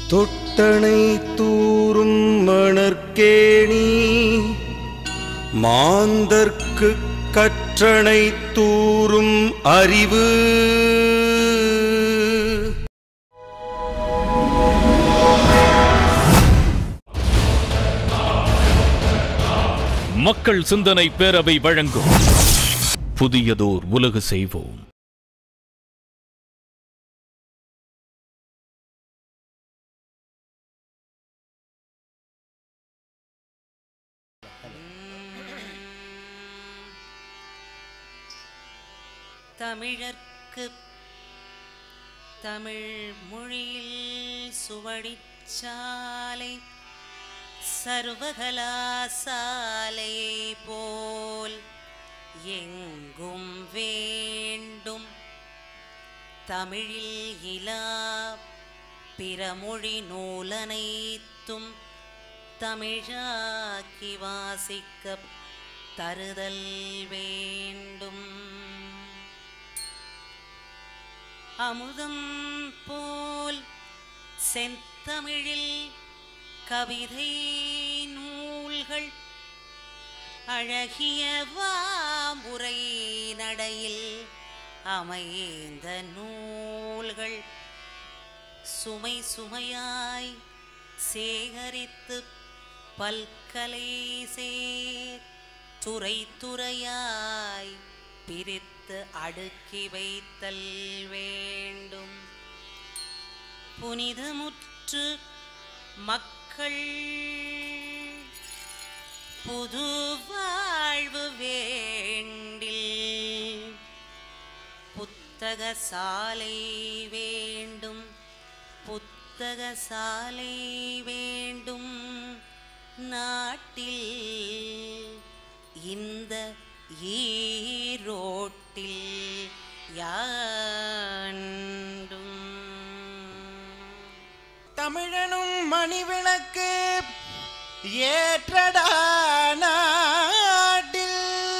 தொட்டனை தூரும் மணற்கேணி மாந்தர்க்கு கற்றனை தூரும் அறிவு மக்கள் சிந்தனை பேரவை வழங்கும் புதியதோர் உலகு செய்வோம் தமிழர்க்கு தமிழ் மொழியில் சுவடிச்சாலை சர்வகலாசாலை போல் எங்கும் வேண்டும் தமிழில் இலா பிறமொழி நூலனைத்தும் தமிழாக்கி வாசிக்க தருதல் வேண்டும் அமுதம் போல் செந்தமிழில் கவிதை நூல்கள் அழகிய வாமுறை நடையில் அமைந்த நூல்கள் சுமை சுமையாய் சேகரித்து பல்கலை சேர் துறை துறையாய் பிரித்து அடுக்கி வைத்தல் வேண்டும் புனிதமுற்று மக்கள் புது வாழ்வு வேண்டில் புத்தக சாலை வேண்டும் புத்தக சாலை வேண்டும் நாட்டில் இந்த ஈரோட்டில் யாண்டும் தமிழனும் மணிவிளக்கு ஏற்றடா நாட்டில்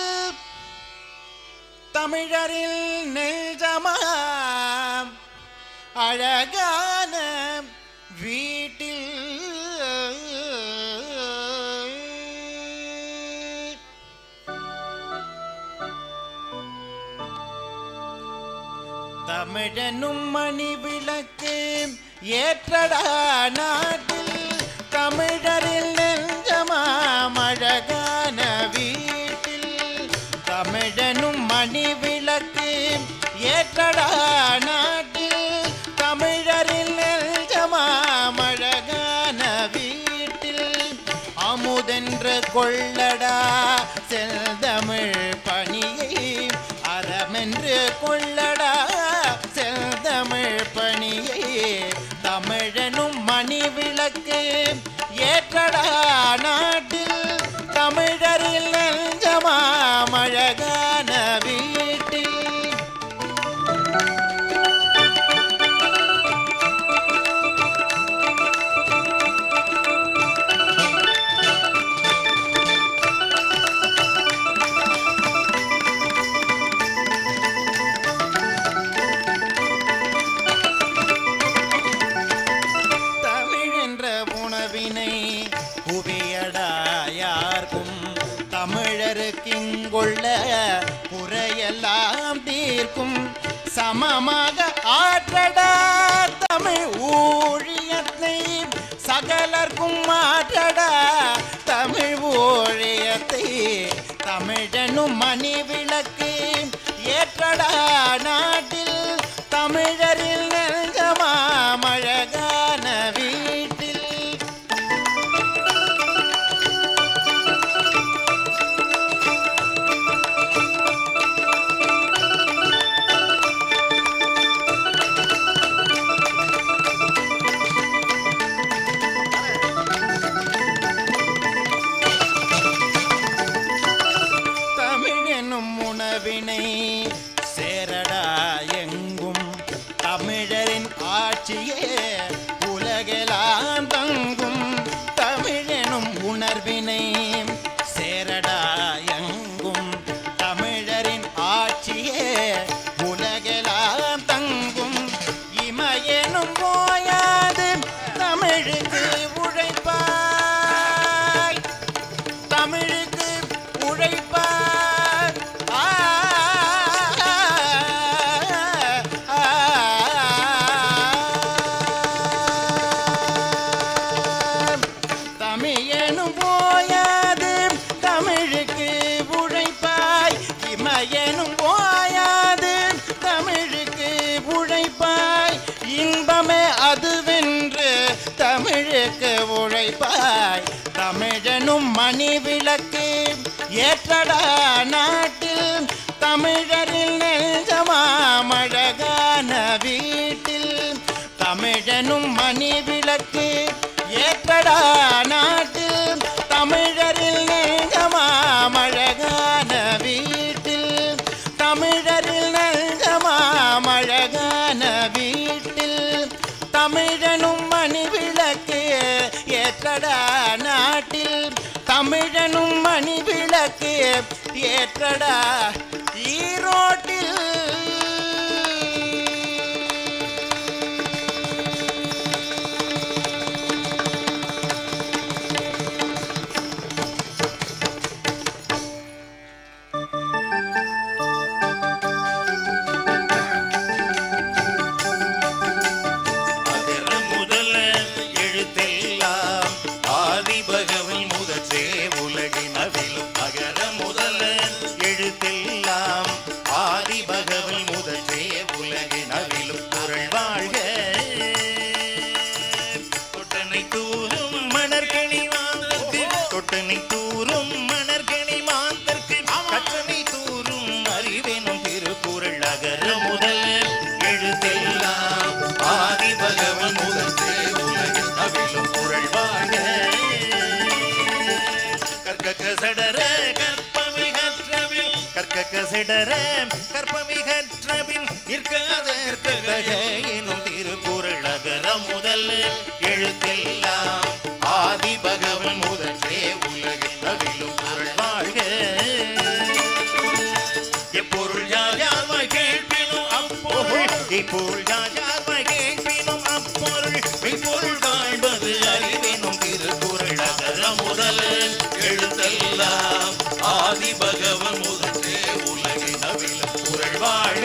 தமிழரில் நெஞ்சமாம் அழகான வீட்டில் தமிழனும் மணி விளக்கு ஏற்றடா நாட்டில் தமிழரில் நெஞ்சமாம் அழகான வீட்டில் தமிழனும் மணி விளக்கு ஏற்றடா நாட்டில் தமிழரில் நெஞ்சமாம் அழகான வீட்டில் அமுதென்று கொள்ளடா செல்தமிழ் பணியை அறமென்று கொள்ளடா செல்தமிழ் பணியை தமிழனும் மணி விளக்கு ஏற்றடா நாட்டில் தமிழரில் நெஞ்சமாம் அழகான வீட்டில் தமிழ் என்ற உணவினை குவியடா யார்க்கும் தமிழருக்கிங்கொள்ள குறையெல்லாம் தீர்க்கும் சமமாக ஆற்றடா தமிழ் ஊழியத்தை சகலர்க்கும் மாற்றடா தமிழ் ஊழியத்தை தமிழனும் மணி விளக்கு ஏற்றடா நாட்டில் தமிழரில் நெஞ்சமாம் அழகான வீட்டில் தமிழ் என்னும் உணவு அதுவென்று தமிழுக்கு உழைப்பாய் தமிழனும் மணி விளக்கு ஏற்றடா நாட்டில் தமிழரில் நெஞ்சமாமழகான வீட்டில் தமிழனும் மணி விளக்கு ஏற்றடா நாட்டில் தமிழரில் நெஞ்சமாமழகான வீட்டில் தமிழரில் நெஞ்சமாமழகான வீட்டில் தமிழனும் மணி விளக்கு ஏற்றடா நாட்டில் தமிழனும் மணி விளக்கு ஏற்றடா ஈரோட்டில் அகர முதல எழுத்தெல்லாம் ஆதி பகவன் முதற்றே உலகின் அவிலும் அகர முதல எழுத்தெல்லாம் ஆதி பகவன் முதற்றே உலகின் அவிலும் குரல் வாழ்க தொட்டனை தூரும் மணற்கணி மாந்தற்கு தொட்டனை தூரும் மணற்கணி மாந்தற்கு கற்றனை தூரும் அறிவெனும் திருக்குறள் அகர முதல் எழுத்தெல்லாம் ஆதி பகவன் முதற்றே உலகில் அவிலும் குரல் வாழ்க கற்க கசடர கற்பமை கற்றபில் கற்க கசடர கற்பமை கற்றபில் நிற்காத கற்க எனும் திருக்குறள் அகர முதல் எழுத்தெல்லாம் ஆதி பகவன் முதற்றே உலகில் அவிலும் குரல் வாழ்க எப்பொருள் யார் யார்வாய் கேட்பினும் அப்பொருள் இப்பொருள் யார் யார்வாய் கேட்பினும் அப்பொருள் மெய்ப்பொருள் காண்பது அறிவினும் திருக்குறள் அகர முதல் எழுத்தெல்லாம் ஆதி பகவன் முதற்றே உலகின் அவிலும் குரல் வாழ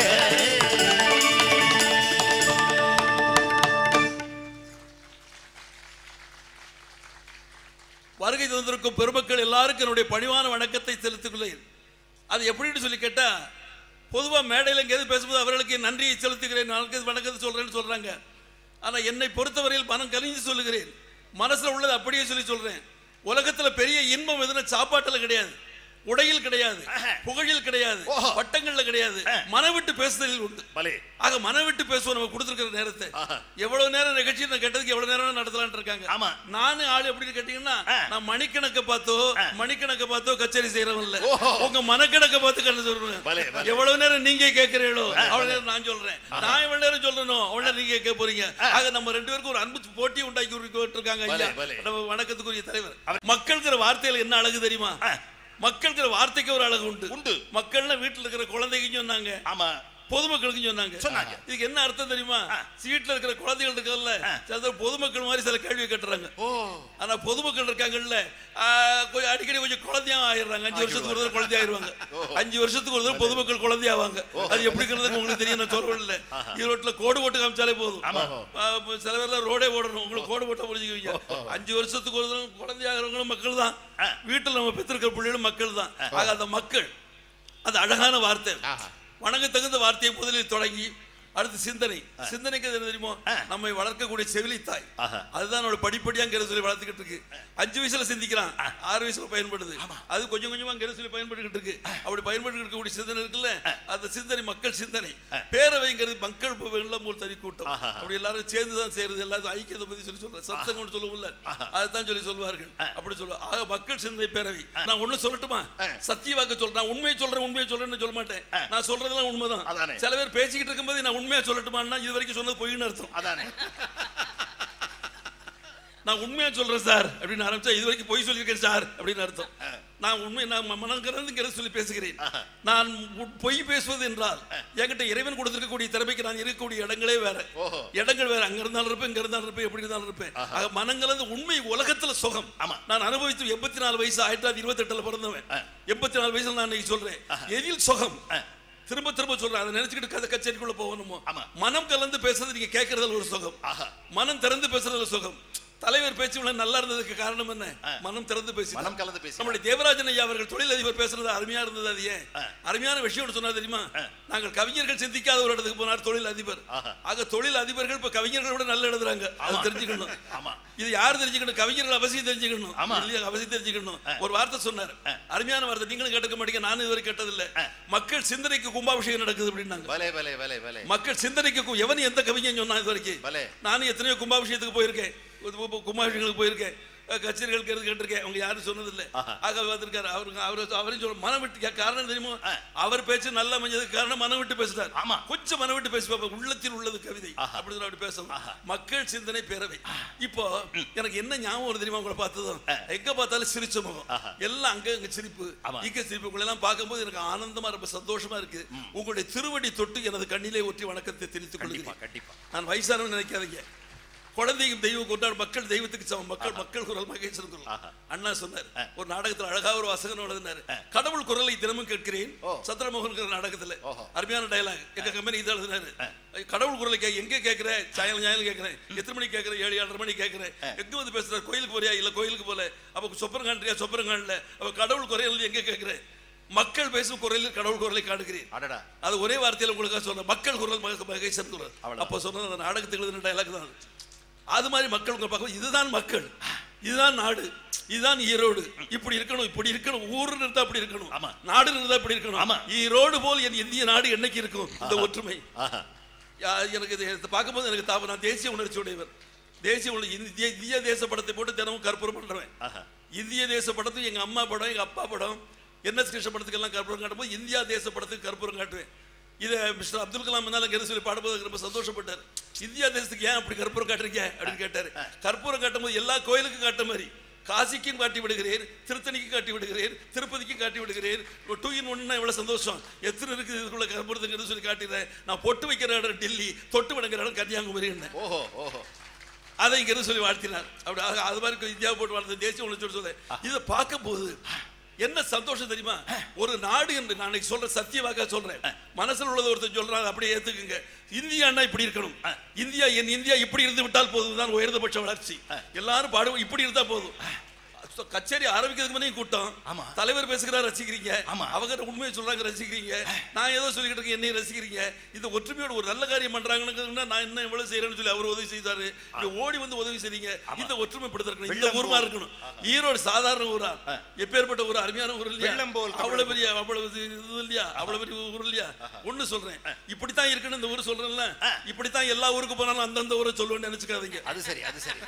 வருகை தந்திருக்கும் பெருமக்கள் எல்லாருக்கும் என்னுடைய பணிவான வணக்கத்தை செலுத்துகிறேன் அது எப்படின்னு சொல்லி கேட்டா பொதுவா மேடையில் எங்கேயாவது பேசும்போது அவர்களுக்கு நன்றியை செலுத்துகிறேன் நாளைக்கு வணக்கத்தை சொல்றேன்னு சொல்றாங்க ஆனா என்னை பொறுத்தவரையில் மனம் கலிஞ்சு சொல்லுகிறேன் மனசுல உள்ளது அப்படியே சொல்லி சொல்றேன் உலகத்துல பெரிய இன்பம் எதுனா சாப்பாட்டுல கிடையாது உடையில் கிடையாது புகழில் கிடையாது ஓஹோ. பட்டங்கள்ல கிடையாது மன விட்டு பேசுதலில் உண்டு பலே ஆக மன விட்டு பேசுவோம் நம்ம கொடுத்துருக்கிற நேரத்தை ஆஹா. எவ்வளவு நேரம் நிகழ்ச்சி நான் கேட்டதுக்கு எவ்வளவு நேரம் நடத்தலாம்னு இருக்காங்க ஆமா. நானும் ஆள் எப்படின்னு கேட்டீங்கன்னா ஆ. நான் மணிக்கணக்க பார்த்தோ மணிக்கணக்க பார்த்தோ கச்சேரி செய்யறவன் இல்ல ஓஹோ. உங்க மனக்கணக்க பார்த்து கண்ணு சொல்றேன் பலே, பலே. எவ்வளவு நேரம் நீங்க கேட்கிறீங்களோ அவ்வளவு நேரம் நான் சொல்றேன் நான் எவ்வளவு நேரம் சொல்லணும் அவ்வளவு நேரம் நீங்க கேட்க போறீங்க ஆக நம்ம ரெண்டு பேருக்கும் ஒரு அன்பு போட்டி உண்டாக்கி விட்டு இருக்காங்க ஐயா பலே, பலே. நம்ம வணக்கத்துக்குரிய தலைவர் மக்கள்ங்கிற வார்த்தையில என்ன அழகு தெரியுமா மக்கள்ங்கிற வார்த்தைக்கு ஒரு அழகு உண்டு உண்டு. மக்கள்னா வீட்டுல இருக்கிற குழந்தைங்க சொன்னாங்க ஆமா பொதுமக்களுக்கு சொன்னாங்க சொன்னாங்க. இதுக்கு என்ன அர்த்தம் தெரியுமா சீட்ல இருக்கிற குழந்தைகள் இருக்குல்ல சில பொதுமக்கள் மாதிரி சில கேள்வி கேட்டுறாங்க ஓ ஆனா பொதுமக்கள் இருக்காங்கல்ல ஆ, கொஞ்சம் அடிக்கடி கொஞ்சம் குழந்தையா ஆயிடுறாங்க அஞ்சு வருஷத்துக்கு ஒரு தடவை குழந்தை ஆயிருவாங்க அஞ்சு வருஷத்துக்கு ஒரு தடவை பொதுமக்கள் குழந்தை ஆவாங்க அது எப்படிங்கிறது உங்களுக்கு தெரியும் நான் சொல்றேன் இல்ல ஈரோட்ல கோடு போட்டு காமிச்சாலே போதும் ஆ, இப்ப சில பேர்ல ரோடே ஓடணும் உங்களுக்கு கோடு போட்டா புரிஞ்சுக்குவீங்க அஞ்சு வருஷத்துக்கு ஒரு தடவை குழந்தை ஆகிறவங்களும் மக்கள் தான் வீட்டுல நம்ம பெற்றிருக்கிற பிள்ளைகளும் மக்கள் தான் ஆக அந்த மக்கள் அது அழகான வார்த்தை வணங்க தகுந்த வார்த்தையை முதலில் தொடங்கி அடுத்து சிந்தனை சிந்தனைக்கு அது என்ன தெரியுமோ நம்மை வளர்க்கக்கூடிய செவிலித்தாய் ஆஹா. அதுதான் நம்மளோட படிப்படியா அங்க சொல்லி வளர்த்துக்கிட்டு இருக்கு அஞ்சு வயசுல சிந்திக்கிறான் ஆறு வயசுல பயன்படுது அது கொஞ்சம் கொஞ்சமா அங்க சொல்லி பயன்பட்டுக்கிட்டு இருக்கு அப்படி பயன்பட்டு இருக்கக்கூடிய சிந்தனை இருக்குல்ல அந்த சிந்தனை மக்கள் சிந்தனை பேரவைங்கிறது மக்கள் வெள்ளம் ஒரு தனி கூட்டம் ஆஹா. அப்படி எல்லாரும் சேர்ந்து தான் செய்யறது எல்லாரும் ஐக்கியத்தை பத்தி சொல்லி சொல்றேன் சத்தங்கம்னு சொல்லுவோம்ல அதுதான் சொல்லி சொல்வார்கள் அப்படி சொல்லுவாங்க ஆக மக்கள் சிந்தனை பேரவை நான் ஒண்ணு சொல்லட்டுமா சத்தியவாக்க சொல்றேன் நான் உண்மையை சொல்றேன் உண்மையை சொல்றேன்னு சொல்ல மாட்டேன் நான் சொல்றதெல்லாம் உண்மைதான் அதானே. சில பேர் பேசிக்கிட்டு இருக்கும்போது நான் உண்மையா சொல்லட்டுமான்னா இது வரைக்கும் சொன்னது பொய்ன்னு அர்த்தம் அதானே நான் உண்மையா சொல்றேன் சார் அப்படின்னு ஆரம்பிச்சா இது வரைக்கும் பொய் சொல்லியிருக்கேன் சார் அப்படின்னு அர்த்தம் நான் உண்மை நான் மனங்கிறது சொல்லி பேசுகிறேன் நான் உ- பொய் பேசுவது என்றால் என்கிட்ட இறைவன் கொடுத்திருக்கக்கூடிய திறமைக்கு நான் இருக்கக்கூடிய இடங்களே வேற ஓஹோ. இடங்கள் வேற அங்க இருந்தாலும் இருப்பேன் இங்க இருந்தாலும் இருப்பேன் எப்படி இருந்தாலும் இருப்பேன் ஆக மனங்கலந்து உண்மை உலகத்துல சுகம் ஆமா. நான் அனுபவித்து எண்பத்தி நாலு வயசு ஆயிரத்தி தொள்ளாயிரத்தி இருபத்தி எட்டுல பிறந்தவன் எண்பத்தி நாலு வயசுல நான் இன்னைக்கு சொல்றேன் எதில் சுகம் திரும்ப திரும்ப சொல்றேன் அதை நினைச்சுக்கிட்டு கதை கச்சேரிக்குள்ள போகணுமோ ஆமா. மனம் கலந்து பேசுறது நீங்க கேட்கறதுல ஒரு சுகம் ஆஹா. மனம் திறந்து பேசுறதுல சுகம் தலைவர் பேச்சு இவ்வளவு நல்லா இருந்ததுக்கு காரணம் என்ன மனம் திறந்து பேசி மனம் கலந்து பேசினார். நம்முடைய தேவராஜன் ஐயா அவர்கள் தொழிலதிபர் பேசுறது அருமையா இருந்தது அது ஏன் அருமையான விஷயம் சொன்னா தெரியுமா நாங்கள் கவிஞர்கள் சிந்திக்காத ஒரு இடத்துக்கு போனார் தொழில் அதிபர் ஆஹா. ஆக தொழில் அதிபர்கள் இப்ப கவிஞர்கள் விட நல்லா எழுதுறாங்க அது தெரிஞ்சுக்கணும் ஆமா. இது யார் தெரிஞ்சுக்கணும் கவிஞர்கள் அவசியம் தெரிஞ்சுக்கணும் ஆமா. இல்லையா அவசியம் தெரிஞ்சுக்கணும் ஒரு வார்த்தை சொன்னார் அருமையான வார்த்தை நீங்களும் கேட்டுக்க மாட்டீங்க நானும் இதுவரை கேட்டதில்ல மக்கள் சிந்தனைக்கு கும்பாபிஷேகம் நடக்குது அப்படின்னாங்க பலே பலே பலே பலே மக்கள் சிந்தனைக்கு கு- எவன் எந்த கவிஞன் சொன்னா இது வரைக்கும் பலே. நானும் எத்தனையோ கும்பாபிஷேகத்துக்கு போயிருக்கேன் கு- கு- கும்பாபிஷேகங்களுக்கு போயிருக்கேன் அஹ் கச்சேரிகளுக்கு எடுத்து கேட்டிருக்கேன் அவங்க யாரும் சொன்னதில்லை ஆக வந்திருக்காரு அவருக்கு அவர் அவரையும் சொல்ல மனம் விட்டு கே- காரணம் தெரியுமா அவர் பேச்சு நல்லா அமைஞ்சதுக்கு காரணம் மனம் விட்டு பேசுறாரு ஆமா. கொஞ்சம் மனம் விட்டு பேசுவாங்க உள்ளத்தில் உள்ளது கவிதை அப்படி சொல்லி அப்படி பேசணும் மக்கள் சிந்தனை பேரவை இப்போ எனக்கு என்ன ஞாபகம் வருது தெரியுமா உங்களை பார்த்ததும் எங்க பார்த்தாலும் சிரிச்ச முகம் எல்லாம் அங்க அங்க சிரிப்பு ஆமா. இங்க சிரிப்பு உங்களை எல்லாம் பார்க்கும்போது எனக்கு ஆனந்தமா ரொம்ப சந்தோஷமா இருக்கு உங்களுடைய திருவடி தொட்டு எனது கண்ணிலே ஒற்றி வணக்கத்தை தெரிவித்துக் கண்டிப்பா கொள்கிறேன் கண்டிப்பா நான் வயசானவன் நினைக்காதீங்க குழந்தையும் தெய்வம் கொண்டாடு மக்கள் தெய்வத்துக்கு சமம் மக்கள் மக்கள் குரல் மகேஸ்வரன் குரல் ஆஹா. அண்ணா சொன்னார் ஒரு நாடகத்துல அழகா ஒரு வசகம் எழுதினாரு கடவுள் குரலை தினமும் கேட்கிறேன் ஓ. சந்திரமோகன் நாடகத்துல ஓஹோ. அருமையான டயலாக் எங்க கம்பெனி இது எழுதினாரு கடவுள் குரலை கே எங்க கேட்கிற சாயங்காலம் சாயங்காலம் கேட்கிறேன் எத்தனை மணிக்கு கேட்கிறேன் ஏழு ஏழரை மணிக்கு கேட்கிறேன் எங்க வந்து பேசுறாரு கோயிலுக்கு போறியா இல்ல கோயிலுக்கு போல அப்ப சொப்பரம் காண்றியா சொப்பரம் காணல அப்ப கடவுள் குரல் எங்க கேட்கிறேன் மக்கள் பேசும் குரலில் கடவுள் குரலை காணுகிறேன் அடடா அது ஒரே வார்த்தையில உங்களுக்காக சொல்றேன் மக்கள் குரல் மக- மகேசன் குரல் அவ்வளவு. அப்போ சொன்னது அந்த நாடகத்துக்கு எழுதின டயலாக் தான் அது. அது மாதிரி மக்கள் உங்க பக்கம் இதுதான் மக்கள் இதுதான் நாடு இதுதான் ஈரோடு இப்படி இருக்கணும் இப்படி இருக்கணும் ஊர் இருந்தா அப்படி இருக்கணும் ஆமா. நாடு இருந்தா இப்படி இருக்கணும் ஆமா. ஈரோடு போல் என் இந்திய நாடு என்னைக்கு இருக்கும் இந்த ஒற்றுமை ஆஹா யா- எனக்கு இது இதை பார்க்கும்போது எனக்கு தாபம் நான் தேசிய உணர்ச்சி உடையவர் தேசிய உணர்ச்சி இந்திய இந்திய தேச படத்தை போட்டு தினமும் கற்பூரம் பண்றேன் ஆஹா இந்திய தேச படத்துக்கு எங்க அம்மா படம் எங்க அப்பா படம் என்எஸ் கிருஷ்ண படத்துக்கு எல்லாம் கற்பூரம் காட்டும்போது இந்தியா தேச படத்துக்கு கற்பூரம் காட்டுவேன் இதை மிஸ்டர் அப்துல் கலாம் முன்னால இங்க சொல்லி பாடும்போது ரொம்ப சந்தோஷப்பட்டார் இந்தியா தேசத்துக்கு ஏன் அப்படி கற்பூரம் காட்டுறீங்க அப்படின்னு கேட்டாரு கற்பூரம் காட்டும்போது எல்லா கோயிலுக்கும் காட்ட மாதிரி காசிக்கும் காட்டி விடுகிறேன் திருத்தணிக்கும் காட்டி விடுகிறேன் திருப்பதிக்கும் காட்டி விடுகிறேன் டூ இன் ஒன்னா எவ்வளவு சந்தோஷம் எத்தனை இருக்குது இதுக்குள்ள கற்பூரத்துங்கிறது சொல்லி காட்டிடுறேன் நான் பொட்டு வைக்கிற இடம் டெல்லி தொட்டு வணங்குற இடம் கன்னியாகுமரி ஓஹோ ஓஹோ அதை இங்க இருந்து சொல்லி வாழ்த்தினார் அப்படி அது- அது மாதிரி இந்தியாவை போட்டு வாழ்த்த தேசிய உணர்ச்சி சொல்ல இதை பார்க்கும்போது என்ன சந்தோஷம் தெரியுமா ஒரு நாடு என்று நான் இன்னைக்கு சொல்ற சத்தியவாக்க சொல்றேன் மனசுல உள்ளது ஒருத்தர் சொல்றாங்க அதை அப்படியே ஏத்துக்குங்க இந்தியான்னா இப்படி இருக்கணும் இந்தியா என் இந்தியா இப்படி இருந்து விட்டால் போதும் தான் உயர்ந்தபட்ச வளர்ச்சி எல்லாரும் பாடுவோம் இப்படி இருந்தா போதும் கச்சேரி ஆரம்பிக்கிறதுக்கு முன்னே கூட்டம் ஆமா. தலைவர் பேசுகிறார் ரசிக்கிறீங்க ஆமா. அவங்க உண்மையை சொல்றாங்க ரசிக்கிறீங்க நான் ஏதோ சொல்லிக்கிட்டு இருக்கேன் என்னையும் ரசிக்கிறீங்க இந்த ஒற்றுமையோட ஒரு நல்ல காரியம் பண்றாங்கன்னு நான் என்ன எவ்வளவு செய்யறேன்னு சொல்லி அவர் உதவி செய்தாரு இங்க ஓடி வந்து உதவி செய்றீங்க இந்த ஒற்றுமைப்படுத்த இருக்கணும் இந்த வெள்ளம் ஊர்மா போல். இருக்கணும் ஈரோடு சாதாரண ஊரா எப்பேற்பட்ட ஒரு அருமையான ஊர் இல்லையா வெள்ளம் போல் அவ்வளவு பெரிய அவ்வளவு இது இது இல்லையா அவ்வளவு பெரிய ஊர் இல்லையா ஒண்ணு சொல்றேன் இப்படித்தான் இருக்குன்னு இந்த ஊர் சொல்றேன்ல இப்படித்தான் எல்லா ஊருக்கு போனாலும் அந்தந்த ஊரை சொல்லுவேன்னு நினைச்சுக்காதீங்க அது சரி அது சரி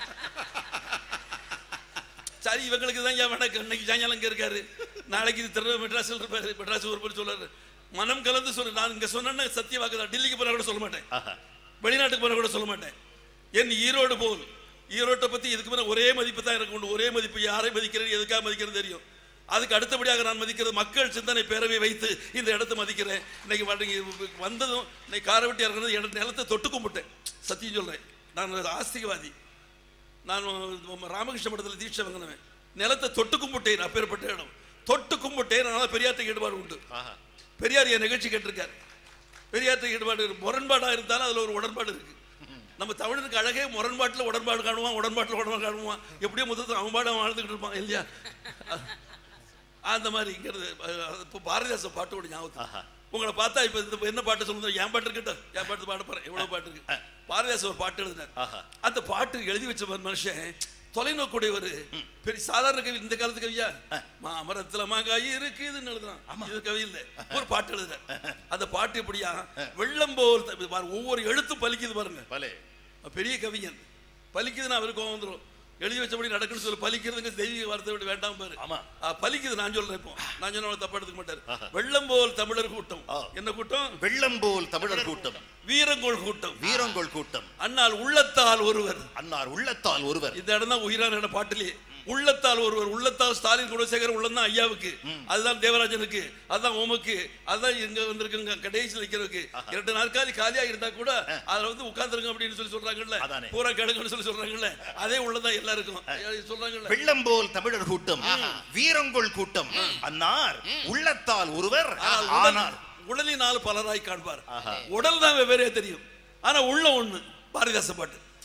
சரி இவங்களுக்கு தான் ஏன் வணக்கம் இன்னைக்கு சாயங்காலம் இங்க இருக்காரு நாளைக்கு இது திரும்ப மெட்ராஸில் இருப்பாரு மெட்ராஸ் ஒரு பேர் சொல்றாரு மனம் கலந்து சொல்லு நான் இங்க சொன்னேன்னா சத்திய வாக்குதான் டெல்லிக்கு போனா கூட சொல்ல மாட்டேன் ஆஹா வெளிநாட்டுக்கு போனா கூட சொல்ல மாட்டேன் என் ஈரோடு போல் ஈரோட்டை பத்தி இதுக்கு மேல ஒரே மதிப்பு தான் எனக்கு உண்டு ஒரே மதிப்பு யாரை மதிக்கிறது எதுக்காக மதிக்கிறது தெரியும் அதுக்கு அடுத்தபடியாக நான் மதிக்கிறது மக்கள் சிந்தனை பேரவை வைத்து இந்த இடத்தை மதிக்கிறேன் இன்னைக்கு வந்து- வந்ததும் இன்னைக்கு காரவட்டி இறங்குறது இட நிலத்தை தொட்டு கும்பிட்டேன் சத்தியம் சொல்றேன் நான் ஒரு ஆஸ்திகவாதி நான் ராமகிருஷ்ண மடத்தில் தீட்சை வாங்கினவன் நிலத்தை தொட்டு கும்பிட்டேன் அப்பேற்பட்ட இடம் தொட்டு கும்பிட்டேன் அதனால பெரியார்ட்ட ஈடுபாடு உண்டு ஆஹா பெரியார் என் நிகழ்ச்சி கேட்டிருக்காரு பெரியார்ட்ட ஈடுபாடு இருக்கு. முரண்பாடா இருந்தாலும் அதுல ஒரு உடன்பாடு இருக்கு நம்ம தமிழனுக்கு அழகே முரண்பாட்டுல உடன்பாடு காணுவான் உடன்பாட்டுல உடன்பாடு காணுவான் எப்படியோ முதல்ல அவன் பாடம் வாழ்ந்துகிட்டு இருப்பான் இல்லையா அந்த மாதிரி இங்கிறது இப்போ பாரதிதாசன் பாட்டோட ஞாபகம் ஆஹா. உங்களை பார்த்தா இப்ப இந்த என்ன பாட்டு சொல்லுங்க என் பாட்டு இருக்கட்டும் என் பாட்டு பாட போறேன் எவ்வளவு பாட்டு இருக்கு பாரதிதாசன் ஒரு பாட்டு எழுதினார் ஆஹா. அந்த பாட்டு எழுதி வச்ச ஒரு மனுஷன் தொலைநோக்குடையவர் பெரிய சாதாரண கவி இந்த காலத்து கவியா மாமரத்துல மாங்காய் இருக்குதுன்னு எழுதுறான் இது கவி இல்ல ஒரு பாட்டு எழுதுறார் அந்த பாட்டு எப்படியா வெள்ளம் போல் த- பாரு, ஒவ்வொரு எழுத்தும் பலிக்குது பாருங்க பலே பெரிய கவிஞன் பலிக்குதுன்னு அவருக்கு கோவம் வந்துரும் எழுதி வச்சபடி நடக்குன்னு சொல்லி பலிக்கிறதுங்க தெய்வீக வார்த்தை விட்டு வேண்டாம் பாரு ஆமா. ஆ, பலிக்குது நான் சொல்றேன் இப்போ நான் சொன்ன தப்பா எடுத்துக்க மாட்டாரு வெள்ளம் போல் தமிழர் கூட்டம் ஆ. என்ன கூட்டம் வெள்ளம் போல் தமிழர் கூட்டம் வீரங்கோள் கூட்டம் வீரங்கோள் கூட்டம் அன்னால் உள்ளத்தால் ஒருவர் அன்னார் உள்ளத்தால் ஒருவர் இந்த இடம் தான் உயிரான இடம் பாட்டிலே உள்ளத்தால் ஒருவர் உள்ளத்தால் ஸ்டாலின் குணசேகர் உள்ளம் தான் ஐயாவுக்கு அதுதான் தேவராஜனுக்கு அதுதான் ஓமுக்கு அதுதான் இங்க வந்திருக்குங்க கடைசியில் நிக்கிறதுக்கு இரண்டு நாற்காலி காலியா இருந்தா கூட அதுல வந்து உட்கார்ந்துருங்க அப்படின்னு சொல்லி சொல்றாங்கல்ல அதானே. பூரா கெடுங்கன்னு சொல்லி சொல்றாங்கல்ல அதே உள்ளதான் எல்லாருக்கும் சொல்றாங்கல்ல வெள்ளம் போல் தமிழர் கூட்டம் வீரங்கோள் கூட்டம் அன்னார் உள்ளத்தால் ஒருவர் ஆனால் உடல்- ஆனால் உடலினால் பலராய் காண்பார் ஆஹா. உடல் தான் வெவ்வேறே தெரியும் ஆனா உள்ள ஒண்ணு பாரதிதாச பாட்டு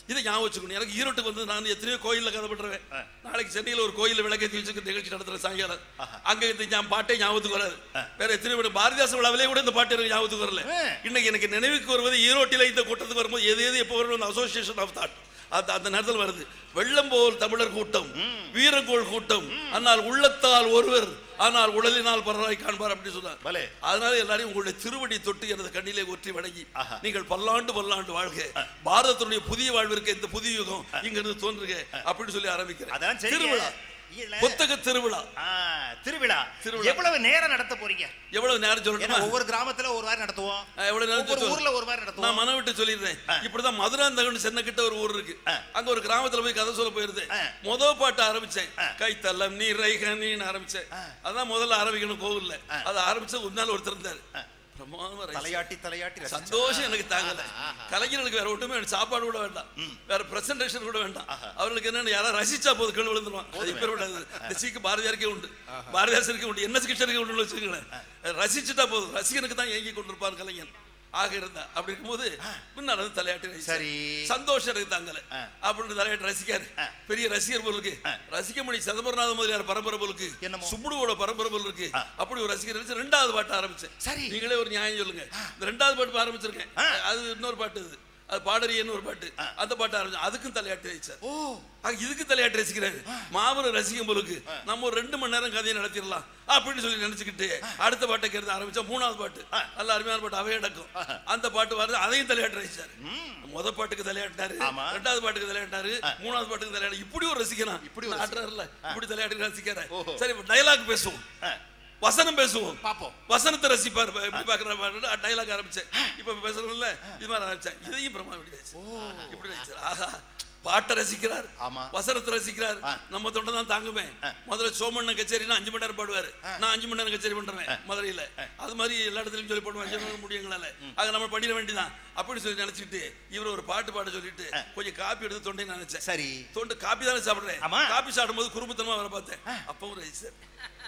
இதை ஞாபகம் வச்சுக்கணும் எனக்கு ஈரோட்டுக்கு வந்து நான் எத்தனையோ கோயில்ல கதை பண்றேன் நாளைக்கு சென்னையில ஒரு கோயில்ல விளக்கேற்றி வச்சுக்க நிகழ்ச்சி நடத்துற சாயங்காலம் அங்க இந்த ஞா- பாட்டே ஞாபகத்துக்கு வராது வேற எத்தனை விட பாரதிதாசன் விழாவிலே கூட இந்த பாட்டு எனக்கு ஞாபகத்துக்கு வரல ஆ. இன்னைக்கு எனக்கு நினைவுக்கு வருவது ஈரோட்டில இந்த கூட்டத்துக்கு வரும்போது எது எது எப்போ வரும் அசோசியேஷன் ஆஃப் தாட் அந்த அந்த நேரத்தில் வருது வெள்ளம் போல் தமிழர் கூட்டம் வீரங்கோள் கூட்டம் ஆனால் உள்ளத்தால் ஒருவர் ஆனால் உடலினால் பரவாய் காண்பார் அப்படி சொன்னார் பலே. அதனால எல்லாரையும் உங்களுடைய திருவடி தொட்டு எனது கண்ணிலே ஒற்றி வணங்கி ஆஹா. நீங்கள் பல்லாண்டு பல்லாண்டு வாழ்க பாரதத்தினுடைய புதிய வாழ்விற்கு இந்த புதிய யுகம் இங்க இருந்து தோன்றுக அப்படின்னு சொல்லி ஆரம்பிக்கிறேன் அதான் சரி திருவிழா இல்ல. புத்தக திருவிழா ஆ, திருவிழா திருவிழா. எவ்வளவு நேரம் நடத்த போறீங்க எவ்வளவு நேரம் ஏன்னா சொல்லணுமா ஒவ்வொரு கிராமத்துல ஒரு வாரம் நடத்துவோம் ஆ, எவ்வளவு நேரம் ஒவ்வொரு சொல்லு. ஊர்ல ஒரு வாரம் நான் நடத்துவோம் மனம் விட்டு சொல்லிடுறேன் இப்படிதான் மதுராந்தகன் சென்னக்கிட்ட ஒரு ஊர் இருக்கு ஆ. அங்க ஒரு கிராமத்துல போய் கதை சொல்ல போயிருந்தேன் ஆ. முத பாட்டு ஆரம்பிச்சேன் ஆ. கைத்தல்லம் நீ ரைகனின்னு ஆரம்பிச்சேன் அதான் முதல்ல ஆரம்பிக்கணும் கோவில்ல ஆ. அதை ஆரம்பிச்ச ஒரு நாள் ஒருத்தர் இருந்தாரு பிரமாதமா ரசிச்சார். தலையாட்டி தலையாட்டி ரசிச்சா. சந்தோஷம் எனக்கு தாங்கல கலைஞர்களுக்கு வேற ஒண்ணுமே வேண்டாம். சாப்பாடு கூட வேண்டாம் வேற பிரசன்டேஷன் கூட வேண்டாம் அவர்களுக்கு என்னன்னு யாராவது ரசிச்சா போது கீழ் விழுந்துருவான் அது இப்ப விடாது இந்த சீக்கு பாரதியாருக்கே உண்டு பாரதியாசருக்கு உண்டு என்ன கிருஷ்ணருக்கு உண்டு வச்சுக்கோங்களேன் ரசிச்சுட்டா போதும் ரசிகனுக்கு தான் ஏங்கி கொண்டிருப்பார் கலைஞன் ஆக இருந்தா அப்படி இருக்கும்போது முன்னாடி வந்து தலையாட்டி ரசிச்சார். சரி. சந்தோஷம் எனக்கு தாங்கல ஆ. அப்படின்னு தலையாட்டி ரசிக்காரு பெரிய ரசிகர் போல் இருக்கு ரசிக்கமணி சிதம்பரநாத முதலியார் பரம்பரை போல் இருக்கு என்னமோ? சுப்புடுவோட பரம்பரை போல் இருக்கு அப்படி ஒரு ரசிகர் இருந்துச்சு ரெண்டாவது பாட்டு ஆரம்பிச்சேன் சரி. நீங்களே ஒரு நியாயம் சொல்லுங்க இந்த ரெண்டாவது பாட்டு ஆரம்பிச்சிருக்கேன் ஆ. அது இன்னொரு பாட்டு இது அது பாடறியன்னு ஒரு பாட்டு அந்த பாட்டு ஆரம்பிச்சு அதுக்கும் தலையாட்டி ரசிச்சார் ஓ ஆக இதுக்கு தலையாட்டி ரசிக்கிறாரு மாபெரும் ரசிகம் போலுக்கு நம்ம ஒரு ரெண்டு மணி நேரம் கதையை நடத்திடலாம் அப்படின்னு சொல்லி நினைச்சுக்கிட்டு அடுத்த பாட்டை கேட்டு ஆரம்பிச்சா மூணாவது பாட்டு நல்ல அருமையான பாட்டு அவை அடக்கும் அந்த பாட்டு வருது அதையும் தலையாட்டி ரசிச்சாரு முத பாட்டுக்கு தலையாட்டினாரு ஆமா. ரெண்டாவது பாட்டுக்கு தலையாட்டினாரு மூணாவது பாட்டுக்கு தலையாட்டி இப்படி ஒரு ரசிக்கலாம் இப்படி ஒரு ஆட்டுறாருல இப்படி தலையாட்டி ரசிக்கிறாரு ஓஹோ. சரி டைலாக் பேசுவோம் ஆ. வசனம் பேசுவோம் பாப்போம். வசனத்தை ரசிப்பார் இப்ப எப்படி பாக்குற டைலாக் ஆரம்பிச்சேன் இப்ப பேசுறோம்ல இது மாதிரி ஆரம்பிச்சேன் இதையும் பிரமா இப்படி ரசிச்சு. இப்படி ரசிச்சார் ஆஹா பாட்டை ரசிக்கிறார் ஆமா. வசனத்தை ரசிக்கிறார் ஆ. நம்ம தொண்டை தான் தாங்குமே முதல்ல சோமண்ண கச்சேரினா அஞ்சு மணி நேரம் பாடுவாரு நான் அஞ்சு மணி நேரம் கச்சேரி பண்றேன் மதுரையில அது மாதிரி எல்லா இடத்துலயும் சொல்லி போடுவேன் அஞ்சு மணி நேரம் முடியுங்களால அதை நம்ம பண்ணிட வேண்டியதான் அப்படி சொல்லி நினைச்சிட்டு இவர் ஒரு பாட்டு பாட சொல்லிட்டு கொஞ்சம் காப்பி எடுத்து தொண்டை நினைச்சேன் சரி தொண்டு காப்பி தானே சாப்பிடுறேன் ஆமா. காப்பி சாப்பிடும்போது குறும்புத்தனமா வர பார்த்தேன் அப்பவும் ரசிச்சார்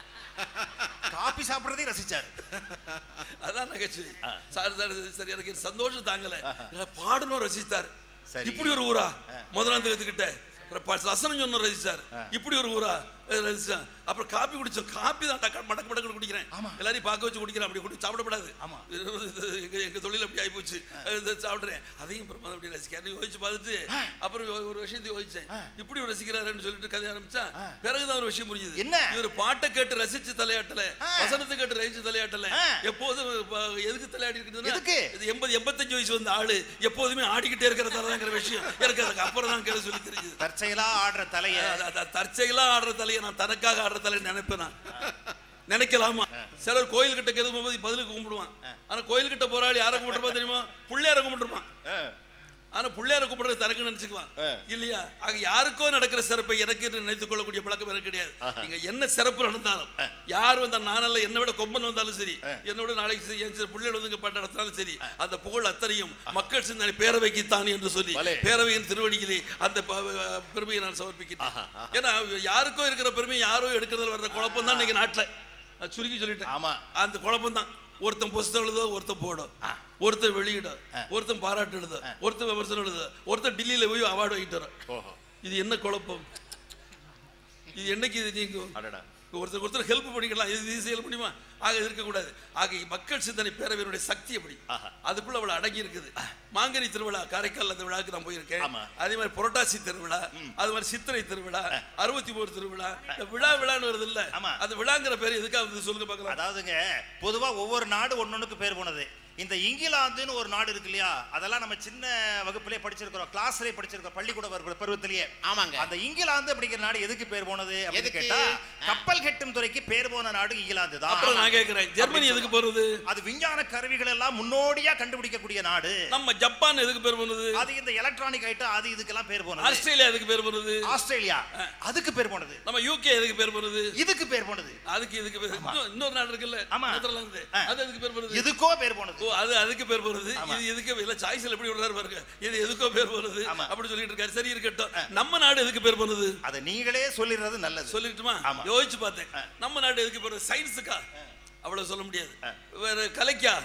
காபி சாப்பிடுறதே ரசிச்சாரு அதான் நகைச்சுவை சார் சார் சரி எனக்கு இது சந்தோஷம் தாங்கல பாடணும் ரசித்தார் சரி. இப்படி ஒரு ஊரா முதலாந்தகத்துக்கிட்ட ரசனம் சொன்ன ரசிச்சார் இப்படி ஒரு ஊரா அஹ் ரசிச்சான் அப்புறம் காப்பி குடிச்சோம் காப்பி தான் டக்கு மடக்கு மடக்கு குடிக்கிறேன் எல்லாரையும் பார்க்க வச்சு குடிக்கிறேன் அப்படி குடி சாப்பிடப்படாது ஆமா. இது இது எங்க எங்க தொழில் அப்படி ஆகி போச்சு சாப்பிடுறேன் அதையும் பிரமாதம் அப்படி ரசிக்கிறேன் யோசிச்சு பார்த்துட்டு அப்புறம் ஒரு- ஒரு விஷயத்தை யோசிச்சேன் இப்படி ஒரு ரசிக்கிறாருன்னு சொல்லிட்டு கதை ஆரம்பிச்சா பிறகுதான் ஒரு விஷயம் புரியுது என்ன? இவர் பாட்டை கேட்டு ரசிச்சு தலையாட்டல வசனத்தை கேட்டு ரசிச்சு தலையாட்டல ஆ. எப்போதும் ப- எதுக்கு தலையாடி இருக்குதுன்னா எதுக்கு? இது எண்பது எண்பத்தஞ்சு வயசு வந்த ஆளு எப்போதுமே ஆடிக்கிட்டே இருக்கிறதாங்கிற விஷயம் எனக்கு அதுக்கு அப்புறம் தான் கேள்வி சொல்லி தெரிஞ்சது தற்செயலா ஆடுற தலைய தற்செயலா ஆடுற தலையை நான் தனக்காக ஆடுற தலை நினைப்பேன் நான் நினைக்கலாமா சிலர் கோயில் கிட்ட கெதும் போது பதிலுக்கு கும்பிடுவான் ஆனா கோயில் கிட்ட போராளி யாரை கும்பிட்டுருப்பான் தெரியுமா பிள்ளையார கும்பிட்டுருப்பான் ஆனா பிள்ளையார கும்பிடுறது தனக்கு நினைச்சுக்குவான் இல்லையா ஆக யாருக்கோ நடக்கிற சிறப்பை எனக்கு என்று நினைத்துக் கொள்ளக்கூடிய பழக்கம் எனக்கு கிடையாது நீங்க என்ன சிறப்பு நடந்தாலும் யார் வந்தா நானல்ல என்னை விட கொம்பன் வந்தாலும் சரி என்னோட நாளைக்கு சரி, என் சிறு பிள்ளைகள் வந்து இங்க பாட்டு நடத்தினாலும் சரி அந்த புகழ் அத்தனையும் மக்கள் சிந்தனை பேரவைக்கு தான் என்று சொல்லி பலே. பேரவையின் திருவடிகளே அந்த ப- ப- பெருமையை நான் சமர்ப்பிக்கிறேன் ஏன்னா யாருக்கோ இருக்கிற பெருமை யாரோ எடுக்கிறதுல வர்ற குழப்பம் தான் இன்னைக்கு நாட்டுல நான் சுருக்கி சொல்லிட்டேன் ஆமா. அந்த குழப்பம் தான் ஒருத்தன் புஸ்தகம் எழுத ஒருத்தன் போடும் ஒருத்தன் வெளியிட ஒருத்தன் பாராட்டு எழுத ஒருத்தன் விமர்சனம் எழுத ஒருத்தன் டெல்லியில போய் அவார்டு வாங்கிட்டு வர ஓஹோ இது என்ன குழப்பம் இது என்னைக்கு இது நீங்க அடடா ஒருத்தர் ஒருத்தர் ஹெல்ப் பண்ணிக்கலாம் இது இது செய்ய முடியுமா ஆக இது இருக்கக்கூடாது ஆக மக்கள் சிந்தனை பேரவையினுடைய சக்தி எப்படி அதுக்குள்ள அவ்வளவு அடங்கி இருக்குது மாங்கனி திருவிழா காரைக்கால் அந்த விழாக்கு நான் போயிருக்கேன் ஆமா. அதே மாதிரி புரட்டாசி திருவிழா அது மாதிரி சித்திரை திருவிழா அறுபத்தி மூணு திருவிழா இந்த விழா விழான்னு வருது இல்ல ஆமா. அந்த விழாங்கிற பேர் எதுக்காக வந்து சொல்லுங்க பார்க்கலாம் அதாவதுங்க பொதுவா ஒவ்வொரு நாடு ஒன்னொன்னுக்கு பேர் போனது இந்த இங்கிலாந்துன்னு ஒரு நாடு இருக்கு இல்லையா அதெல்லாம் நம்ம சின்ன வகுப்பிலே படிச்சிருக்கிறோம் கிளாஸ்லயே படிச்சிருக்கோம் பள்ளிக்கூட வகுப்பு பருவத்திலேயே ஆமாங்க. அந்த இங்கிலாந்து அப்படிங்கிற நாடு எதுக்கு பேர் போனது அப்படின்னு எதுக்கு? கேட்டா கப்பல் கட்டும் துறைக்கு பேர் போன நாடு இங்கிலாந்து அப்புறம் தான் நான் கேட்கிறேன் ஜெர்மனி எதுக்கு போறது அது விஞ்ஞான கருவிகள் எல்லாம் முன்னோடியா கண்டுபிடிக்கக்கூடிய நாடு நம்ம ஜப்பான் எதுக்கு பேர் போனது அது இந்த எலக்ட்ரானிக் ஐட்டம் அது இதுக்கெல்லாம் பேர் போனது ஆஸ்திரேலியா எதுக்கு பேர் போனது ஆஸ்திரேலியா அதுக்கு பேர் போனது நம்ம யூகே எதுக்கு பேர் போனது இதுக்கு பேர் போனது அதுக்கு இதுக்கு பேர் இன்னும் இன்னொரு நாடு இருக்குல்ல ஆமா. நெதர்லாந்து ஆ. அது எதுக்கு பேர் போனது இதுக்கோ பேர் போனது ஓ அது அதுக்கு பேர் போறது இது எதுக்கு இல்ல சாய்ஸ்ல எப்படி விடுறாரு பாருங்க இது எதுக்கோ பேர் போறது ஆமா. அப்படி சொல்லிட்டு இருக்காரு சரி இருக்கட்டும் நம்ம நாடு எதுக்கு பேர் போனது அதை நீங்களே சொல்லிடுறது நல்லது சொல்லிட்டுமா ஆமா. யோசிச்சு பார்த்தேன் நம்ம நாடு எதுக்கு போறது சயின்ஸுக்கா அவ்வளவு சொல்ல முடியாது வேற கலைக்கா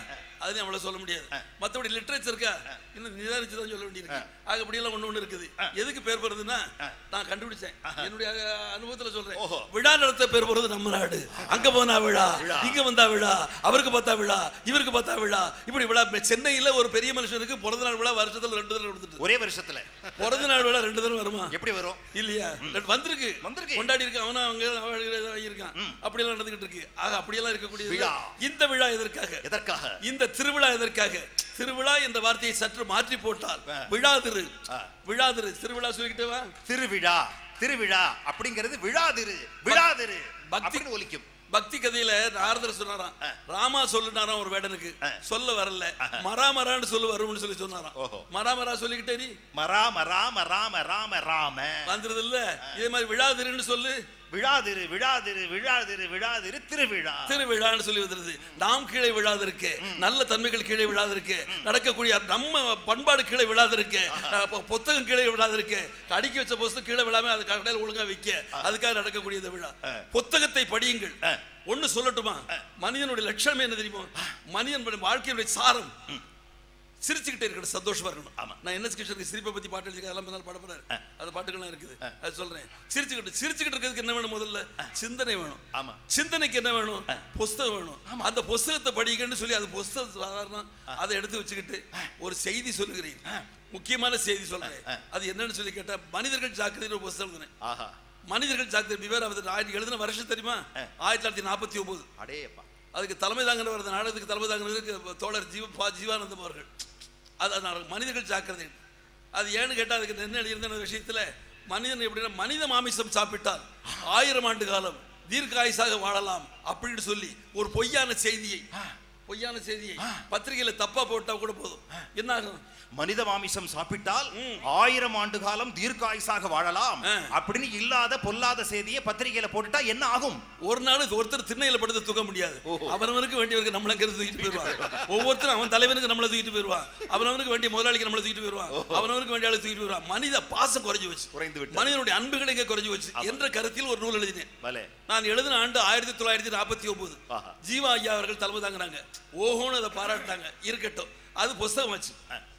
அது நம்மள சொல்ல முடியாது மத்தபடி லிட்ரேச்சருக்கா இன்னும் நிதானிச்சு தான் சொல்ல வேண்டியிருக்கு ஆக அப்படியெல்லாம் ஒண்ணு ஒண்ணு இருக்குது எதுக்கு பேர் பெறுதுன்னா நான் கண்டுபிடிச்சேன் என்னுடைய அஹ், அனுபவத்துல சொல்றேன் ஓஹோ. விழா நடத்த பேர் பெறுவது நம்ம நாடு அங்க போனா விழா இங்க வந்தா விழா அவருக்கு பார்த்தா விழா இவருக்கு பார்த்தா விழா இப்படி விழா சென்னையில ஒரு பெரிய மனுஷனுக்கு பிறந்த நாள் விழா வருஷத்துல ரெண்டு தடவை கொடுத்துட்டு ஒரே வருஷத்துல பிறந்த நாள் விழா ரெண்டு தடவை வருமா எப்படி வரும் இல்லையா வந்திருக்கு வந்திருக்கு. கொண்டாடி இருக்கு அவனா அவங்க அவன் இருக்கான் அப்படியெல்லாம் நடந்துகிட்டு இருக்கு ஆக அப்படியெல்லாம் இருக்கக்கூடிய விழா. இந்த விழா எதற்காக எதற்காக இந்த திருவிழா எதற்காக திருவிழா என்ற வார்த்தையை சற்று மாற்றி போட்டால் விழா திரு ஆ. விழா திரு திருவிழா சொல்லிக்கிட்டே வா திருவிழா திருவிழா அப்படிங்கிறது விழாதிரு விழாதிரு பக்தி- அப்படின்னு ஒலிக்கும் பக்தி கதையில நாரதர் சொன்னாராம் ராமா சொல்லுனாராம் ஒரு வேடனுக்கு சொல்ல வரல மரா மரான்னு சொல்லு வரும்னு சொல்லி சொன்னாராம் ஓஹோ. மரா மரா சொல்லிக்கிட்டே நீ மராம ராம ராம ராம ராம வந்துருது இல்ல இதே மாதிரி விழா திருன்னு சொல்லு விழாதிரு விழாதிரு விழாதிரு விழாதிரு திருவிழா திருவிழான்னு சொல்லி வந்துருது நாம் கீழே விழாது இருக்கு நல்ல தன்மைகள் கீழே விழாது இருக்கு நடக்கக்கூடிய நம்ம பண்பாடு கீழே விழாது இருக்கு அஹ் பொ- புத்தகம் கீழே விழாது இருக்கு அடுக்கி வச்ச புஸ்தகம் கீழே விழாம அது கடையில் ஒழுங்கா விற்க அதுக்காக நடக்கக்கூடிய இந்த விழா புத்தகத்தை படியுங்கள் ஒண்ணு சொல்லட்டுமா மனிதனுடைய லட்சணம் என்ன தெரியுமா மனிதனுடைய வாழ்க்கையுடைய சாரம் சிரிச்சுக்கிட்டே இருக்கணும் சந்தோஷமா இருக்கணும் ஆமா நான் என்ன கிருஷ்ணருக்கு சிரிப்பை பத்தி பாட்டு எழுதி எல்லாம் பின்னால் பாட போறாரு அது பாட்டுகள்லாம் இருக்குது அது சொல்றேன் சிரிச்சுக்கிட்டு சிரிச்சுக்கிட்டு இருக்கிறதுக்கு என்ன வேணும் முதல்ல சிந்தனை வேணும் ஆமா. சிந்தனைக்கு என்ன வேணும் புஸ்தகம் வேணும் அந்த புஸ்தகத்தை படிக்கணும்னு சொல்லி அது புஸ்தகம் சாதாரண அதை எடுத்து வச்சுக்கிட்டு ஒரு செய்தி சொல்லுகிறேன் முக்கியமான செய்தி சொல்றேன் அது என்னன்னு சொல்லி கேட்டா மனிதர்கள் ஜாக்கிரதை ஒரு புஸ்தகம் எழுதினேன். ஆஹா மனிதர்கள் ஜாக்கிரதை விவரம் அது ஆயிரத்தி எழுதின வருஷம் தெரியுமா ஆயிரத்தி தொள்ளாயிரத்தி நாற்பத்தி ஒன்பது அடேப்பா அதுக்கு தலைமை தாங்கின வருது நாடகத்துக்கு தலைமை தாங்கினதுக்கு தோழர் ஜீவ பா ஜீவானந்தம் அவர்கள் அது அது நான் மனிதர்கள் ஜாக்கிரதை அது ஏன்னு கேட்டால் அதுக்கு என்ன எழுதியிருந்த விஷயத்துல மனிதன் எப்படின்னா மனித மாமிசம் சாப்பிட்டால் ஆயிரம் ஆண்டு காலம் தீர்க்காயுசாக வாழலாம் அப்படின்னு சொல்லி ஒரு பொய்யான செய்தியை பொய்யான செய்தியை பத்திரிகையில தப்பா போட்டா கூட போதும் என்ன ஆகும் மனித மாமிசம் சாப்பிட்டால் ஆயிரம் ஆண்டு காலம் தீர்க்காயுசாக வாழலாம் ஆ. அப்படின்னு இல்லாத பொல்லாத செய்தியை பத்திரிகையில போட்டுட்டா என்ன ஆகும் ஒரு நாள் ஒருத்தர் திண்ணையில படுத்து தூக்க முடியாது ஓஹோ. அவனவனுக்கு வேண்டியவருக்கு நம்மள அங்கிருந்து தூக்கிட்டு போயிருவான் ஒவ்வொருத்தரும் அவன் தலைவனுக்கு நம்மள தூக்கிட்டு போயிருவான் அவனவனுக்கு வேண்டிய முதலாளிக்கு நம்மள தூக்கிட்டு போயிருவான் அவனவனுக்கு வேண்டிய ஆளு தூக்கிட்டு போயிருவான் மனித பாசம் குறைஞ்சு வச்சு குறைந்து விட்டது. மனிதனுடைய அன்புகள் எங்க குறைஞ்சு வச்சு என்ற கருத்தில் ஒரு நூல் எழுதினேன் பலே நான் எழுதின ஆண்டு ஆயிரத்தி தொள்ளாயிரத்தி நாற்பத்தி ஒன்பது ஆஹா. ஜீவா ஐயா அவர்கள் தலைமை தாங்கினாங்க ஓஹோன்னு அதை பாராட்டினாங்க இருக்கட்டும் அது புஸ்தகம் வச்சு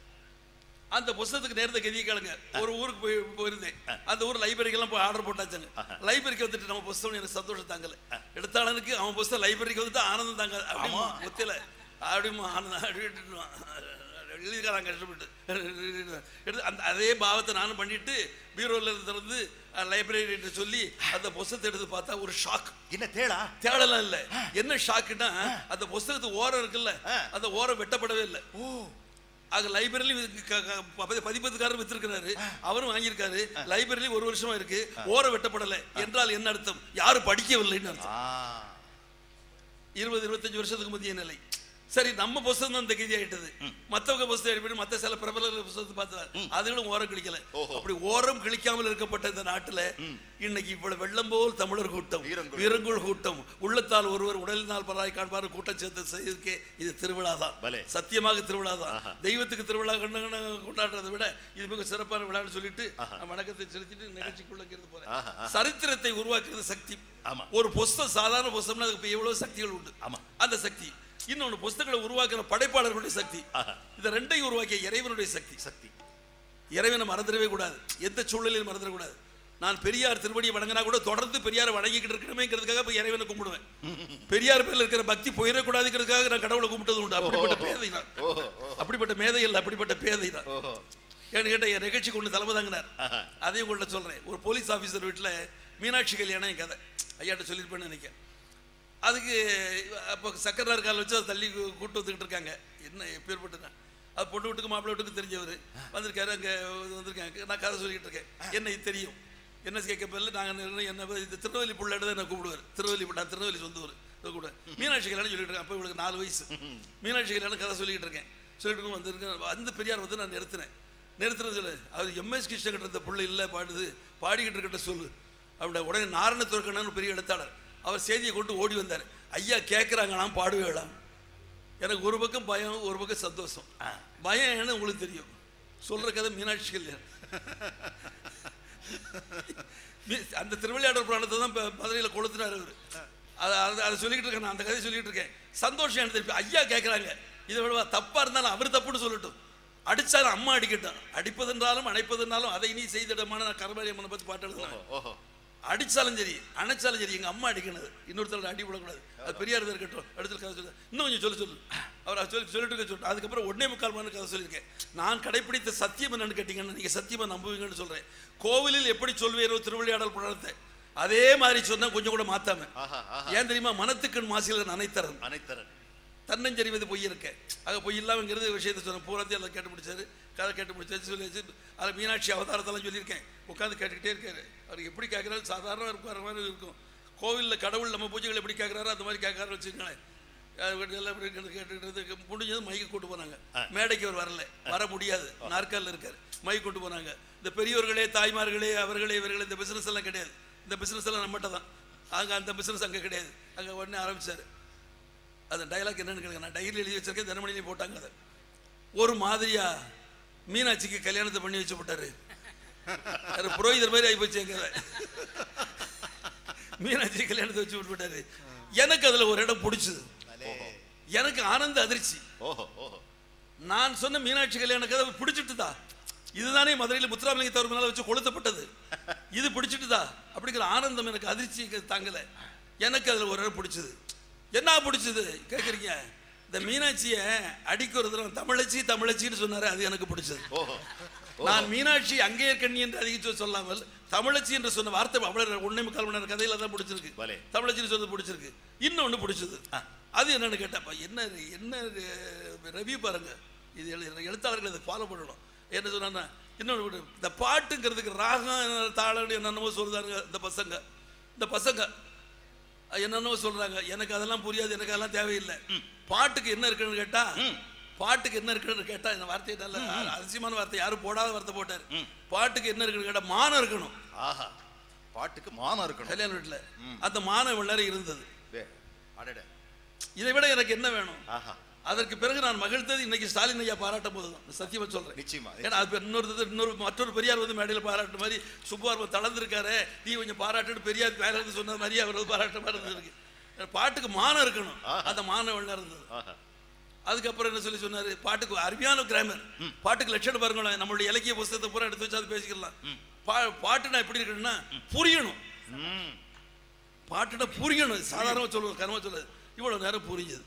அந்த புஸ்தகத்துக்கு நேரத்தை கதியை கேளுங்க ஒரு ஊருக்கு போய் போயிருந்தேன் அந்த ஊர் லைப்ரரிக்கு எல்லாம் போய் ஆர்டர் போட்டாச்சாங்க லைப்ரரிக்கு வந்துட்டு நம்ம புஸ்தகம் எனக்கு சந்தோஷம் தாங்கல எடுத்தாளனுக்கு அவன் புஸ்தகம் லைப்ரரிக்கு வந்துட்டு ஆனந்தம் தாங்க அப்படிமா ஒத்தில அப்படிமா ஆனந்தம் அப்படின்ட்டுருவான் எழுதிக்கிறாங்க கஷ்டப்பட்டு எடுத்து அந்த அதே பாவத்தை நானும் பண்ணிட்டு பீரோல இருந்து திறந்து லைப்ரரி சொல்லி அந்த புஸ்தகத்தை எடுத்து பார்த்தா ஒரு ஷாக் என்ன தேடா தேடலாம் இல்ல என்ன ஷாக்குன்னா அந்த புஸ்தகத்து ஓரம் இருக்குல்ல அந்த ஓரம் வெட்டப்படவே இல்லை ஆக லைப்ரரி பதிப்பத்துக்காரர் வித்திருக்கிறாரு அவரும் வாங்கியிருக்காரு லைப்ரரி ஒரு வருஷமா இருக்கு ஓரம் வெட்டப்படலை என்றால் என்ன அர்த்தம் யாரும் படிக்கவில்லைன்னு அர்த்தம் ஆ இருபது இருபத்தஞ்சு வருஷத்துக்கு முந்தைய நிலை சரி நம்ம புஸ்தகம் தான் இந்த கதி ஆயிட்டது மத்தவங்க புஸ்தகம் எடுப்பிட்டு மத்த சில பிரபல புஸ்தகத்தை பார்த்தா அதுகளும் ஓரம் கிழிக்கல அப்படி ஓரம் கிழிக்காமல் இருக்கப்பட்ட இந்த நாட்டுல இன்னைக்கு இவ்வளவு வெள்ளம் போல் தமிழர் கூட்டம் வீரங்குள். வீரங்குள் கூட்டம் உள்ளத்தால் ஒருவர் உடலினால் பராய் காண்பார் கூட்டம் சேர்த்து செய்திருக்கே இது திருவிழா தான் பலே. சத்தியமாக திருவிழா தான் தெய்வத்துக்கு திருவிழா கொண்டாட- கொண்டாடுறதை விட இது மிக சிறப்பான விழான்னு சொல்லிட்டு நான் வணக்கத்தை செலுத்திட்டு நிகழ்ச்சிக்குள்ள இருந்து போறேன் சரித்திரத்தை உருவாக்குறது சக்தி ஆமா. ஒரு புஸ்தகம் சாதாரண புஸ்தகம்னா அதுக்கு இப்ப எவ்வளவு சக்திகள் உண்டு ஆமா. அந்த சக்தி இன்னொன்னு புஸ்தகங்களை உருவாக்குற படைப்பாளர்களுடைய சக்தி ஆஹா. இந்த ரெண்டையும் உருவாக்கிய இறைவனுடைய சக்தி சக்தி இறைவனை மறந்துடவே கூடாது எந்த சூழ்நிலையிலும் மறந்துடக்கூடாது நான் பெரியார் திருவடியை வணங்கினா கூட தொடர்ந்து பெரியாரை வணங்கிக்கிட்டு இருக்கணுமேங்கிறதுக்காக போய் இறைவனை கும்பிடுவேன் பெரியார் பேர்ல இருக்கிற பக்தி போயிடக்கூடாதுங்கிறதுக்காக நான் கடவுளை கும்பிட்டது உண்டு அப்படிப்பட்ட பேதை தான் அப்படிப்பட்ட மேதை இல்லை அப்படிப்பட்ட பேதை தான் ஓஹோ ஏன்னு கேட்ட என் நிகழ்ச்சி கொண்டு தலைமை தாங்கினார் அதையும் கொண்டு சொல்றேன் ஒரு போலீஸ் ஆபீசர் வீட்டுல மீனாட்சி கல்யாணம் என் கதை ஐயாட்ட சொல்லியிருப்பேன்னு நினைக்கிறேன் அதுக்கு அப்போ சக்கரார் கால் வச்சு அதை தள்ளி கூ- கூட்டு வந்துக்கிட்டு இருக்காங்க என்ன எப்பேற்பட்டா அது பொண்ணு வீட்டுக்கு மாப்பிள்ளை வீட்டுக்கு தெரிஞ்சவர் வந்திருக்காரு அங்கே வந்திருக்காங்க நான் கதை சொல்லிக்கிட்டு இருக்கேன் என்ன இது தெரியும் என்ன கேட்க பேர்ல நாங்கள் என்ன இது திருநெல்வேலி புள்ள தான் என்ன கூப்பிடுவார் திருநெல்வேலி நான் திருநெல்வேலி சொந்த ஊர் இதை கூட மீனாட்சி கல்யாணம் சொல்லிட்டு இருக்கேன் அப்போ இவளுக்கு நாலு வயசு மீனாட்சி கல்யாணம் கதை சொல்லிக்கிட்டு இருக்கேன் சொல்லிட்டு இருக்கும் வந்திருக்கேன் வந்து பெரியார் வந்து நான் நிறுத்தினேன் நிறுத்துறது சொல்லு அவர் எம்எஸ் கிருஷ்ணன் கிட்ட இந்த புள்ள இல்லை பாடுது பாடிக்கிட்டு இருக்கிட்ட சொல்லு அப்படின்னா உடனே நாரண துறக்கணும்னு பெரிய எழுத்தாளர் அவர் செய்தியை கொண்டு ஓடி வந்தார் ஐயா கேட்குறாங்க நான் பாடுவேலாம் எனக்கு ஒரு பக்கம் பயம் ஒரு பக்கம் சந்தோஷம் பயம் என்னன்னு உங்களுக்கு தெரியும் சொல்ற கதை மீனாட்சி கல்யாணம் மீ- அந்த திருவிளையாடல் புராணத்தை தான் இப்போ மதுரையில் கொளுத்துனார் அவர் அதை அதை அதை சொல்லிக்கிட்டு இருக்கேன் நான் அந்த கதையை சொல்லிட்டு இருக்கேன் சந்தோஷம் எனக்கு தெரியும் ஐயா கேட்குறாங்க இதை விடவா தப்பா இருந்தாலும் அவர் தப்புன்னு சொல்லட்டும் அடிச்சாலும் அம்மா அடிக்கட்டும் அடிப்பதென்றாலும் அணைப்பதென்றாலும் அதை நீ செய்திடமான நான் கருமாரியம்மனை பத்தி பாட்டு எழுதுனேன் ஓஹோ அடிச்சாலும் சரி அணைச்சாலும் சரி எங்க அம்மா அடிக்கணும் இன்னொருத்தர் அடி விடக்கூடாது அது பெரியார் இது இருக்கட்டும் அடுத்த கதை சொல்லு இன்னும் கொஞ்சம் சொல்லு சொல்லு அவர் அதை சொல்லி சொல்லிட்டு இருக்க சொல்லிட்டு அதுக்கப்புறம் ஒன்னே முக்கால் மணி கதை சொல்லியிருக்கேன் நான் கடைப்பிடித்த சத்தியம் என்னன்னு கேட்டீங்கன்னா நீங்க சத்தியமா நம்புவீங்கன்னு சொல்றேன் கோவிலில் எப்படி சொல்வேரோ திருவிளையாடல் புராணத்தை அதே மாதிரி சொன்னா கொஞ்சம் கூட மாத்தாம ஆஹா ஆஹா ஏன் தெரியுமா மனத்துக்கண் மாசில நனைத்தரன் அனைத்தரன் தன்னஞ்சரிவது பொய் இருக்க ஆக பொய் இல்லாமங்கிறது விஷயத்தை சொன்ன பூரத்தையும் எல்லாம் கேட்டு முடிச்சாரு கதை கேட்டு முடிச்சாச்சு சொல்லி வச்சு அதில் மீனாட்சி அவதாரத்தெல்லாம் சொல்லியிருக்கேன் உட்காந்து கேட்டுக்கிட்டே இருக்காரு அவர் எப்படி கேட்குறாரு சாதாரண இருக்கிற மாதிரி இருக்கும் கோவிலில் கடவுள் நம்ம பூஜைகள் எப்படி கேட்குறாரோ அந்த மாதிரி கேட்குறாரு வச்சுக்கோங்களேன் அது வந்து எல்லாம் இப்படி இருந்து கேட்டுக்கிட்டு முடிஞ்சது மைக்கு கூட்டு போனாங்க மேடைக்கு அவர் வரல வர முடியாது நாற்காலில் இருக்காரு மைக் கொண்டு போனாங்க இந்த பெரியவர்களே தாய்மார்களே அவர்களே இவர்களே இந்த பிசினஸ் எல்லாம் கிடையாது இந்த பிசினஸ் எல்லாம் நம்மகிட்ட தான் அங்கே அந்த பிசினஸ் அங்கே கிடையாது அங்கே உடனே ஆரம்பிச்சாரு அந்த டைலாக் என்னன்னு கேளுங்க நான் டைரியில் எழுதி வச்சிருக்கேன் தினமணிலையும் போட்டாங்க அதை ஒரு மாதிரியா மீனாட்சிக்கு கல்யாணத்தை பண்ணி வச்சு போட்டாரு அது புரோகிதர் மாதிரி ஆகி போச்சு எங்க மீனாட்சி கல்யாணத்தை வச்சு விட்டு போட்டாரு எனக்கு அதுல ஒரு இடம் பிடிச்சது எனக்கு ஆனந்த அதிர்ச்சி ஓஹோ ஓஹோ நான் சொன்ன மீனாட்சி கல்யாண கதை பிடிச்சிட்டுதா இதுதானே மதுரையில் முத்துராமலிங்க தவிர மேல வச்சு கொளுத்தப்பட்டது இது பிடிச்சிட்டுதா அப்படிங்கிற ஆனந்தம் எனக்கு அதிர்ச்சி எனக்கு தாங்கல எனக்கு அதுல ஒரு இடம் பிடிச்சது என்ன பிடிச்சது கேக்குறீங்க இந்த மீனாட்சியை அடிக்கிறது தமிழச்சி தமிழச்சின்னு சொன்னாரு அது எனக்கு பிடிச்சது ஓஹோ நான் மீனாட்சி அங்கே கண்ணி என்று அதிக சொல்லாமல் தமிழச்சி என்று சொன்ன வார்த்தை அவ்வளவு ஒன்னே முக்கால் மணி நேரம் கதையில தான் பிடிச்சிருக்கு பலே. தமிழச்சின்னு சொன்னது பிடிச்சிருக்கு இன்னொன்னு பிடிச்சது அது என்னன்னு கேட்டப்ப என்ன என்ன ரெவியூ பாருங்க இது எழு- எழுத்தாளர்கள் இதை ஃபாலோ பண்ணணும் என்ன சொன்னா இன்னொன்று இந்த பாட்டுங்கிறதுக்கு ராகம் தாளம் என்னென்னமோ சொல்றாங்க இந்த பசங்க இந்த பசங்க என்னென்னமோ சொல்றாங்க எனக்கு அதெல்லாம் புரியாது எனக்கு அதெல்லாம் தேவையில்லை பாட்டுக்கு என்ன இருக்குன்னு கேட்டா பாட்டுக்கு என்ன இருக்குன்னு கேட்டா இந்த வார்த்தையை நல்ல அதிசயமான வார்த்தை யாரும் போடாத வார்த்தை போட்டாரு பாட்டுக்கு என்ன இருக்குன்னு கேட்டா மானம் இருக்கணும் ஆஹா பாட்டுக்கு மானம் இருக்கணும் கல்யாண வீட்டுல அந்த மானம் இவ்வளவு நேரம் இருந்தது டே, அடடே இதை விட எனக்கு என்ன வேணும் ஆஹா அதற்கு பிறகு நான் மகிழ்ந்தது இன்னைக்கு ஸ்டாலின் ஐயா பாராட்டும் போது தான் சத்தியமா சொல்றேன் நிச்சயமா ஏன்னா அது இன்னொரு இன்னொரு மற்றொரு பெரியார் வந்து மேடையில் பாராட்டு மாதிரி சுப்புவார் தளர்ந்திருக்காரு நீ கொஞ்சம் பாராட்டுன்னு பெரியார் மேல இருந்து சொன்ன மாதிரி அவர் வந்து பாராட்ட மாதிரி இருந்திருக்கு பாட்டுக்கு மானம் இருக்கணும் அந்த மானம் வெள்ள இருந்தது ஆஹா அதுக்கப்புறம் என்ன சொல்லி சொன்னாரு பாட்டுக்கு அருமையான கிராமர் பாட்டுக்கு லட்சணம் பாருங்களேன் நம்மளுடைய இலக்கிய புஸ்தகத்தை பூரா எடுத்து வச்சு அது பேசிக்கலாம் பா பாட்டுனா எப்படி இருக்கணும்னா புரியணும் ம் பாட்டுனா புரியணும் சாதாரணமாக சொல்லுவோம் கனமா சொல்லாது இவ்வளவு நேரம் புரிஞ்சது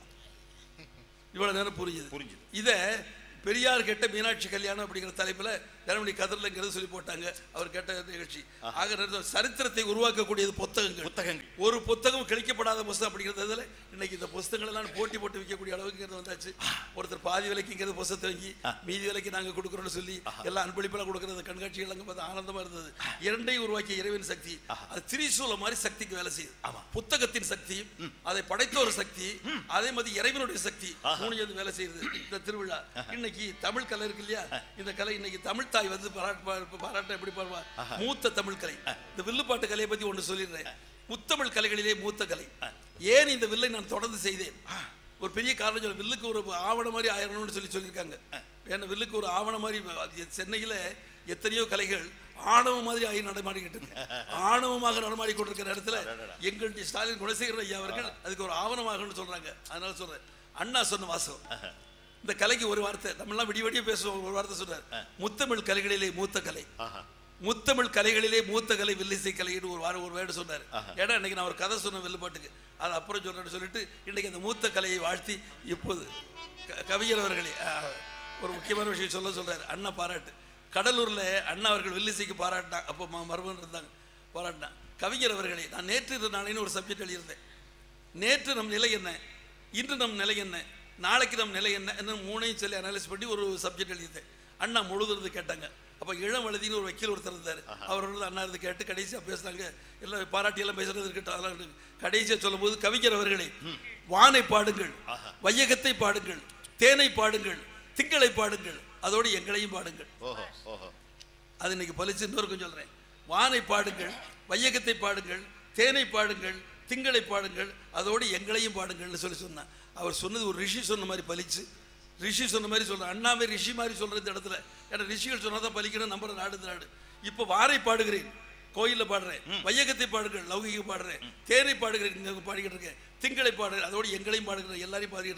இவ்வளவு நேரம் புரிஞ்சது புரிஞ்சுது. இதை பெரியார் கேட்ட மீனாட்சி கல்யாணம் அப்படிங்கிற தலைப்புல தினமணி கதிரலங்கிறது சொல்லி போட்டாங்க அவர் கேட்ட நிகழ்ச்சி ஆக நேரத்துல சரித்திரத்தை உருவாக்கக்கூடியது புத்தகங்கள் புத்தகங்கள். ஒரு புத்தகம் கிழிக்கப்படாத புத்தகம் அப்படிங்கிறதுல இன்னைக்கு இந்த புத்தகங்கள் எல்லாம் போட்டி போட்டு விற்கக்கூடிய அளவுக்கு இங்க வந்தாச்சு ஒருத்தர் பாதி விலைக்குங்கிறது புத்தகத்தை வாங்கி மீதி விலைக்கு நாங்க கொடுக்குறோம்னு சொல்லி எல்லாம் அன்பளிப்பெல்லாம் கொடுக்குறது கண்காட்சிகள் அங்க பார்த்து ஆனந்தமா இருந்தது இரண்டையும் உருவாக்கிய இறைவன் சக்தி அது திரிசூல மாதிரி சக்திக்கு வேலை செய்யுது புத்தகத்தின் சக்தி அதை படைத்த ஒரு சக்தி அதே மாதிரி இறைவனுடைய சக்தி மூணு சேர்ந்து வேலை செய்யுது இந்த திருவிழா இன்னைக்கு தமிழ் கலை இருக்கு இல்லையா இந்த கலை இன்னைக்கு தமிழ் தாய் வந்து பாராட்டு பாராட்ட எப்படி பாருவா மூத்த தமிழ் கலை இந்த வில்லுப்பாட்டு கலையை பத்தி ஒண்ணு சொல்லிடுறேன் முத்தமிழ் கலைகளிலே மூத்த கலை ஏன் இந்த வில்லை நான் தொடர்ந்து செய்தேன் ஒரு பெரிய காரணம் சொல்ல வில்லுக்கு ஒரு ஆவணம் மாதிரி ஆயிரணும்னு சொல்லி சொல்லியிருக்காங்க ஏன்னா வில்லுக்கு ஒரு ஆவணம் மாதிரி அது சென்னையில எத்தனையோ கலைகள் ஆணவம் மாதிரி ஆகி நடமாடிக்கிட்டு இருக்கு ஆணவமாக நடமாடி கொண்டிருக்கிற இடத்துல எங்களுடைய ஸ்டாலின் குணசேகரன் ஐயா அவர்கள் அதுக்கு ஒரு ஆவணமாகன்னு சொல்றாங்க அதனால சொல்றேன் அண்ணா சொன்ன வாசகம் இந்த கலைக்கு ஒரு வார்த்தை நம்மளாம் விடிய விடிய பேசுவோம் ஒரு வார்த்தை சொல்றாரு முத்தமிழ் கலைகளிலே மூத்த கலை ஆஹா முத்தமிழ் கலைகளிலே மூத்த கலை வில்லிசை கலைன்னு ஒரு வாரம் ஒரு வேர்டு சொன்னார் ஏன்னா இன்னைக்கு நான் ஒரு கதை சொன்ன வில்லுப்பாட்டுக்கு அது அப்புறம் சொல்றேன்னு சொல்லிட்டு இன்னைக்கு அந்த மூத்த கலையை வாழ்த்தி இப்போது க- கவிஞர் அவர்களே ஆஹ், ஒரு முக்கியமான விஷயம் சொல்ல சொல்றாரு அண்ணா பாராட்டு கடலூர்ல அண்ணா அவர்கள் வில்லிசைக்கு பாராட்டினா அப்போ ம- மருமகன் இருந்தாங்க பாராட்டினா கவிஞர் அவர்களே நான் நேற்று இரு நாளைன்னு ஒரு சப்ஜெக்ட் எழுதியிருந்தேன் நேற்று நம் நிலை என்ன இன்று நம் நிலை என்ன நாளைக்கு நம் நிலை என்ன என்ன மூணையும் சொல்லி அனலைஸ் பண்ணி ஒரு சப்ஜெக்ட் எழுதிட்டேன் அண்ணா முழுதுறது கேட்டாங்க அப்போ இளம் எழுதின்னு ஒரு வக்கீல் ஒருத்தர் இருந்தார் அவர் வந்து அண்ணா இருந்து கேட்டு கடைசியாக பேசுனாங்க எல்லாம் பாராட்டி எல்லாம் பேசுறது இருக்கட்டும் அதெல்லாம் இருக்கட்டும். கடைசியாக சொல்லும்போது கவிஞர் அவர்களே வானை பாடுங்கள் வையகத்தை பாடுங்கள் தேனை பாடுங்கள் திங்களை பாடுங்கள் அதோடு எங்களையும் பாடுங்கள் ஓஹோ ஓஹோ அது இன்னைக்கு பலிச்சு இன்னொருக்கும் சொல்றேன் வானை பாடுங்கள் வையகத்தை பாடுங்கள் தேனை பாடுங்கள் திங்களை பாடுங்கள் அதோடு எங்களையும் பாடுங்கள்னு சொல்லி சொன்னான் அவர் சொன்னது ஒரு ரிஷி சொன்ன மாதிரி பலிச்சு ரிஷி சொன்ன மாதிரி சொல்றேன் அண்ணாவே ரிஷி மாதிரி சொல்ற இந்த இடத்துல ஏன்னா ரிஷிகள் சொன்னா தான் பலிக்கணும் நம்புற நாடு இந்த நாடு இப்போ வாரை பாடுகிறேன் கோயில்ல பாடுறேன் வையகத்தை பாடுங்கள் லௌகிக பாடுறேன் தேனை பாடுகிறேன் இங்க பாடிக்கிட்டு இருக்கேன் திங்களை பாடுகிறேன் அதோடு எங்களையும் பாடுகிறேன் எல்லாரையும் பாடிக்கிட்டு இருக்கேன்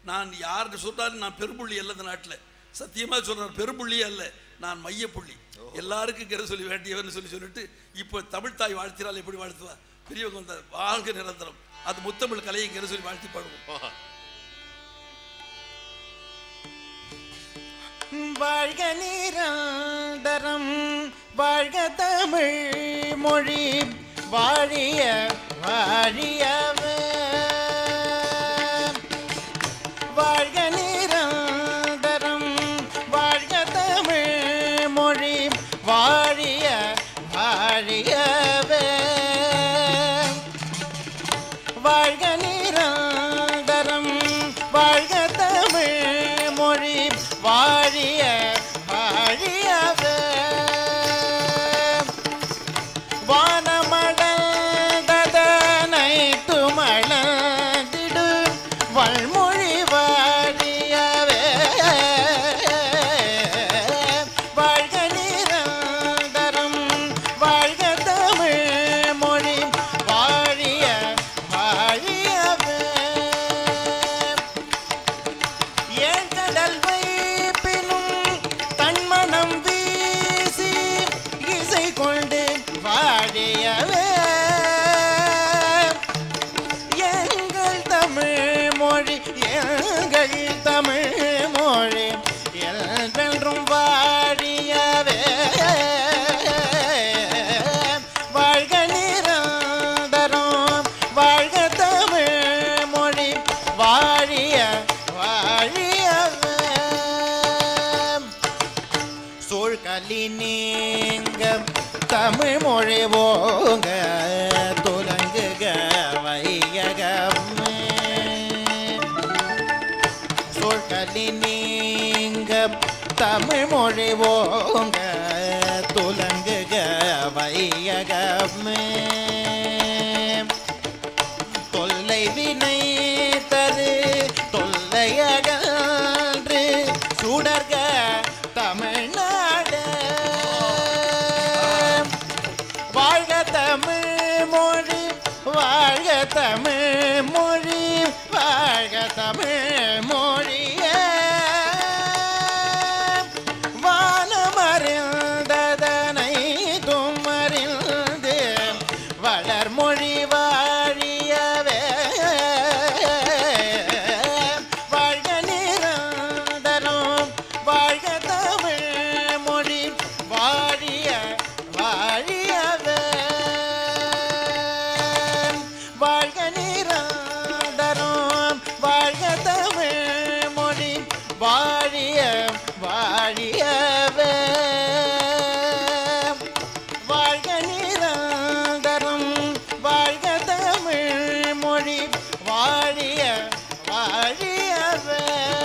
நான் யார்கிட்ட சொல்றாரு நான் பெரும்புள்ளி அல்ல இந்த நாட்டில் சத்தியமா சொல்றேன் பெரும்புள்ளி அல்ல நான் மையப்புள்ளி எல்லாருக்கும் கரை சொல்லி வேண்டியவர்னு சொல்லி சொல்லிட்டு இப்போ தமிழ் தாய் வாழ்த்தினால் எப்படி வாழ்த்துவா பெரியவங்க வந்த வாழ்க நிரந்தரம் அது முத்தமிழ் கலையை கரை சொல்லி வாழ்த்தி பாடுவோம் வாழ்க நிரந்தரம் வாழ்க தமிழ் மொழி வாழிய வாழியவே வாழ்க நிரந்தரம் வாழ்க தமிழ் மொழி வாழிய வாழியவே வாழ்க நிரந்தரம் வாழ்க தமிழ் மொழி வாழிய வாழியவே வானமடந்ததனை துமளந்திடு வள்மொழி வாழியவே வாழ்க நிரந்தரம் வாழ்க தமிழ் மொழி வாழிய வாழியவே ஏழ்கடல் வைப்பினும் தன்மனம் வீசி இசை கொண்டு வாழியவே எங்கள் தமிழ் மொழி எங்கள் தமிழ் மொழி என்றென்றும் வாழியவே வாழ்க நிரந்தரம் வாழ்க தமிழ் மொழி வாழிய வாழியவே சூழ்கலி நீங்க தமிழ் மொழி போங்க துலங்குக வையகமே சூழ்கலி நீங்க தமிழ் மொழி போங்க துலங்குக வையகமே தொல்லை வினை தரு தொல்லையகன்று சுடர்க தமிழ்நாடு வாழ்க தமிழ் மொழி வாழ்க தமிழ் மொழி வாழ்க தமிழ் மொழியே வானமறிந்ததனை தும்மறிந்து வளர்மொழி வாழியவே வாழ்க நிரந்தரம் வாழ்க தமிழ் மொழி வாழிய வாழியவே வாழ்க நிரந்தரம் வாழ்க தமிழ் மொழி வாழிய வாழியவே வாழ்க நிரந்தரம் வாழ்க தமிழ் மொழி வாழிய வாழியவே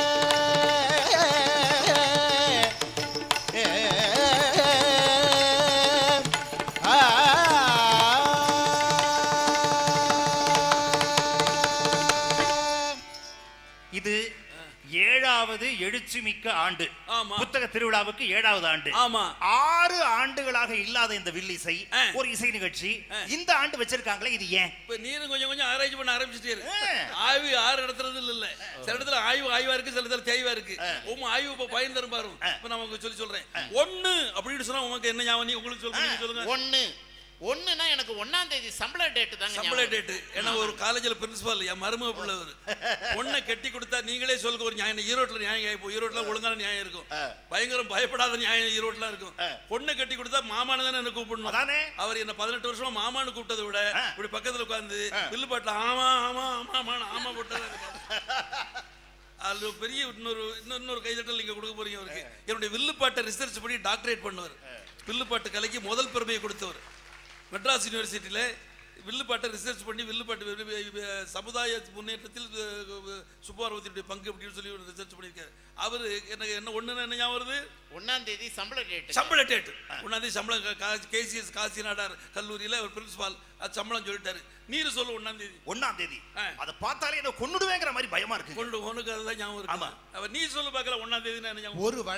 இது ஏழாவது எழுச்சி மிக்க ஆண்டு ஆமா. புத்தக திருவிழாவுக்கு ஏழாவது ஆண்டு ஆமா. ஆறு ஆண்டுகளாக இல்லாத இந்த வில்லிசை ஆ. ஒரு இசை நிகழ்ச்சி ஆ. இந்த ஆண்டு வச்சிருக்காங்களே இது ஏன் இப்ப நீரும் கொஞ்சம் கொஞ்சம் ஆராய்ச்சி பண்ண ஆரம்பிச்சுட்டே இருக்கு ஆ. ஆய்வு யார் நடத்துறது இல்ல சில இடத்துல ஆய்வு ஆய்வா இருக்கு சில இடத்துல தேய்வா இருக்கு உங்க ஆய்வு இப்ப பயன் தரும் பாரு இப்ப நான் உங்களுக்கு சொல்லி சொல்றேன் ஒண்ணு அப்படின்னு சொன்னா உங்களுக்கு என்ன ஞாபகம் நீ உங்களுக்கு சொல்லுங்க நீங்க சொல்லுங்க ஒண்ணு ஒண்ணுனா எனக்கு ஒண்ணாம் தேதி சம்பள டேட் தாங்க சம்பள ஞாபகம். டேட்டு ஏன்னா ஒரு காலேஜில் பிரின்சிபால் என் மருமக பிள்ளை அவரு பொண்ணை கட்டி கொடுத்தா நீங்களே சொல்லுங்க ஒரு நியாயம் ஈரோட்டில் நியாயம் இப்போ ஈரோட்டில் ஒழுங்கான நியாயம் இருக்கும் பயங்கரம் பயப்படாத நியாயம் ஈரோட்டில் இருக்கும் பொண்ணை கட்டி கொடுத்தா மாமானு தானே என்ன கூப்பிடணும் அதானே. அவர் என்ன பதினெட்டு வருஷமா மாமான்னு கூப்பிட்டதை விட இப்படி பக்கத்துல உட்காந்து வில்லு பாட்டில் ஆமா ஆமா ஆமா ஆமா ஆமா போட்டதா அது ஒரு பெரிய இன்னொரு இன்னொரு இன்னொரு கைதட்டல் நீங்க கொடுக்க போறீங்க அவருக்கு என்னுடைய வில்லுப்பாட்டை ரிசர்ச் பண்ணி டாக்டரேட் பண்ணுவார் வில்லுப்பாட்டு கலைக்கு முதல் பெருமையை கொடுத்தவர் மெட்ராஸ் யூனிவர்சிட்டியில் வில்லுப்பாட்டை ரிசர்ச் பண்ணி வில்லுப்பாட்டு வி- வி- வி- சமுதாய முன்னேற்றத்தில் அஹ், சுப்பார்வத்தியுடைய பங்கு அப்படின்னு சொல்லி ஒரு ரிசர்ச் பண்ணியிருக்காரு அவர் எனக்கு என்ன ஒண்ணுன்னு என்ன ஞாபகம் வருது ஒண்ணாம் தேதி சம்பள டேட் சம்பள டேட் ஒன்னாந்தேதி சம்பளம் கேசிஎஸ் காசி நாடார் கல்லூரியில் அவர் பிரின்சிபால் அது சம்பளம் சொல்லிட்டாரு நீர் சொல்லு ஒன்னாம் தேதி ஒண்ணாம் தேதி ஆ. அதை பார்த்தாலே என்ன கொன்னுடுவேங்கிற மாதிரி பயமா இருக்கு கொண்டு உனக்கு அதுதான் ஞாபகம் ஆமா. இருக்கு அவர் நீ சொல்லு பார்க்கல ஒன்னாம் தேதி என்ன ஞாபகம் ஒரு வடை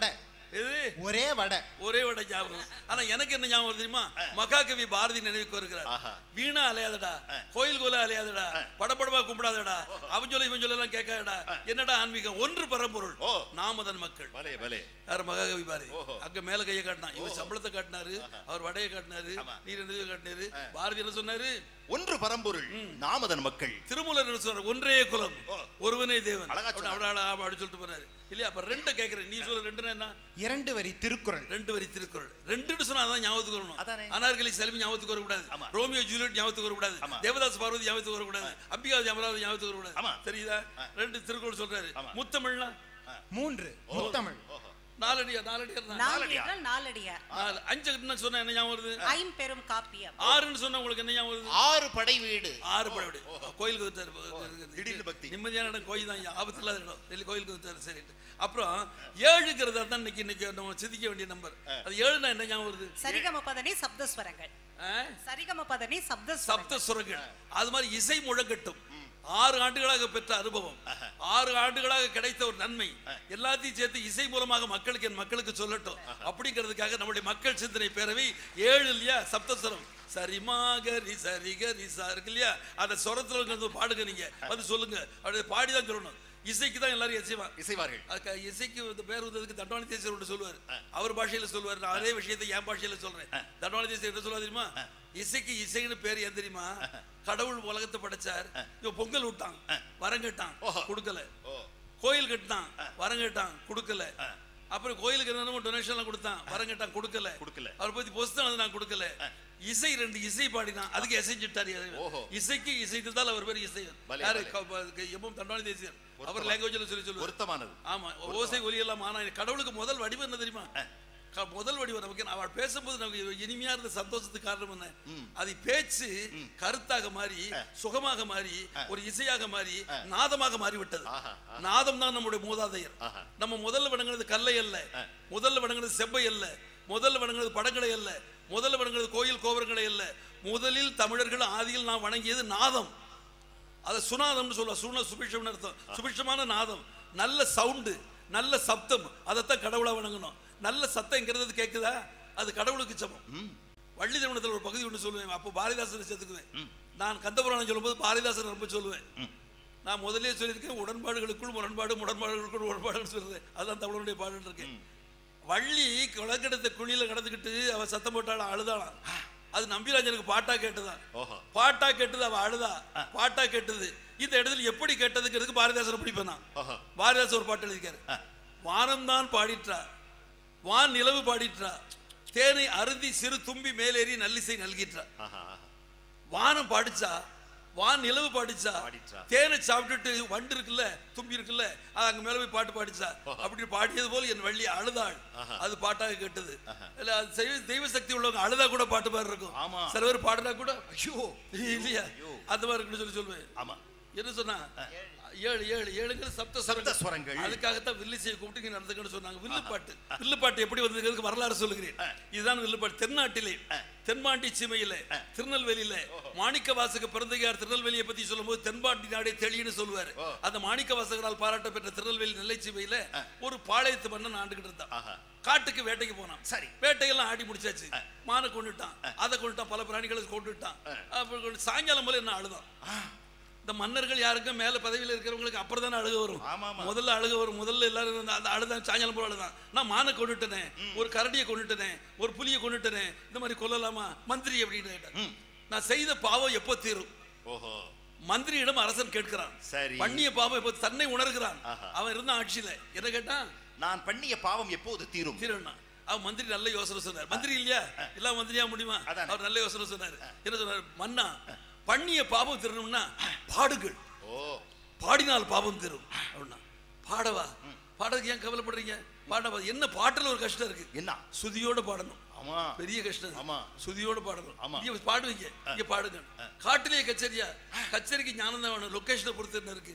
இது ஒரே வடை ஒரே விட ஞாபகம் ஆனா எனக்கு என்ன ஞாபகம் வருது தெரியுமா மகாகவி பாரதி நினைவுக்கு வருகிறார் ஆஹா. வீணா அலையாதடா கோயில் கோல அலையாதடா படபடமா கும்பிடாதடா அவன் சொல்ல இவன் சொல்ல எல்லாம் கேட்காதடா என்னடா ஆன்மீகம் ஒன்று பரம்பொருள் ஓ. நாமதன் மக்கள் பலே பலே யார் மகாகவி பாரதி ஓஹோ. அங்க மேல கையை காட்டினான் இவர் சம்பளத்தை காட்டினாரு அவர் வடையை காட்டினாரு ஆமா. நீர் என்ன காட்டினாரு பாரதி என்ன சொன்னாரு ஒன்று பரம்பொருள் நாமதன் மக்கள் திருமூலர் என்ன சொன்னார் ஒன்றே குலம் ஒருவனே தேவன் அழகா அப்படி அவட- அவட- அவட- அப்படி சொல்லிட்டு போறாரு இல்லையா அப்ப ரெண்டை கேட்கிறேன் நீ சொல்ல ரெண்டுன்னா என்ன இரண்டு வரி திருக்குறள் ரெண்டு வரி திருக்குறள் ரெண்டுன்னு சொன்னா அதான் ஞாபகத்துக்கு அதானே. வரணும் அனார்கலி செல்வி ஞாபகத்துக்கு வரக்கூடாது ஆமா. ரோமியோ ஜூலியட் ஞாபகத்துக்கு வரக்கூடாது ஆமா. தேவதாஸ் பார்வதி ஞாபகத்துக்கு வரக்கூடாது அம்பிகா அமராவதி ஞாபகத்துக்கு ஆமா. வரக்கூடாது தெரியுதா ரெண்டு திருக்குறள் சொல்றாரு ஆமா. முத்தமிழ்னா மூன்று முத்தமிழ் நாலடியா நாலடியா நான்கிகள் நாலடியார் நாலு அஞ்சு சொன்னா என்ன ஞாபகம் வருது ஐம்பெரும் காப்பியம் ஆறுன்னு சொன்னா உங்களுக்கு என்ன ஞாபகம் வருது ஆறு படை வீடு ஆறு பழவடி கோயிலுக்கு வந்துட்டாரு திடீர்னு பக்தி. நிம்மதியான இடம் கோயில் தான் ஆபத்து இல்லாத இடம் டெல்லி கோயிலுக்கு வந்துட்டாரு சரிட்டு அப்புறம் ஏழுங்கிறத தான் இன்னைக்கு இன்னைக்கு நம்ம சிந்திக்க வேண்டிய நம்பர் அது ஏழுனா என்ன ஞாபகம் வருது சரிகம பதனி சப்தஸ்வரங்கள் ஆ? சரிகம பதனி சப்தஸ்வரங்கள் சப்த சுரங்கள் அது மாதிரி இசை முழங்கட்டும் ஆறு ஆண்டுகளாக பெற்ற அனுபவம் ஆறு ஆண்டுகளாக கிடைத்த ஒரு நன்மை எல்லாத்தையும் சேர்த்து இசை மூலமாக மக்களுக்கு என் மக்களுக்கு சொல்லட்டும் அப்படிங்கிறதுக்காக நம்முடைய மக்கள் சிந்தனை பேரவை ஏழு இல்லையா சப்தஸ்வரம் சரிமாகரி சரிகரி சா இருக்கு இல்லையா அந்த சுரத்துல இருக்கிறது பாடுங்க நீங்க வந்து சொல்லுங்க அப்படி பாடி தான் சொல்லணும் இசைக்கு தான் எல்லாரும் இசைவான் இசைவார்கள் அதுக்கு இசைக்கு இந்த பேர் வந்ததுக்கு தண்டவாணி தேசியர் ஒன்று சொல்லுவார் அவர் பாஷையில சொல்லுவார் நான் அதே விஷயத்தை என் பாஷையில சொல்றேன் தண்டவாணி தேசியர் என்ன சொல்லுவார் தெரியுமா இசைக்கு இசைன்னு பேர் ஏன் தெரியுமா கடவுள் உலகத்தை படைச்சார் இவன் பொங்கல் விட்டான் வரம் கேட்டான் ஓஹோ. கொடுக்கல ஓ கோயில் கட்டினான் வரம் கேட்டான் கொடுக்கல அப்புறம் கோயிலுக்கு என்னமோ டொனேஷன் எல்லாம் கொடுத்தான் வரம் கேட்டான் கொடுக்கல கொடுக்கல. அவர் பத்தி புஸ்தகம் நான் கொடுக்கல இசை ரெண்டு இசை பாடினான் அதுக்கு இசைஞ்சிட்டாரு ஓஹோ. இசைக்கு இசைத்ததால் அவர் பேர் இசை பலே, யாரு பலே. எம்மம் தண்டவாணி தேசியர் அவர் பொருத்தமா- லாங்குவேஜ்ல சொல்லி சொல்லுவார் பொருத்தமானது ஆமா ஓசை ஒலி எல்லாம் ஆனா கடவுளுக்கு முதல் வடிவம் என்ன தெரியுமா க- முதல் வடிவம் நமக்கு அவள் பேசும்போது நமக்கு இனிமையா இருந்த சந்தோஷத்துக்கு காரணம் என்ன அது பேச்சு கருத்தாக மாறி சுகமாக மாறி ஒரு இசையாக மாறி நாதமாக மாறி விட்டது ஆஹா, நாதம் தான் நம்முடைய மூதாதையர் ஆஹா. நம்ம முதல்ல வணங்குறது கல்லை அல்ல முதல்ல வணங்குறது செவ்வை அல்ல முதல்ல வணங்குறது படங்களை அல்ல முதல்ல வணங்குறது கோயில் கோபுரங்களை அல்ல முதலில் தமிழர்கள் ஆதியில் நாம் வணங்கியது நாதம் அதை சுனாதம்னு சொல்லுவா சுன சுபிஷம்னு அர்த்தம் சுபிஷமான நாதம் நல்ல சவுண்டு நல்ல சப்தம் அதைத்தான் கடவுளா வணங்கணும் நல்ல சத்தம்ங்கிறது கேட்குதா அது கடவுளுக்கு சமம் வள்ளி திருமணத்தில் ஒரு பகுதி ஒன்று சொல்லுவேன் அப்போ பாரதிதாசனை சேர்த்துக்குவேன் நான் கந்தபுராணம் சொல்லும்போது பாரதிதாசன் ரொம்ப சொல்லுவேன் நான் முதல்லயே சொல்லியிருக்கேன் உடன்பாடுகளுக்குள் முரண்பாடு முரண்பாடுகளுக்குள் உடன்பாடுன்னு சொல்றேன் அதான் தமிழனுடைய பாடுன்னு இருக்கேன் வள்ளி குளக்கெடுத்த குழியில கடந்துக்கிட்டு அவ சத்தம் போட்டாலும் அழுதாளாம் அது நம்பிராஜனுக்கு பாட்டா கேட்டுதான் ஓஹோ. பாட்டா கேட்டது அவ அழுதா பாட்டா கேட்டது இந்த இடத்துல எப்படி கேட்டதுங்கிறதுக்கு பாரதிதாசன் பிடிப்பேன் நான் ஓஹோ. பாரதிதாசன் ஒரு பாட்டு எழுதிக்காரு வானம்தான் பாடிற்றா வான் நிலவு பாடிற்றா தேனை அருந்தி சிறு தும்பி மேலேறி நல்லிசை நல்கிற்றா ஆஹா ஆஹா. வானம் பாடிச்சா வான் நிலவு பாடிச்சா பாடிச்சா. தேனை சாப்பிட்டுட்டு வண்டு இருக்குல்ல தும்பி இருக்குல்ல அது அங்க மேல போய் பாட்டு பாடிச்சா அப்படி பாடியது போல் என் வள்ளி அழுதாள் அது பாட்டாக கேட்டது இல்ல அது தெய்வ- தெய்வ சக்தி உள்ளவங்க அழுதா கூட பாட்டு மாதிரி இருக்கும் ஆமா. சில பேர் பாடினா கூட ஐயோ இல்லையா அந்த மாதிரி இருக்குன்னு சொல்லி சொல்லுவேன் ஆமா என்ன சொன்னா ஏழு ஏழு ஏழுங்கிற சப்த சப்த ஸ்வரங்கள். அதுக்காகத்தான் வில்லிசையை கூப்பிட்டு இங்க நடந்துக்கன்னு சொன்னாங்க வில்லுப்பாட்டு வில்லுப்பாட்டு எப்படி வந்ததுக்கு வரலாறு சொல்லுகிறேன் இதுதான் வில்லுப்பாட்டு தென்னாட்டிலே தென்பாண்டி சீமையில திருநெல்வேலியில மாணிக்க வாசக பிறந்தகையார் திருநெல்வேலியை பத்தி சொல்லும்போது தென்பாண்டி நாடே தெளின்னு சொல்லுவாரு அந்த மாணிக்க வாசகரால் பாராட்ட பெற்ற திருநெல்வேலி நெல்லை சீமையில ஒரு பாளையத்து மன்னன் ஆண்டுகிட்டு இருந்தான் ஆஹா. காட்டுக்கு வேட்டைக்கு போனான் சரி. வேட்டையெல்லாம் ஆடி முடிச்சாச்சு மானை கொண்டுட்டான் அதை கொண்டுட்டான் பல பிராணிகளை கொண்டுட்டான் அப்புறம் கொண்டு- சாயங்காலம் போல என்ன அழுதான் இந்த மன்னர்கள் யாருக்கும் மேல பதவியில இருக்கிறவங்களுக்கு அப்புறம் தானே அழுக வரும் ஆமா, ஆமா. முதல்ல அழுக வரும் முதல்ல எல்லாரும் வந்து அந்த அழுதான் சாயங்காலம் போல அழுதான் நான் மானை கொண்டுட்டனே ஒரு கரடியை கொண்டுட்டனே ஒரு புலியை கொண்டுட்டனே இந்த மாதிரி கொல்லலாமா மந்திரி அப்படின்னு கேட்டேன் நான் செய்த பாவம் எப்போ தீரும் ஓஹோ மந்திரியிடம் அரசன் கேட்கிறான் சரி. பண்ணிய பாவம் எப்போ தன்னை உணர்கிறான் ஆஹா. அவன் இருந்தான் ஆட்சியில என்ன கேட்டான் நான் பண்ணிய பாவம் எப்போது தீரும் தீரண்ணா அவன் மந்திரி நல்ல யோசனை சொன்னார் மந்திரி இல்லையா எல்லாம் மந்திரியா முடியுமா அதானே. அவர் நல்ல யோசனை சொன்னார் என்ன சொன்னார் மன்னா பண்ணிய பாவம் தீரணும்னா பாடுகள் ஓ பாடினால் பாவம் தீரும் அப்படின்னா பாடவா பாடறதுக்கு ஏன் கவலைப்படுறீங்க பாடவா என்ன பாட்டுல ஒரு கஷ்டம் இருக்கு என்ன சுதியோட பாடணும் ஆமா பெரிய கஷ்டம் இது. ஆமா. சுதியோட பாடணும் ஆமா. இங்க பாடுவீங்க இங்க பாடுங்க காட்டிலேயே கச்சேரியா கச்சேரிக்கு ஞானம் தான் வேணும் லொகேஷனை பொறுத்து என்ன இருக்கு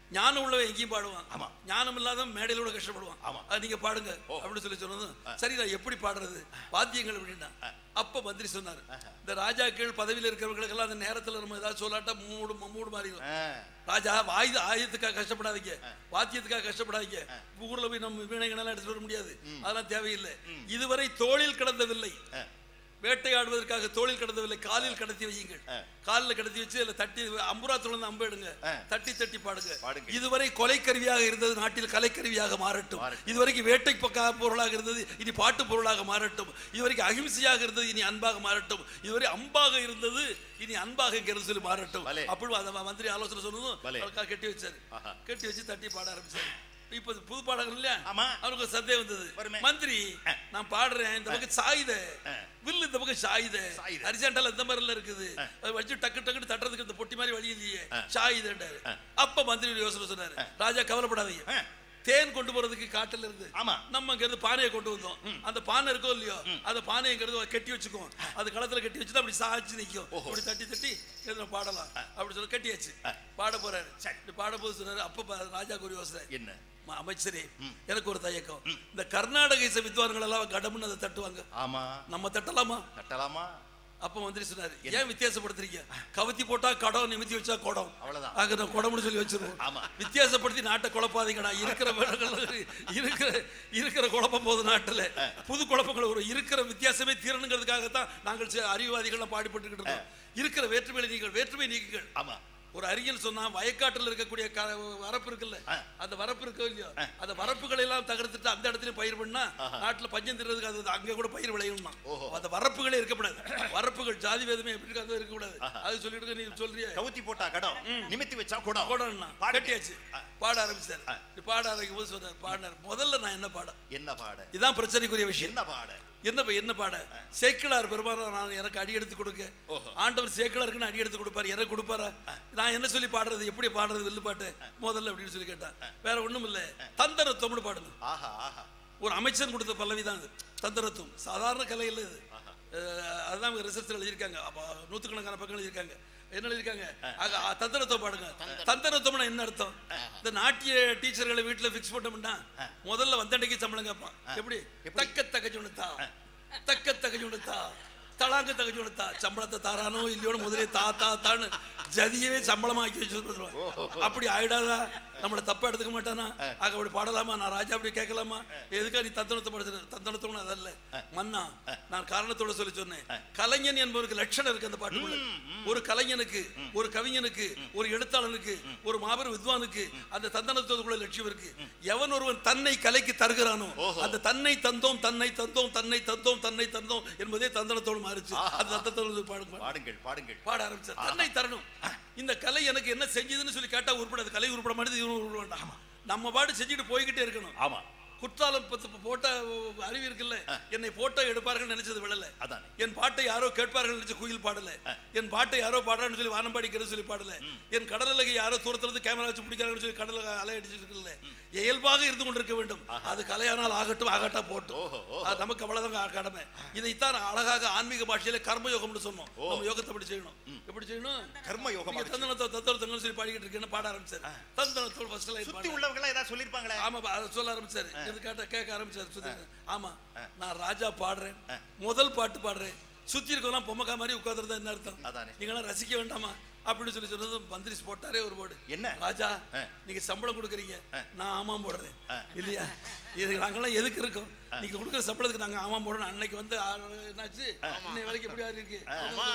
ஞானம் உள்ளவன் எங்கேயும் பாடுவான் ஆமா. ஞானம் இல்லாத மேடையில கூட கஷ்டப்படுவான் ஆமா. அது நீங்க பாடுங்க அப்படின்னு சொல்லி சொன்னதும் சரி நான் எப்படி பாடுறது வாத்தியங்கள் அப்படின்னா அப்ப மந்திரி சொன்னாரு இந்த ராஜாக்கள் பதவியில இருக்கிறவங்களுக்கெல்லாம் அந்த நேரத்துல நம்ம ஏதாவது சொல்லாட்டா மூடு மூடு மாறிடும் ஆ, ராஜா ஆயுத ஆயுதத்துக்காக கஷ்டப்படாதீங்க வாத்தியத்துக்காக கஷ்டப்படாதீங்க ஊர்ல போய் நம்ம வீணைகளெல்லாம் எடுத்துட்டு வர முடியாது அதெல்லாம் தேவையில்லை இதுவரை தோளில் கிடந்தவில்லை வேட்டையாடுவதற்காக தோளில் கிடந்தவில்லை காலில் கடத்தி வையுங்கள் காலில் கடத்தி வச்சு அதுல தட்டி அம்புராத்துல இருந்து அம்பு எடுங்க தட்டி தட்டி பாடுங்க பாடுங்க. இதுவரை கொலைக்கருவியாக இருந்தது நாட்டில் கலைக்கருவியாக மாறட்டும் மாறட்டும். இதுவரைக்கும் வேட்டை பக்க பொருளாக இருந்தது இனி பாட்டு பொருளாக மாறட்டும் இதுவரைக்கும் அகிம்சையாக இருந்தது இனி அன்பாக மாறட்டும் இதுவரை அம்பாக இருந்தது இனி அன்பாக இங்கிறது சொல்லி மாறட்டும் பலே. அப்படி அந்த மந்திரி ஆலோசனை சொன்னதும் பலே. அவருக்காக கட்டி வச்சாரு ஆஹா. கட்டி வச்சு தட்டி பாட ஆரம்பிச்சாரு இப்ப புது பாடகர் இல்லையா ஆமா. அவனுக்கு ஒரு சந்தேகம் வந்தது வருமே. மந்திரி நான் பாடுறேன் இந்த பக்கம் சாயுத வில்லு இந்த பக்கம் சாயுத சாயுத. ஹரிசாண்டல் இந்த மாதிரி எல்லாம் இருக்குது அது வச்சு டக்கு டக்குன்னு தட்டுறதுக்கு இந்த பொட்டி மாதிரி வழி இல்லையே சாயுதண்டாரு அப்ப மந்திரி ஒரு யோசனை சொன்னாரு ராஜா கவலைப்படாதீங்க ஆ. தேன் கொண்டு போறதுக்கு காட்டுல இருந்து ஆமா. நம்ம இங்க இருந்து பானையை கொண்டு வந்தோம் அந்த பானை இருக்கோ இல்லையோ அந்த பானைங்கிறது கட்டி வச்சுக்குவோம் அது களத்துல கட்டி வச்சுட்டு அப்படி சாய்ச்சி நிக்கும் அப்படி தட்டி தட்டி இதுல பாடலாம் அப்படி சொல்லி கட்டியாச்சு பாட போறாரு இப்படி பாட போது சொன்னாரு அப்ப பா- ராஜாக்கு ஒரு யோசனை என்ன ம- அமைச்சரே எனக்கு ஒரு தயக்கம் இந்த கர்நாடக இசை வித்வான்கள் எல்லாம் கடமுன்னு அதை தட்டுவாங்க ஆமா நம்ம தட்டலாமா தட்டலாமா அப்ப மந்திரி சொன்னாரு ஏன் வித்தியாசப்படுத்துறீங்க கவுத்தி போட்டா கடம் நிமித்தி வச்சா குடம் அவ்வளவுதான். ஆக நான் குடம்னு சொல்லி வச்சிருவோம் ஆமா. வித்தியாசப்படுத்தி நாட்டை குழப்பாதீங்கடா இருக்கிற வேலைகள்ல இருக்கிற இருக்கிற குழப்பம் போது நாட்டுல புது குழப்பங்கள் ஒரு இருக்கிற வித்தியாசமே தீரணுங்கிறதுக்காகத்தான் நாங்கள் சி- அறிவுவாதிகள்லாம் பாடுபட்டுக்கிட்டு இருக்கோம் இருக்கிற வேற்றுமையை நீங்கள் வேற்றுமை நீக்குங்கள் ஆமா ஒரு அறிஞர் சொன்னா வயக்காட்டுல இருக்கக்கூடிய க- வரப்பு இருக்குல்ல அந்த வரப்பு இருக்கோ இல்லையோ அந்த வரப்புகளை எல்லாம் தகர்த்துட்டு அந்த இடத்துல பயிர் பண்ணா நாட்டுல பஞ்சம் தீர்றதுக்கு அது அங்க கூட பயிர் விளையும்னா அந்த வரப்புகளே இருக்கக்கூடாது வரப்புகள் ஜாதி வேதமே எப்படி இருக்கோ அது இருக்கக்கூடாது அது சொல்லிட்டு நீ சொல்றிய கவுத்தி போட்டா கடம் நிமித்தி வச்சா குடம் போடணும்னா பாடுங்க. கட்டியாச்சு பாட ஆரம்பிச்சாரு இப்படி பாட ஆரம்பிக்கும் போது சொன்னார் பாடினார் முதல்ல நான் என்ன பாட என்ன பாட இதான் பிரச்சனைக்குரிய விஷயம் என்ன பாட என்ன ப- என்ன பாட சேக்கிழார் பெருமானா நான் எனக்கு அடி எடுத்து கொடுக்க ஆண்டவர் சேக்கிழாருக்குன்னு அடி எடுத்து கொடுப்பாரு எனக்கு கொடுப்பாரா நான் என்ன சொல்லி பாடுறது எப்படி பாடுறது வில்லு பாட்டு முதல்ல அப்படின்னு சொல்லி கேட்டான் வேற ஒண்ணும் இல்ல தந்தரத்தம்னு பாடுங்க ஆஹா ஆஹா ஒரு அமைச்சன் கொடுத்த பல்லவி தான் இது தந்தரத்துவம் சாதாரண கலை இல்லை இது அஹ் அதுதான் அவங்க ரிசர்ச் எழுதியிருக்காங்க அப்போ நூற்றுக்கணக்கான பக்கம் எழுதியிருக்காங்க என்ன எழுதியிருக்காங்க ஆக, அ, தந்தரத்துவம் பாடுங்க தந்தரத்துவம்னா என்ன அர்த்தம் இந்த நாட்டிய டீச்சர்களை வீட்டுல ஃபிக்ஸ் பண்ணோம்னா முதல்ல வந்தண்டைக்கு சம்பளம் கேட்பான் எப்படி தக்க தகஜுணுத்தா தக்க தகஜுணுத்தா தலாங்க தகஜுணுத்தா சம்பளத்தை தாரானோ இல்லையோன்னு முதலே தா தா தான்னு ஜதியவே சம்பளமாக்கி வச்சு அப்படி ஆயிடாதா நம்மளை தப்பா எடுத்துக்க மாட்டானா ஆக அப்படி பாடலாமா நான் ராஜா அப்படி கேட்கலாமா எதுக்கா நீ தந்தனத்தை படுத்து தந்தனத்தோன்னு அதல்ல மன்னா நான் காரணத்தோட சொல்லி சொன்னேன் கலைஞன் என்பவருக்கு லட்சணம் இருக்கு அந்த பாட்டுக்குள்ள ஒரு கலைஞனுக்கு ஒரு கவிஞனுக்கு ஒரு எழுத்தாளனுக்கு ஒரு மாபெரும் வித்வானுக்கு அந்த தந்தனத்தோதுக்குள்ள லட்சியம் இருக்கு எவன் ஒருவன் தன்னை கலைக்கு தருகிறானோ அந்த தன்னை தந்தோம் தன்னை தந்தோம் தன்னை தந்தோம் தன்னை தந்தோம் என்பதே தந்தனத்தோடு மாறிச்சு அந்த தந்தத்தோடு பாடுங்க பாடுங்கள் பாடுங்கள் பாட ஆரம்பிச்சார் தன்னை தரணும் இந்த கலை எனக்கு என்ன செஞ்சதுன்னு சொல்லி கேட்டா உருப்படாது கலை உருப்பட மாட்டேது இவனும் உருப்பட வேண்டாம் நம்ம பாட்டு செஞ்சுட்டு போய்கிட்டே இருக்கணும் ஆமா குற்றாலம் பத்து போட்ட அறிவு இருக்குல்ல என்னை போட்டோ எடுப்பார்கள் நினைச்சது விடல அதானே. என் பாட்டை யாரோ கேட்பார்கள் நினைச்ச குயில் பாடல என் பாட்டை யாரோ பாடுறான்னு சொல்லி வானம்பாடிக்கிறது சொல்லி பாடல என் கடல் அலகை யாரோ தூரத்துல இருந்து கேமரா வச்சு பிடிக்கிறாங்கன்னு சொல்லி கடல் அலை அடிச்சிட்டு இருக்குல்ல இயல்பாக இருந்து கொண்டிருக்க வேண்டும் அது கலையானால் ஆகட்டும் ஆகட்டா போட்டும் அது நமக்கு அவ்வளவுதான் கடமை இதைத்தான் அழகாக ஆன்மீக பாஷையில கர்மயோகம்னு சொன்னோம் நம்ம யோகத்தை எப்படி செய்யணும் எப்படி செய்யணும் கர்ம யோகம் நீங்க தந்தனத்தோ தத்தோரத்தங்கன்னு சொல்லி பாடிக்கிட்டு இருக்கேன்னு பாட ஆரம்பிச்சாரு தந்தனத்தோட ஃபர்ஸ்ட் லைன் சுத்தி உள்ளவங்க எல்லாம் ஏதாவது சொல்லிருப்பாங்களே ஆமா பா, அதை சொல்ல ஆரம்பிச்சாரு இது கேட்ட கேட்க ஆரம்பிச்சாரு சுத்தி ஆமா நான் ராஜா பாடுறேன் முதல் பாட்டு பாடுறேன் சுத்தி இருக்கவங்க பொம்மக்கா மாதிரி உட்கார்ந்துருந்தா என்ன அர்த்தம் அதானே. நீங்களாம் ரசிக்க வேண்டாமா அப்படின்னு சொல்லி சொன்னது மந்திரி போட்டாரே ஒரு போடு என்ன? ராஜா ஆ. நீங்க சம்பளம் கொடுக்குறீங்க நான் ஆமாம் போடுறேன் இல்லையா இது நாங்கெல்லாம் எதுக்கு இருக்கோம் நீங்க கொடுக்குற சம்பளத்துக்கு நாங்க ஆமாம் போடணும் அன்னைக்கு வந்து ஆ, என்னாச்சு இன்னை வரைக்கும் எப்படி ஆறு இருக்கு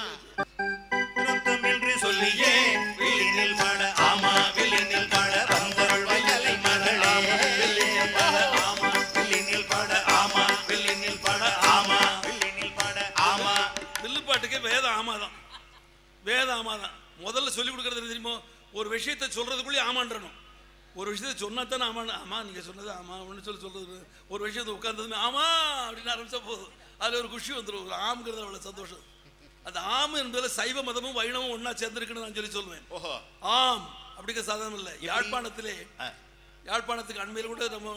திருத்தம் என்று சொல்லியே வில்லினில் பாட ஆமா வில்லினில் பாட வந்தருள் வயலை மகளே வில்லினில் பாட ஆமா வில்லினில் பாட ஆமா வில்லினில் பாட ஆமா வில்லினில் பாட ஆமா வில்லுப்பாட்டுக்கு வேத ஆமாதான் வேத ஆமாதான் முதல்ல சொல்லி கொடுக்கறது என்ன தெரியுமோ ஒரு விஷயத்தை சொல்றதுக்குள்ளே ஆமான்றணும் ஒரு விஷயத்தை சொன்னா தானே ஆமா ஆமா நீங்க சொன்னது ஆமா ஒன்று சொல்லி சொல்றது ஒரு விஷயத்தை உட்கார்ந்ததுமே ஆமா அப்படின்னு ஆரம்பிச்சா போதும் அதுல ஒரு குஷி வந்துடும் ஒரு ஆம்ங்கிறது அவ்வளவு சந்தோஷம் அந்த ஆம் என்பதுல சைவ மதமும் வைணவம் ஒண்ணா சேர்ந்திருக்குன்னு நான் சொல்லி சொல்லுவேன் ஓஹோ ஆம் அப்படிங்கிற சாதாரணம் இல்லை யாழ்ப்பாணத்திலே யாழ்ப்பாணத்துக்கு அண்மையில் கூட நம்ம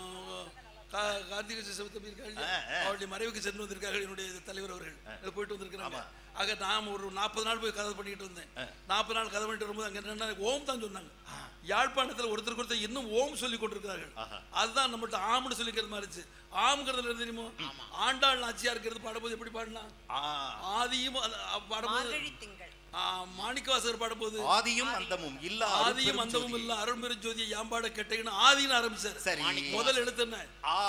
கா- கார்த்திகை சிவத்தம்பி இருக்காங்க அவருடைய மறைவுக்கு சென்று வந்திருக்கார்கள் என்னுடைய தலைவர் அவர்கள் அதுல போயிட்டு வந்திருக்கிறாங்க ஆக நான் ஒரு நாற்பது நாள் போய் கதை பண்ணிட்டு இருந்தேன் நாற்பது நாள் கதை பண்ணிட்டு வரும்போது அங்க என்னன்னா ஓம் தான் சொன்னாங்க யாழ்ப்பாணத்துல ஒருத்தருக்கு ஒருத்தர் இன்னும் ஓம் சொல்லி கொண்டிருக்கிறார்கள் அதுதான் நம்மகிட்ட ஆம்னு சொல்லிக்கிறது மாதிரி இருந்துச்சு ஆம்ங்கிறதுல இருந்து தெரியுமோ ஆண்டாள் நாச்சியா இருக்கிறது பாடும்போது எப்படி பாடலாம் ஆ, ஆதியும் அது, அ, பாடும்போது மார்கழி திங்கள் ஆ, மாணிக்கவாசகர் பாடும்போது ஆதியும் அந்தமும் இல்ல ஆதியும் அந்தமும் இல்ல அருள்பெரும் ஜோதியை யாம்பாட கெட்டீங்கன்னு ஆதின்னு ஆரம்பிச்சார் சரி முதல் எழுத்து என்ன ஆ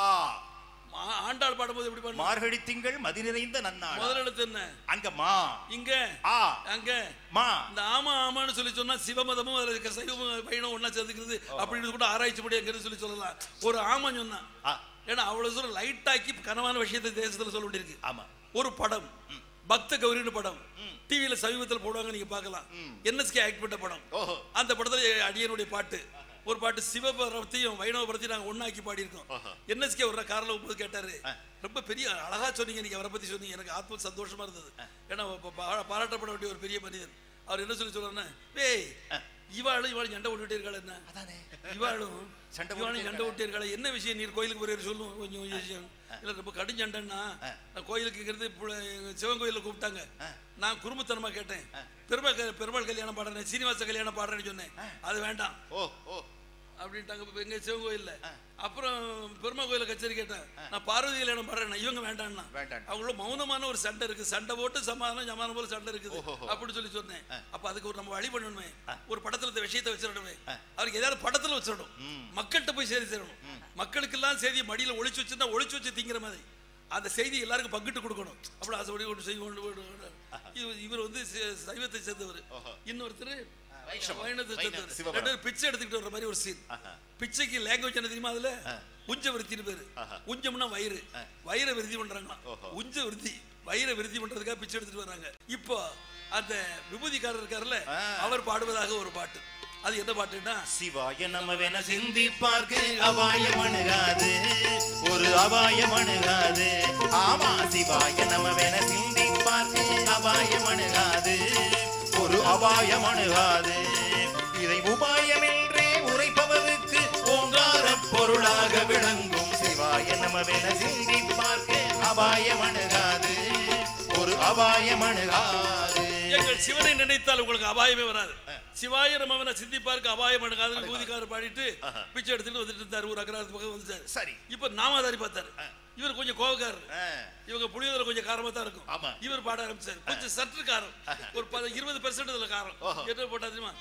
ஆ- ஆண்டாள் பாடும்போது எப்படி பாடணும் மார்கழி திங்கள் மதி நிறைந்த நன்னாள் முதல் எழுத்து என்ன அங்க மா இங்க ஆ அங்க மா இந்த ஆமா ஆமான்னு சொல்லி சொன்னா சிவமதமும் அதுல இருக்க சைவமும் பையனும் ஒண்ணா சேர்ந்துக்கிறது அப்படின்னு கூட ஆராய்ச்சி படி அங்க சொல்லி சொல்லலாம் ஒரு ஆமா சொன்னா ஆ ஏன்னா அவ்வளவு தூரம் லைட் ஆக்கி கனவான விஷயத்தை தேசத்துல சொல்ல வேண்டியிருக்கு ஆமா ஒரு படம் பக்த கௌரின்னு படம் டிவியில சமீபத்தில் போடுவாங்க நீங்க பார்க்கலாம் என்எஸ்கே ஆக்ட் பண்ண படம் ஓஹோ அந்த படத்துல அடியனுடைய பாட்டு ஒரு பாட்டு சிவபுரத்தையும் வைணவபுரத்தையும் நாங்க ஒண்ணாக்கி பாடியிருக்கோம் என்எஸ்கே ஒரு காரில் போகும்போது கேட்டாரு ரொம்ப பெரிய அழகா சொன்னீங்க நீங்க அவரை பத்தி சொன்னீங்க எனக்கு ஆத்ம சந்தோஷமா இருந்தது ஏன்னா பா- பா- பாராட்டப்பட வேண்டிய ஒரு பெரிய மனிதன் அவர் என்ன சொல்லி சொல்றாருன்னா ஏய் இவாளும் இவாளும் சண்டை விட்டுட்டே இருக்காள் என்ன இவாளும் சண்டை இவாளும் சண்டை விட்டே இருக்காள் என்ன விஷயம் நீர் கோயிலுக்கு போய் சொல்லும் கொஞ்சம் கொஞ்சம் விஷயம் இல்ல ரொம்ப கடும் சண்டைன்னா நான் கோயிலுக்கு இருந்து புல- சிவன் கோயிலில் கூப்பிட்டாங்க நான் குறும்புத்தனமா கேட்டேன் பெருமாள் க- பெருமாள் கல்யாணம் பாடுறேன் சீனிவாச கல்யாணம் பாடுறேன்னு சொன்னேன் அது வேண்டாம் ஓ ஓ அப்படின்ட்டாங்க இப்ப எங்க சிவன் கோயில்ல அப்புறம் பெருமா கோயில கச்சேரி கேட்டேன் நான் பார்வதி கல்யாணம் பாடுறேன் இவங்க வேண்டாம்னா வேண்டாம். அவங்கள மௌனமான ஒரு சண்டை இருக்கு சண்டை போட்டு சமாதானம் சமாதானம் போல சண்டை இருக்குது அப்படின்னு சொல்லி சொன்னேன் அப்ப அதுக்கு ஒரு நம்ம வழி பண்ணணுமே ஒரு படத்துல இந்த விஷயத்தை வச்சிடணுமே அவருக்கு ஏதாவது படத்துல வச்சிடணும் மக்கள்கிட்ட போய் செய்தி சேரணும் மக்களுக்கெல்லாம் செய்தியை மடியில ஒளிச்சு வச்சிருந்தா ஒளிச்சு வச்சு திங்கிற மாதிரி அந்த செய்தி எல்லாருக்கும் பங்கிட்டு கொடுக்கணும் அப்படி ஆசைப்படி ஒன்று செய்ய கொண்டு போய் இவர் இவர் வந்து சி- சைவத்தை சேர்ந்தவர் இன்னொருத்தர் வைணவத்தை சேர்ந்தவர் சிவபுரம். ரெண்டு பேரும் பிச்சை எடுத்துக்கிட்டு வர்ற மாதிரி ஒரு சீன் பிச்சைக்கு லாங்குவேஜ் என்ன தெரியுமா அதுல உஞ்ச விருத்தின்னு பேரு உஞ்சம்னா வயிறு வயிறை விருத்தி பண்றாங்களாம் உஞ்ச விருத்தி வயிறை விருத்தி பண்றதுக்காக பிச்சை எடுத்துட்டு வர்றாங்க இப்போ அந்த விபூதிக்காரர் இருக்காருல்ல அவர் பாடுவதாக ஒரு பாட்டு அது என்ன பாட்டுன்னா சிவாய நமவென சிந்திப்பார்க்கு அபாயம் அணுகாது ஒரு அபாயம் அணுகாது ஆமா சிவாய நமவென சிந்திப்பார்க்கு அபாயம் அணுகாது ஒரு அபாயம் அணுகாது இதை உபாயமென்றே உரைப்பவருக்கு ஓங்கார பொருளாக விளங்கும் சிவாய நமவென சிந்திப்பார்க்கு அபாயம் அணுகாது ஒரு அபாயம் அணுகாது எங்கள் சிவனை நினைத்தால் உங்களுக்கு அபாயமே வராது சிவாய நமவன சிந்திப்பாருக்கு அபாயம் அணுகாதுன்னு பூதிக்காரர் பாடிட்டு பிச்சை எடுத்துட்டு வந்துட்டு இருந்தாரு ஒரு அக்கராத்து பக்கம் வந்துட்டாரு சரி இப்ப நாமதாரி பார்த்தாரு இவர் கொஞ்சம் கோபக்காரர் ஆ, இவங்க புளியோதரை கொஞ்சம் காரமா தான் இருக்கும் ஆமா. இவர் பாட ஆரம்பிச்சாரு கொஞ்சம் சற்று காரம் ஒரு பத- இருபது பெர்சென்ட் இதுல காரம் என்ன போட்டா தெரியுமா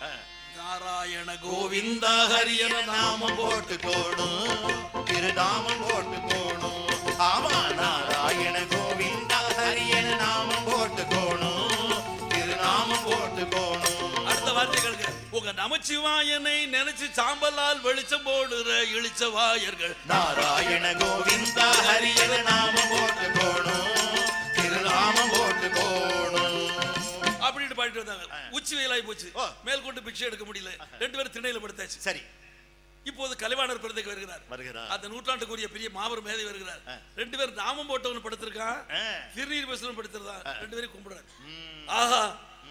நாராயண கோவிந்தா ஹரியன நாமம் நாமம் போட்டு போணும் திருநாமம் போட்டு போணும் ஆமா நாராயண கோவிந்தா ஹரியன நாமம் போட்டு போணும் திருநாமம் போட்டு போணும் அடுத்த வார்த்தை கேளுங்க உங்க நமச்சிவாயனை நினைச்சு சாம்பலால் வெளிச்சம் போடுற இளிச்சவாயர்கள் நாராயண கோவிந்தா ஹரியன நாமம் போட்டு போணும் திருநாமம் போட்டு போணும் அப்படின்னு பாடிட்டு வந்தாங்க உச்சி வெயிலாகி போச்சு ஓ. மேல் கொண்டு பிக்ஷை எடுக்க முடியல ரெண்டு பேரும் திண்ணையில படுத்தாச்சு சரி இப்போது கலைவாணர் பிறந்தக்கு வருகிறார் வருகிறார். அந்த நூற்றாண்டுக்குரிய பெரிய மாபெரும் மேதை வருகிறார் ரெண்டு பேரும் நாமம் போட்டவன் படுத்திருக்கான் ஆ. திருநீர் பேசுறவன் படுத்திருந்தான் ரெண்டு பேரும் கும்பிடுறாரு ஆஹா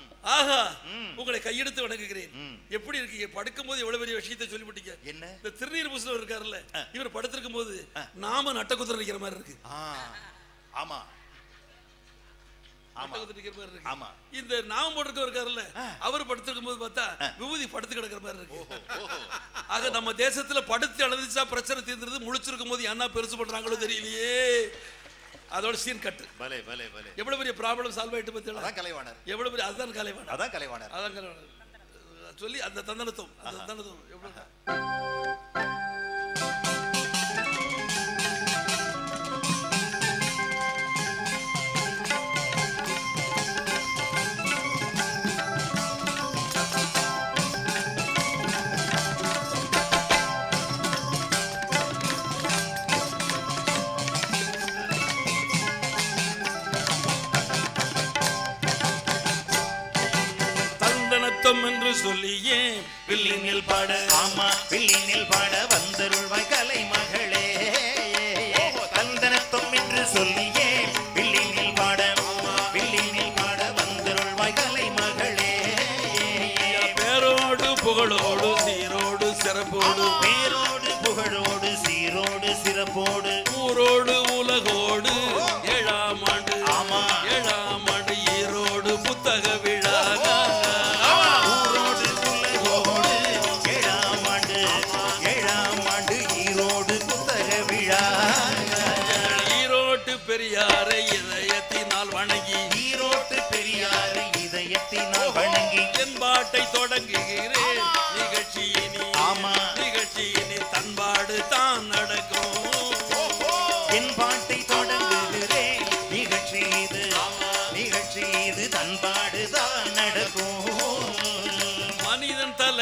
ஆஹா உங்களை கையெடுத்து வணங்குகிறேன் எப்படி இருக்கீங்க படுக்கும்போது எவ்வளவு பெரிய விஷயத்தை சொல்லிவிட்டீங்க என்ன இந்த திருநீர் பூசலர் இருக்காருல்ல இவர் படுத்திருக்கும் போது நாம நட்டக்குதிரை நிக்கிற மாதிரி இருக்கு ஆ ஆமா ஆமா நட்டக்குதிரை நிக்கிற மாதிரி இருக்கு ஆமா இந்த நாமம் போட்டிருக்க இருக்காருல்ல அவர் படுத்திருக்கும் போது பார்த்தா விபூதி படுத்து கிடக்கிற மாதிரி இருக்கு ஆக நம்ம தேசத்துல படுத்து அழுதுச்சா பிரச்சனை தீர்ந்துருது முழிச்சிருக்கும் போது என்ன பெருசு பண்றாங்களோ தெரியலையே அதோட சீன் கட்டு பலே பலே பலே எவ்வளவு பெரிய ப்ராப்ளம் சால்வ் ஆயிட்டு பத்தியா அதான் கலைவாணர் எவ்வளவு பெரிய அதுதான் கலைவாணர் அதான் கலைவாணர் அதான் கலைவாணர் சொல்லி அந்த தந்தனத்துவம் அந்த தந்தனத்துவம் எவ்வளவு தந்தனத்துவம் என்று சொல்லியே வில்லினில் பாட ஆமா வில்லினில் பாட வந்தருள்வாய் கலை மகளே தந்தனத்தம் என்று சொல்லியே வில்லினில் பாட வில்லினில் பாட வந்தருள்வாய் கலை மகளே பேரோடு புகழோடு சீரோடு சிறப்போடு பேரோடு புகழோடு சீரோடு சிறப்போடு ஊரோடு உலகோடு ஏழாம் ஆண்டு ஆமா. ஏழாம் ஆண்டு ஈரோடு புத்தக விழா ஊரோடு புலகோடு ஏழாம்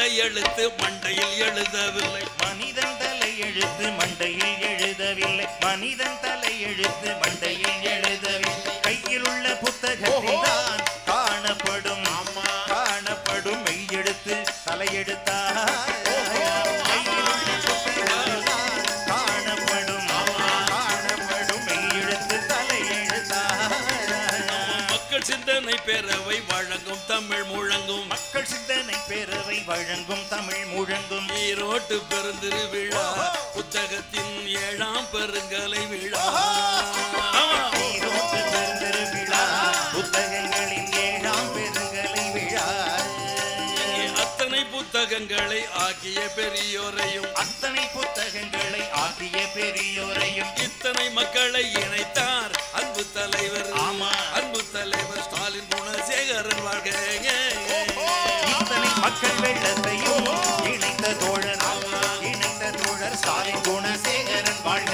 தலை எழுத்து மண்டையில் எழுதவில்லை மனிதன் தலை எழுத்து மண்டையில் எழுதவில்லை மனிதன் தலை எழுத்து மண்டையில் எழுதவில்லை கையில் உள்ள புத்தகத்தில் தான் காணப்படும் காணப்படும் மெய் எழுத்து தலையெழுத்தா கையில் உள்ள புத்தகத்தில் தான் காணப்படும் காணப்படும் மெய் எழுத்து தலையெழுத்தா மக்கள் சிந்தனை பேரவை வழங்கும் தமிழ் முழங்கும் மக்கள் சிந்தனை பேரவை வழங்கும் தமிழ் முழங்கும் ஈரோட்டு பெருந்திரு விழா புத்தகத்தின் ஏழாம் பெருங்கலை விழா ஆமா. ஈரோட்டு பெருந்திரு விழா புத்தகங்களின் ஏழாம் பெருங்கலை விழா இங்கே அத்தனை புத்தகங்களை ஆக்கிய பெரியோரையும் அத்தனை புத்தகங்களை ஆக்கிய பெரியோரையும் இத்தனை மக்களை இணைத்தார் அன்பு தலைவர் ஆமா. அன்பு தலைவர் ஸ்டாலின் குணசேகரன் வாழ்க இத்தனை மக்கள் வெள்ளத்தையும் இணைத்த தோழர் இணைத்த தோழர் ஸ்டாலின் குணசேகரன் வாழ்க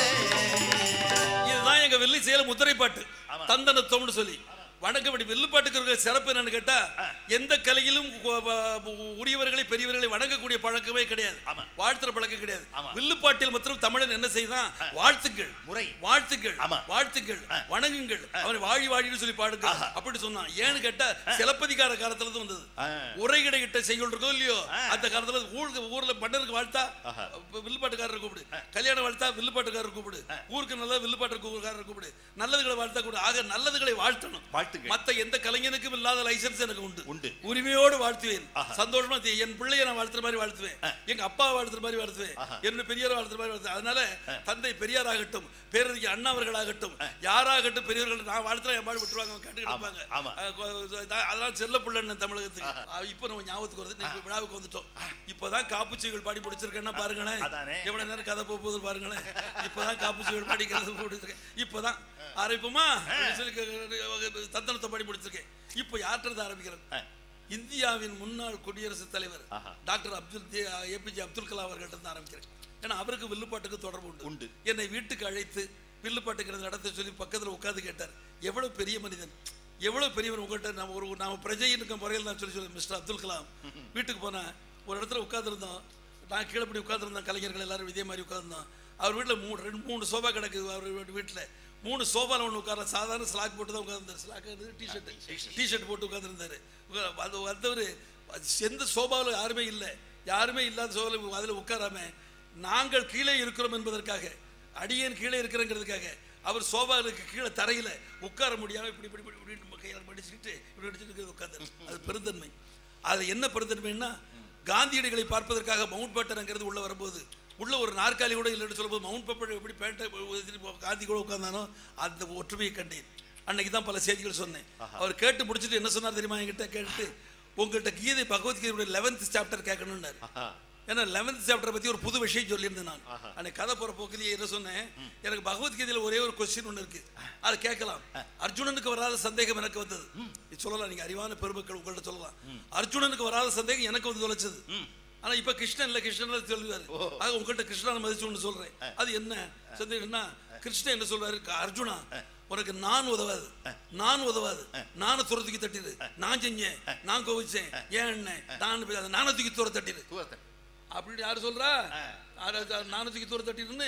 இதுதான் எங்க வெள்ளி சேலம் முத்திரைப்பாட்டு தந்தனத்தோம்னு சொல்லி வணக்கப்படி வில்லுப்பாட்டுக்கு இருக்கிற சிறப்பு என்னன்னு கேட்டா எந்த கலையிலும் கு- வ- உரியவர்களை பெரியவர்களை வணங்கக்கூடிய பழக்கமே கிடையாது ஆமா. வாழ்த்துற பழக்கம் கிடையாது ஆமா. வில்லுப்பாட்டில் மாத்திரம் தமிழன் என்ன செய்தான் வாழ்த்துக்கள் முறை. வாழ்த்துக்கள் ஆமா. வாழ்த்துக்கள் வணங்குங்கள் அவனை வாழி வாழின்னு சொல்லி பாடுங்க அப்படி சொன்னான் ஏன்னு கேட்டா சிலப்பதிகார காலத்துல இருந்து வந்தது ஆ. உரைகிடையிட்ட செய்யுள் இருக்கோ இல்லையோ ஆ. அந்த காலத்துல ஊருக்கு ஊர்ல மன்னருக்கு வாழ்த்தா வில்லுப்பாட்டுக்காரர் கூப்பிடு கல்யாணம் வாழ்த்தா வில்லுப்பாட்டுக்காரர் கூப்பிடு ஊருக்கு நல்ல வில்லுப்பாட்டுக்காரர் கூப்பிடு நல்லதுகளை வாழ்த்தா கூப்பிடு ஆக நல்லதுகளை வாழ்த்தணும் வாழ்த்துங்கள். மத்த எந்த கலைஞனுக்கும் இல்லாத லைசன்ஸ் எனக்கு உண்டு உண்டு. உரிமையோடு வாழ்த்துவேன் சந்தோஷமா தெ- என் பிள்ளையை நான் வாழ்த்துற மாதிரி வாழ்த்துவேன் எங்க அப்பா வாழ்த்துற மாதிரி வாழ்த்துவேன் என்னுடைய பெரியார் வாழ்த்துற மாதிரி வாழ்த்துவேன் அதனால தந்தை பெரியார் ஆகட்டும் பேரறிஞ அண்ணா அவர்களாகட்டும் யாராகட்டும் பெரியவர்கள் நான் வாழ்த்துறேன் என் பாடு விட்டுருவாங்க அவங்க கேட்டு இருப்பாங்க ஆமா. அதெல்லாம் செல்ல பிள்ளைன்னு தமிழகத்துக்கு அஹ் இப்போ நம்ம ஞாபகத்துக்கு வருது இன்னைக்கு விழாவுக்கு வந்துட்டோம் இப்போதான் காப்புச்சிகள் பாடி முடிச்சிருக்கேன்னா பாருங்களேன் அதானே. எவ்வளவு நேரம் கதை போக போகுது பாருங்களேன் இப்போதான் காப்புச்சிகள் பாடிக்கிறது முடிச்சிருக்கேன் இப்போதான் ஆரம்பிப்போமா சொல்லி க- தத்தனத்தை பாடி முடிச்சிருக்கேன் இப்போ யார்கிட்ட ஆரம்பிக்கிறேன் இந்தியாவின் முன்னாள் குடியரசுத் தலைவர் ஆஹா. டாக்டர் அப்துல் ஏபிஜே அப்துல் கலாம் அவர்கள்ட்ட இருந்து ஆரம்பிக்கிறேன் ஏன்னா அவருக்கு வில்லுப்பாட்டுக்கு தொடர்பு உண்டு உண்டு. என்னை வீட்டுக்கு அழைத்து வில்லுப்பாட்டுக்கிறது நடத்த சொல்லி பக்கத்துல உட்கார்ந்து கேட்டார் எவ்வளவு பெரிய மனிதன் எவ்வளவு பெரியவர் உங்கள்கிட்ட நம்ம ஒரு நாம பிரஜையின் முறையில் நான் சொல்லி சொல்லி மிஸ்டர் அப்துல் கலாம் வீட்டுக்கு போனேன் ஒரு இடத்துல உட்கார்ந்துருந்தோம் நான் கீழே இப்படி உட்கார்ந்துருந்தோம் கலைஞர்கள் எல்லாரும் இதே மாதிரி உட்கார்ந்தோம் அவர் வீட்டில் மூணு ரெண்டு மூணு சோபா கிடக்குது அவர் வீட்டில் மூணு சோபாவில் ஒன்று உட்கார சாதாரண ஸ்லாக் போட்டு தான் உட்கார்ந்தார் ஸ்லாக் டிஷர்ட் டிஷர்ட் போட்டு உட்கார்ந்துருந்தாரு அது வந்தவர் எந்த சோபாவில் யாருமே இல்லை யாருமே இல்லாத சோபாவில் அதில் உட்காராம நாங்கள் கீழே இருக்கிறோம் என்பதற்காக அடியேன் கீழே இருக்கிறேங்கிறதுக்காக அவர் சோபாவுக்கு கீழே தரையில உட்கார முடியாம இப்படி இப்படி இப்படி இப்படி நம்ம கையால் மடிச்சுக்கிட்டு இப்படி அடிச்சுட்டு உட்கார்ந்து அது பெருந்தன்மை அது என்ன பெருந்தன்மைன்னா காந்தியடிகளை பார்ப்பதற்காக மவுண்ட் பேட்டன்ங்கிறது உள்ள வரும்போது உள்ள ஒரு நாற்காலி கூட இல்லைன்னு சொல்லும்போது மவுண்ட் பேப்பர் எப்படி பேட்டை காந்தி கூட உட்கார்ந்தானோ அந்த ஒற்றுமையை கண்டேன் அன்னைக்கு தான் பல செய்திகள் சொன்னேன் அவர் கேட்டு முடிச்சுட்டு என்ன சொன்னார் தெரியுமா என்கிட்ட கேட்டு உங்கள்கிட்ட கீதை பகவத்கீதையுடைய லெவன்த் சாப்டர் கேட்கணும்னாரு ஏன்னா லெவன்த் சாப்டர் பத்தி ஒரு புது விஷயம் சொல்லியிருந்தேன் நான் அன்னைக்கு கதை போற போக்கிலேயே என்ன சொன்னேன் எனக்கு பகவத்கீதையில ஒரே ஒரு கொஸ்டின் ஒன்று இருக்கு அதை கேட்கலாம் அர்ஜுனனுக்கு வராத சந்தேகம் எனக்கு வந்தது நீ சொல்லலாம் நீங்க அறிவான பெருமக்கள் உங்கள்ட்ட சொல்லலாம் அர்ஜுனனுக்கு வராத சந்தேகம் எனக்கு வந்து தொலைச்சது ஆனா இப்ப கிருஷ்ணன் இல்ல கிருஷ்ணன் சொல்லுவாரு ஆக உங்கள்ட்ட கிருஷ்ணனை மதிச்சு ஒன்று சொல்றேன் அது என்ன சந்தேகம் என்ன கிருஷ்ணன் என்ன சொல்றாரு அர்ஜுனா உனக்கு நான் உதவாது நான் உதவாது நானும் துறை தூக்கி தட்டிடு நான் செஞ்சேன் நான் கோவிச்சேன் ஏன் என்ன நான் போய் அதை நானும் தூக்கி துறை தட்டிடு அப்படின்னு யாரு சொல்றா யாரு- யாரு நானும் தூக்கி தூர தட்டிடுன்னு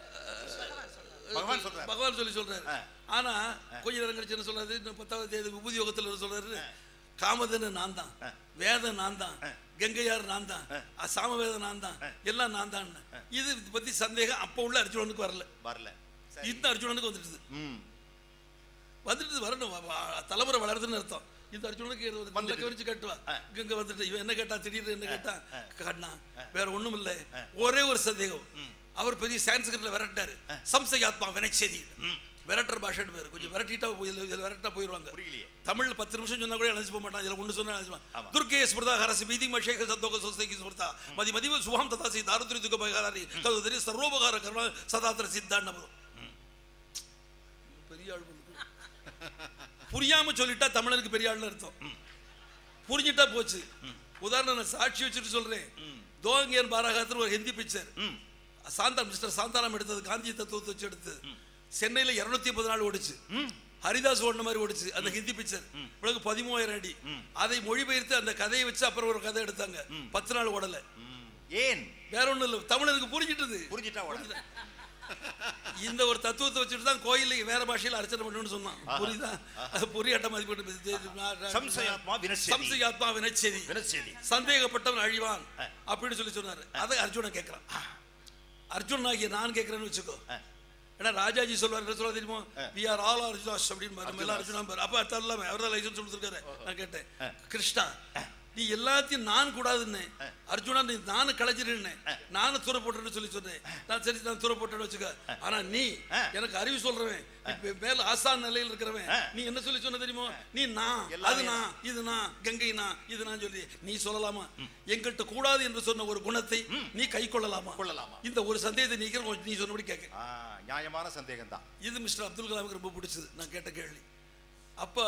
பகவான் சொல்றாரு. பகவான் சொல்லி சொல்றாரு ஆனா கொஞ்ச நேரம் கழிச்சு என்ன சொல்றாரு இன்னும் பத்தாவது தேதி விபூதி யோகத்துல என்ன சொல்றாரு காமதேனு நான் தான் வேதம் நான் தான் கங்கையார் நான் தான் அ, சாமவேதம் நான் தான் எல்லாம் நான் தான் இது பத்தி சந்தேகம் அப்ப உள்ள அர்ஜுனனுக்கு வரல வரல இந்த அர்ஜுனனுக்கு வந்துடுது ம் வந்துட்டு வரணும் வ- வ- தலைமுறை வளருதுன்னு அர்த்தம் இந்த அர்ஜுனனுக்கு இது வந்து நல்ல கவனிச்சு கட்டுவா இங்க வந்துட்டு இவன் என்ன கேட்டா திடீர்னு என்ன கேட்டா காட்டினா வேற ஒண்ணும் இல்ல ஒரே ஒரு சந்தேகம் அவர் பெரிய சான்ஸ்கிரிட்ல விரட்டாரு சம்சயாத்மா வினைச்செதி விரட்டர் பாஷைன்னு பேரு கொஞ்சம் விரட்டிட்டா போய் இதுல விரட்டா போயிருவாங்க புரியலையே. தமிழ்ல பத்து நிமிஷம் சொன்னா கூட அழைச்சு போக மாட்டான் இதுல ஒண்ணு சொன்னா அழைச்சு ஆமா. துர்கே ஸ்மிருதா ஹரசி பீதி மஷேக சந்தோக சொஸ்தைக்கு ஸ்மிருதா மதி மதிவ சுகம் ததாசி தாருத்ரி துக்க பகாரி ததுதரி சர்வோபகார கர்ம சதாத்திர சித்தாண்ட பெரிய ஆள் போல இருக்கு. புரியாம சொல்லிட்டா தமிழனுக்கு பெரிய ஆள்னு அர்த்தம் புரிஞ்சிட்டா போச்சு உதாரணம் நான் சாட்சி வச்சுட்டு சொல்றேன் தோங்கேன் பாராகத்தில் ஒரு ஹிந்தி பிக்சர் சாந்தா மிஸ்டர் சாந்தாராம் எடுத்தது காந்தி தத்துவத்தை வச்சு எடுத்தது சென்னையில இருநூத்தி ஐம்பது நாள் ஓடிச்சு ஹரிதாஸ் ஓடின மாதிரி ஓடிச்சு அந்த ஹிந்தி பிக்சர் பிறகு பதிமூவாயிரம் அடி அதை மொழிபெயர்த்து அந்த கதையை வச்சு அப்புறம் ஒரு கதை எடுத்தாங்க பத்து நாள் ஓடல ஏன் வேற ஒண்ணும் இல்ல தமிழருக்கு புரிஞ்சிட்டது புரிஞ்சிட்டா உடனே. இந்த ஒரு தத்துவத்தை வச்சுட்டு தான் கோயில்ல வேற பாஷையில அர்ச்சனை பண்ணணும்னு சொன்னான் புரியுதா அது புரியாட்ட மதிப்பிட்டு சம்சயாத்மா வினச்சதி. சம்சயாத்மா வினச்சதி வினச்சதி. சந்தேகப்பட்டவன் அழிவான் அப்படின்னு சொல்லி சொன்னாரு அதை அர்ஜுனன் கேட்கிறான் அர்ஜுன் ஆகிய நான் கேட்கிறேன்னு வச்சுக்கோ ஏன்னா ராஜாஜி சொல்வார் என்ன சொல்ல தெரியுமோ வி ஆர் ஆல் அர்ஜுனாஸ் அப்படின்னு நம்ம எல்லாம் அர்ஜுனா பாரு அப்ப அர்த்தம் இல்லாம அவர் தான் லைசன்ஸ் கொடுத்துருக்காரு நான் கேட்டேன் கிருஷ்ணா நீ எல்லாத்தையும் நான் கூடாதுன்னு அர்ஜுனா நீ நானும் கலைஞ்சிருன்னு நானும் தூர போட்டுன்னு சொல்லி சொன்னேன் நான் சரி நான் தூர போட்டேன்னு வச்சுக்க ஆனா நீ எனக்கு அறிவு சொல்றவன் இப்ப மேல ஆசான் நிலையில் இருக்கிறவன் நீ என்ன சொல்லி சொன்ன தெரியுமோ நீ நான் அது நான் இது நான் கங்கை நான் இது நான் சொல்லி நீ சொல்லலாமா எங்கள்கிட்ட கூடாது என்று சொன்ன ஒரு குணத்தை நீ கை கொள்ளலாமா கொள்ளலாமா. இந்த ஒரு சந்தேகத்தை நீக்கிற கொஞ்சம் நீ சொன்னபடி கேட்க ஆ, நியாயமான சந்தேகம் தான் இது மிஸ்டர் அப்துல் கலாமுக்கு ரொம்ப பிடிச்சது நான் கேட்ட கேள்வி அப்ப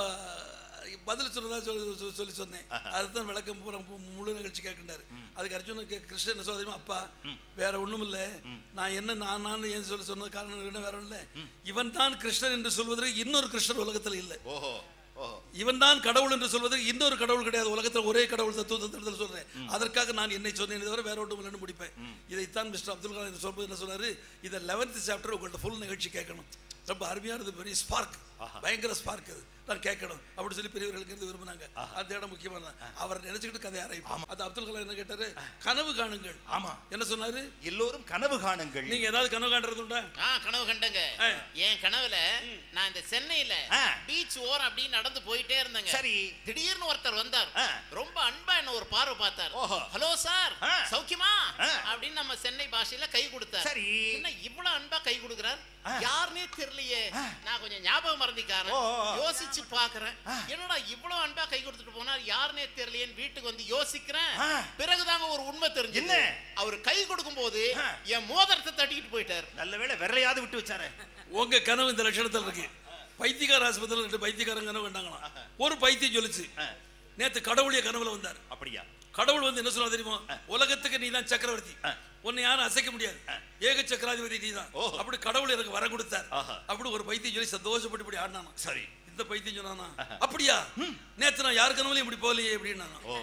பதில் சொன்னதா சொல்லி சொல்லி- சொல்லி சொன்னேன் அதுதான் விளக்கம் பூரா மு- முழு நிகழ்ச்சி கேட்கின்றாரு அதுக்கு அர்ஜுனுக்கு கிருஷ்ணன் என்ன சொல்ல அப்பா வேற ஒண்ணும் இல்ல நான் என்ன நான் நான் ஏன் சொல்லி சொன்னது காரணம் என்ன வேற ஒண்ணும் இல்ல இவன் தான் கிருஷ்ணன் என்று சொல்வதற்கு இன்னொரு கிருஷ்ணர் உலகத்துல இல்லை ஓஹோ ஓஹோ இவன் தான் கடவுள் என்று சொல்வதற்கு இன்னொரு கடவுள் கிடையாது உலகத்தில் ஒரே கடவுள் தத்துவத்தில் சொல்றேன் அதற்காக நான் என்னை சொன்னேன் தவிர வேற ஒன்றும் இல்லைன்னு முடிப்பேன் இதைத்தான் மிஸ்டர் அப்துல் கலாம் சொல்றது என்ன சொன்னாரு இதை லெவன்த் சாப்டர் உங்கள்ட்ட ஃபுல் நிகழ்ச்சி கேட்கணும் ரொம்ப அருமையானது பெரிய ஸ்பார்க் பயங்கர ஸ்பார்க் அது நான் கேட்கணும் அப்படி சொல்லி பெரியவர்களுக்கு இருந்து விரும்பினாங்க அந்த இடம் முக்கியமான அவர் நினைச்சுக்கிட்டு கதை ஆரம்பிப்போம் அது அப்துல் கலாம் என்ன கேட்டாரு கனவு காணுங்கள் ஆமா. என்ன சொன்னாரு எல்லோரும் கனவு காணுங்கள் நீங்க ஏதாவது கனவு காண்றது உண்டா ஆ கனவு கண்டங்க ஆ. என் கனவுல நான் இந்த சென்னையில ஆ. பீச் ஓரம் அப்படி நடந்து போயிட்டே இருந்தேங்க சரி. திடீர்னு ஒருத்தர் வந்தார் ஆ. ரொம்ப அன்பா என்ன ஒரு பார்வை பார்த்தார் ஓஹோ. ஹலோ சார் ஆ. சௌக்கியமா ஆ. அப்படின்னு நம்ம சென்னை பாஷையில கை கொடுத்தார் சரி. என்ன இவ்வளவு அன்பா கை கொடுக்கிறார் ஆ. யாருன்னே தெரியலையே நான் கொஞ்சம் ஞாபகம் மறந்திக்காரன் ஓ, ஓ, ஓ. யோசிச்சு பாக்குறேன் என்னடா இவ்வளவு அன்பா கை கொடுத்துட்டு போனார் யாருனே தெரியலையேன்னு வீட்டுக்கு வந்து யோசிக்கிறேன் ஆ. பிறகுதாங்க ஒரு உண்மை தெரிஞ்சு என்ன? அவர் கை கொடுக்கும் போது ஆ. என் மோதிரத்தை தட்டிக்கிட்டு போயிட்டார் நல்ல வேளை விரலையாவது விட்டு வச்சாரே உங்க கனவு இந்த லட்சணத்தில் இருக்கு பைத்தியக்கார ஆஸ்பத்திரியில் ரெண்டு பைத்தியக்காரங்க கனவு கண்டாங்களாம் ஒரு பைத்தியம் சொல்லுச்சு ஆ. நேத்து கடவுளிய கனவுல வந்தார் அப்படியா கடவுள் வந்து என்ன சொல்ல தெரியுமா உலகத்துக்கு நீ தான் சக்கரவர்த்தி ஆ. உன்னை யாரும் அசைக்க முடியாது ஏக சக்கராதிபதி நீ தான் ஓஹோ. அப்படி கடவுள் எனக்கு வர கொடுத்தார் ஆஹா. அப்படி ஒரு பைத்தியம் சொல்லி சந்தோஷப்பட்டு இப்படி ஆடினானா சரி இந்த பைத்தியம் சொன்னானா அப்படியா நேத்து நான் யாரு கனவுலையும் இப்படி போகலையே அப்படின்னா ஓ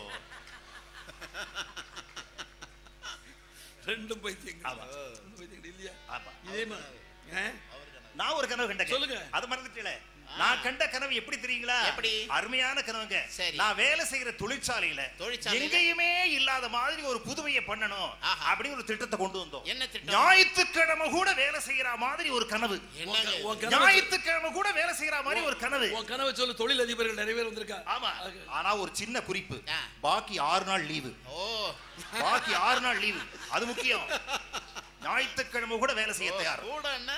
ரெண்டும் பைத்தியங்கள் ஆமா. ரெண்டும் பைத்தியங்கள் இல்லையா ஆமா. இதே மாதிரி ஆ? நான் ஒரு கனவு கண்டேன் சொல்லுங்க. அது மறந்துட்டீங்களே நான் கண்ட கனவு எப்படி தெரியுங்களா எப்படி? அருமையான கனவுங்க சரி. நான் வேலை செய்யற தொழிற்சாலையில தொழிற்சாலையில? எங்கேயுமே இல்லாத மாதிரி ஒரு புதுமையை பண்ணணும் ஆஹா. அப்படின்னு ஒரு திட்டத்தை கொண்டு வந்தோம் என்ன திட்டம்? ஞாயிற்றுக்கிழமை கூட வேலை செய்யற மாதிரி ஒரு கனவு என்னங்க உன் கனவு ஞாயிற்றுக்கிழமை கூட வேலை செய்யற மாதிரி ஒரு கனவு உன் கனவை சொல்லு தொழில் அதிபர்கள் நிறைய பேர் வந்திருக்கா ஆமா அதுக்கு- ஆனா ஒரு சின்ன குறிப்பு ஆ. பாக்கி ஆறு நாள் லீவு ஓ பாக்கி ஆறு நாள் லீவு அது முக்கியம் ஞாயிற்றுக்கிழமை கூட வேலை செய்ய தயார் கூட என்ன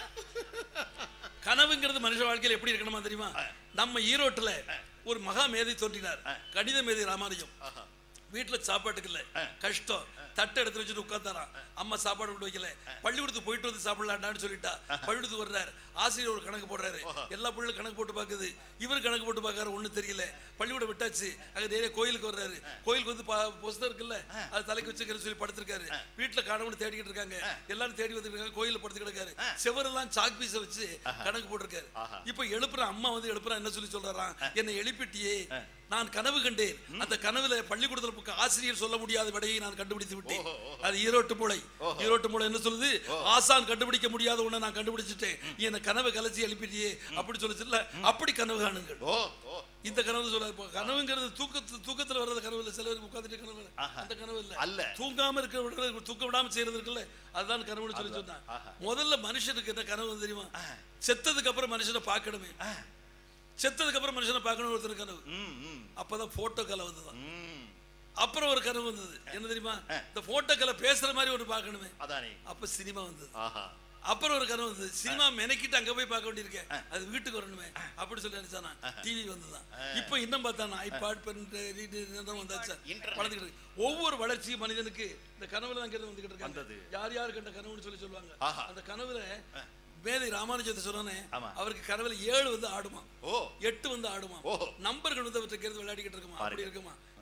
கனவுங்கிறது மனுஷ வாழ்க்கையில எப்படி இருக்கணுமா தெரியுமா நம்ம ஈரோட்டுல ஒரு மகா மேதை தோன்றினார் கணித மேதை ராமானுஜம் வீட்டுல சாப்பாட்டுக்கு இல்ல கஷ்டம் தட்டை எடுத்து வச்சுட்டு உட்கார்ந்தாராம் அம்மா சாப்பாடு கொண்டு வைக்கல பள்ளிக்கூடத்துக்கு போயிட்டு வந்து சாப்பிடலாம்டான்னு சொல்லிட்டா பள்ளிக்கூடத்துக்கு வர்றாரு ஆசிரியர் ஒரு கணக்கு போடுறாரு எல்லா பிள்ளைகளும் கணக்கு போட்டு பார்க்குது இவர் கணக்கு போட்டு பார்க்கறாரு ஒண்ணும் தெரியல பள்ளிக்கூடம் விட்டாச்சு அங்க நேரே கோயிலுக்கு வர்றாரு கோயிலுக்கு வந்து பா- புஸ்தகம் இருக்குல்ல அது தலைக்கு வச்சுக்கிறேன்னு சொல்லி படுத்திருக்காரு வீட்டுல கணவன் தேடிக்கிட்டு இருக்காங்க எல்லாரும் தேடி வந்துருக்காங்க கோயில்ல படுத்து கிடக்காரு செவரெல்லாம் சாக் பீஸ வச்சு கணக்கு போட்டிருக்காரு இப்ப எழுப்புற அம்மா வந்து எழுப்புறா என்ன சொல்லி சொல்றாராம் என்னை எழுப்பிட்டியே நான் கனவு கண்டேன் அந்த கனவுல பள்ளிக்கூடத்துல புக்க ஆசிரியர் சொல்ல முடியாத விடையை நான் கண்டுபிடித்து விட்டேன் அது ஈரோட்டு மூளை ஈரோட்டு மூளை என்ன சொல்லுது ஆசான் கண்டுபிடிக்க முடியாத ஒண்ணை நான் கண்டுபிடிச்சிட்டேன் நீ என்ன கனவு கலைச்சி எழுப்பிட்டியே அப்படி சொல்லுச்சுல்ல அப்படி கனவு காணுங்கள் ஓ ஓ இந்த கனவு சொல்ல இப்போ கனவுங்கிறது தூக்கத்து தூக்கத்துல வர்றது கனவு இல்லை சிலருக்கு உட்காந்துட்டு கனவு இல்லை. அந்த கனவு இல்ல அல்ல. தூங்காம இருக்கிற விடுறது தூக்க விடாம செய்யறது இருக்குல்ல அதுதான் கனவுன்னு சொல்லி சொன்னான் முதல்ல மனுஷனுக்கு என்ன கனவு வந்து தெரியுமா செத்ததுக்கு அப்புறம் மனுஷனை பார்க்கணுமே செத்ததுக்கு அப்புறம் மனுஷனை பார்க்கணும் ஒருத்தர் கனவு ம் ம் அப்பதான் போட்டோ கலை வந்ததான் ம் அப்புறம் ஒரு கனவு வந்தது என்ன தெரியுமா இந்த போட்டோ கலை பேசுற மாதிரி ஒன்று பார்க்கணுமே அதானே அப்ப சினிமா வந்தது ஆஹா அப்புறம் ஒரு கனவு வந்தது சினிமா மெனக்கிட்டு அங்க போய் பார்க்க வேண்டியிருக்கேன் அது வீட்டுக்கு வரணுமே அப்படி சொல்லி நினைச்சானா டிவி வந்துதான் இப்போ இன்னும் பார்த்தானா ஐபாட் பென் வந்தாச்சா Internet. வளர்ந்துக்கிட்டு இருக்கு. ஒவ்வொரு வளர்ச்சியும் மனிதனுக்கு இந்த கனவுல தான் கேட்டு வந்துகிட்டு வந்தது. இருக்காங்க யார் யார் கண்ட கனவுன்னு சொல்லி சொல்லுவாங்க ஆஹா. அந்த கனவுல மேதை ராமானுஜத்தை சொன்னே ஆமா. அவருக்கு கனவுல ஏழு வந்து ஆடுமா ஓ எட்டு வந்து ஆடுமா ஓஹோ. நம்பர்கள் வந்து அவற்றை கேட்டு விளையாடிக்கிட்டு இருக்குமா அப்படி பாருங்க. இருக்குமா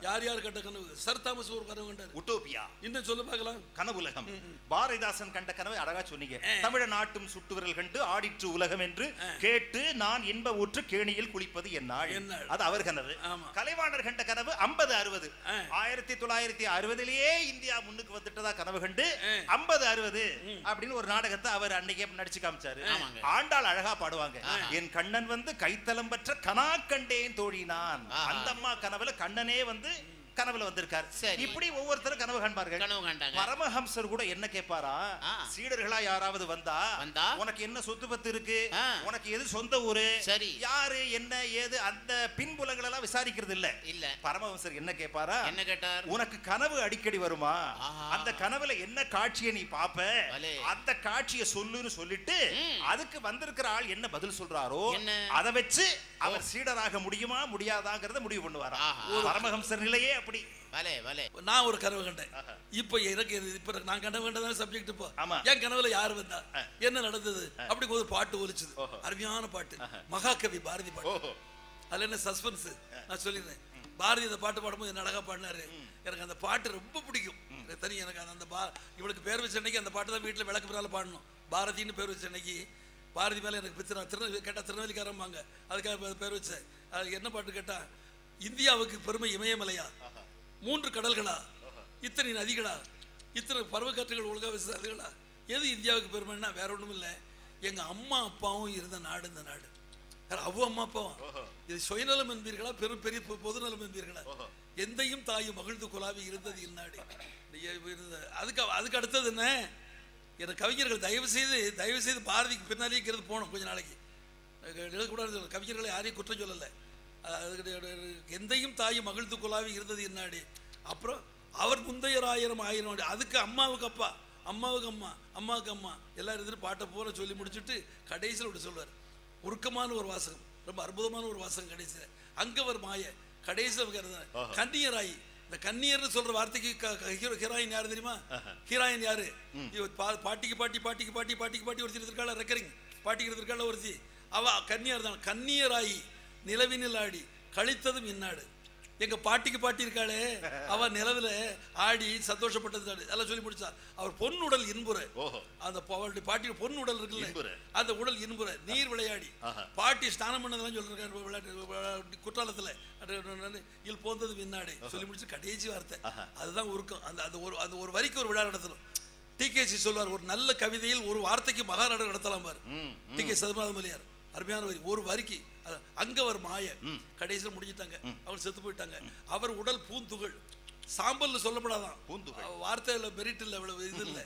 யார் யார் கண்ட கனவு சர் தாமஸ் ஒரு கனவு கண்டாரு உட்டோபியா இன்னும் சொல்ல பார்க்கலாம் கனவுலகம் பாரதிதாசன் கண்ட கனவை அழகா சொன்னீங்க தமிழ நாட்டும் சுட்டுவிரல் கண்டு ஆடிற்று உலகம் என்று கேட்டு நான் இன்ப ஊற்று கேணியில் குளிப்பது என்னாள் என்னாள். அது அவர் கனவு ஆமா. கலைவாணர் கண்ட கனவு ஐம்பது அறுபது ஆயிரத்தி தொள்ளாயிரத்தி அறுபதிலேயே இந்தியா முன்னுக்கு வந்துட்டதா கனவு கண்டு ஐம்பது அறுபது அப்படின்னு ஒரு நாடகத்தை அவர் அன்னைக்கே நடிச்சு காமிச்சாரு ஆமாங்க. ஆண்டாள் அழகா பாடுவாங்க என் கண்ணன் வந்து கைத்தலம் பெற்ற கனா கண்டேன் தோழி நான் ஆஹா. அந்த அம்மா கனவுல கண்ணனே வந்து கனவுல வந்திருக்கார் சரி. இப்படி ஒவ்வொருத்தரும் கனவு காண்பார்கள் கனவு கண்டாங்க. பரமஹம்சர் கூட என்ன கேட்பாரா ஆ. சீடர்களா யாராவது வந்தா வந்தா? உனக்கு என்ன சொத்து பத்து இருக்கு ஆ. உனக்கு எது சொந்த ஊரு சரி. யாரு என்ன ஏது அந்த பின்புலங்கள் எல்லாம் விசாரிக்கிறது இல்ல இல்ல பரமஹம்சர் என்ன கேட்பாரா என்ன கேட்டார் உனக்கு கனவு அடிக்கடி வருமா ஆஹா. அந்த கனவுல என்ன காட்சியை நீ பாப்ப பலே. அந்த காட்சியை சொல்லுன்னு சொல்லிட்டு ம். அதுக்கு வந்திருக்கிற ஆள் என்ன பதில் சொல்றாரோ என்ன? அதை வச்சு அவர் சீடராக முடியுமா முடியாதாங்கிறத முடிவு பண்ணுவாரா ஆஹா. ஒரு பரமஹம்சர் நிலையே அப்படி வலே வலே நான் ஒரு கனவு கண்டேன் இப்போ எனக்கு இது- இப்போ நான் கனவு கண்டதான சப்ஜெக்ட் இப்போ ஆமா. என் கனவுல யார் வந்தா என்ன நடந்தது அப்படி ஒரு பாட்டு ஒலிச்சுது ஓஹோ. அருமையான பாட்டு மகாகவி பாரதி பாட்டு ஓஹோ அதுல என்ன சஸ்பென்ஸ் நான் சொல்லிடுறேன் பாரதி இந்த பாட்டு பாடும்போது என்ன அழகா பாடினாரு எனக்கு அந்த பாட்டு ரொம்ப பிடிக்கும் எனக்கு தனி எனக்கு அந்த- அந்த பா இவளுக்கு பேர் வச்ச அன்னைக்கு அந்த பாட்டு தான் வீட்டில் விளக்கு பிறால பாடணும் பாரதின்னு பேர் வச்ச அன்னைக்கு பாரதி மேலே எனக்கு பித்திரா திருநெல்வேலி கேட்டால் திருநெல்வேலிக்காரம்பாங்க அதுக்காக பே- பேர் வச்சேன் அது என்ன பாட்டு கேட்டா இந்தியாவுக்கு பெருமை இமயமலையா மூன்று கடல்களா இத்தனை நதிகளா இத்தனை பருவக்காற்றுகள் ஒழுங்கா விசாரிகளா எது இந்தியாவுக்கு பெருமைன்னா வேற ஒண்ணும் இல்லை எங்க அம்மா அப்பாவும் இருந்த நாடு இந்த நாடு வேற அவ்வளோ அம்மா அப்பாவும் இது சுயநலம் என்பீர்களா பெரும் பெரிய பொ- பொதுநலம் என்பீர்களா எந்தையும் தாயும் மகிழ்ந்து குலாவி இருந்தது இந்நாடு நீ- இருந்த- அதுக்கு அதுக்கு அடுத்தது என்ன எனக்கு கவிஞர்கள் தயவு செய்து தயவு செய்து பாரதிக்கு பின்னாலே இருக்கிறது போகணும் கொஞ்ச நாளைக்கு எழுதக்கூடாது சொல்ல கவிஞர்களை யாரையும் குற்றம் சொல்லலை அதுக்கு எந்தையும் தாயும் மகிழ்ந்து குலாவி இருந்தது என்னாடி அப்புறம் அவர் முந்தையர் ஆயிரம் ஆயிரம் ஆண்டு அதுக்கு அம்மாவுக்கு அப்பா அம்மாவுக்கு அம்மா அம்மாவுக்கு அம்மா எல்லாரும் இருந்துட்டு பாட்டை பூரா சொல்லி முடிச்சுட்டு கடைசியில் இப்படி சொல்வார் உருக்கமான ஒரு வாசகம் ரொம்ப அற்புதமான ஒரு வாசகம் கடைசியில் அங்கவர் மாய கடைசியில் கன்னியராயி இந்த கன்னியர்னு சொல்ற வார்த்தைக்கு க- க- ஹீரோ ஹீரோயின் யாரு தெரியுமா ஹீரோயின் யாரு இவ பா- பாட்டிக்கு பாட்டி பாட்டிக்கு பாட்டி பாட்டிக்கு பாட்டி ஒருத்தி இருக்காள் ரெக்கரிங் பாட்டிக்கு இருக்காள் ஒருத்தி அவ கன்னியர் தான் கன்னியராயி நிலவினில் ஆடி கழித்ததும் இந்நாடு எங்க பாட்டிக்கு பாட்டி இருக்காளே அவ நிலவுல ஆடி சந்தோஷப்பட்டது நாடு. எல்லாம் சொல்லி முடிச்சா அவர் பொன்னுடல் இன்புற ஓஹோ. அந்த ப- அவருடைய பாட்டி பொன் உடல் இன்புற. இருக்குல்ல அந்த உடல் இன்புற நீர் விளையாடி பாட்டி ஸ்நானம் பண்ணதெல்லாம் சொல்லிருக்காரு விளையாட்டு விளையாட்டு குற்றாலத்துல அது என்னன்னு, இல் போந்தது விண்ணாடே சொல்லி முடிச்சு கடைசி வார்த்தை அதுதான் உருக்கம் அந்த அந்த ஒரு அந்த ஒரு வரிக்கு ஒரு விழா நடத்தணும் டிகேசி சொல்வார் ஒரு நல்ல கவிதையில் ஒரு வார்த்தைக்கு மகாநாடு நடத்தலாம் பாரு டி கே சதுமாதமலியார் அருமையான வரி ஒரு வரிக்கு அது அங்கவர் மாய கடைசியில் முடிஞ்சிட்டாங்க அவர் செத்து போயிட்டாங்க அவர் உடல் பூந்துகள் சாம்பல்னு சொல்லப்படாதான் பூந்துகள். அஹ் வார்த்தையில மெரிட் இல்லை இவ்வளவு இது இல்லை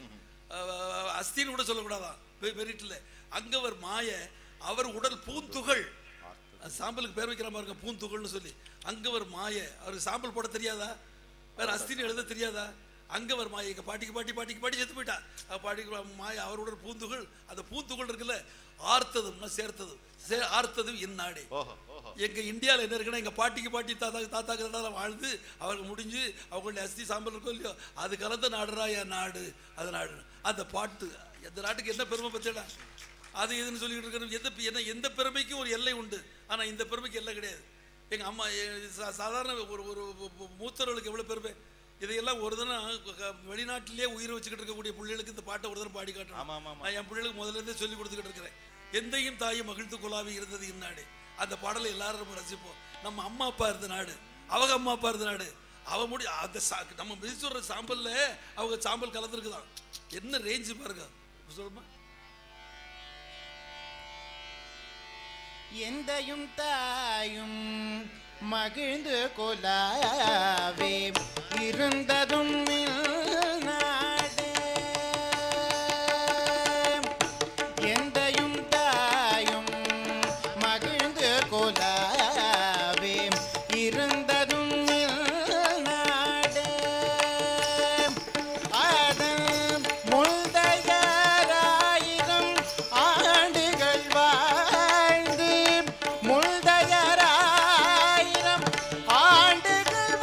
அஹ் அஸ்தின்னு கூட சொல்லக்கூடாதான் மெரிட் இல்லை அங்கவர் மாய அவர் உடல் பூந்துகள் அது சாம்பலுக்கு பேர் வைக்கிற மாதிரி இருக்க பூந்துகள்னு சொல்லி அங்கவர் மாய அவருக்கு சாம்பல் போட தெரியாதா வேற அஸ்தின்னு எழுத தெரியாதா அங்கவர் மாய எங்க பாட்டிக்கு பாட்டி பாட்டிக்கு பாட்டி செத்து போயிட்டா அவ பாட்டிக்கு மாய அவரோட பூந்துகள் அந்த பூந்துகள் இருக்குல்ல ஆர்த்ததும்னா சேர்த்ததும் சே ஆர்த்ததும் இந்நாடே ஓஹோ ஓஹோ எங்க இந்தியாவில் என்ன இருக்குன்னா எங்க பாட்டிக்கு பாட்டி தாத்தா தாத்தாக்கு தாத்தா வாழ்ந்து அவருக்கு முடிஞ்சு அவங்களுடைய அஸ்தி சாம்பல் இருக்கும் இல்லையோ அது கலந்த நாடுறா என் நாடு அது நாடு அந்த பாட்டு எந்த நாட்டுக்கு என்ன பெருமை பத்தியடா அது இதுன்னு சொல்லிட்டு இருக்கிற எந்த என்ன எந்த பெருமைக்கும் ஒரு எல்லை உண்டு ஆனா இந்த பெருமைக்கு எல்லை கிடையாது எங்க அம்மா எ- சா- சாதாரண ஒரு ஒரு ஒரு மூத்தவர்களுக்கு எவ்வளவு பெருமை இதையெல்லாம் ஒரு தினம் க- வெளிநாட்டிலேயே உயிர் வச்சுக்கிட்டு இருக்கக்கூடிய பிள்ளைகளுக்கு இந்த பாட்டை ஒரு தினம் பாடி காட்டுறேன் ஆமா, ஆமா, ஆமா. நான் என் பிள்ளைகளுக்கு முதல்ல இருந்தே சொல்லி கொடுத்துக்கிட்டு இருக்கிறேன் எந்தையும் தாயும் மகிழ்ந்து குலாவி இருந்தது இந்நாடு அந்த பாடலை எல்லாரும் நம்ம ரசிப்போம் நம்ம அம்மா அப்பா இருந்த நாடு அவங்க அம்மா அப்பா இருந்த நாடு அவ முடி அந்த சா- நம்ம மிதிச்சுடுற சாம்பல்ல அவங்க சாம்பல் கலந்துருக்குதான் என்ன ரேஞ்சு பாருங்க சொல்லுமா எந்தையும் தாயும் மகிழ்ந்து கொலாவே இருந்ததும் நாடே எந்தையும் தாயும் மகிழ்ந்து கொலாவே இருந்ததும் நாடே அதன் முந்தையராயிரம் ஆண்டுகள் வாழ்ந்து முந்தையராயிரம் ஆண்டுகள்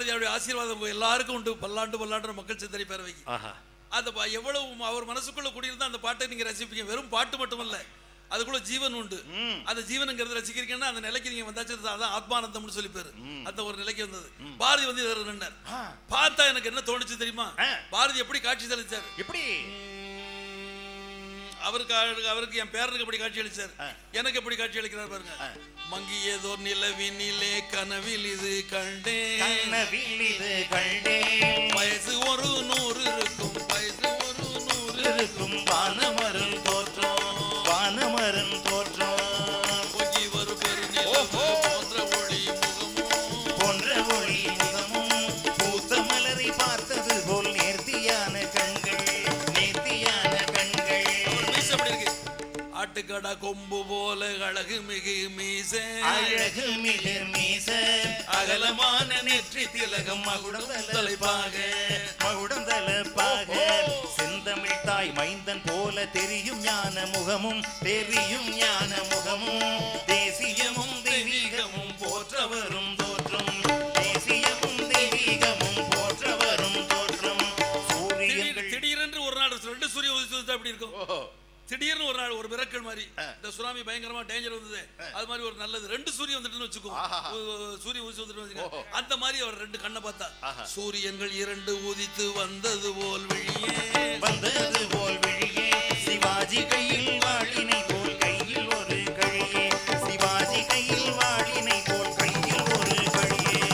பாரதியாருடைய ஆசீர்வாதம் உங்க எல்லாருக்கும் உண்டு பல்லாண்டு பல்லாண்டு மக்கள் சிந்தனை பேரவைக்கு ஆஹா அந்த பா- எவ்வளவு அவர் மனசுக்குள்ள குடியிருந்தா அந்த பாட்டை நீங்க ரசிப்பீங்க வெறும் பாட்டு மட்டுமல்ல அதுக்குள்ள ஜீவன் உண்டு அந்த ஜீவனுங்கிறத ரசிக்கிறீங்கன்னா அந்த நிலைக்கு நீங்க வந்தாச்சு அதான் ஆத்மானந்தம்னு சொல்லி பேரு அந்த ஒரு நிலைக்கு வந்தது பாரதி வந்து இதில் நின்றார் பார்த்தா எனக்கு என்ன தோணுச்சு தெரியுமா ஆ. பாரதி எப்படி காட்சி தெளிச்சார் எப்படி அவருக்கு அவருக்கு- அவருக்கு என் பேரனுக்கு எப்படி காட்சி அளிச்சார் எனக்கு எப்படி காட்சி அளிக்கிறார் பாருங்க மங்கியதோ நிலவினிலே கனவில் இது கண்டேன் கனவில் இது கண்டேன் வயசு ஒரு நூறு இருக்கும் வயசு ஒரு நூறு இருக்கும் வானமரும் தோற்றம் வானமரும் தோற்றம் பொங்கி வரும் பெருநிலவு போன்ற ஒளி முகமும் போன்ற ஒளி முகமும் பூத்த மலரை பார்த்தது போல் நேர்த்தியான கண்கள் நேர்த்தியான கண்கள் அவர் மீசை எப்படி இருக்கு ஆட்டுக்கடா கொம்பு போல அழகு மிகு மீசை அழகு மிக மீச அகலமான நெற்றி திலகம் மகுடம் தலைப்பாக மகுடம் தலைப்பாக செந்தமிழ் தாய் மைந்தன் போல தெரியும் ஞான முகமும் தெரியும் ஞான முகமும் தேசியமும் தெய்வீகமும் போற்றவரும் தோற்றம் தேசியமும் தெய்வீகமும் போற்றவரும் தோற்றம் திடீர் சூரியன்கள் திடீரென்று ஒரு நாள் ரெண்டு சூரிய உதித்து எப்படி இருக்கும் திடீர்னு ஒரு நாள் ஒரு மிரக்கல் மாதிரி இந்த சுனாமி பயங்கரமா டேஞ்சர் வந்தது அது மாதிரி ஒரு நல்லது ரெண்டு சூரியன் வந்துட்டுன்னு வச்சுக்கோ ஒ- சூரியன் உதிச்சு வந்துட்டு வச்சுக்கோ அந்த மாதிரி அவர் ரெண்டு கண்ணை பார்த்தா சூரியன்கள் இரண்டு உதித்து வந்தது போல் வெளியே வந்தது போல் விழியே சிவாஜி கையில் வாழினை போல் கையில் ஒரு கழியே சிவாஜி கையில் வாழினை போல் கையில் ஒரு கழியே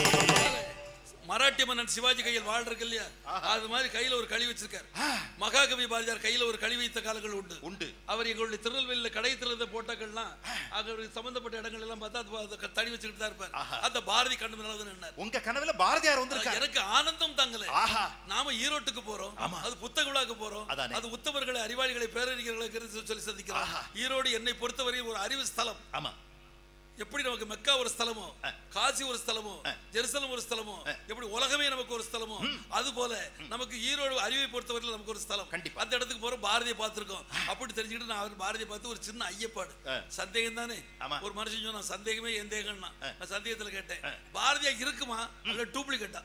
மராட்டிய மன்னன் சிவாஜி கையில் வாழ் இருக்கு இல்லையா அது மாதிரி கையில ஒரு கழி வச்சிருக்காரு மகாகவி பாரதியார் கையில ஒரு கழி வைத்த காலங்கள் உண்டு உண்டு. அவர் எங்களுடைய திருநெல்வேலியில கடை திறந்த போட்டோக்கள்லாம் அவருக்கு சம்பந்தப்பட்ட இடங்கள் எல்லாம் பார்த்தா அது அது க- தனி வச்சுக்கிட்டு தான் இருப்பார் அந்த பாரதி கண்டு முன்னால நின்னார் உங்க கனவுல பாரதியார் வந்திருக்காரு எனக்கு ஆனந்தம் தாங்கல ஆஹா நாம ஈரோட்டுக்கு போறோம் அது புத்தக விழாக்கு போறோம் அதானே. அது உத்தவர்களை அறிவாளிகளை பேரறிஞர்களை கருத்து சொல்லி சந்திக்கிறோம் ஈரோடு என்னை பொறுத்தவரை ஒரு அறிவு ஸ்தலம் ஆமா எப்படி நமக்கு மெக்கா ஒரு ஸ்தலமோ காசி ஒரு ஸ்தலமோ ஜெருசலம் ஒரு ஸ்தலமோ எப்படி உலகமே நமக்கு ஒரு ஸ்தலமோ அது போல நமக்கு ஈரோடு அறிவை பொறுத்தவரையில் நமக்கு ஒரு ஸ்தலம் கண்டிப்பா. அந்த இடத்துக்கு போறோம் பாரதியை பார்த்திருக்கோம் அப்படி தெரிஞ்சுக்கிட்டு நான் அவர் பாரதியை பார்த்து ஒரு சின்ன ஐயப்பாடு சந்தேகம் தானே ஆமா. ஒரு மனுஷன் சொன்னா சந்தேகமே என் தேகம்னா நான் சந்தேகத்துல கேட்டேன் பாரதியா இருக்குமா இல்ல டூப்ளிகேட்டா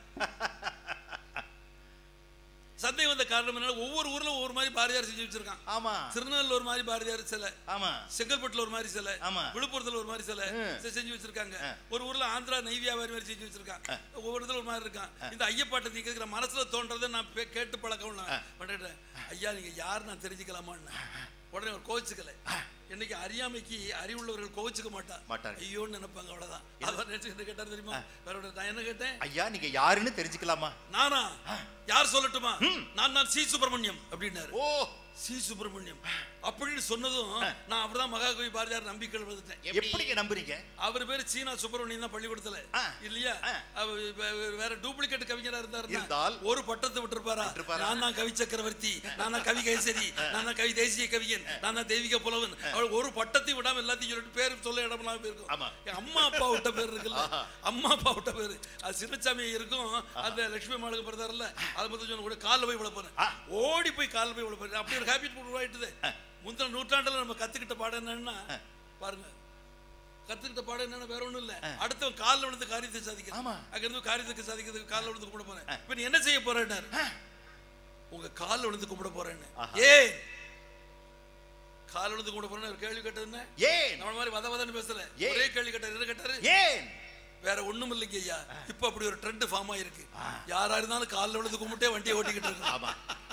சந்தேகம் வந்த காரணம் என்ன ஒவ்வொரு ஊர்ல ஒவ்வொரு மாதிரி பாரதியார் செஞ்சு வச்சிருக்கான் ஆமா திருநெல்வேலியில் ஒரு மாதிரி பாரதியார் சிலை ஆமா செங்கல்பட்டுல ஒரு மாதிரி சிலை ஆமா. விழுப்புரத்துல ஒரு மாதிரி சிலை செ- செஞ்சு வச்சிருக்காங்க ஒரு ஊர்ல ஆந்திரா நெய் வியாபாரி மாதிரி செஞ்சு வச்சிருக்காங்க ஒவ்வொரு இடத்துல ஒரு மாதிரி இருக்கான் இந்த ஐயப்பாட்டை நீ கேட்கிற மனசுல தோன்றதை நான் பே- கேட்டு பழக்கம் நான் பண்ணிட்டேன் ஐயா நீங்க யார் நான் தெரிஞ்சுக்கலாமான்னு உடனே ஒரு கோச்சுக்கல இன்னைக்கு அறியாமைக்கு அறிவுள்ளவர்கள் கோச்சுக்க மாட்டா மாட்டாங்க. ஐயோன்னு நினைப்பாங்க அவ்வளவுதான் அவர் நினைச்சு என்ன கேட்டாரு தெரியுமா வேற ஒண்ணு, நான் என்ன கேட்டேன் ஐயா நீங்க யாருன்னு தெரிஞ்சுக்கலாமா நானா யார் சொல்லட்டுமா நான் தான் சி சுப்பிரமணியம் அப்படின்னாரு ஓ சி சுப்பிரமணியம் அப்படின்னு சொன்னதும் நான் அப்படிதான் மகாகவி பாரதியார் நம்பிக்கை வந்துட்டேன் எப்படிங்க நம்புறீங்க அவர் பேரு சீனா சுப்பிரமணியம் தான் பள்ளிக்கூடத்துல ஆ. இல்லையா ஆ. அவர் வே- வே- வேற டூப்ளிகேட் கவிஞரா இருந்தாரு இருந்தால் ஒரு பட்டத்தை விட்டுருப்பாரா விட்டிருப்பாரா? நான் தான் கவி சக்கரவர்த்தி நான் தான் கவி கைசரி நான் தான் கவி தேசிய கவிஞன் நான் தான் தெய்வீக புலவன் அவர் ஒரு பட்டத்தை விடாம எல்லாத்தையும் சொல்லிட்டு பேர் சொல்ல இடமெல்லாம் போயிருக்கும் ஆமா. என் அம்மா அப்பா விட்ட பேர் இருக்குல்ல அம்மா அப்பா விட்ட பேரு அது சின்னச்சாமி இருக்கும் அந்த லட்சுமி மாளுக்கு பிறந்தாருல்ல அதை பத்தி சொன்ன கூட காலில் போய் விழ போறேன் ஓடி போய் காலில் போய் விழ போறேன் அப்படி ஒரு ஹேபிட் உருவாயிட்டுது முந்தின நூற்றாண்டுல நம்ம கத்துக்கிட்ட பாடம் என்னன்னா பாருங்க கத்துக்கிட்ட பாடம் என்னன்னா வேற ஒண்ணும் இல்ல அடுத்தவன் காலில் விழுந்து காரியத்தை சாதிக்கிறேன் ஆமா. அங்க இருந்து காரியத்துக்கு சாதிக்கிறதுக்கு காலில் விழுந்து கும்பிட போறேன் இப்ப நீ என்ன செய்ய போறேன்னாரு உங்க காலில் விழுந்து கும்பிட போறேன்னு ஏன் காலில் விழுந்து கும்பிட போறேன்னு ஒரு கேள்வி கேட்டது என்ன ஏன் நம்ம மாதிரி வத வதன்னு பேசல ஏன்? ஒரே கேள்வி கேட்டாரு என்ன கேட்டாரு ஏன் வேற ஒண்ணும் இல்லைங்க ஐயா இப்ப அப்படி ஒரு ட்ரெண்ட் ஃபார்ம் ஆயிருக்கு யாரா இருந்தாலும் காலில் விழுந்து கும்பிட்டே வண்டியை ஓட்டிக்கிட்டு இருக்கு ஆமா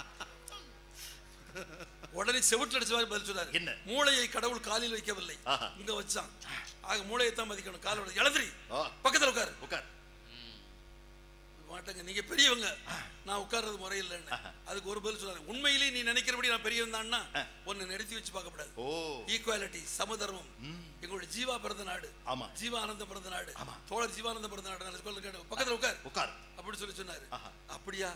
உடனே செவிட்டு அடிச்ச மாதிரி பதில் சொன்னாரு என்ன? மூளையை கடவுள் காலில் வைக்கவில்லை ஆஹா. இங்க வச்சான் ஆக மூளையை தான் மதிக்கணும் காலோட எழுதிரி ஆ. பக்கத்துல உட்காரு உட்கார் மாட்டேங்க நீங்க பெரியவங்க நான் உட்கார்றது முறையில்லைன்னு அதுக்கு ஒரு பதில் சொன்னாரு உண்மையிலேயே நீ நினைக்கிறபடி நான் பெரியவன் தான்னா உன்னை நிறுத்தி வச்சு பார்க்கப்படாது ஓ ஈக்குவாலிட்டி சமதர்மம் எங்களுடைய ஜீவா பிறந்த நாடு ஆமா. ஜீவானந்தம் பிறந்த நாடு தோழர் ஜீவானந்தம் பிறந்த நாடு நான் சொல்ல கேட்டேன் பக்கத்துல உட்கார் உட்கார் அப்படி சொல்லி சொன்னாரு அப்படியா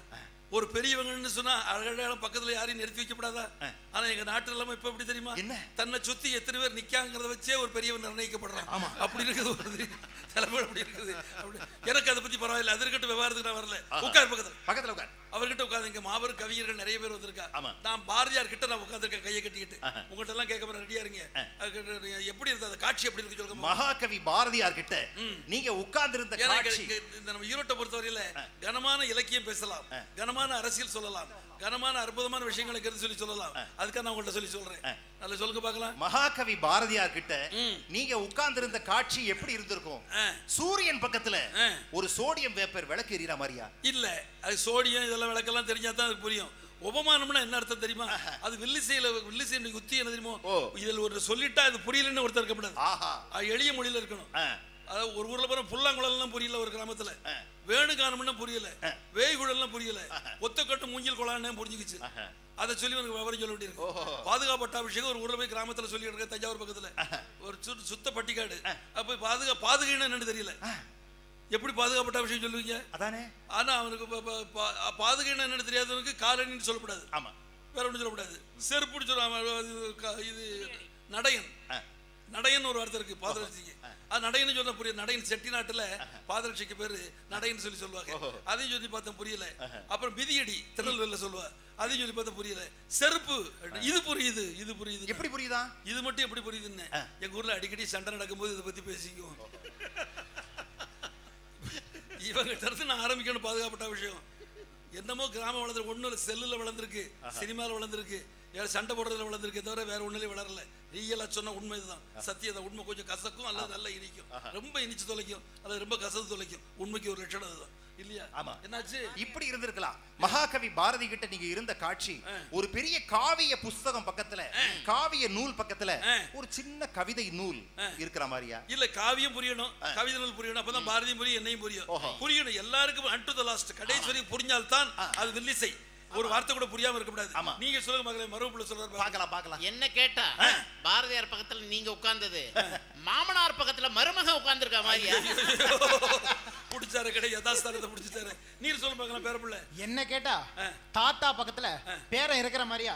ஒரு பெரியவங்கன்னு சொன்னா அழகான பக்கத்துல யாரையும் நிறுத்தி வைக்கப்படாதா ஆனா எங்க நாட்டு நிலைமை இப்ப எப்படி தெரியுமா என்ன? தன்னை சுத்தி எத்தனை பேர் நிக்காங்கிறத வச்சே ஒரு பெரியவன் நிர்ணயிக்கப்படுறான் ஆமா அப்படி இருக்குது ஒரு தலைமை அப்படி இருக்குது அப்படி எனக்கு அதை பத்தி பரவாயில்ல அது இருக்கட்டும் விவகாரத்துக்கு நான் வரல உட்கார் பக்கத்துல பக்கத்துல உட்கார் அவர்கிட்ட உட்காந்து இங்க மாபெரும் கவிஞர்கள் நிறைய பேர் வந்திருக்கா ஆமா. நான் பாரதியார் கிட்ட நான் உட்காந்துருக்கேன் கையை கட்டிக்கிட்டு உங்ககிட்ட எல்லாம் கேட்க போறேன் ரெடியா இருங்க அதுக்கு நீங்க எப்படி இருந்தது அந்த காட்சி எப்படி இருக்கு சொல்லுங்க மகாகவி பாரதியார் கிட்ட நீங்க உட்கார்ந்திருந்த ஏன்னா காட்சி இங்க- இங்க இந்த நம்ம ஈரோட்டை பொறுத்தவரையில கனமான இலக்கியம் பேசலாம் கனமான அரசியல் சொல்லலாம் கனமான அற்புதமான விஷயங்களை கருத்து சொல்லி சொல்லலாம் அதுக்காக நான் உங்கள்ட்ட சொல்லி சொல்றேன் நல்ல சொல்லுங்க பார்க்கலாம் மகாகவி பாரதியார் கிட்ட ம். நீங்க உட்கார்ந்திருந்த காட்சி எப்படி இருந்திருக்கும் ஆ. சூரியன் பக்கத்துல ஆ. ஒரு சோடியம் வேப்பர் விளக்கு எரியற மாதிரியா இல்ல அது சோடியம் இதெல்லாம் விளக்கெல்லாம் தெரிஞ்சா தான் அது புரியும் உபமானம்னா என்ன அர்த்தம் தெரியுமா அது வில்லிசையில வில்லிசை யுக்தி என்ன தெரியுமோ ஓ. இதில் ஒரு சொல்லிட்டா அது புரியலன்னு ஒருத்தர் இருக்கக்கூடாது ஆஹா அது எளிய மொழியில இருக்கணும் ஆ. அதாவது ஒரு ஊர்ல போற புல்லாங்குழல்லாம் புரியல ஒரு கிராமத்துல வேணுகானம்னா புரியல வேய்குழல்லாம் புரியல ஒத்தக்கட்டு மூங்கில் குழான்னு புரிஞ்சுக்கிச்சு அதை சொல்லி உனக்கு விவரம் சொல்ல வேண்டியிருக்கு பாதுகாப்பு பட்டாபிஷேகம் ஒரு ஊர்ல போய் கிராமத்துல சொல்லி இருக்க தஞ்சாவூர் பக்கத்துல ஒரு சு- சுத்த பட்டிக்காடு அப்ப பாதுகா பாதுகைன்னு என்னன்னு தெரியல எப்படி பாதுகாப்பு பட்டாபிஷேகம் சொல்லுவீங்க அதானே ஆனா அவனுக்கு ப- ப- பா- பாதுகைன்னு என்னன்னு தெரியாதவனுக்கு காலணின்னு சொல்லக்கூடாது ஆமா வேற ஒன்றும் சொல்லக்கூடாது செருப்புன்னு சொல்லுவாங்க அது க- இது நடையன் ஆ. நடையன் ஒரு வார்த்தை இருக்கு பாதரட்சிக்கு அது நடையன்னு சொல்ல புரியும் நடையன் செட்டி நாட்டுல பாதரட்சிக்கு பேரு நடையன்னு சொல்லி சொல்லுவாங்க அதையும் சொல்லி பார்த்தேன் புரியல அப்புறம் மிதியடி திருநெல்வேலியில சொல்லுவா அதையும் சொல்லி பார்த்தா புரியல செருப்பு இது புரியுது இது புரியுது எப்படி புரியுதா இது மட்டும் எப்படி புரியுதுன்னு எங்க ஊர்ல அடிக்கடி சண்டை நடக்கும்போது இதை பத்தி பேசிக்குவோம் இவங்க தரத்து நான் ஆரம்பிக்கணும் பாதுகாப்பட்ட விஷயம் என்னமோ கிராமம் வளர்ந்து ஒண்ணும் இல்லை செல்லுல வளர்ந்துருக்கு சினிமால வளர்ந்துருக்கு யாரும் சண்டை போடுறதுல வளர்ந்துருக்கே தவிர வேற ஒண்ணுலயும் வளரல ரியலா சொன்ன உண்மை இதுதான் சத்தியம் தான் உண்மை கொஞ்சம் கசக்கும் அல்லது நல்லா இனிக்கும் ரொம்ப இனிச்சு தொலைக்கும் அல்லது ரொம்ப கசந்து தொலைக்கும் உண்மைக்கு ஒரு லட்சணம் அதுதான் இல்லையா ஆமா. என்னாச்சு இப்படி இருந்திருக்கலாம் மகாகவி பாரதி கிட்ட நீங்க இருந்த காட்சி ஒரு பெரிய காவிய புஸ்தகம் பக்கத்துல காவிய நூல் பக்கத்துல ஆ. ஒரு சின்ன கவிதை நூல் இருக்கிற மாதிரியா இல்ல காவியம் புரியணும் கவிதை நூல் புரியணும் அப்பதான் பாரதியும் புரியும் என்னையும் புரியும் ஓஹோ. புரியணும் எல்லாருக்கும் அன் டு த லாஸ்ட் கடைசி வரைக்கும் புரிஞ்சால்தான் அது வில்லிசை ஒரு வார்த்தை கூட புரியாம இருக்க கூடாது ஆமா. நீங்க சொல்லுங்க மகளே மறுபுள்ள சொல்றாரு பாருங்க. பார்க்கலாம் பார்க்கலாம் என்ன கேட்டா பாரதியார் பக்கத்துல நீங்க உட்கார்ந்தது மாமனார் பக்கத்துல மருமக உட்கார்ந்திருக்க மாதிரியா புடிச்சாரு கடை யதாஸ்தானத்தை புடிச்சாரு நீர் சொல்ல பார்க்கலாம் பேரப்புள்ள என்ன கேட்டா ஆ. தாத்தா பக்கத்துல பேரன் இருக்கிற மாதிரியா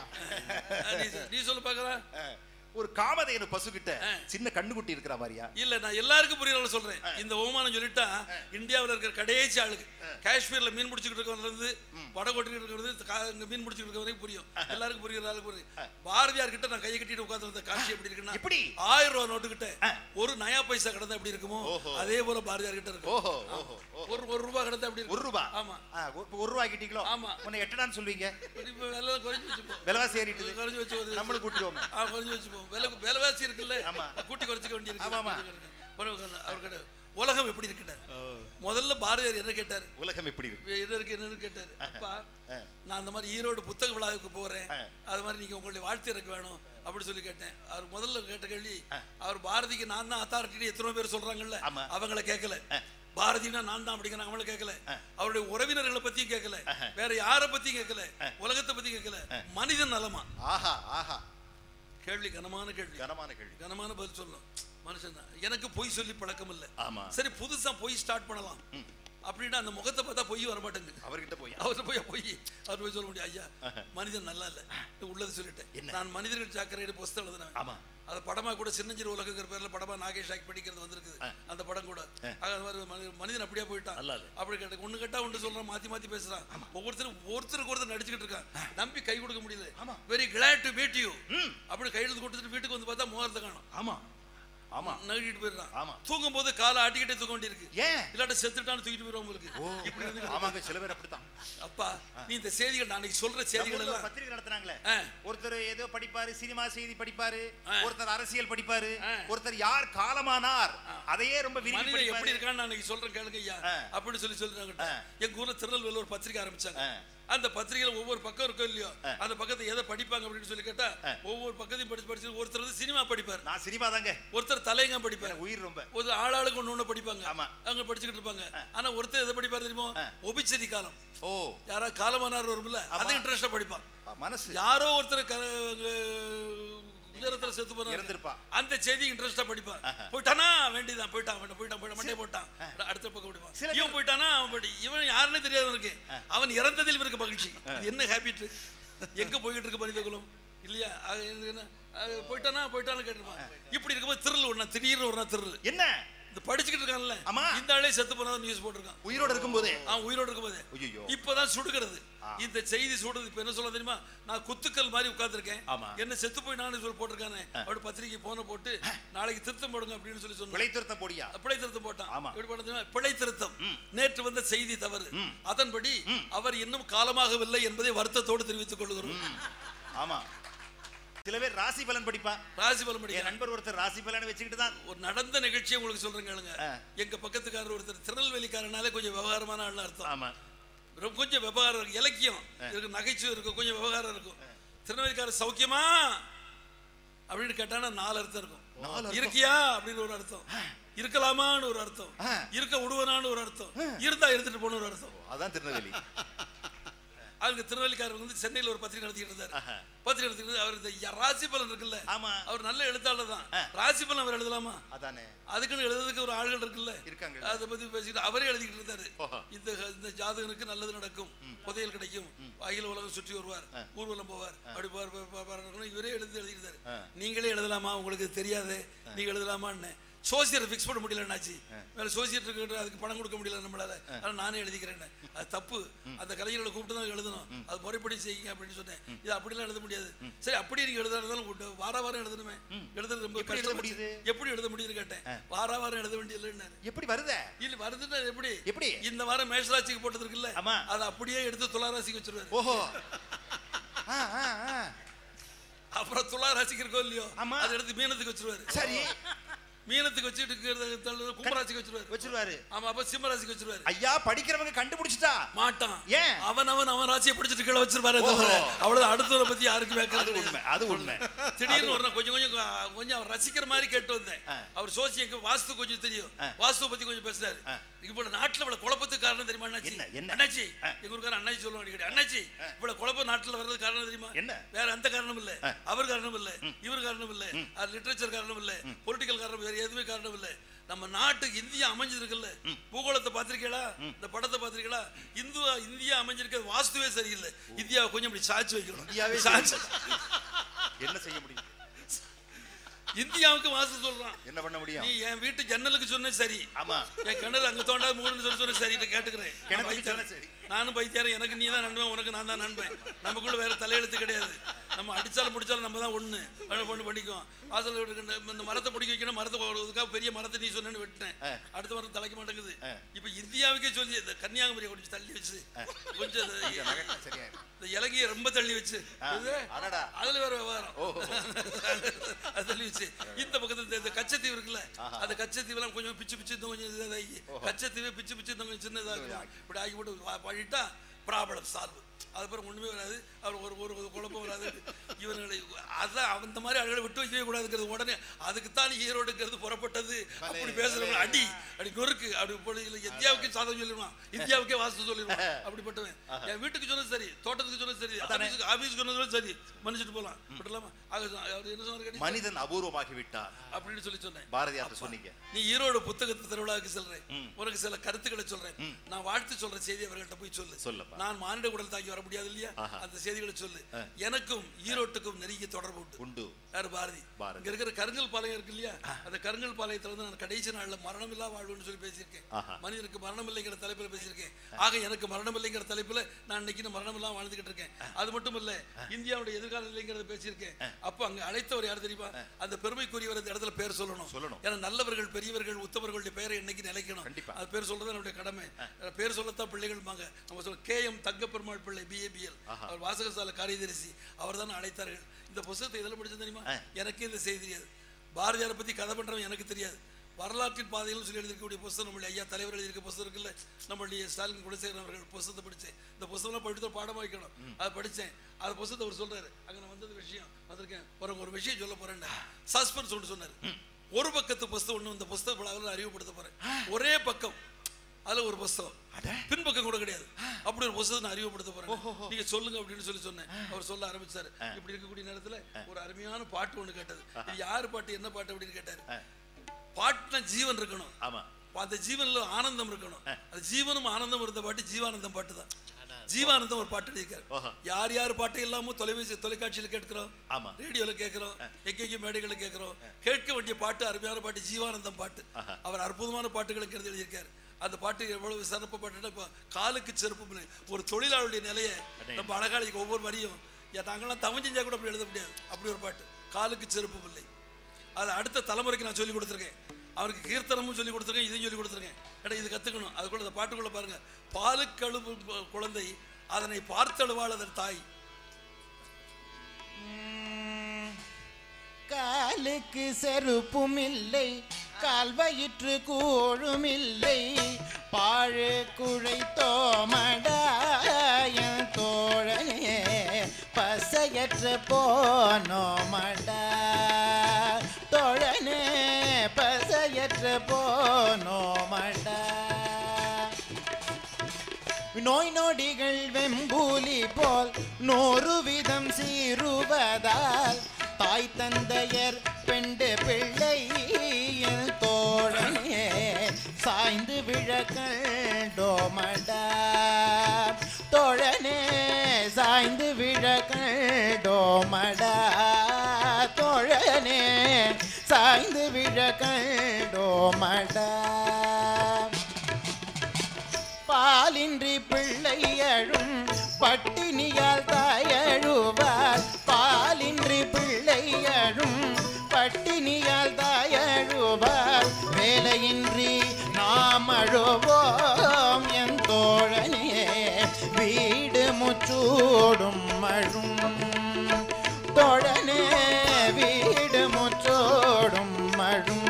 நீ சொ- நீ சொல்ல பார்க்கலாம் ஒரு காமதேனு பசுகிட்ட சின்ன கண்ணுக்குட்டி இருக்கிற மாதிரியா இல்ல நான் எல்லாருக்கும் புரியல சொல்றேன் இந்த ஓமானம் சொல்லிட்டா இந்தியாவுல இருக்கிற கடைசி ஆளுக்கு காஷ்மீர்ல மீன் பிடிச்சிட்டு இருக்கவங்க இருந்து வடகோட்டில் இருக்கிறது கா- இங்க மீன் பிடிச்சிட்டு இருக்க வரைக்கும் புரியும் எல்லாருக்கும் புரியுற ஆளுக்கு புரியும் பாரதியார் கிட்ட நான் கையை கட்டிட்டு உட்கார்ந்து இருந்த காட்சி எப்படி இருக்குன்னா எப்படி? ஆயிரம் ரூபாய் நோட்டு கிட்ட ஒரு நயா பைசா கிடந்தா எப்படி இருக்குமோ அதே போல பாரதியார் கிட்ட இருக்கும் ஓஹோ ஓஹோ ஒரு ஒரு ரூபாய் கிடந்தா எப்படி இருக்கும் ஒரு ரூபா ஆமா ஆ, ஒரு- ஒரு ரூபாய் கிட்டீங்களோ ஆமா. உன்னை எட்டடான்னு சொல்லுவீங்க இப்ப விலை குறைஞ்சு வச்சுப்போம் விலைவாசி ஏறிட்டுது குறைஞ்சு வச்சு ஒரு- நம்மளும் கூட்டிடுவோம் ஆ, குறைஞ்சு வச்சுப்போம் விலை விலைவாசி இருக்குல்ல ஆமா. கூட்டி குறைச்சிக்க வேண்டியிருக்கு ஆமா, ஆமா. அவர் கிட்ட உலகம் எப்படி இருக்குட்டார் முதல்ல பாரதியார் என்ன கேட்டார் உலகம் எப்படி இருக்கு என்ன இருக்கு என்னன்னு கேட்டாரு அப்பா நான் அந்த மாதிரி ஈரோடு புத்தக விழாவுக்கு போறேன் அது மாதிரி நீங்க உங்களுடைய வாழ்த்து எனக்கு வேணும் அப்படி சொல்லி கேட்டேன் அவர் முதல்ல கேட்ட கேள்வி அவர் பாரதிக்கு நான் தான் அத்தாரிட்டி எத்தனை பேர் சொல்றாங்கல்ல ஆமா. அவங்கள கேட்கல பாரதினா நான் தான் அப்படிங்கிறாங்க அவங்கள கேட்கல அவருடைய உறவினர்களை பத்தியும் கேட்கல வேற யாரை பத்தியும் கேட்கல உலகத்தை பத்தி கேட்கல மனிதன் நலமா ஆஹா ஆஹா கேள்வி கனமான கேள்வி கனமான கேள்வி கனமான பதில் சொல்லணும் மனுஷன் தான். எனக்கு பொய் சொல்லி பழக்கம் இல்ல ஆமா. சரி புதுசா பொய் ஸ்டார்ட் பண்ணலாம் அப்படின்னா அந்த முகத்தை பார்த்தா பொய் வர மாட்டேங்குது அவர்கிட்ட போய் அவர்கிட்ட போய் போய் அவர் போய் சொல்ல முடியும் ஐயா மனிதன் நல்லா இல்ல உள்ளது சொல்லிட்டேன் நான் மனிதர்கள் ஜாக்கிரதை புஸ்தகம் எழுதினேன் ஆமா. அது படமா கூட சின்னஞ்சிறு உலகங்கிற பேர்ல படமா நாகேஷ் ஆக்கி படிக்கிறது வந்திருக்குது அந்த படம் கூட ஆக, அது மாதிரி மனி- மனிதன் அப்படியே போயிட்டான் நல்லா இல்ல. அப்படி கேட்ட ஒண்ணு கேட்டா ஒன்று சொல்றான் மாத்தி மாத்தி பேசுறான் ஒவ்வொருத்தரும் ஒருத்தருக்கு ஒருத்தர் நடிச்சுக்கிட்டு இருக்கான் நம்பி கை கொடுக்க முடியல very glad to meet you அப்படி கையெழுத்து கொடுத்துட்டு வீட்டுக்கு வந்து பார்த்தா முகத்தை காணும் ஆமா ஆமா நழுவிட்டு போயிடுறான் ஆமா. தூங்கும் போது காலை ஆட்டிக்கிட்டே தூக்க வேண்டியிருக்கு ஏன் இல்லாட்ட செத்துட்டான்னு தூக்கிட்டு போயிடும் உங்களுக்கு இப்படி இருந்து ஆமாங்க சில பேர் அப்படித்தான் அப்பா நீ இந்த செய்திகள் நான் அன்னைக்கு சொல்ற செய்திகள் நம்ம ஊர்ல ஒரு எல்லாம் பத்திரிகை நடத்துனாங்களே ஆ. ஒருத்தர் ஏதோ படிப்பாரு சினிமா செய்தி படிப்பாரு ஆ. ஒருத்தர் அரசியல் படிப்பாரு ஆ. ஒருத்தர் யார் காலமானார் அதையே ரொம்ப விரும்பி மனிதன் எப்படி படிப்பாரு இருக்கான்னு நான் அன்னைக்கு சொல்றேன் கேளுங்க ஐயா ஆ. அப்படின்னு சொல்லி சொல்றாங்க ஆ. எங்க ஊர்ல திருநெல்வேலியில் ஒரு பத்திரிக்கை ஆரம்பிச்சாங்க ஆ. அந்த பத்திரிகையில ஒவ்வொரு பக்கம் இருக்கும் இல்லையோ அந்த பக்கத்தை எதை படிப்பாங்க அப்படின்னு சொல்லி கேட்டா ஒவ்வொரு பக்கத்தையும் படிச்சு படிச்சு ஒருத்தர் வந்து சினிமா படிப்பார் நான் சினிமா தாங்க ஒருத்தர் தலையங்கம் படிப்பார் எனக்கு உயிர் ரொம்ப ஒரு ஆளாளுக்கு ஒண்ணு ஒண்ணு படிப்பாங்க ஆமா. அங்க படிச்சுக்கிட்டு இருப்பாங்க ஆனா ஒருத்தர் எதை படிப்பார் தெரியுமோ ஒபிச்சதி காலம் ஓ யாராவது காலமானார் வரும்ல அது இன்ட்ரெஸ்டா படிப்பான் மனசு யாரோ ஒருத்தர் க- உயரத்துல செத்து போனாரு இறந்திருப்பான். அந்த செய்தி இன்ட்ரெஸ்டா படிப்பான் போயிட்டானா வேண்டியதான் போயிட்டான் போயிட்டான் போயிட்டான் போயிட்டான் மண்டே போட்டான் அடுத்த பக்கம் படிப்பான் சில இவன் போயிட்டானா அவன் போயிட்டு இவன் யாருன்னே தெரியாது அவனுக்கு அவன் இறந்ததில் இவருக்கு மகிழ்ச்சி இது என்ன ஹேபிட் எங்க போய்கிட்டு இருக்கு மனித குலம் இல்லையா அது என்ன அது போயிட்டானா போயிட்டான்னு கேட்டுருப்பான் இப்படி இருக்கும்போது திருள் ஒண்ணா திடீர்னு ஒரு நாள் திருள் என்ன இந்த படிச்சுக்கிட்டு இருக்கான்ல ஆமா. இந்த ஆளே செத்து போனதான் நியூஸ் போட்டிருக்கான் உயிரோட இருக்கும்போதே அவன் உயிரோடு இருக்கும்போது ஐயையோ. இப்பதான் சுடுகிறது இந்த செய்தி சுடுறது இப்ப என்ன சொல்ல தெரியுமா நான் குத்துக்கல் மாதிரி உட்கார்ந்திருக்கேன் ஆமா. என்ன செத்து போய் நான் சொல்லி போட்டிருக்கானே அப்படி பத்திரிக்கை போன போட்டு நாளைக்கு திருத்தம் போடுங்க அப்படின்னு சொல்லி சொன்னேன் விலை திருத்தம் போடியா பிழை திருத்தம் போட்டான் ஆமா. எப்படி பண்ண தெரியுமா? பிழை திருத்தம் நேற்று வந்த செய்தி தவறு அதன்படி அவர் இன்னும் காலமாகவில்லை என்பதை வருத்தத்தோடு தெரிவித்துக் கொள்கிறோம் ஆமா சில பேர் ராசி பலன் படிப்பா ராசி பலம் என் படிக்க நண்பர் ஒருத்தர் ராசி பலன் வச்சுக்கிட்டு தான் ஒரு நடந்த நிகழ்ச்சியை உங்களுக்கு சொல்றேன் கேளுங்க ஆ. எங்க பக்கத்துக்காரர் ஒருத்தர் திருநெல்வேலிக்காரனாலே கொஞ்சம் விவகாரமான ஆள்னு அர்த்தம் ஆமா ரொம்ப கொஞ்சம் விவகாரம் இருக்கு இலக்கியம் இருக்கு நகைச்சுவை இருக்கும் கொஞ்சம் விவகாரம் இருக்கும் திருநெல்வேலிக்காரர் சௌக்கியமா அப்படின்னு கேட்டானா நாலு அர்த்தம் இருக்கும் இருக்கியா அப்படின்னு ஒரு அர்த்தம் இருக்கலாமான்னு ஒரு அர்த்தம் இருக்க விடுவனான்னு ஒரு அர்த்தம் இருந்தா எடுத்துட்டு போன ஒரு அர்த்தம் அதான் திருநெல்வேலி அதுக்கு திருநெல்வேலிக்காரர் வந்து சென்னையில் ஒரு பத்திரிகை நடத்திட்டு இருந்தார் பத்திரிகை நடத்திட்டு அவர் இந்த ய- ராசி பலன் இருக்குல்ல ஆமா. அவர் நல்ல எழுத்தாளர் தான் ராசி பலன் அவர் எழுதலாமா அதானே அதுக்குன்னு எழுதுறதுக்கு ஒரு ஆள்கள் இருக்குல்ல இருக்காங்க. அதை பத்தி பேசிட்டு அவரே எழுதிக்கிட்டு இருந்தாரு ஓஹோ. இந்த இந்த ஜாதகனுக்கு நல்லது நடக்கும் புதையல் கிடைக்கும் அகில உலகம் சுற்றி வருவார் ஊர்வலம் போவார் அப்படி போவார், போ- போ- போவார். இவரே எழுதி எழுதிக்கிட்டாரு நீங்களே எழுதலாமா உங்களுக்கு தெரியாது நீங்க எழுதலாமான்னு சோசியரை ஃபிக்ஸ் பண்ண முடியல என்னாச்சு வேற சோசியர் அதுக்கு பணம் கொடுக்க முடியல நம்மளால ஆனா நானே எழுதிக்கிறேன் அது தப்பு அந்த கலைஞர்களை கூப்பிட்டு தான் எழுதணும் அது முறைப்படி செய்யுங்க அப்படின்னு சொன்னேன் இது அப்படிலாம் எழுத முடியாது சரி அப்படியே நீங்க எழுதா இருந்தாலும் கூப்பிட்டு வார வாரம் எழுதணுமே எழுதுறது ரொம்ப எப்படி எழுத கஷ்டமா முடியுது? எப்படி எழுத முடியுதுன்னு கேட்டேன் வார வாரம் எழுத வேண்டியதில்லைன்னு எப்படி வருத இல்ல வருதுன்னா எப்படி எப்படி? இந்த வாரம் மேஷராசிக்கு போட்டது இருக்குல்ல ஆமா. அதை அப்படியே எடுத்து துளாராசிக்கு வச்சிருவாரு ஓஹோ ஆ, ஆ, ஆ. அப்புறம் துளாராசிக்கு இருக்கோ இல்லையோ ஆமா. அதை எடுத்து மீனத்துக்கு வச்சிருவாரு சரி மீனத்துக்கு வச்சுட்டு இருக்கிறத தள்ளுறது கும்பராசிக்கு வச்சிருவாரு வச்சிருவாரு ஆமா அப்ப சிம்மராசிக்கு வச்சிருவாரு ஐயா படிக்கிறவங்க கண்டுபிடிச்சிட்டா மாட்டான் ஏன்? அவன் அவன் அவன் ராசியை பிடிச்சிட்டு கீழே வச்சிருப்பாரு ஓஹோ. தவிர அவ்வளவு அடுத்தவரை பத்தி யாருக்கும் அது வைக்கிறது உண்மை அது உண்மை திடீர்னு ஒரு நாள் கொஞ்சம் கொஞ்சம் கொஞ்சம் அவர் ரசிக்கிற மாதிரி கேட்டு வந்தேன் அவர் சோசியக்கு வாஸ்து கொஞ்சம் தெரியும் வாஸ்து பத்தி கொஞ்சம் பேசுறாரு இப்ப நாட்டுல இவ்வளவு குழப்பத்துக்கு காரணம் தெரியுமா அண்ணாச்சி என்ன, என்ன? அண்ணாச்சி எங்க ஊருக்கார அண்ணாச்சி சொல்லுவாங்க அடிக்கடி அண்ணாச்சி இவ்வளவு குழப்பம் நாட்டுல வர்றது காரணம் தெரியுமா என்ன? வேற எந்த காரணம் இல்ல அவர் காரணம் இல்ல இவர் காரணம் இல்ல லிட்டரேச்சர் காரணம் இல்ல பொலிட்டிக்கல் காரணம் வேற எதுவுமே காரணம் இல்ல நம்ம நாட்டுக்கு இந்தியா அமைஞ்சிருக்குல்ல பூகோளத்தை பாத்திருக்கீங்களா இந்த படத்தை பாத்திருக்கீங்களா இந்துவா இந்தியா அமைஞ்சிருக்கிறது வாஸ்துவே சரியில்லை இந்தியாவை கொஞ்சம் இப்படி சாட்சி வைக்கணும் இந்தியாவே சாட்சி என்ன செய்ய முடியும் இந்தியாவுக்கு வாஸ்து சொல்றான் என்ன பண்ண முடியும் நீ என் வீட்டு ஜன்னலுக்கு சொன்ன சரி ஆமா என் கிணறு அங்க தோண்டா மூணு சொல்லி சொன்ன சரி கேட்டுக்கிறேன் நான் கிணத்துக்கு பைத்தியம். சொன்னா சரி. நானும் பைத்தியாரம் எனக்கு நீ தான் நண்பன் உனக்கு நான் தான் நண்பன் நமக்குள்ள வேற தலையெழுத்து கிடையாது நம்ம அடிச்சாலும் முடிச்சாலும் நம்ம தான் ஒண்ணு பண்ண பண்ணி பண்ணிக்குவோம் வாசல் இந்த மரத்தை பிடிக்க வைக்கணும் மரத்தை போடுறதுக்காக பெரிய மரத்தை நீ சொன்னேன்னு விட்டேன் அடுத்த மரம் தலைக்க மாட்டேங்குது இப்ப இந்தியாவுக்கே சொல்லி இந்த கன்னியாகுமரியை கொஞ்சம் தள்ளி வச்சு கொஞ்சம் இந்த- நகை சரியா இந்த இலங்கையை ரொம்ப தள்ளி வச்சு இது, அடடா. அதுல வேற விவகாரம் அது தள்ளி வச்சு இந்த பக்கத்துல இந்த- இந்த கச்சத்தீவு இருக்குல்ல அந்த கச்சத்தீவுலாம் கொஞ்சம் பிச்சு பிச்சு இன்னும் கொஞ்சம் இதாகி கச்சத்தீவு பிச்சு பிச்சு இன்னும் கொஞ்சம் சின்னதாக இப்படி ஆகி போட்டு வா- பண்ணிட்டா ப்ராப்ளம் சால்வ் அதுக்கப்புறம் ஒண்ணுமே வராது அவர் ஒரு ஒரு ஒரு குழப்பம் வராது இவர்களை அதான் அந்த மாதிரி ஆளுகளை விட்டு வைக்கவே கூடாதுங்கிறது உடனே அதுக்குத்தான் ஈரோடுங்கிறது புறப்பட்டது அப்படி பேசுறவங்க அடி அப்படி நொறுக்கு அப்படி போட்டு இல்ல இந்தியாவுக்கே சாதம் சொல்லிடுவான் இந்தியாவுக்கே வாஸ்து சொல்லிடுவான் அப்படிப்பட்டவன் என் வீட்டுக்கு சொன்னது சரி தோட்டத்துக்கு சொன்னது சரி ஆபீஸுக்கு ஆபீஸுக்கு சொன்னது சரி மன்னிச்சுட்டு போலாம் விடலாமா ஆக அவர் என்ன சொன்னாரு கேட்டீங்களா? மனிதன் அபூர்வமாகி விட்டார் அப்படின்னு சொல்லி சொன்னேன் பாரதியார் சொன்னீங்க நீ ஈரோடு புத்தகத்து திருவிழாவுக்கு செல்றேன் உனக்கு சில கருத்துக்களை சொல்றேன் நான் வாழ்த்து சொல்ற செய்தி அவர்கள்ட்ட போய் சொல்லு சொல்லுப்பா. நான் மானிட உடல் தாங்கி வர முடியாது இல்லையா அந்த செய்திகளை சொல்லு எனக்கும் ஈரோட்டுக்கும் நெருங்கிய தொடர்பு உண்டு உண்டு யாரு பாரதி பாரதி. இங்க இருக்கிற கருங்கல் பாளையம் இருக்கு இல்லையா அந்த கருங்கல் பாளையத்துல வந்து நான் கடைசி நாள்ல மரணம் இல்லா வாழ்வுன்னு சொல்லி பேசியிருக்கேன் ஆஹா. மனிதனுக்கு மரணம் இல்லைங்கிற தலைப்புல பேசியிருக்கேன் ஆக எனக்கு மரணம் இல்லைங்கிற தலைப்புல நான் இன்னைக்கு இந்த மரணம் இல்லாம வாழ்ந்துகிட்டு இருக்கேன் அது மட்டும் இல்ல இந்தியாவுடைய எதிர்காலம் இல்லைங்கிறத பேசியிருக்கேன் அப்ப அங்க அழைத்தவர் யார் தெரியுமா அந்த பெருமைக்குரியவர் இந்த இடத்துல பேர் சொல்லணும் சொல்லணும். ஏன்னா நல்லவர்கள் பெரியவர்கள் உத்தவர்களுடைய பெயரை இன்னைக்கு நிலைக்கணும் கண்டிப்பா. அது பேர் சொல்றது என்னுடைய கடமை பேர் சொல்லத்தான் பிள்ளைகள்பாங்க நம்ம சொல்ல கே எம் தங்கப்பெருமாள் பிள்ளை பிஏபிஎல் அவர் வாசகசால காரியதரிசி அவர் தான் அழைத்தார்கள் இந்த புத்தகத்தை எதில் படிச்சது தெரியுமா எனக்கே இந்த செய்தி தெரியாது பாரதியாரை பத்தி கதை பண்றவன் எனக்கு தெரியாது வரலாற்றின் பாதையில் சொல்லி எழுதியிருக்கக்கூடிய புத்தகம் நம்மளுடைய ஐயா தலைவர் எழுதியிருக்க புத்தகம் இருக்குல்ல நம்மளுடைய ஸ்டாலின் குணசேகரன் அவர்கள் புத்தகத்தை படிச்சேன் இந்த புத்தகம்லாம் படித்து பாடமா வைக்கணும் அதை படிச்சேன் அந்த புத்தகத்தை அவர் சொல்றாரு அங்க நான் வந்தது விஷயம் வந்திருக்கேன் ஒரு ஒரு விஷயம் சொல்ல போறேன் சஸ்பென்ஸ் ஒன்று சொன்னார் ஒரு பக்கத்து புஸ்தகம் ஒன்று இந்த புஸ்தக விழாவில் அறிவுப்படுத்த போறேன் ஒரே பக்கம் அதுல ஒரு புஸ்தகம் பின்பக்கம் கூட கிடையாது அப்படி ஒரு புஸ்தகம் நான் அறிவுப்படுத்த போறேன் நீங்க சொல்லுங்க அப்படின்னு சொல்லி சொன்னேன் அவர் சொல்ல ஆரம்பிச்சாரு இப்படி இருக்கக்கூடிய நேரத்துல ஒரு அருமையான பாட்டு ஒண்ணு கேட்டது இது யாரு பாட்டு என்ன பாட்டு அப்படின்னு கேட்டாரு பாட்டுனா ஜீவன் இருக்கணும் ஆமா அந்த ஜீவன்ல ஆனந்தம் இருக்கணும் அந்த ஜீவனும் ஆனந்தம் இருந்த பாட்டு ஜீவானந்தம் பாட்டு தான் ஜீவானந்தம் ஒரு பாட்டு எழுதியிருக்காரு ஓஹோ. யார் யார் பாட்டு எல்லாமோ தொலைபேசி தொலைக்காட்சியில கேட்கிறோம் ஆமா. ரேடியோல கேட்கிறோம் எங்கெங்க மேடைகளை கேட்கிறோம் கேட்க வேண்டிய பாட்டு அருமையான பாட்டு ஜீவானந்தம் பாட்டு அவர் அற்புதமான பாட்டுகளுக்கு எழுதி எழுதியிருக்காரு அந்த பாட்டு எவ்வளவு சிறப்பு பாட்டுன்னா இப்போ காலுக்கு செருப்பு இல்லை. ஒரு தொழிலாளருடைய நிலையை நம்ம அழகாளிக்கு ஒவ்வொரு வரியும் ஏன் நாங்களாம் தமிழ் செஞ்சா கூட அப்படி எழுத முடியாது அப்படி ஒரு பாட்டு காலுக்கு செருப்பு இல்லை அது அடுத்த தலைமுறைக்கு நான் சொல்லி கொடுத்துருக்கேன் அவருக்கு கீர்த்தனமும் சொல்லி கொடுத்துருக்கேன் இதையும் சொல்லி கொடுத்துருக்கேன் ஏன்னா இது கற்றுக்கணும் அதுக்குள்ள அந்த பாட்டுக்குள்ள பாருங்க பாலுக்கழுவு குழந்தை அதனை பார்த்தழுவாள் அதன் தாய் காலுக்கு செருப்பும் இல்லை கால் வயிற்று கூழும் இல்லை பாழு குழை தோமடாயன் தோழனே பசையற்ற போனோமடா தோழனே பசையற்ற போனோமடா நோய் நொடிகள் வெம்பூலி போல் நூறு விதம் சீருவதால் தாய் தந்தையர் பெண்டு பிள்ளை என் தோழனே சாய்ந்து விழக்கண்டோமடா தோழனே சாய்ந்து விழக்கண்டோமடா தோழனே சாய்ந்து விழக்கண்டோமடா பாலின்றி பிள்ளை அழும் பட்டினியால் தாயழுவார் பாலின்றி பிள்ளை அழும் பட்டினியால் தாயழுவார் வேலையின்றி நாம் அழுவோம் என் தோழனே வீடு முச்சூடும் அழும் தோழனே வீடு முச்சோடும் அழும்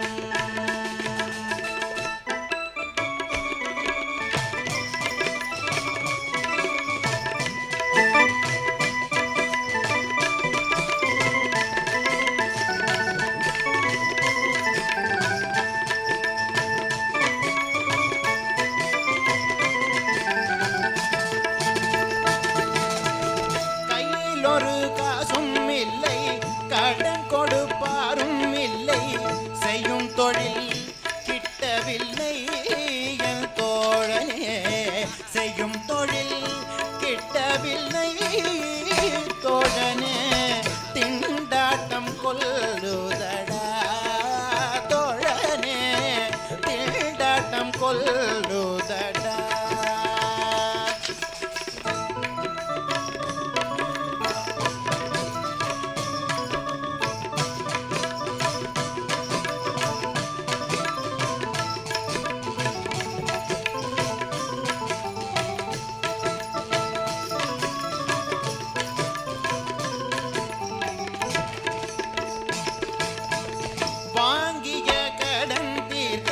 கையில் ஒரு காசும் இல்லை கடன் கொடுப்பாரும் இல்லை செய்யும் தொழில் கிட்டவில்லை என் தோழனே செய்யும் தொழில் கிட்டவில்லை தோழனே திண்டாட்டம் கொல்லுதடா தோழனே திண்டாட்டம் கொல்லுதடா வாங்கிய கடன் தீர்க்க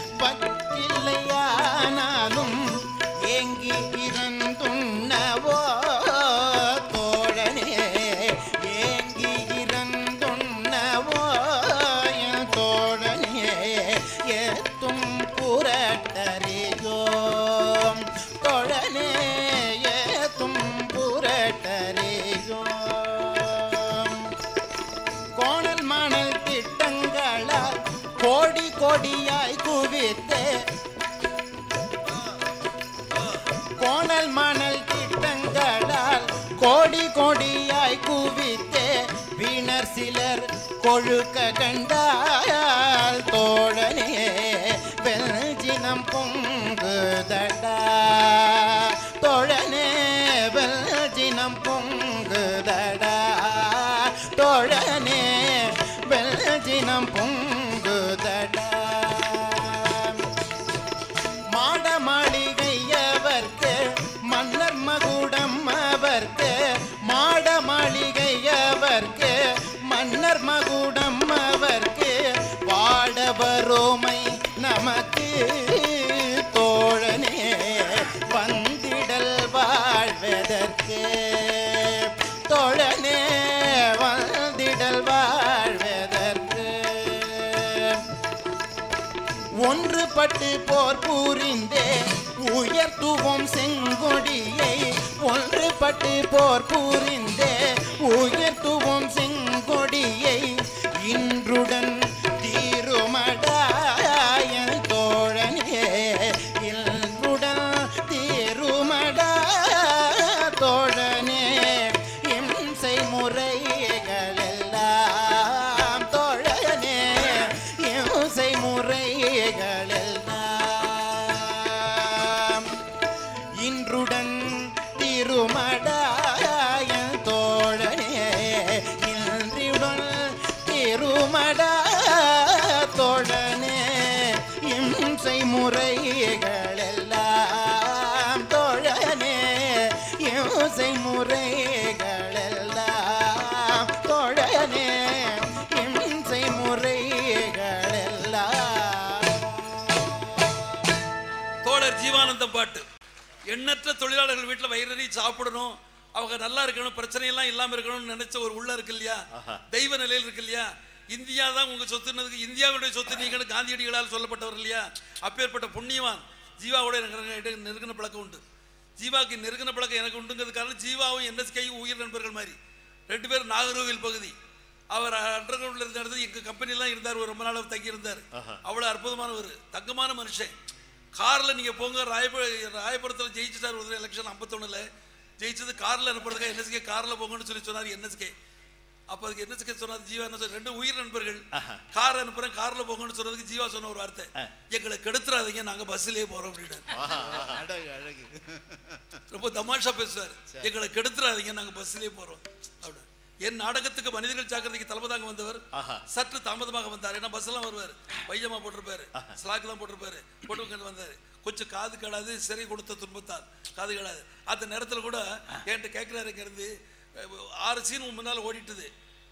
பற்றில்லையானாலும் ஏங்கி இறந்துண்ணவோ தோழனே ஏங்கி இறந்துண்ணவோ என் தோழனே ஏத்தும் புரட்டறியோ தோழனே ஏத்தும் புரட்டறியோ கோணல் மணல் திட்டங்களால் கோடி கோடியாய் குவித்து கோணல் மணல் திட்டங்களால் கோடி கோடியாய் குவித்து வீணர் சிலர் கொழுக்க கண்டால் தோழனே வெல்ஜினம் பொங்குதடா தோழனே வெல்ஜினம் பொங்குதடா தோழனே வெல்ஜினம் பொங்குதடா மாட மாளிகை அவர்க்கு மன்னர் மகுடம் அவர்க்கு மாட மாளிகை அவர்க்கு மன்னர் மகுடம் அவர்க்கு வாட வரோமை நமக்கு தோழனே வந்திடல் வாழ்வதற்கு தோழனே வந்திடல் வாழ்வதற்கு ஒன்றுபட்டு போர் புரிந்தே உயர்த்துவோம் செங்கொடியை ஒன்றுபட்டு போர் புரிந்தே உயர்த்துவோம் செங்கொடியை இன்றுடன் தீருமடாயன் தோழ முறைகள் எல்லாம் தோழனே இம்சை முறைகள் எல்லாம் தோழனே இம்சை முறைகள் எல்லாம் தோழர் ஜீவானந்தம் பாட்டு எண்ணற்ற தொழிலாளர்கள் வீட்டில் வயிறறி சாப்பிடணும் அவங்க நல்லா இருக்கணும் பிரச்சனை எல்லாம் இல்லாம இருக்கணும்னு நினைச்ச ஒரு உள்ள இருக்கு இல்லையா தெய்வ நிலையில் இருக்கு இல்லையா இந்தியா தான் உங்க சொத்துனதுக்கு இந்தியாவுடைய சொத்து நீங்கன்னு காந்தியடிகளால் சொல்லப்பட்டவர் இல்லையா அப்பேற்பட்ட புண்ணியவான் ஜீவாவோட எனக்கு இட- நெருங்கின பழக்கம் உண்டு ஜீவாக்கு நெருங்கின பழக்கம் எனக்கு உண்டுங்கிறது காரணம் ஜீவாவும் என்எஸ்கேயும் உயிர் நண்பர்கள் மாதிரி ரெண்டு பேரும் நாகர்கோவில் பகுதி அவர் அண்டர் கிரவுண்ட்ல இருந்த இடத்துல எங்க கம்பெனிலாம் இருந்தார் ஒரு ரொம்ப நாள் தங்கி இருந்தார் அவ்வளவு அற்புதமானவர் தங்கமான மனுஷன் கார்ல நீங்க போங்க ராயபுர ராயபுரத்தில் ஜெயிச்சிட்டார் ஒரு எலெக்ஷன் ஐம்பத்தொன்னுல ஜெயிச்சது கார்ல அனுப்புறதுக்காக என்எஸ்கே கார்ல போங்கன்னு சொல்லி சொன்னார் என்எஸ்கே அப்ப அதுக்கு என்எஸ்கே சொன்னார் ஜீவா என்ன சொன்னார், ரெண்டு உயிர் நண்பர்கள் கார் அனுப்புறேன் கார்ல போங்கன்னு சொன்னதுக்கு ஜீவா சொன்ன ஒரு வார்த்தை எங்களை கெடுத்துறாதீங்க நாங்க பஸ்லயே போறோம் அப்படின்னு அழகு அழகு ரொம்ப தமாஷா பேசுவார் எங்களை கெடுத்துறாதீங்க நாங்க பஸ்லயே போறோம் அப்படின்னு என் நாடகத்துக்கு மனிதர்கள் ஜாக்கிரதைக்கு தலைமைதாங்க வந்தவர் சற்று தாமதமாக வந்தார் ஏன்னா பஸ் எல்லாம் வருவார் பைஜமா போட்டிருப்பாரு ஸ்லாக் தான் போட்டிருப்பாரு போட்டு வந்தாரு கொஞ்சம் காது கேளாது சிறை கொடுத்த துன்பத்தால் காது கேளாது அந்த நேரத்துல கூட என்கிட்ட கேட்கிறாரு இங்க இருந்து அஹ், ஆறு சீன் முன்னால ஓடிட்டுது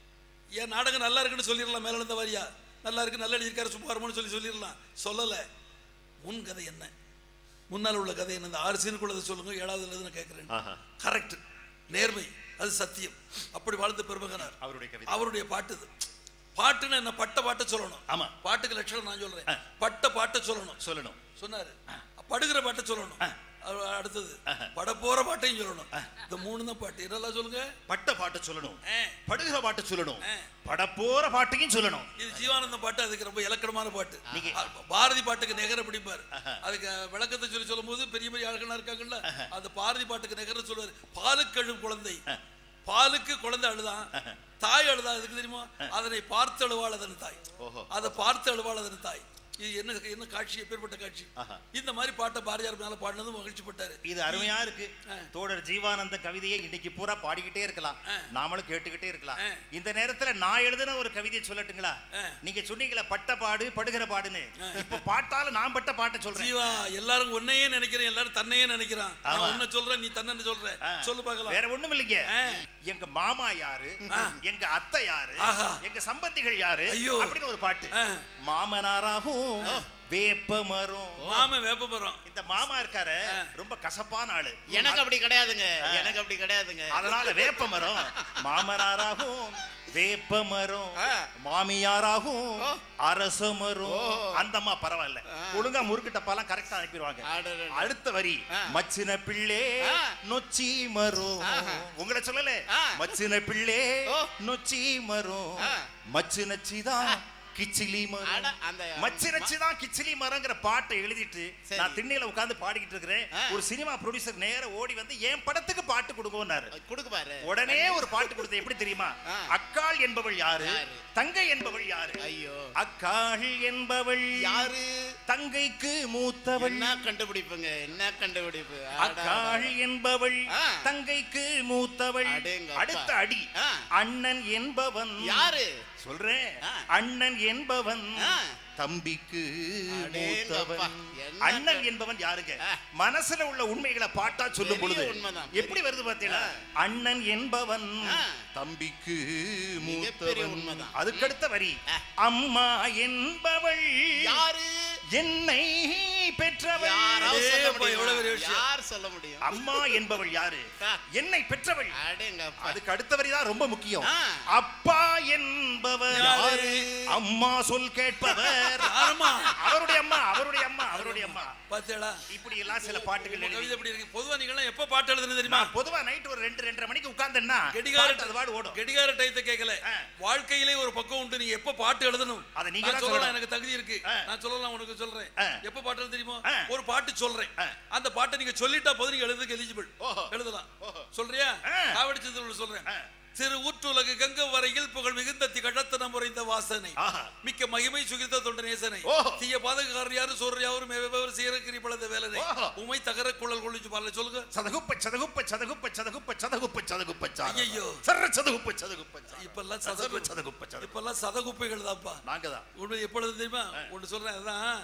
என் நாடகம் நல்லா இருக்குன்னு சொல்லிடலாம் மேல இருந்த வாரியா நல்லா இருக்கு நல்லா எழுதியிருக்காரு சும்மா சொல்லி சொல்லிடலாம் சொல்லல முன் கதை என்ன முன்னால் உள்ள கதை என்ன இந்த ஆறு சீனுக்குள்ளதை சொல்லுங்க ஏழாவதுல நான் கேட்கிறேன் கரெக்ட் நேர்மை அது சத்தியம் அப்படி வாழ்ந்த பெருமகனார் அவருடைய கவிதை. அவருடைய பாட்டு இது பாட்டுன்னு என்ன பட்ட பாட்டை சொல்லணும் ஆமா. பாட்டுக்கு லட்சணம் நான் சொல்றேன் பட்ட பாட்டை சொல்லணும் சொல்லணும் சொன்னாரு படுகிற பாட்டை சொல்லணும் அ- அடுத்தது பட போற பாட்டையும் சொல்லணும் இந்த மூணு தான் பாட்டு என்னெல்லாம் சொல்லுங்க பட்ட பாட்டு சொல்லணும் ஆ. படுகிற பாட்டு சொல்லணும் ஆ. படப்போற பாட்டையும் சொல்லணும் இது ஜீவானந்தம் பாட்டு அதுக்கு ரொம்ப இலக்கணமான பாட்டு நீங்க- அ- பாரதி பாட்டுக்கு நிகர பிடிப்பார் அதுக்கு விளக்கத்தை சொல்லி சொல்லும்போது பெரிய பெரிய ஆளுகளா இருக்காங்கல்ல அந்த பாரதி பாட்டுக்கு நிகர சொல்லுவார் பாலுக்கு அழும் குழந்தை பாலுக்கு குழந்தை அழுதான் தாய் அழுதா எதுக்கு தெரியுமா அதனை பார்த்து அழுவாள் அதன் தாய் ஓஹோ. அதை பார்த்து அழுவாள் அதன் தாய் இது என்ன என்ன காட்சி எப்பேற்பட்ட காட்சி இந்த மாதிரி பாட்டை பாரதியார் மேல பாடினதும் மகிழ்ச்சி பட்டாரு இது அருமையா இருக்கு தோழர் ஜீவானந்த கவிதையை இன்னைக்கு பூரா பாடிக்கிட்டே இருக்கலாம் நாமளும் கேட்டுக்கிட்டே இருக்கலாம் இந்த நேரத்துல நான் எழுதின ஒரு கவிதையை சொல்லட்டுங்களா நீங்க சொன்னீங்களா பட்ட பாடு படுகிற பாடுன்னு இப்ப பாட்டால நான் பட்ட பாட்டை சொல்றேன் ஜீவா எல்லாரும் உன்னையே நினைக்கிறேன் எல்லாரும் தன்னையே நினைக்கிறான் நான் ஆமா. உன்னை சொல்றேன் நீ தன்னை சொல்ற சொல்லு பார்க்கலாம் வேற ஒண்ணும் இல்லைங்க ஆ. எங்க மாமா யாரு எங்க அத்தை யாரு ஆஹா. எங்க சம்பந்திகள் யாரு ஐயோ. அப்படின்னு ஒரு பாட்டு ஆ. மாமனாராகும் வேப்ப மரம் மாமன் வேப்ப மரம் இந்த மாமா இருக்காரு ரொம்ப கசப்பான ஆளு எனக்கு அப்படி கிடையாதுங்க எனக்கு அப்படி கிடையாதுங்க அதனால வேப்ப மரம் மாமனாராகும் வேப்ப மரம் ஆ. மாமியாராகும் அரச மரம் அந்தம்மா பரவாயில்ல ஒழுங்கா முறுக்கு டப்பாலாம் கரெக்டா அனுப்பிடுவாங்க அடடட. அடுத்த வரி மச்சின பிள்ளை ஆ. நொச்சி மரம் உங்களை சொல்லல ஆ. மச்சின பிள்ளை ஓ. நொச்சி மரம் ஆ. மச்சினச்சிதான் கிச்சிலி அட, மரம் அந்த மச்சினச்சிதான் கிச்சிலி மரங்கிற பாட்டை எழுதிட்டு சரி. நான் திண்ணையில உட்கார்ந்து பாடிக்கிட்டு இருக்கிறேன் ஆ. ஒரு சினிமா ப்ரொடியூசர் நேர ஓடி வந்து என் படத்துக்கு பாட்டு கொடுங்கன்னாரு கொடுக்கு பாரு உடனே ஒரு பாட்டு கொடுத்த எப்படி தெரியுமா ஆ. அக்காள் என்பவள் யாரு யாரு? தங்கை என்பவள் யாரு ஐயோ அக்காள் என்பவள் யாரு தங்கைக்கு மூத்தவள் என்ன கண்டுபிடிப்புங்க என்ன கண்டுபிடிப்பு அட, அக்காள் என்பவள் ஆ. தங்கைக்கு மூத்தவள் அடேங்கப்பா. அடுத்த அடி ஆ. அண்ணன் என்பவன் யாரு சொல்றேன் ஆ. அண்ணன் என்பவன் ஆ. தம்பிக்கு அடேங்கப்பா. மூத்தவன் என்ன அண்ணன் க- என்பவன் யாருங்க ஆ. மனசுல உள்ள உண்மைகளை பாட்டா சொல்லும் பெரிய பொழுது உண்மைதான். எப்படி வருது பாத்தீங்களா அண்ணன் என்பவன் ஆ. தம்பிக்கு மிகப்பெரிய மூத்தவன் உண்மைதான். அதுக்கடுத்த வரி ஆ. அம்மா என்பவள் யாரு என்னை பெற்றவள் யாராவது சொல்ல அடேப்பா, எவ்வளவு பெரிய முடியும் விஷயம். யார் சொல்ல முடியும் அம்மா என்பவள் யாரு ஆ. என்னை பெற்றவள் அடேங்கப்பா அதுக்கு அடுத்த வரி தான் ரொம்ப முக்கியம் ஆ. அப்பா என்பவர் யாரு? அம்மா சொல் கேட்பவர் யாரும்மா? அவருடைய அம்மா அவருடைய அம்மா அவருடைய அம்மா பாத்தியாடா இப்படி எல்லாம் சில பாட்டுகள் உங்க எழுதி கவிதை எப்படி இருக்கு பொதுவா நீங்க எப்ப பாட்டு எழுதுறது தெரியுமா நான் பொதுவா நைட் ஒரு ரெண்டு ரெண்டரை மணிக்கு உட்கார்ந்தேன்னா கெடிகார பாட்டு அது பாடு ஓடும் கெடிகார டயத்தை கேட்கல ஆ. வாழ்க்கையிலே ஒரு பக்கம் உண்டு நீங்க எப்ப பாட்டு எழுதணும் அதை நீங்க நான் தான் சொல்லலாம் சொல்லணும். எனக்கு தகுதி இருக்கு ஆ. நான் சொல்லலாம் உனக்கு சொல்றேன் ஆ. எப்ப பாட்டு எழுத தெரியுமா ஆ. ஒரு பாட்டு சொல்றேன் ஆ. அந்த பாட்டை நீங்க சொல்லிட்டா போது நீங்க எழுதுக்கு எலிஜிபிள் ஓஹோ. எழுதலாம் ஓஹோ. சொல்றியா ஆ. காவடி சிந்தூர் சொல்றேன் ஆ. சிறு ஊற்றுலகு கங்க வரையில் புகழ் மிகுந்த திகழத்தன முறைந்த வாசனை ஆஹா. மிக்க மகிமை சுகித்த தொண்ட நேசனை ஓஹோ. தீய பாதகாரர் யாரு சோர் யாரும் மேவவர் சீரக்கிரி பழந்த வேலனை ஓஹோ. உமை தகர குழல் கொள்ளிச்சு பாடல சொல்லுங்க சதகுப்ப சதகுப்ப சதகுப்ப சதகுப்ப சதகுப்ப சதகுப்ப சார. ஐயையோ. சர்ர சதகுப்ப சதகுப்ப சார. இப்பெல்லாம் சர்ர சதகு சதகுப்ப சதகுப்ப. இப்பெல்லாம் சதகுப்பைகள் தான்ப்பா நாங்க தான் ஒண்ணு எப்பொழுது தெரியுமா ஒண்ணு சொல்றேன் அதான்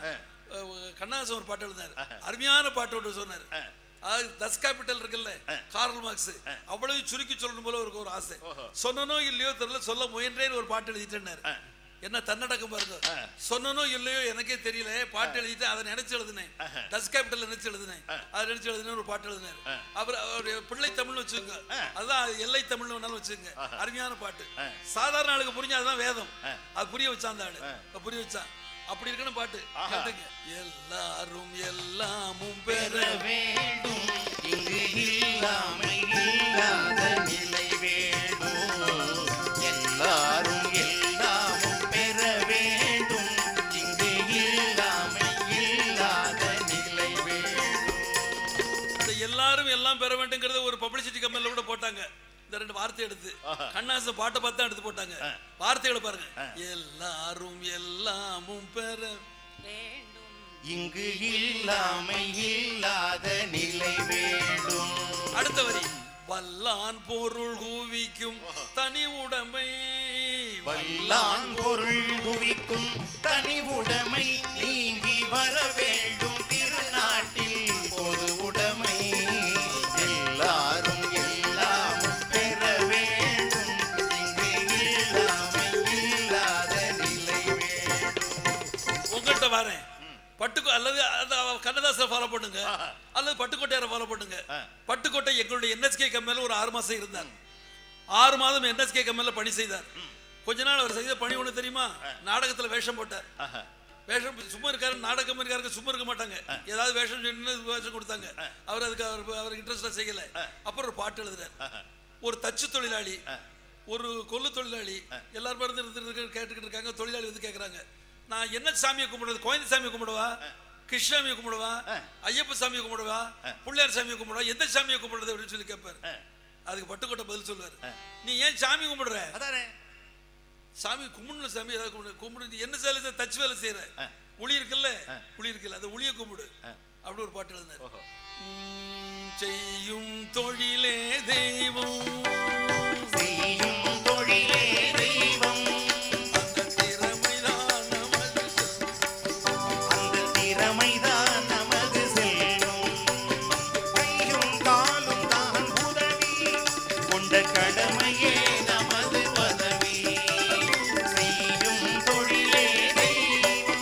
அஹ், கண்ணதாசன் ஒரு பாட்டு எழுதினார் அருமையான பாட்டு ஒன்று சொன்னார் அதாவது தஸ் கேபிட்டல் இருக்குல்ல கார்ல் மார்க்ஸ் அவ்வளவு சுருக்கி சொல்லணும் போல ஒரு ஒரு ஆசை சொன்னனோ இல்லையோ தெரியல சொல்ல முயன்றேன்னு ஒரு பாட்டு எழுதிட்டேன்னாரு என்ன தன்னடக்கம் பாருங்க சொன்னனோ இல்லையோ எனக்கே தெரியல பாட்டு எழுதிட்டு அதை நினைச்சு எழுதினேன் டஸ் கேபிட்டல் நினைச்சு எழுதினேன் அதை நினைச்சு எழுதினேன் ஒரு பாட்டு எழுதினார் அவர் அவருடைய பிள்ளை தமிழ்னு வச்சுக்கோங்க அதுதான் எல்லை தமிழ்னு வேணாலும் வச்சுக்கோங்க அருமையான பாட்டு சாதாரண ஆளுக்கு புரிஞ்சா அதுதான் வேதம் அது புரிய வச்சான் அந்த ஆளு அது புரிய வச்சான் அப்படி இருக்கணும் பாட்டு கேட்டுங்க எல்லாரும் எல்லாமும் பெற வேண்டும் இங்கு இல்லாமை இல்லாத நிலை வேண்டும் எல்லாரும் எல்லாமும் பெற வேண்டும் இங்கு இல்லாமை இல்லாத நிலை வேண்டும் இந்த எல்லாரும் எல்லாம் பெற வேண்டுங்கிறத ஒரு பப்ளிசிட்டி கம்பெனில கூட போட்டாங்க இந்த ரெண்டு வார்த்தை எடுத்து கண்ணாச பாட்டை பார்த்து தான் எடுத்து போட்டாங்க வார்த்தைகளை பாருங்க எல்லாரும் எல்லாமும் பெற வேண்டும் இங்கு இல்லாமை இல்லாத நிலை வேண்டும் அடுத்த வரி வல்லான் பொருள் கூவிக்கும் தனி உடைமை வல்லான் பொருள் குவிக்கும் தனி உடைமை நீங்கி வர வேண்டும் திருநாட்டில் பொது உடைமை எல்லாரும் எல்லாம் பெற வேண்டும் இங்கு இல்லாமை இல்லாத நிலை வேண்டும் உங்கள்கிட்ட வரேன் பட்டுக்கோ அல்லது அது கண்ணதாசரை ஃபாலோ பண்ணுங்க அல்லது பட்டுக்கோட்டையாரை ஃபாலோ பண்ணுங்க பட்டுக்கோட்டை எங்களுடைய என்எஸ்கே கம்பெனியில் ஒரு ஆறு மாசம் இருந்தார் ஆறு மாதம் என்எஸ்கே கம்பெனியில் பணி செய்தார் கொஞ்ச நாள் அவர் செய்த பணி ஒண்ணு தெரியுமா நாடகத்துல வேஷம் போட்டார் வேஷம் சும்மா இருக்காரு நாடகம் இருக்காரு சும்மா இருக்க மாட்டாங்க ஏதாவது வேஷம் சொன்னு வேஷம் கொடுத்தாங்க அவர் அதுக்கு அவர் அவர் இன்ட்ரெஸ்டா செய்யல அப்புறம் ஒரு பாட்டு எழுதுறார் ஒரு தச்சு தொழிலாளி ஒரு கொல்லு தொழிலாளி எல்லாரும் இருந்து இருந்து கேட்டுக்கிட்டு இருக்காங்க தொழிலாளி வந்து கேக்குறாங்க நான் என்ன சாமியை கும்பிடுறது கோயந்த சாமியை கும்பிடுவா கிருஷ்ணாமியை கும்பிடுவா ஐயப்ப சாமியை கும்பிடுவா பிள்ளையார் சாமியை கும்பிடுவா எந்த சாமியை கும்பிடுறது அப்படின்னு சொல்லி கேட்பாரு அதுக்கு பட்டுக்கோட்டை பதில் சொல்லுவாரு நீ ஏன் சாமி கும்பிடுற அதானே சாமி கும்பிடணும் சாமி ஏதாவது கும்பிடு கும்பிடு நீ என்ன வேலை செய்ய தச்சு வேலை செய்யற உளி இருக்குல்ல உளி இருக்குல்ல அந்த உளிய கும்பிடு அப்படி ஒரு பாட்டு எழுதினார் உம், செய்யும் தொழிலே தெய்வம் செய்யும் தொழிலே தெய்வம் அந்த திறமைதான் நமது அந்த திறமைதான் நமது செல்வம் கையும் காலும் தான் உதவி கொண்ட கடமையே நமது பதவி செய்யும் தொழிலே தெய்வம்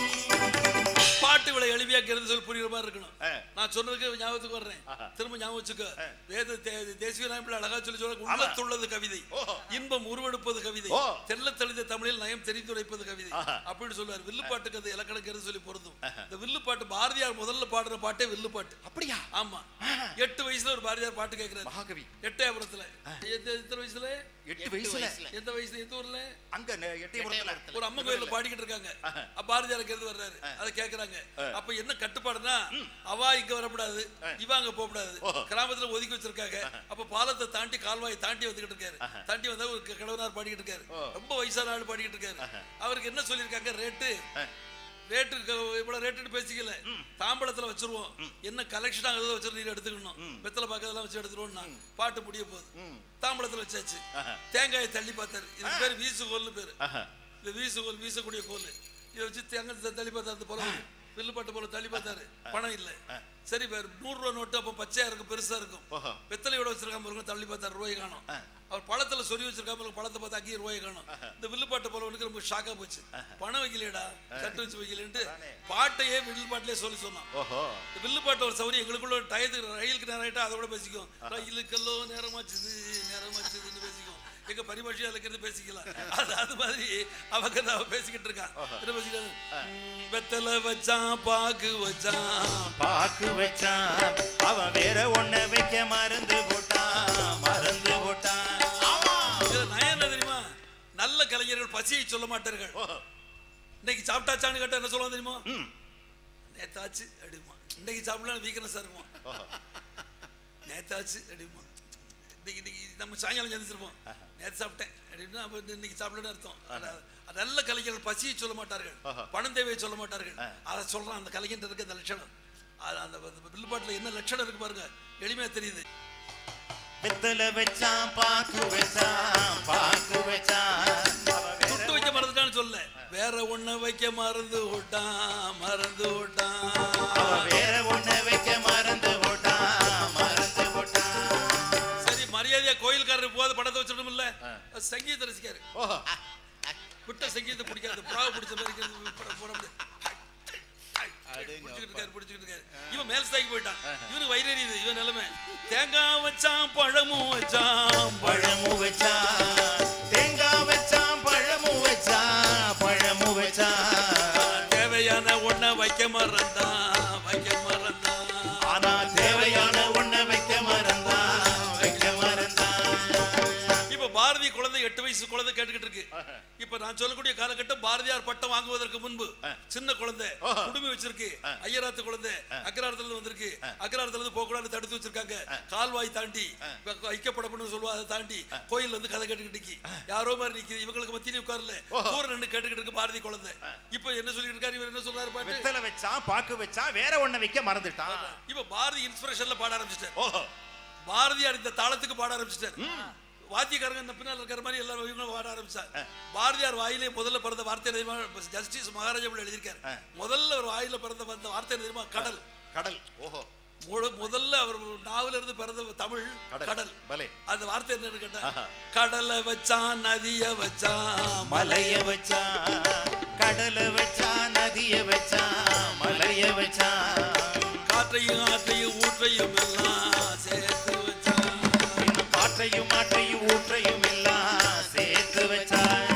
பாட்டு இவ்வளவு எளிமையாக்கிறது சொல்லி புரியுற மாதிரி இருக்கணும் நான் சொன்னதுக்கு ஞாபகத்துக்கு வர்றேன் திரும்ப ஞாபகம் வச்சுக்க வேத தே- தேசிய நாயப்பிள்ளை அழகா சொல்லி சொல்ல உள்ளத்துள்ளது கவிதை இன்பம் உருவெடுப்பது கவிதை ஓ. தெல்ல தெளிந்த தமிழில் நயம் தெரிந்துரைப்பது கவிதை ஆஹா. அப்படின்னு சொல்லுவார் வில்லுப்பாட்டுக்கு அது இலக்கணக்கிறது சொல்லி பொருந்தும் இந்த வில்லுப்பாட்டு பாரதியார் முதல்ல பாடுற பாட்டே வில்லுப்பாட்டு அப்படியா ஆமா எட்டு வயசுல ஒரு பாரதியார் பாட்டு கேட்கிறாரு மகாகவி எட்டயபுரத்துல எந்த- எத்தனை வயசுல எட்டு வயசுல எந்த வயசுல எந்த ஊர்ல அங்க நெ- எட்டயபுரத்துல ஒரு அம்மன் கோயில்ல பாடிக்கிட்டு இருக்காங்க அப்ப பாரதியார் கேட்டு வர்றாரு அதை கேக்குறாங்க அப்ப என்ன கட்டுப்பாடுனா அவா இங்க வரக்கூடாது இவ அங்க போக கூடாது கிராமத்துல ஒதுக்கி வச்சிருக்காங்க அப்ப பாலத்தை தாண்டி கால்வாயை தாண்டி வந்துகிட்டு இருக்காரு தாண்டி வந்தா ஒரு க- கிழவனார் பாடிக்கிட்டு இருக்காரு ரொம்ப வயசான ஆள் பாடிக்கிட்டு இருக்காரு அவருக்கு என்ன சொல்லியிருக்காங்க ரேட்டு ரேட்டு இவ்வளவு ரேட்டு பேசிக்கல தாம்பளத்துல வச்சிருவோம் என்ன கலெக்ஷன் ஆகுதோ வச்சு நீர் எடுத்துக்கணும் வெத்தலை பாக்கதெல்லாம் வச்சு எடுத்துருவோம் பாட்டு முடிய போகுது தாம்பளத்துல வச்சாச்சு தேங்காயை தள்ளி பார்த்தாரு இது பேர் வீசு கோல்னு பேரு இந்த வீசு கோல் வீசக்கூடிய கோல் இதை வச்சு தேங்காய் த- தள்ளி பார்த்தாரு போல வில்லுப்பாட்டு போல தள்ளி பார்த்தாரு பணம் இல்ல சரி பேர் நூறு ரூபா நோட்டு அப்ப பச்சையா இருக்கும் பெருசா இருக்கும் வெத்தலையோட வச்சிருக்காம இருக்கும் தள்ளி பார்த்தாரு ரூபாய் காணும் அவர் பழத்துல சொறி வச்சிருக்காம இருக்கும் பழத்தை பார்த்து அங்கேயே ரூபாய் காணும் இந்த வில்லுப்பாட்டு போலவனுக்கு ரொம்ப ஷாக்கா போச்சு பணம் வைக்கலையடா கட்டு வச்சு வைக்கலன்ட்டு பாட்டையே வில்லுப்பாட்டிலே சொல்லி சொன்னான் ஓஹோ இந்த வில்லுப்பாட்டு ஒரு சௌரி எங்களுக்குள்ள டயத்துக்கு ரயிலுக்கு நேரம் ஆயிட்டா அதோட பேசிக்கும் ரயிலுக்கெல்லோ நேரமாச்சுது நேரமாச்சுதுன்னு பேசிக்கும் எங்க பரிபாஷையா இருக்கிறது பேசிக்கலாம் அது அது மாதிரி அவங்க அவ பேசிக்கிட்டு இருக்கான் என்ன பேசிக்கிறாங்க "ம், வெத்தலை வச்சான் பாக்கு வச்சான் பாக்கு வச்சான் அவன் வேற ஒண்ண வைக்க மறந்து போட்டான் மறந்து போட்டான் இதுல நயம் என்ன தெரியுமா நல்ல கலைஞர்கள் பசியை சொல்ல மாட்டார்கள் இன்னைக்கு சாப்பிட்டாச்சான்னு கேட்டா என்ன சொல்லுவாங்க தெரியுமா நேத்தாச்சு அப்படிமா இன்னைக்கு சாப்பிடலாம் வீக்னஸா இருக்குமா நேத்தாச்சு அப்படிமா இன்னைக்கு இன்னைக்கு நம்ம சாயங்காலம் சந்திச்சிருப்போம் நேத்து சாப்பிட்டேன் அப்படின்னா அப்ப இன்னைக்கு சாப்பிடணும்னு அர்த்தம் அது- அது நல்ல கலைஞர்கள் பசியை சொல்ல மாட்டார்கள் பணம் தேவையை சொல்ல மாட்டார்கள் அதை சொல்றான் அந்த கலைஞர் இருக்க அந்த லட்சணம் அது அந்த பில்லுப்பாட்டில் என்ன லட்சணம் இருக்கு பாருங்க எளிமையா தெரியுது வெத்தலை வச்சான் பாக்கு வச்சான் பாக்கு வச்சான் அவன் வேற துட்டு வைக்க மறந்துட்டான்னு சொல்ல வேற ஒண்ண வைக்க மறந்து விட்டான் மறந்து விட்டான் சங்கீத ரசிக்காரு ஓஹோ விட்ட சங்கீதத்தை பிடிக்காது புறாவை பிடிச்ச மாதிரி இருக்கிறது போட- போட முடியாது. பிடிச்சிக்கிட்டு இருக்காரு, பிடிச்சிக்கிட்டு இருக்காரு. இவன் மேல் ஸ்தாய்க்கு போயிட்டான் இவனுக்கு வயிறு எரியுது இவன் நிலைமை தேங்காய் வச்சான் பழமும் வச்சான் பழமும் வச்சான் தேங்காய் வச்சான் பழமும் வச்சான் பழமும் வச்சான் தேவையான ஒண்ண வைக்க மறந்தான் வைக்க மறந்தான் ஆனா தேவையான ஒண்ண வைக்க மறந்தான் வைக்க மறந்தான் இப்ப பாரதி குழந்தை எட்டு வயசு குழந்தை கேட்டுக்கிட்டு இருக்கு இப்ப நான் சொல்லக்கூடிய காலகட்டம் பாரதியார் பட்டம் வாங்குவதற்கு முன்பு சின்ன குழந்தை குடுமி வச்சிருக்கு ஐயராத்து குழந்தை அக்ராரத்துல இருந்து வந்திருக்கு அக்ராரத்துல இருந்து போக்கூடாது தடுத்து வச்சிருக்காங்க கால்வாய் தாண்டி ஐக்கப்படப்படும் சொல்லுவா அதை தாண்டி கோயில் வந்து கதை கேட்டுக்கிட்டு இருக்கு யாரோ மாதிரி நிக்குது இவங்களுக்கு மத்தியில உட்கார்ல தூர நின்று கேட்டுக்கிட்டு இருக்கு பாரதி குழந்தை இப்ப என்ன சொல்லிட்டு இருக்காரு இவர் என்ன சொல்றாரு பாட்டு வெத்தலை வச்சான் பாக்கு வச்சான் வேற ஒண்ண வைக்க மறந்துட்டான் இப்ப பாரதி இன்ஸ்பிரேஷன்ல பாட ஆரம்பிச்சிட்டார் ஓஹோ பாரதியார் இந்த தாளத்துக்கு பாட ஆரம்பிச்சிட்டார் வாத்தியக்காரங்க இந்த பின்னால் இருக்கிற மாதிரி எல்லாரும் இவங்களும் பாட ஆரம்பிச்சார் பாரதியார் வாயிலே முதல்ல பிறந்த வார்த்தை தெரியுமா ஜஸ்டிஸ் மகாராஜா பிள்ளை எழுதியிருக்காரு முதல்ல ஒரு வாயில பிறந்த வந்த வார்த்தை தெரியுமா கடல் கடல் ஓஹோ முழு- முதல்ல அவர் நாவல இருந்து பிறந்த தமிழ் கடல். கடல் பலே. அந்த வார்த்தை என்னன்னு கேட்டா கடலை வச்சான் நதிய வச்சான் மலைய வச்சான் கடலை வச்சான் நதிய வச்சான் மலைய வச்சான் காற்றையும் ஆற்றையும் ஊற்றையும் எல்லாம் சேர்த்து வச்சான் இன்னும் காற்றையும் மாற்றையும் ஊற்றையும் எல்லாம் சேர்த்து வச்சான்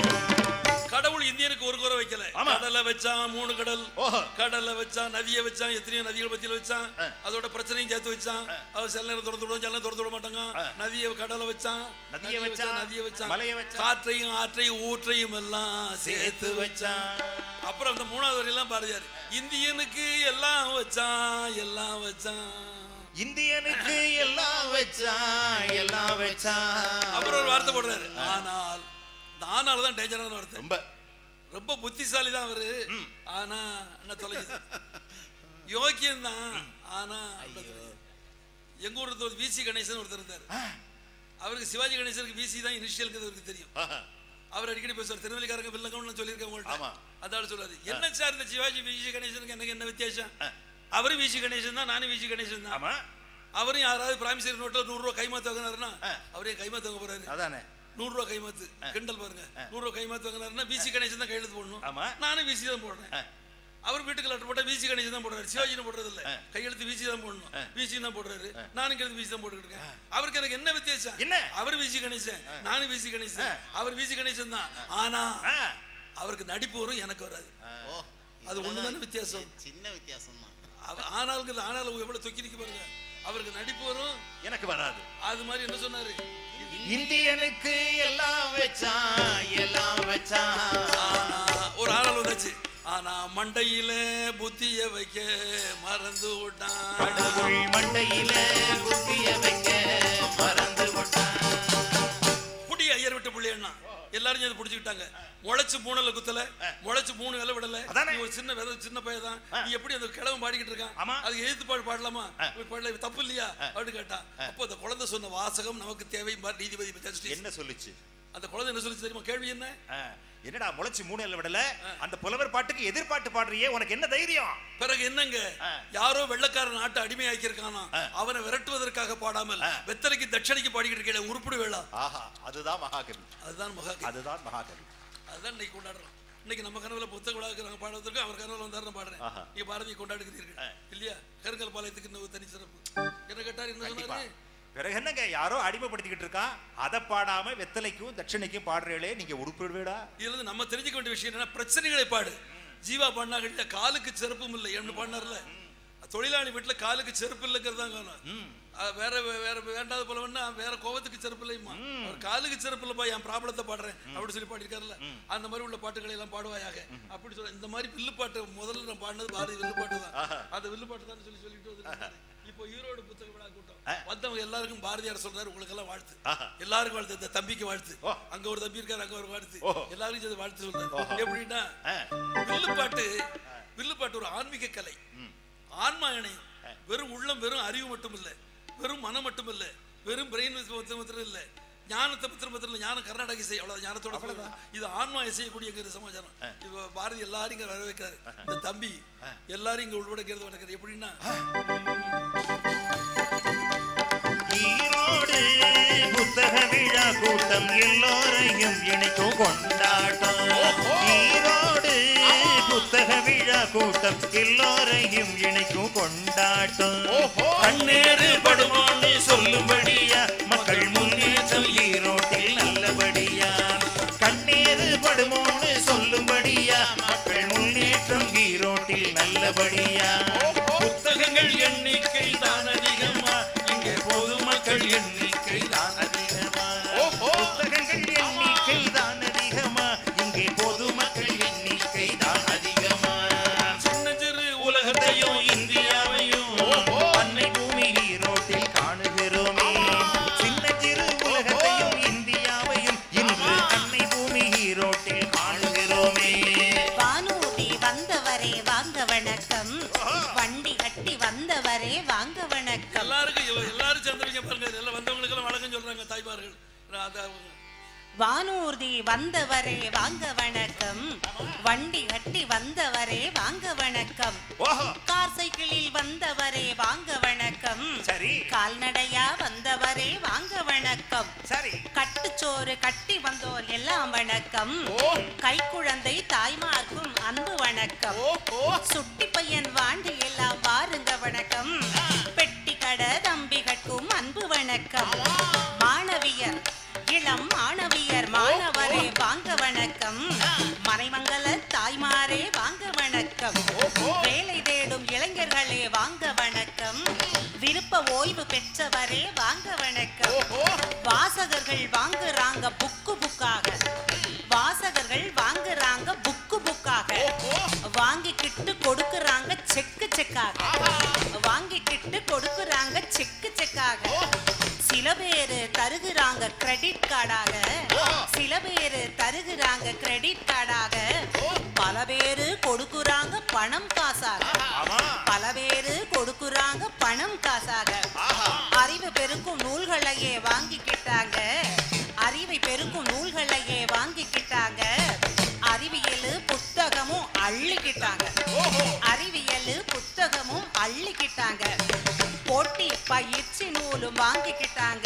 கடவுள் இந்தியனுக்கு ஒரு குறை வைக்கல ஆமா. கடலை வச்சான் மூணு கடல் ஓஹோ. கடலை வச்சான் நதியை வச்சான் எத்தனையோ நதிகள் பத்தியில வச்சான் அதோட பிரச்சனையும் சேர்த்து வச்சான் அவர் சில நேரம் திறந்து விடுவோம் சில நேரம் திறந்து விட மாட்டாங்க நதியை கடலை வச்சான் நதியை வச்சான், நதியை வச்சான் மலையை வச்சான். காற்றையும் ஆற்றையும் ஊற்றையும் எல்லாம் சேர்த்து வச்சான் அப்புறம் அந்த மூணாவது வரையெல்லாம் பாரதியார் இந்தியனுக்கு எல்லாம் வச்சான் எல்லாம் வச்சான் இந்தியனுக்கு எல்லாம் வச்சான் எல்லாம் வச்சான் அப்புறம் ஒரு வார்த்தை போடுறாரு ஆனால் இந்த ஆனால் தான் டேஞ்சரான வார்த்தை ரொம்ப ரொம்ப புத்திசாலி தான் அவரு ஆனா என்ன தொலைக்குது யோக்கியம் தான் ஆனா என்ன தொலைக்குது. எங்க ஊர்ல ஒரு விசி கணேசன் ஒருத்தர் இருந்தார் அவருக்கு சிவாஜி கணேசனுக்கு விசி தான் இனிஷியலுக்கு அவருக்கு தெரியும் ஆஹா. அவர் அடிக்கடி பேசுவார் திருநெல்வேலிக்காரங்க வில்லங்கம்னு சொல்லியிருக்கேன் ஆமா. உங்கள்ட்ட அதால சொல்றாரு என்ன சார் இந்த சிவாஜி விசி கணேசனுக்கு எனக்கு என்ன வித்தியாசம் அவரும் விசி கணேசன் தான் நானும் விசி கணேசன் தான் ஆமா அவரும் யாராவது பிராமிசரி நோட்டில் நூறு ரூபாய் கைமாத்து வாங்கினாருன்னா அவரே கைமாத்து வாங்க போறாரு அதானே நூறு ரூபாய் கைமாத்து கிண்டல் பாருங்க நூறு ரூபாய் கைமாத்து வாங்கினாருன்னா விசி கணேசன் தான் கையெழுத்து போடணும் ஆமா. நானும் விசி தான் போடுறேன் அவர் வீட்டுக்கு லெட்டர் போட்டா விசி கணேசன் தான் போடுறாரு சிவாஜின்னு போடுறது இல்ல கையெழுத்து விசி தான் போடணும் விசி தான் போடுறாரு நானும் கையெழுத்து விசி தான் போட்டுக்கிட்டு இருக்கேன் அவருக்கு எனக்கு என்ன வித்தியாசம் என்ன? அவர் விசி கணேசன் நானும் விசி கணேசன் அவர் விசி கணேசன் தான் ஆனா ஆ. அவருக்கு நடிப்பு வரும் எனக்கு வராது ஓ அது ஒண்ணுதானே வித்தியாசம் சின்ன வித்தியாசம் தான் அவ- ஆனாலுங்கிறது ஆனாலும் எவ்வளவு தொக்கி நிக்க பாருங்க அவருக்கு நடிப்பு வரும் எனக்கு வராது அது மாதிரி என்ன சொன்னாரு இந்தியனுக்கு எல்லாம் வச்சான் எல்லாம் வச்சான் ஆனா ஒரு ஆளால் வந்தாச்சு ஆனா மண்டையில புத்திய வைக்க மறந்து விட்டான் கடவுள் மண்டையில புத்திய வைக்க மறந்து விட்டான் புடி ஐயர் விட்டு புள்ளி அண்ணா எல்லாரும் சேர்ந்து பிடிச்சிக்கிட்டாங்க முளைச்சு மூணுல குத்தல முளைச்சு மூணு விலை விடல அதானே. நீ ஒரு சின்ன விதை சின்ன பையன் தான் நீ எப்படி அந்த கிழவன் பாடிக்கிட்டு இருக்கான் ஆமா. அது எழுத்து பாடு பாடலாமா போய் பாடல இது தப்பு இல்லையா அப்படின்னு கேட்டான் அப்போ அந்த குழந்தை சொன்ன வாசகம் நமக்கு தேவை மாதிரி நீதிபதி justice. என்ன சொல்லுச்சு அந்த குழந்தை என்ன சொல்லுச்சு தெரியுமா கேள்வி என்ன ஆ, என்னடா முளைச்சு மூணு எல்லாம் விடல அந்த புலவர் பாட்டுக்கு எதிர்பாட்டு பாடுறியே உனக்கு என்ன தைரியம் பிறகு என்னங்க யாரோ வெள்ளக்காரன் நாட்டை அடிமையாக்கி இருக்கானா அவனை விரட்டுவதற்காக பாடாமல் வெத்தலைக்கு தட்சணைக்கு பாடிக்கிட்டு இருக்கேன் உருப்பிடு வேளா ஆஹா அதுதான் மகாகவி அதுதான் மகா அதுதான் மகாகவி அதுதான் இன்னைக்கு கொண்டாடுறோம் இன்னைக்கு நம்ம கனவுல புத்தக விழாவுக்கு நாங்க பாடுவதற்கு அவர் கனவுல வந்தாரு நான் பாடுறேன் ஆஹா. நீங்க பாரதியை கொண்டாடுகிறீர்கள் இல்லையா கருங்கல் பாளையத்துக்கு இன்னும் ஒரு தனி சிறப்பு என்ன கேட்டார் என்ன கண்டிப்பா சொன்னாரு பிறகு என்னங்க யாரோ அடிமைப்படுத்திக்கிட்டு இருக்கான் அதை பாடாம வெத்தலைக்கும் தட்சணைக்கும் பாடுறீங்களே நீங்க உடுப்பிடுவேடா இதுல இருந்து நம்ம தெரிஞ்சுக்க வேண்டிய விஷயம் என்னன்னா பிரச்சனைகளை பாடு ஜீவா பண்ணாங்க காலுக்கு செருப்பும் இல்லை என்று பண்ணார்ல தொழிலாளி வீட்டுல காலுக்கு செருப்பு இல்லைங்கிறது தான் காணும் அது வேற வேற வேண்டாத போல வேணா வேற கோவத்துக்கு செருப்பு இல்லையுமா அவர் காலுக்கு செருப்பு இல்லப்பா என் ப்ராப்ளத்தை பாடுறேன் அப்படி சொல்லி பாடிருக்காருல்ல அந்த மாதிரி உள்ள பாட்டுகளை எல்லாம் பாடுவாயாக அப்படி சொல்ல இந்த மாதிரி வில்லு பாட்டு முதல்ல நான் பாடினது பாரதி வில்லு பாட்டு தான் அந்த வில்லு பாட்டு தான் சொல்லி சொல்லிட்டு வந்திருக்காரு இப்போ ஈரோடு புத்தக விழா கூட்டம் வந்தவங்க எல்லாருக்கும் பாரதியார் சொல்றாரு உங்களுக்கு எல்லாம் வாழ்த்து எல்லாருக்கும் வாழ்த்து இந்த தம்பிக்கு வாழ்த்து அங்க ஒரு தம்பி இருக்காரு அங்க ஒரு வாழ்த்து எல்லாருக்கும் சேர்த்து வாழ்த்து சொல்றாரு எப்படின்னா வில்லுப்பாட்டு வில்லுப்பாட்டு ஒரு ஆன்மீக கலை ஆன்மா இணையம் வெறும் உள்ளம் வெறும் அறிவு மட்டும் இல்ல வெறும் மனம் மட்டும் இல்ல வெறும் பிரெயின் மாத்திரம் இல்ல ஞானத்தை பத்திரம் பத்திரம் இல்ல ஞானம் கர்நாடக இசை அவ்வளவு ஞானத்தோட சொல்லலாம். இது ஆன்மா இசையக்கூடிய எங்க சமாச்சாரம் இப்ப பாரதி எல்லாரும் இங்க வர வைக்கிறாரு இந்த தம்பி எல்லாரும் இங்க உள்வடைக்கிறது வணக்கிறது எப்படின்னா ஈரோடு புத்தக விழா கூட்டம் எல்லோரையும் இணைக்கும் கொண்டாட்டம் ஈரோடு புத்தக விழா கூட்டம் எல்லோரையும் இணைக்கும் கொண்டாட்டம் கண்ணேறு படுமோன்னு சொல்லும்படியா மக்கள் முன்னேற்றம் ஈரோட்டில் நல்லபடியா கண்ணேறு படுமோன்னு சொல்லும்படியா மக்கள் முன்னேற்றம் ஈரோட்டில் நல்லபடியா புத்தகங்கள் எண்ணிக்கை தான் அதிகமா இங்கே பொதுமக்கள் எண்ணிக்கை தான் அதிகமா புத்தகங்கள் எண்ணிக்கை தான் அதிகமா இங்கே பொதுமக்கள் எண்ணிக்கை தான் அதிகமா சின்ன சிறு உலகத்தையும் இந்தியாவையும் அன்னை பூமி ஈரோட்டில் காணுகிறோமே சின்ன சிறு உலகத்தையும் இந்தியாவையும் இன்று அன்னை பூமி ஈரோட்டில் காணுகிறோமே வானூர்தி வந்தவரே வாங்க வணக்கம் வண்டி கட்டி வந்தவரே வாங்க வணக்கம் எல்லாருக்கும் இவ- எல்லாரும் சேர்ந்துருங்க பாருங்க எல்லாம் வந்தவங்களுக்கு எல்லாம் வணக்கம் சொல்றாங்க தாய்மார்கள் நான் அத- வானூர்தி வந்தவரே வாங்க வணக்கம் வண்டி கட்டி வந்தவரே வாங்க வணக்கம் ஓஹோ கார் சைக்கிளில் வந்தவரே வாங்க வணக்கம் சரி கால்நடையா வந்தவரே வாங்க வணக்கம் சரி கட்டுச்சோறு கட்டி வந்தோர் எல்லாம் வணக்கம் கைக்குழந்தை தாய்மார்க்கும் அன்பு வணக்கம் சுட்டி பையன் வாண்டு எல்லாம் வாருங்க வணக்கம் பெட்டி கடை தம்பிகட்கும் அன்பு வணக்கம் மாணவியர் இளம் மாணவியர் மாணவரே வாங்க வணக்கம் மறைமங்கல தாய்மாரே வாங்க வணக்கம் வேலை தேடும் இளைஞர்களே வாங்க வணக்கம் விருப்ப ஓய்வு பெற்றவரே வாங்க வணக்கம் வாசகர்கள் வாங்குறாங்க புக்கு புக்காக வாசகர்கள் வாங்குறாங்க புக்கு புக்காக வாங்கிக்கிட்டு கொடுக்குறாங்க செக்கு செக்காக வாங்கிக்கிட்டு கொடுக்குறாங்க செக்கு செக்காக சில பேரு தருகுறாங்க கிரெடிட் கார்டாக சில பேரு தருகுறாங்க கிரெடிட் கார்டாக பல பேரு கொடுக்குறாங்க பணம் காசாக பல பேரு கொடுக்குறாங்க பணம் காசாக அறிவு பெருக்கும் நூல்களையே வாங்கிக்கிட்டாங்க அறிவை பெருக்கும் நூல்களையே வாங்கிக்கிட்டாங்க அறிவியல் புத்தகமும் அள்ளிக்கிட்டாங்க அறிவியல் புத்தகமும் அள்ளிக்கிட்டாங்க போட்டி பயிற்சி நூலும் வாங்கிக்கிட்டாங்க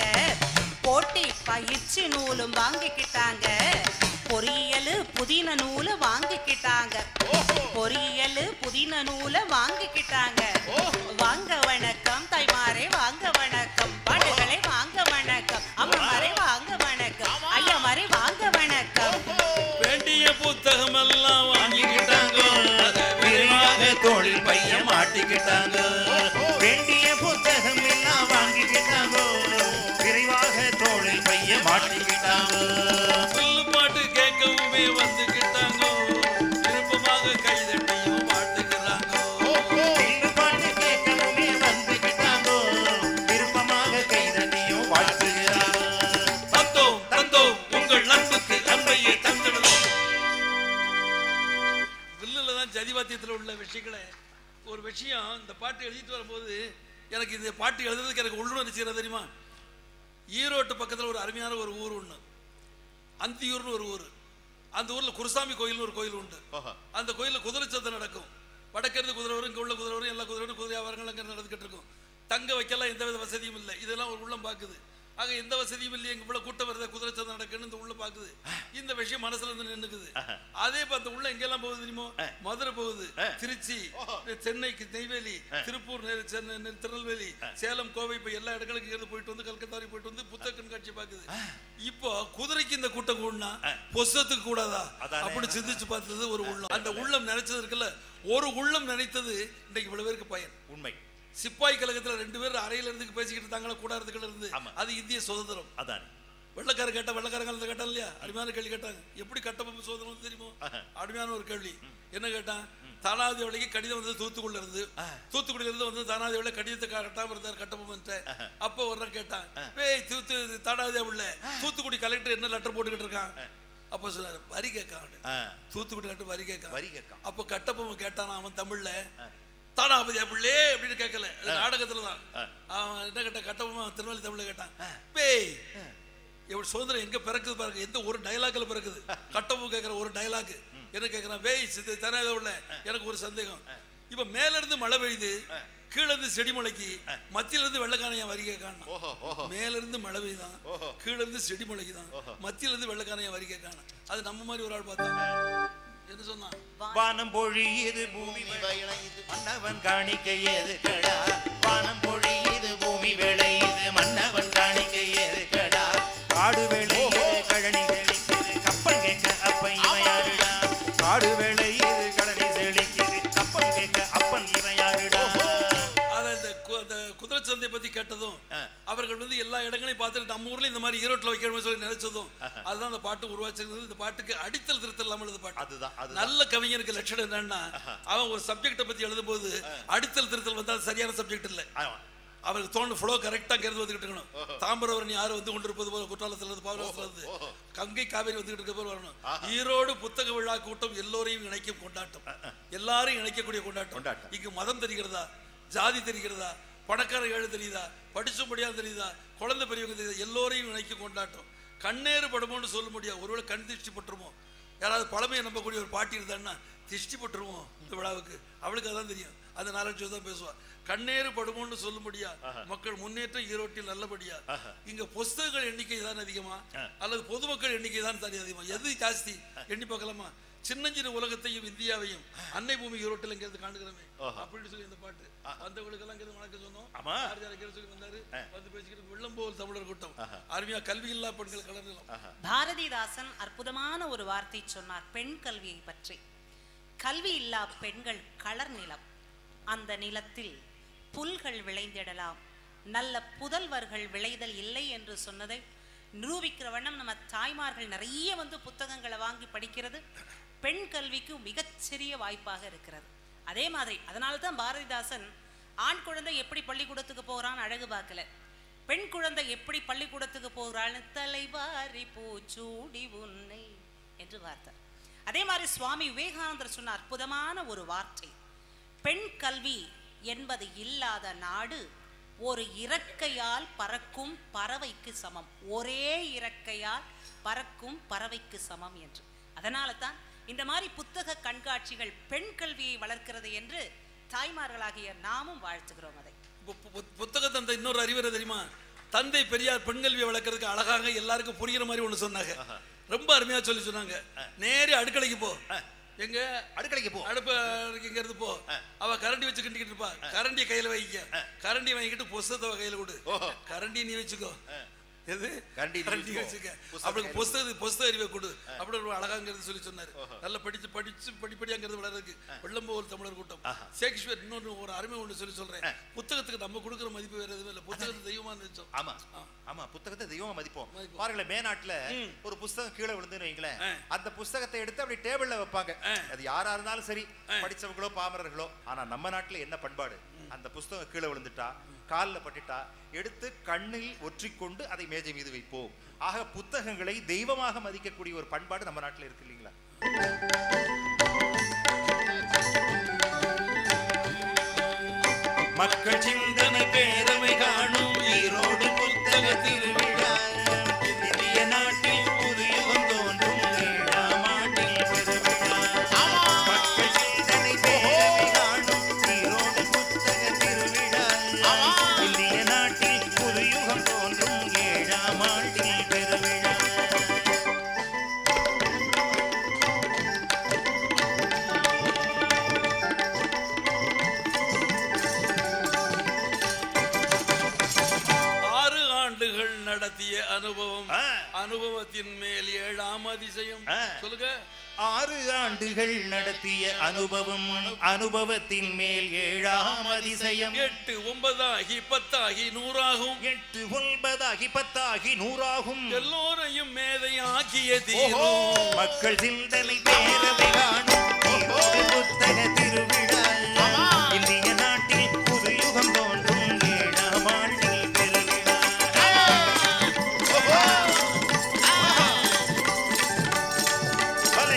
போட்டி பயிற்சி நூலும் வாங்கிக்கிட்டாங்க பொறியியல் புதின நூலை வாங்கிக்கிட்டாங்க பொறியியல் புதின நூலை வாங்கிக்கிட்டாங்க வாங்க வணக்கம் தாய்மாரே வாங்க வணக்கம் பாடுகளே வாங்க வணக்கம் அம்மாரே வாங்க வணக்கம் ஐயா மாரே வாங்க வணக்கம் வேண்டிய புத்தகம் எல்லாம் வாங்கிக்கிட்டாங்க விரைவாக தோளில் பைய மாட்டிக்கிட்டாங்க வேண்டிய புத்தகம் எல்லாம் வாங்கிக்கிட்டாங்க விரைவாக தோளில் பைய மாட்டிக்கிட்டாங்க புல்லு பாட்டு கேட்கவுமே வந்துக்கிட்டாங்க விருப்பமாக கைதட்டியும் பாட்டுக்கிறாங்க வில்லு பாட்டு கேட்கவுமே வந்துக்கிட்டாங்க விருப்பமாக கைதட்டியும் வாழ்த்துகிறாங்க தந்தோம் தந்தோம் உங்கள் அன்புக்கு அன்பையே தந்துவிடும் வில்லுல தான் ஜதிவாத்தியத்தில் உள்ள விஷயங்களை ஒரு விஷயம் இந்த பாட்டு எழுதிட்டு வரும்போது எனக்கு இந்த பாட்டு எழுதுறதுக்கு எனக்கு உள்ளுணர்ச்சி செய்யறது தெரியுமா ஈரோட்டு பக்கத்தில் ஒரு அருமையான ஒரு ஊர் ஒன்று அந்தியூர்னு ஒரு ஊர் அந்த ஊர்ல குருசாமி கோயில்னு ஒரு கோயில் உண்டு அந்த கோயில்ல குதிரை சத்தம் நடக்கும் வடக்கிருந்து குதிரை வரும் இங்க உள்ள குதிரை வரும் எல்லா குதிரை வரும் குதிரை வியாபாரங்கள் அங்க நடந்துகிட்டு இருக்கும் தங்க வைக்கலாம் எந்த வித வசதியும் இல்லை இதெல்லாம் ஒரு உள்ளம் பாக்குது ஆக எந்த வசதியும் இல்லை எங்க இவ்வளவு கூட்டம் வருது குதிரை சத்தம் நடக்குன்னு இந்த உள்ள பாக்குது இந்த விஷயம் மனசுல இருந்து நின்னுக்குது அதே இப்ப அந்த உள்ள எங்கெல்லாம் போகுது தெரியுமோ மதுரை போகுது திருச்சி சென்னைக்கு நெய்வேலி திருப்பூர் நெ- சென்னை நெ- திருநெல்வேலி சேலம் கோவை இப்ப எல்லா இடங்களுக்கு இருந்து போயிட்டு வந்து கல்கத்தா வரைக்கும் போயிட்டு வந்து புத்தக கண்காட்சி பாக்குது இப்போ குதிரைக்கு இந்த கூட்டம் கூடனா பொசத்துக்கு கூடாதா அதானே. அப்படி சிந்திச்சு பார்த்தது ஒரு உள்ளம் அந்த உள்ளம் நினைச்சது இருக்குல்ல ஒரு உள்ளம் நினைத்தது இன்னைக்கு இவ்வளவு பேருக்கு பயன் உண்மை சிப்பாய் கழகத்துல ரெண்டு பேர் அறையில இருந்து பேசிக்கிட்டு இருந்தாங்களா கூடாரத்துக்குள்ள இருந்து ஆமா. அது இந்திய சுதந்திரம் அதான் வெள்ளக்கார கேட்ட வெள்ளக்காரங்க கேட்டான் இல்லையா அருமையான கேள்வி கேட்டாங்க எப்படி கட்டபொம்மன் சுதந்திரம் தெரியுமோ அருமையான ஒரு கேள்வி என்ன கேட்டான் தானாதி வழிக்கு கடிதம் வந்து தூத்துக்குள்ள இருந்து தூத்துக்குடியில இருந்து வந்து தானாதி வழியில கடிதத்தை கட்டாம இருந்தார் கட்டபொம்மன் அப்போ ஒரு நாள் கேட்டான் ஏய் தூத்து தானாதி உள்ள தூத்துக்குடி கலெக்டர் என்ன லெட்டர் போட்டுக்கிட்டு இருக்கான் அப்போ சொன்னாரு வரி கேட்கான் தூத்துக்குடி கட்டு வரி கேட்கான் வரி கேட்கான். அப்போ கட்டபொம்மன் கேட்டான் அவன் தமிழ்ல தானாபதியா பிள்ளே அப்படின்னு கேட்கல அது நாடகத்துல தான் அவன் என்ன கேட்டான் கட்டபொம்மன் திருநெல்வேலி தமிழ்ல கேட்டான் பேய் எவ்வளவு சுதந்திரம் எங்க பிறக்குது பாருங்க எந்த ஒரு டயலாக்ல பிறக்குது கட்டபொம்மன் கேட்கிற ஒரு டயலாக் என்ன கேட்கிறான் வேய் சித்து தராத உள்ள எனக்கு ஒரு சந்தேகம் இப்ப மேல இருந்து மழை பெய்யுது கீழ இருந்து செடிமலைக்கு மத்தியில இருந்து வெள்ளக்கானையா வரிகை காணும் ஓஹோ ஓஹோ மேல இருந்து மழை பெய்தான் ஓஹோ. கீழ இருந்து செடிமலைக்கு தான் மத்தியில இருந்து வெள்ளக்கானையா வரிகை காணும் அது நம்ம மாதிரி ஒரு ஆள் பார்த்தான் என்ன சொன்னான் வானம் பொழியுது பூமி விளையுது மன்னவன் காணிக்கை எதுக்கடா வானம் பொழியுது பூமி விளையுது மன்னவன் காணிக்கை எதுக்கடா காடு விளையுது கழனி செழிக்குது கப்பல் கேட்க அப்பன் இவன் யாருடா காடு விளையுது கழனி செழிக்குது கப்பல் கேட்க அப்பன் இவன் யாருடா அத இந்த கு- அந்த குதிரை சந்தை பத்தி கேட்டதும் அவர்கள் வந்து எல்லா இடங்களையும் பார்த்துட்டு நம்ம ஊர்ல இந்த மாதிரி ஈரோட்டில் வைக்கணும்னு சொல்லி நினைச்சதும் அதுதான் அந்த பாட்டு உருவாச்சிருந்தது இந்த பாட்டுக்கு அடித்தல் திருத்தல் இல்லாமல் எழுத பாட்டு அதுதான் அதுதான் நல்ல கவிஞருக்கு லட்சணம் என்னன்னா அவன் ஒரு சப்ஜெக்ட பத்தி எழுதும்போது அடித்தல் திருத்தல் வந்தா அது சரியான சப்ஜெக்ட் இல்ல ஆமா. அவருக்கு தோணு ஃப்ளோ கரெக்டா கருது வந்துகிட்டு இருக்கணும் தாமிரபரணி யாரு வந்து கொண்டிருப்பது போல குற்றாலத்துல இருந்து பாவனத்துல இருந்து கங்கை காவேரி வந்துகிட்டு இருக்க போல வரணும் ஈரோடு புத்தக விழா கூட்டம் எல்லோரையும் இணைக்கும் கொண்டாட்டம் எல்லாரையும் இணைக்கக்கூடிய கொண்டாட்டம் கொண்டாட்டம். இங்கு மதம் தெரிகிறதா ஜாதி தெரிகிறதா பணக்கார ஏழு தெரியுதா படிச்சும்படியாக தெரியுதா குழந்தை பெரியவங்க தெரியுதா எல்லோரையும் இணைக்கும் கொண்டாட்டம் கண்ணேறு படுமோன்னு சொல்ல முடியாது ஒருவேளை கண் திருஷ்டி பட்டுருமோ யாராவது பழமையை நம்பக்கூடிய ஒரு பாட்டி இருந்தான்னா திருஷ்டி பட்டுருவோம் இந்த விழாவுக்கு அவளுக்கு அதான் தெரியும் அந்த நாலஞ்சு தான் பேசுவா கண்ணேறு படுமோன்னு சொல்ல முடியா மக்கள் முன்னேற்றம் ஈரோட்டில் நல்லபடியா இங்க புஸ்தகங்கள் எண்ணிக்கை தான் அதிகமா அல்லது பொதுமக்கள் எண்ணிக்கை தான் தனி அதிகமா எது ஜாஸ்தி எண்ணி பார்க்கலாமா சின்னஞ்சிறு உலகத்தையும் இந்தியாவையும் அன்னை பூமி ஈரோட்டில் இங்கிருந்து காணுகிறோமே அப்படின்னு சொல்லி இந்த பாட்டு வந்தவங்களுக்கு எல்லாம் இங்கிருந்து வணக்கம் சொன்னோம் ஆமா. யார் யார் சொல்லி வந்தாரு வந்து பேசிக்கிட்டு வெள்ளம் போல் தமிழர் கூட்டம் அருமையா கல்வி இல்லா பெண்கள் கலந்துலாம் பாரதிதாசன் அற்புதமான ஒரு வார்த்தை சொன்னார் பெண் கல்வியை பற்றி கல்வி இல்லா பெண்கள் கலர் நிலம் அந்த நிலத்தில் புல்கள் விளைந்திடலாம் நல்ல புதல்வர்கள் விளைதல் இல்லை என்று சொன்னதை நிரூபிக்கிற வண்ணம் நம்ம தாய்மார்கள் நிறைய வந்து புத்தகங்களை வாங்கி படிக்கிறது பெண் கல்விக்கு மிகச்சிறிய வாய்ப்பாக இருக்கிறது அதே மாதிரி அதனால தான் பாரதிதாசன் ஆண் குழந்தை எப்படி பள்ளிக்கூடத்துக்கு போகிறான்னு அழகு பார்க்கல பெண் குழந்தை எப்படி பள்ளிக்கூடத்துக்கு போகிறாள்னு தலைவாரி பூச்சூடி உன்னை என்று வார்த்தார் அதே மாதிரி சுவாமி விவேகானந்தர் சொன்ன அற்புதமான ஒரு வார்த்தை பெண் கல்வி என்பது இல்லாத நாடு ஒரு இறக்கையால் பறக்கும் பறவைக்கு சமம் ஒரே இறக்கையால் பறக்கும் பறவைக்கு சமம் என்று அதனால தான் இந்த மாதிரி புத்தக கண்காட்சிகள் பெண் கல்வியை வளர்க்கிறது என்று தாய்மார்களாகிய நாமும் வாழ்த்துகிறோம் அதை பு- பு- புத்தக தந்தை இன்னொரு அறிவுரை தெரியுமா தந்தை பெரியார் பெண் கல்வியை வளர்க்கறதுக்கு அழகாக எல்லாருக்கும் புரியுற மாதிரி ஒண்ணு சொன்னாங்க ரொம்ப அருமையா சொல்லி சொன்னாங்க நேரே அடுக்கலைக்கு போ எங்க அடுக்கலைக்கு போ அடுப்பு இங்க இருந்து போ அவ கரண்டி வச்சு கிண்டிக்கிட்டு இருப்பா கரண்டியை கையில வைக்க கரண்டி வாங்கிட்டு புஸ்தகத்தை அவ கையில கொடு கரண்டி நீ வச்சுக்கோ எது கரண்டி நீ கரண்டி வச்சுக்கோ. வச்சுக்க புஸ்தகத்தை அவளுக்கு கையில புஸ்தக புஸ்தக அறிவை கொடு அப்படி ஒரு அழகாங்கிறது சொல்லி சொன்னாரு நல்லா படிச்சு படிச்சு படிப்படியாங்கிறது வளர்றதுக்கு வெள்ளம்போல் தமிழர் கூட்டம் ஷேக்ஸ்பியர் இன்னொன்னு ஒரு அருமை ஒண்ணு சொல்லி சொல்றேன் புத்தகத்துக்கு நம்ம கொடுக்குற மதிப்பு வேற எதுவும் இல்லை புத்தகத்தை தெய்வமா நினைச்சோம் ஆமா ஆமா புத்தகத்தை தெய்வமா மதிப்போம் பாருங்களேன் மேநாட்டுல ஒரு புஸ்தகம் கீழே விழுந்துன்னு வைங்களேன் அந்த புஸ்தகத்தை எடுத்து அப்படி டேபிள்ல வைப்பாங்க அது யாரா இருந்தாலும் சரி படிச்சவங்களோ பாமரர்களோ ஆனா நம்ம நாட்டுல என்ன பண்பாடு அந்த புஸ்தகம் கீழே விழுந்துட்டா கால்ல பட்டுட்டா எடுத்து கண்ணில் ஒற்றிக்கொண்டு அதை மேஜை மீது வைப்போம் ஆக புத்தகங்களை தெய்வமாக மதிக்கக்கூடிய ஒரு பண்பாடு நம்ம நாட்டுல இருக்கு இல்லைங்களா மக்கள் சிந்தனை பேரவை காணும் ஈரோடு புத்தக திருவிழா இந்திய நாட்டில் புது யுகம் தோன்றும் ஏழாம் ஆண்டில் பெருவிழா மக்கள் சிந்தனை பேரவை காணும் ஈரோடு புத்தக திருவிழா இந்திய நாட்டில் புது யுகம் தோன்றும் ஏழாம் ஆண்டில் பெருவிழா ஆறு ஆண்டுகள் நடத்திய அனுபவம் ஆ. அனுபவத்தின் மேல் ஏழாம் அதிசயம் ஆ. சொல்லுங்க ஆறு ஆண்டுகள் நடத்திய அனுபவம் அனுபவத்தின் மேல் ஏழாம் அதிசயம் எட்டு ஒன்பதாகி பத்தாகி நூறாகும் எட்டு ஒன்பதாகி பத்தாகி நூறாகும் எல்லோரையும் மேதையாக்கிய ஓஹோ தீரும் மக்கள் சிந்தனை பேரவை காணும் ஈரோடு புத்தக திருவிழா இந்திய நாட்டில் புது யுகம் தோன்றும் ஏழாம் ஆண்டில் பெருவிழா ஓஹோ! பலே!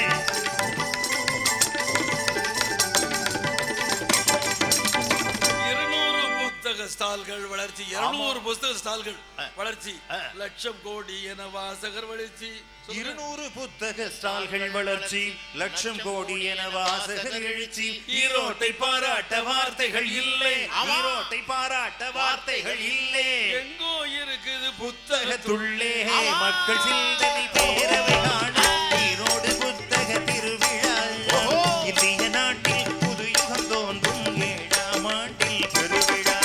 இருநூறு புத்தக ஸ்டால்கள் வளர்ச்சி இருநூறு புஸ்தக ஸ்டால்கள் வளர்ச்சி லட்சம் கோடி என வாசகர் வளர்ச்சி சொல்லுங்க. இருநூறு புத்தக ஸ்டால்கள் வளர்ச்சி லட்சம் கோடி என வாசகர் எழுச்சி ஈரோட்டை பாராட்ட வார்த்தைகள் இல்லை ஈரோட்டை பாராட்ட வார்த்தைகள் இல்லை எங்கோ இருக்குது புத்தக புத்தகத்துள்ளே மக்கள் சிந்தனை பேரவை காண ஈரோடு புத்தக திருவிழா இந்திய நாட்டில் புது யுகம் தோன்றும் ஏழாம் ஆண்டில் பெருவிழா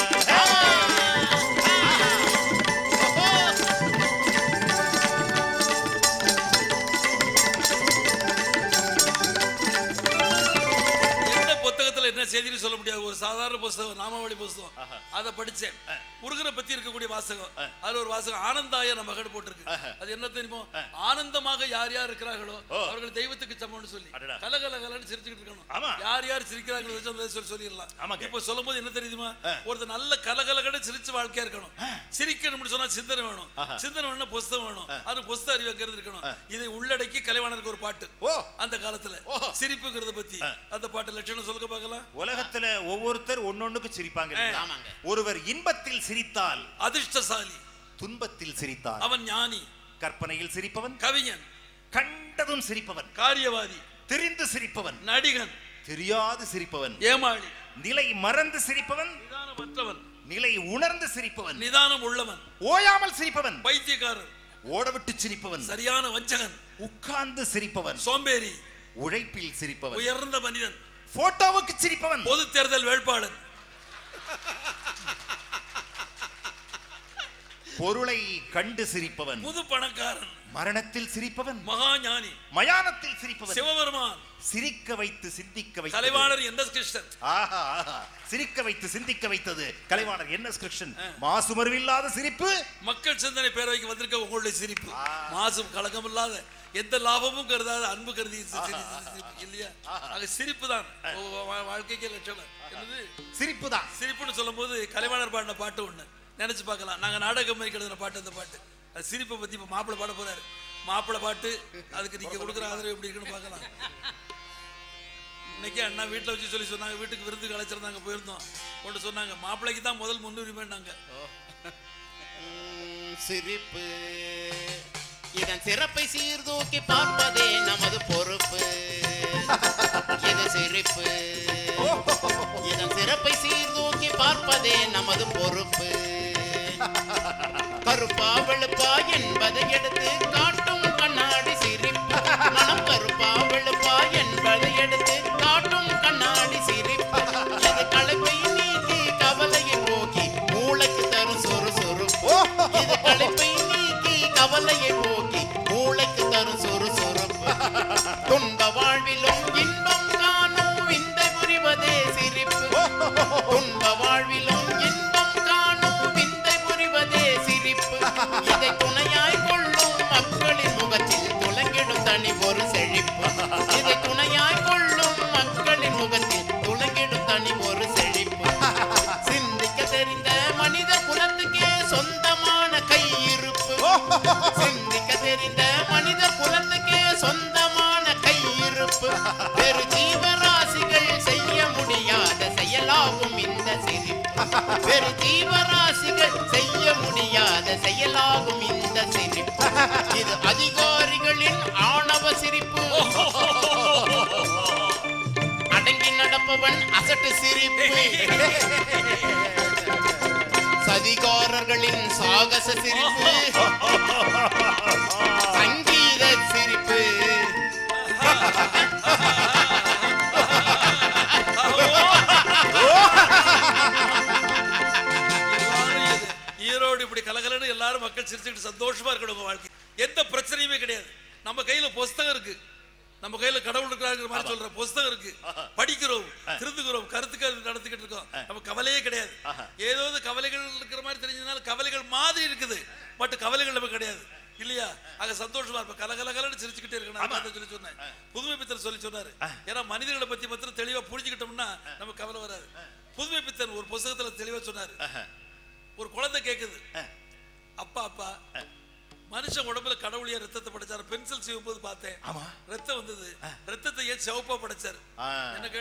எந்த புத்தகத்துல என்ன செய்தின்னு சொல்ல முடியாது ஒரு சாதாரண புஸ்தகம் நாமாவளி புஸ்தகம் அதை படிச்சேன் முருகனை பத்தி இருக்கக்கூடிய வாசகம் அதுல ஒரு வாசகம் ஆனந்தாய நம்ம மகன் போட்டிருக்கு அது என்ன தெரியுமோ ஆனந்தமாக யார் யார் இருக்கிறார்களோ அவர்கள் தெய்வத்துக்கு சமம்னு சொல்லி அடடா. கலகல கலன்னு சிரிச்சுக்கிட்டு இருக்கணும் ஆமா. யார் யார் சிரிக்கிறாங்களோ வச்சு அந்த சொல்லி சொல்லிடலாம் ஆமாங்க. இப்ப சொல்லும் போது என்ன தெரியுமா ஒருத்தர் நல்ல கலகலகன்னு சிரிச்சு வாழ்க்கையா இருக்கணும் சிரிக்கணும்னு சொன்னா சிந்தனை வேணும் சிந்தனை வேணும்னா புஸ்தகம் வேணும் அது புஸ்தக அறிவு அங்க இருந்து இருக்கணும் இதை உள்ளடக்கி கலைவாணருக்கு ஒரு பாட்டு ஓ. அந்த காலத்துல சிரிப்புங்கிறத பத்தி அந்த பாட்டு லட்சணம் சொல்லுங்க பார்க்கலாம் உலகத்துல ஒவ்வொருத்தர் ஒன்னொன்னுக்கு சிரிப்பாங்க இல்லையா? ஆமாங்க. ஒருவர் இன்பத்தில் சிரித்தால் அதிர்ஷ்டசாலி துன்பத்தில் சிரித்தால் அவன் ஞானி கற்பனையில் சிரிப்பவன் கவிஞன் கண்டதும் சிரிப்பவன் காரியவாதி தெரிந்து சிரிப்பவன் நடிகன் தெரியாது சிரிப்பவன் ஏமாளி நிலை மறந்து சிரிப்பவன் நிதானமற்றவன் நிலை உணர்ந்து சிரிப்பவன் நிதானம் உள்ளவன் ஓயாமல் சிரிப்பவன் பைத்தியக்காரன் ஓடவிட்டு சிரிப்பவன் சரியான வஞ்சகன் உட்கார்ந்து சிரிப்பவன் சோம்பேறி உழைப்பில் சிரிப்பவன் உயர்ந்த மனிதன் போட்டோவுக்கு சிரிப்பவன் பொது தேர்தல் வேட்பாளர் பொருளை கண்டு சிரிப்பவன் புது பணக்காரன் மரணத்தில் சிரிப்பவன் மகா ஞானி மயானத்தில் சிரிப்பவன் சிவபெருமான் சிரிக்க வைத்து சிந்திக்க வைத்தது கலைவாணர் என் எஸ் கிருஷ்ணன் ஆஹா ஆஹா. சிரிக்க வைத்து சிந்திக்க வைத்தது கலைவாணர் என் எஸ் கிருஷ்ணன் மாசுமருவில்லாத சிரிப்பு மக்கள் சிந்தனை பேரவைக்கு வந்திருக்க உங்களுடைய சிரிப்பு மாசும் கலக்கம் இல்லாத எந்த லாபமும் கருதாத அன்பு கருதி சி- சி- சி- சிரிப்பு இல்லையா ஆக சிரிப்பு தான் வாழ்க்கைக்கே லட்சணம் என்னது சிரிப்பு தான் சிரிப்புன்னு சொல்லும்போது கலைவாணர் பாடின பாட்டு ஒண்ணு நினைச்சு பார்க்கலாம் நாங்க நாடக கம்பெனிக்கு எழுதின பாட்டு அந்த பாட்டு அது சிரிப்பை பத்தி இப்ப மாப்பிள்ளை பாட போறாரு மாப்பிள்ளை பாட்டு அதுக்கு நீங்க கொடுக்குற ஆதரவு எப்படி இருக்குன்னு பார்க்கலாம் இன்னைக்கு அண்ணா வீட்டில் வச்சு சொல்லி சொன்னாங்க வீட்டுக்கு விருந்துக்கு அழைச்சிருந்தாங்க போயிருந்தோம் கொண்டு சொன்னாங்க மாப்பிள்ளைக்கு தான் முதல் முன்னுரிமைன்னாங்க உம், சிரிப்பு இதன் சிறப்பை சீர்தூக்கி பார்ப்பதே நமது பொறுப்பு இது சிரிப்பு இதன் சிறப்பை சீர்தூக்கி பார்ப்பதே நமது பொறுப்பு கருப்பா வெளுப்பா என்பதை எடுத்து காட்டும் கண்ணாடி சிரிப்பு மனம் கருப்பா வெளுப்பா என்பதை எடுத்து காட்டும் கண்ணாடி சிரிப்பு இது களைப்பை நீக்கி கவலையை போக்கி மூளைக்கு தரும் சுறுசுறுப்பு இது களைப்பை நீக்கி கவலையை போக்கி மூளைக்கு தரும் சுறுசுறுப்பு துன்ப வாழ்விலும் இன்பம் காணும் விந்தை புரிவதே சிரிப்பு துன்ப வாழ்விலும் இன்பம் காணும் விந்தை புரிவதே சிரிப்பு இதை துணையாய் கொள்ளும் மக்களின் முகத்தில் துலங்கிடும் தனி ஒரு செழிப்பு இதை துணையாய் கொள்ளும் மக்களின் முகத்தில் துலங்கிடும் தனி ஒரு செழிப்பு சிந்திக்க தெரிந்த மனித குலத்துக்கே சொந்தமான கையிருப்பு சிந்திக்க தெரிந்த மனித குலத்துக்கே சொந்தமான கையிருப்பு பெரு ஜீவராசிகள் செய்ய முடியாத செயலாகும் இந்த சிரிப்பு பெரு ஜீவராசிகள் செய்ய முடியாத செயலாகும் இந்த சிரிப்பு இது அதிகாரிகளின் ஆணவ சிரிப்பு அடங்கி நடப்பவன் அசட்டு சிரிப்பு சதிகாரர்களின் சாகச சிரிப்பு சங்கீத சிரிப்பு எல்லாரும் இது- ஈரோடு இப்படி கலகலன்னு எல்லாரும் மக்கள் சிரிச்சுக்கிட்டு சந்தோஷமா இருக்கணும் உங்க வாழ்க்கை எந்த பிரச்சனையுமே கிடையாது நம்ம கையில புஸ்தகம் இருக்கு நம்ம கையில கடவுள் இருக்கிறாங்கிற மாதிரி சொல்ற புஸ்தகம் இருக்கு படிக்கிறோம் திருந்துகிறோம் கருத்துக்கள் நடத்திக்கிட்டு இருக்கோம் நம்ம கவலையே கிடையாது ஏதோ ஒரு கவலைகள் இருக்கிற மாதிரி தெரிஞ்சதுனால கவலைகள் மாதிரி இருக்குது பட் கவலைகள் நமக்கு கிடையாது இல்லையா ஆக சந்தோஷமா இருப்ப கலகலகலன்னு சிரிச்சுக்கிட்டே இருக்கணும் அதான் அதை சொல்லி சொன்னேன் புதுமை பித்தர் சொல்லி சொன்னாரு ஏன்னா மனிதர்களை பத்தி மாத்திரம் தெளிவா புரிஞ்சுக்கிட்டோம்னா நமக்கு கவலை வராது புதுமை பித்தன் ஒரு புத்தகத்துல தெளிவா சொன்னாரு ஒரு குழந்தை கேக்குது அப்பா அப்பா மனுஷன் உடம்புல கடவுளியா ரத்தத்தை படைச்சாரு பென்சில் செய்யும் போது பார்த்தேன் ஆமா. ரத்தம் வந்தது ரத்தத்தை ஏன் சிவப்பா படைச்சாரு ஆ. என்ன கேள்வி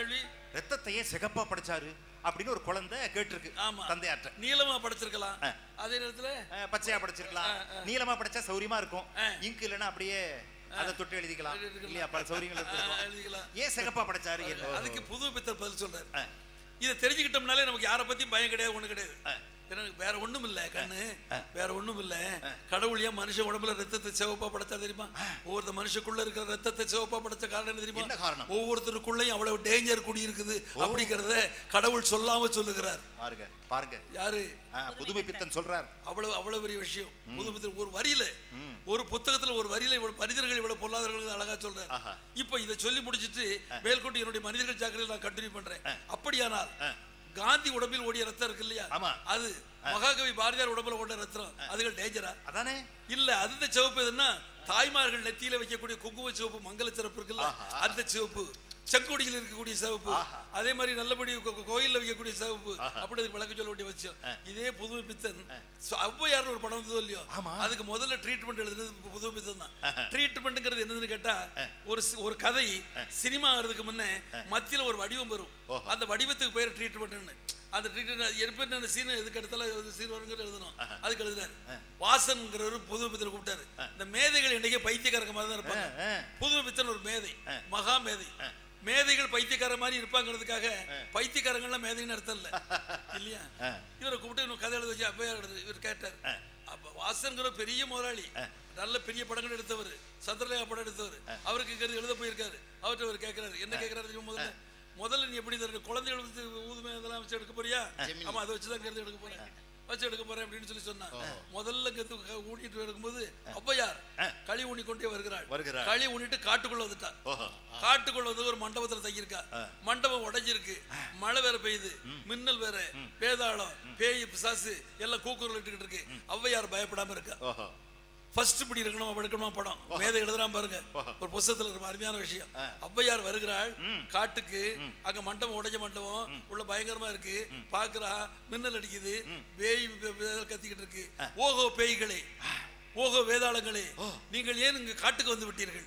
ரத்தத்தையே சிகப்பா படைச்சாரு அப்படின்னு ஒரு குழந்தை கேட்டிருக்கு ஆமா தந்தையாற்ற நீளமா படைச்சிருக்கலாம் ஆ. அதே நேரத்துல அஹ், பச்சையா படைச்சிருக்கலாம் ஆ, ஆ. நீளமா படைச்சா சௌரியமா இருக்கும் ஆ. இங்கு இல்லைன்னா அப்படியே அதை தொட்டு எழுதிக்கலாம் எழுதிக்கலாம். இல்லையா பல சௌரியங்கள் ஆ, இருக்கும் எழுதிக்கலாம். ஏன் சிகப்பா படைச்சாரு என்ன? அதுக்கு புது பித்தர் பதில் சொல்றாரு ஆ. இதை தெரிஞ்சுக்கிட்டோம்னாலே நமக்கு யாரை பத்தியும் பயம் கிடையாது ஒண்ணு கிடையாது ஆ. ஏன்னா வேற ஒண்ணும் இல்ல கண்ணு வேற ஒண்ணும் இல்ல கடவுள் ஏன் மனுஷ உடம்புல ரத்தத்தை சிவப்பா படைச்சா தெரியுமா ஒவ்வொரு மனுஷக்குள்ள இருக்கிற ரத்தத்தை சிவப்பா படைச்ச காரணம் என்ன தெரியுமா என்ன காரணம்? ஒவ்வொருத்தருக்குள்ளயும் அவ்வளவு டேஞ்சர் குடி இருக்குது அப்படிங்கறத கடவுள் சொல்லாம சொல்லுகிறார் பாருங்க பாருங்க யாரு ஆ, புதுமை பித்தன் சொல்றார் அவ்வளவு அவ்வளவு பெரிய விஷயம் புது ஒரு வரியில ஒரு புத்தகத்துல ஒரு வரியில இவ்வளவு மனிதர்கள் இவ்வளவு பொருளாதாரங்கள் அழகா சொல்றாரு ஆஹா. இப்ப இதை சொல்லி முடிச்சிட்டு மேல்கொண்டு என்னுடைய மனிதர்கள் ஜாக்கிரதை நான் கண்டினியூ பண்றேன் அப்படியானால் காந்தி உடம்பில் ஓடிய ரத்தம் இருக்கு இல்லையா ஆமா. அது மகாகவி பாரதியார் உடம்புல ஓடிய ரத்தம் அதுகள் டேஞ்சரா அதானே இல்ல அந்த சிவப்பு எதுன்னா தாய்மார்கள் நெத்தியில வைக்கக்கூடிய குங்கும சிவப்பு மங்கள சிறப்பு இருக்குல்ல அந்த சிவப்பு செங்கோடியில் இருக்கக்கூடிய சிவப்பு அதே மாதிரி நல்லபடி கோ- கோ- கோயில்ல வைக்கக்கூடிய சிவப்பு அப்படி அதுக்கு விளக்க சொல்ல வேண்டிய விஷயம் இதே புதுமை பித்தன் சோ, ஔவையார்னு ஒரு படம் வந்ததோ இல்லையோ அதுக்கு முதல்ல ட்ரீட்மெண்ட் எழுதுனது பு- புதுமை பித்தன் தான் ட்ரீட்மெண்ட்ங்கிறது என்னதுன்னு கேட்டா ஒரு சி- ஒரு கதை சினிமா ஆகிறதுக்கு முன்ன மத்தியில ஒரு வடிவம் வரும் அந்த வடிவத்துக்கு பேர் ட்ரீட்மெண்ட்னு அந்த ட்ரீட்மெண்ட் எடுப்பேன் அந்த சீன் எதுக்கு எடுத்தாலும் சீன் வருங்கிற எழுதணும் அதுக்கு எழுதுறாரு வாசன்ங்கிறவர் புதுமை பித்தனை கூப்பிட்டாரு இந்த மேதைகள் இன்னைக்கே பைத்தியக்காரங்க மாதிரி தான் இருப்பாங்க புதுமை பித்தன் ஒரு மேதை மகா மேதை மேதைகள் பைத்தியக்கார மாதிரி இருப்பாங்கிறதுக்காக பைத்தியக்காரங்கள்லாம் மேதைன்னு அர்த்தம் இல்ல இல்லையா இவரை கூப்பிட்டு இன்னும் கதை எழுத வச்சு அப்பையார் எழுது இவர் கேட்டார் அப்ப வாசன்கிற பெரிய முதலாளி நல்ல பெரிய படங்கள் எடுத்தவர் சந்திரலேகா படம் எடுத்தவர் அவருக்கு இங்க எழுத போயிருக்காரு அவர்கிட்ட அவர் கேட்கிறாரு என்ன கேட்கிறாரு தெரியுமா முதல்ல முதல்ல நீ எப்படி தருங்க குழந்தைகள் வந்து ஊதுமை இதெல்லாம் வச்சு எடுக்க போறியா ஆமா அதை வச்சு தான் எடுக்க போறேன் வச்சு எடுக்க போறேன் அப்படின்னு சொல்லி சொன்னா முதல்ல கத்து ஊட்டிட்டு எடுக்கும்போது ஔவையார் களி ஊனி கொண்டே வருகிறாள் வருகிறாள். களி ஊனிட்டு காட்டுக்குள்ள வந்துட்டா ஓஹோ காட்டுக்குள்ள வந்து ஒரு மண்டபத்துல தங்கியிருக்கா மண்டபம் உடைஞ்சிருக்கு மழை வேற பெய்யுது மின்னல் வேற வேதாளம் பேய் பிசாசு எல்லாம் கூக்குரல் இருக்கு ஔவையார் பயப்படாம இருக்கா ஓஹோ ஃபர்ஸ்ட் இப்படி இருக்கணும் அப்படி இருக்கணுமா படம் மேதை எழுதுறான் பாருங்க ஒரு புஸ்தகத்துல ரொம்ப அருமையான விஷயம் ஔவையார் வருகிறாள் காட்டுக்கு அங்க மண்டபம் உடைஞ்ச மண்டபம் உள்ள பயங்கரமா இருக்கு பாக்குறா மின்னல் அடிக்குது பேய் வே- வே- கத்திக்கிட்டு இருக்கு ஓஹோ பேய்களே ஓஹோ வேதாளங்களே நீங்கள் ஏன் இங்க காட்டுக்கு வந்து விட்டீர்கள்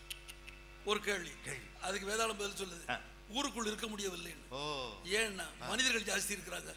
ஒரு கேள்வி அதுக்கு வேதாளம் பதில் சொல்லுது ஊருக்குள் இருக்க முடியவில்லை ஓ ஏன்னா மனிதர்கள் ஜாஸ்தி இருக்கிறாங்க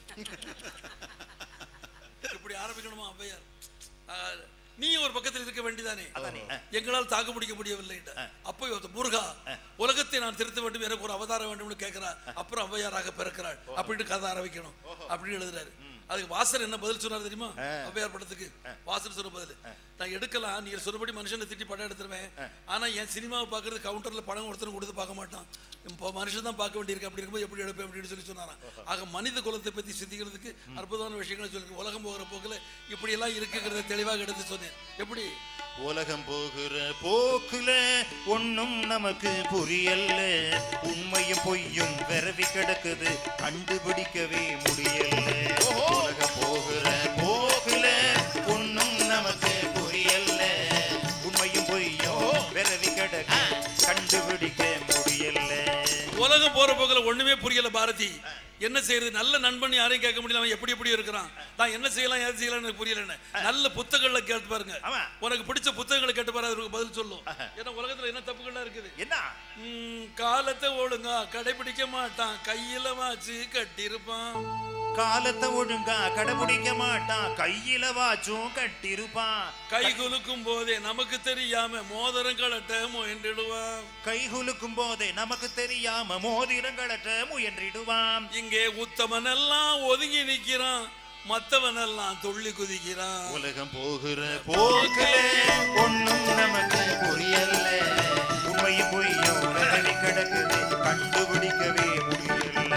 இப்படி ஆரம்பிக்கணுமா ஔவையார் ஆ, நீ ஒரு பக்கத்தில் இருக்க வேண்டியதானே அதானே. எங்களால் தாக்கு பிடிக்க முடியவில்லை அப்போ இவன் முருகா உலகத்தை நான் திருத்த வேண்டும் எனக்கு ஒரு அவதாரம் வேண்டும்னு கேட்கிறார் அப்புறம் ஔவையாராக பிறக்கிறாள் அப்படின்னு கதை ஆரம்பிக்கணும் அப்படின்னு எழுதுறாரு அதுக்கு வாசர் என்ன பதில் சொன்னார் தெரியுமா ஔவையார் படத்துக்கு வாசர் சொன்ன பதில் நான் எடுக்கலாம் நீங்க சொன்னபடி மனுஷனை திட்டி படம் எடுத்துருவேன் ஆனா என் சினிமாவை பார்க்கறது கவுண்டர்ல படம் ஒருத்தரும் கொடுத்து பார்க்க மாட்டான் இப்போ மனுஷன் தான் பார்க்க வேண்டியிருக்கு அப்படி இருக்கும்போது எப்படி எடுப்பேன் அப்படின்னு சொல்லி சொன்னாராம் ஆக மனித குலத்தை பத்தி சிந்திக்கிறதுக்கு அற்புதமான விஷயங்களை சொல்லி உலகம் போகிற போக்குல இப்படி எல்லாம் இருக்குங்கிறத தெளிவாக எடுத்து சொன்னேன் எப்படி உலகம் போகிற போக்குல ஒண்ணும் நமக்கு புரியல உண்மையும் பொய்யும் விரவி கிடக்குது கண்டுபிடிக்கவே முடியல உலகம் போகிற போக்குல ஒண்ணும் நமக்கு புரியல உண்மையும் பொய்யும் விரவி கிடக்கு கண்டுபிடிக்க முடியல உலகம் போற போக்குல ஒண்ணுமே புரியல பாரதி என்ன செய்யறது நல்ல நண்பன் யாரையும் கேட்க முடியல அவன் எப்படி எப்படி இருக்கிறான் நான் என்ன செய்யலாம் ஏது செய்யலாம் எனக்கு புரியலன்னு நல்ல புத்தகங்களை கேட்டு பாருங்க ஆமா. உனக்கு பிடிச்ச புத்தகங்களை கேட்டு பாரு அதுக்கு பதில் சொல்லும் ஏன்னா உலகத்துல என்ன தப்புகள்லாம் இருக்குது என்ன ம், காலத்தை ஒழுங்கா கடைபிடிக்க மாட்டான் கையில வாச்சு கட்டியிருப்பான் காலத்தை ஒழுங்கா கடைபிடிக்க மாட்டான் கையில வாச்சும் கட்டிருப்பான் கை குலுக்கும் போதே நமக்கு தெரியாம மோதிரம் கலட்ட முயன்றிடுவான் கை குலுக்கும் போதே நமக்கு தெரியாம மோதிரங்களற்ற முயன்றிடுவான் இங்கே உத்தமன் எல்லாம் ஒதுங்கி நிக்கிறான் மத்தவன் எல்லாம் துள்ளி குதிக்கிறான் உலகம் போகிற போக்குல ஒண்ணும் நமக்கு புரியல உண்மையும் பொய்யும் விரவி கிடக்குது கண்டுபிடிக்கவே முடியல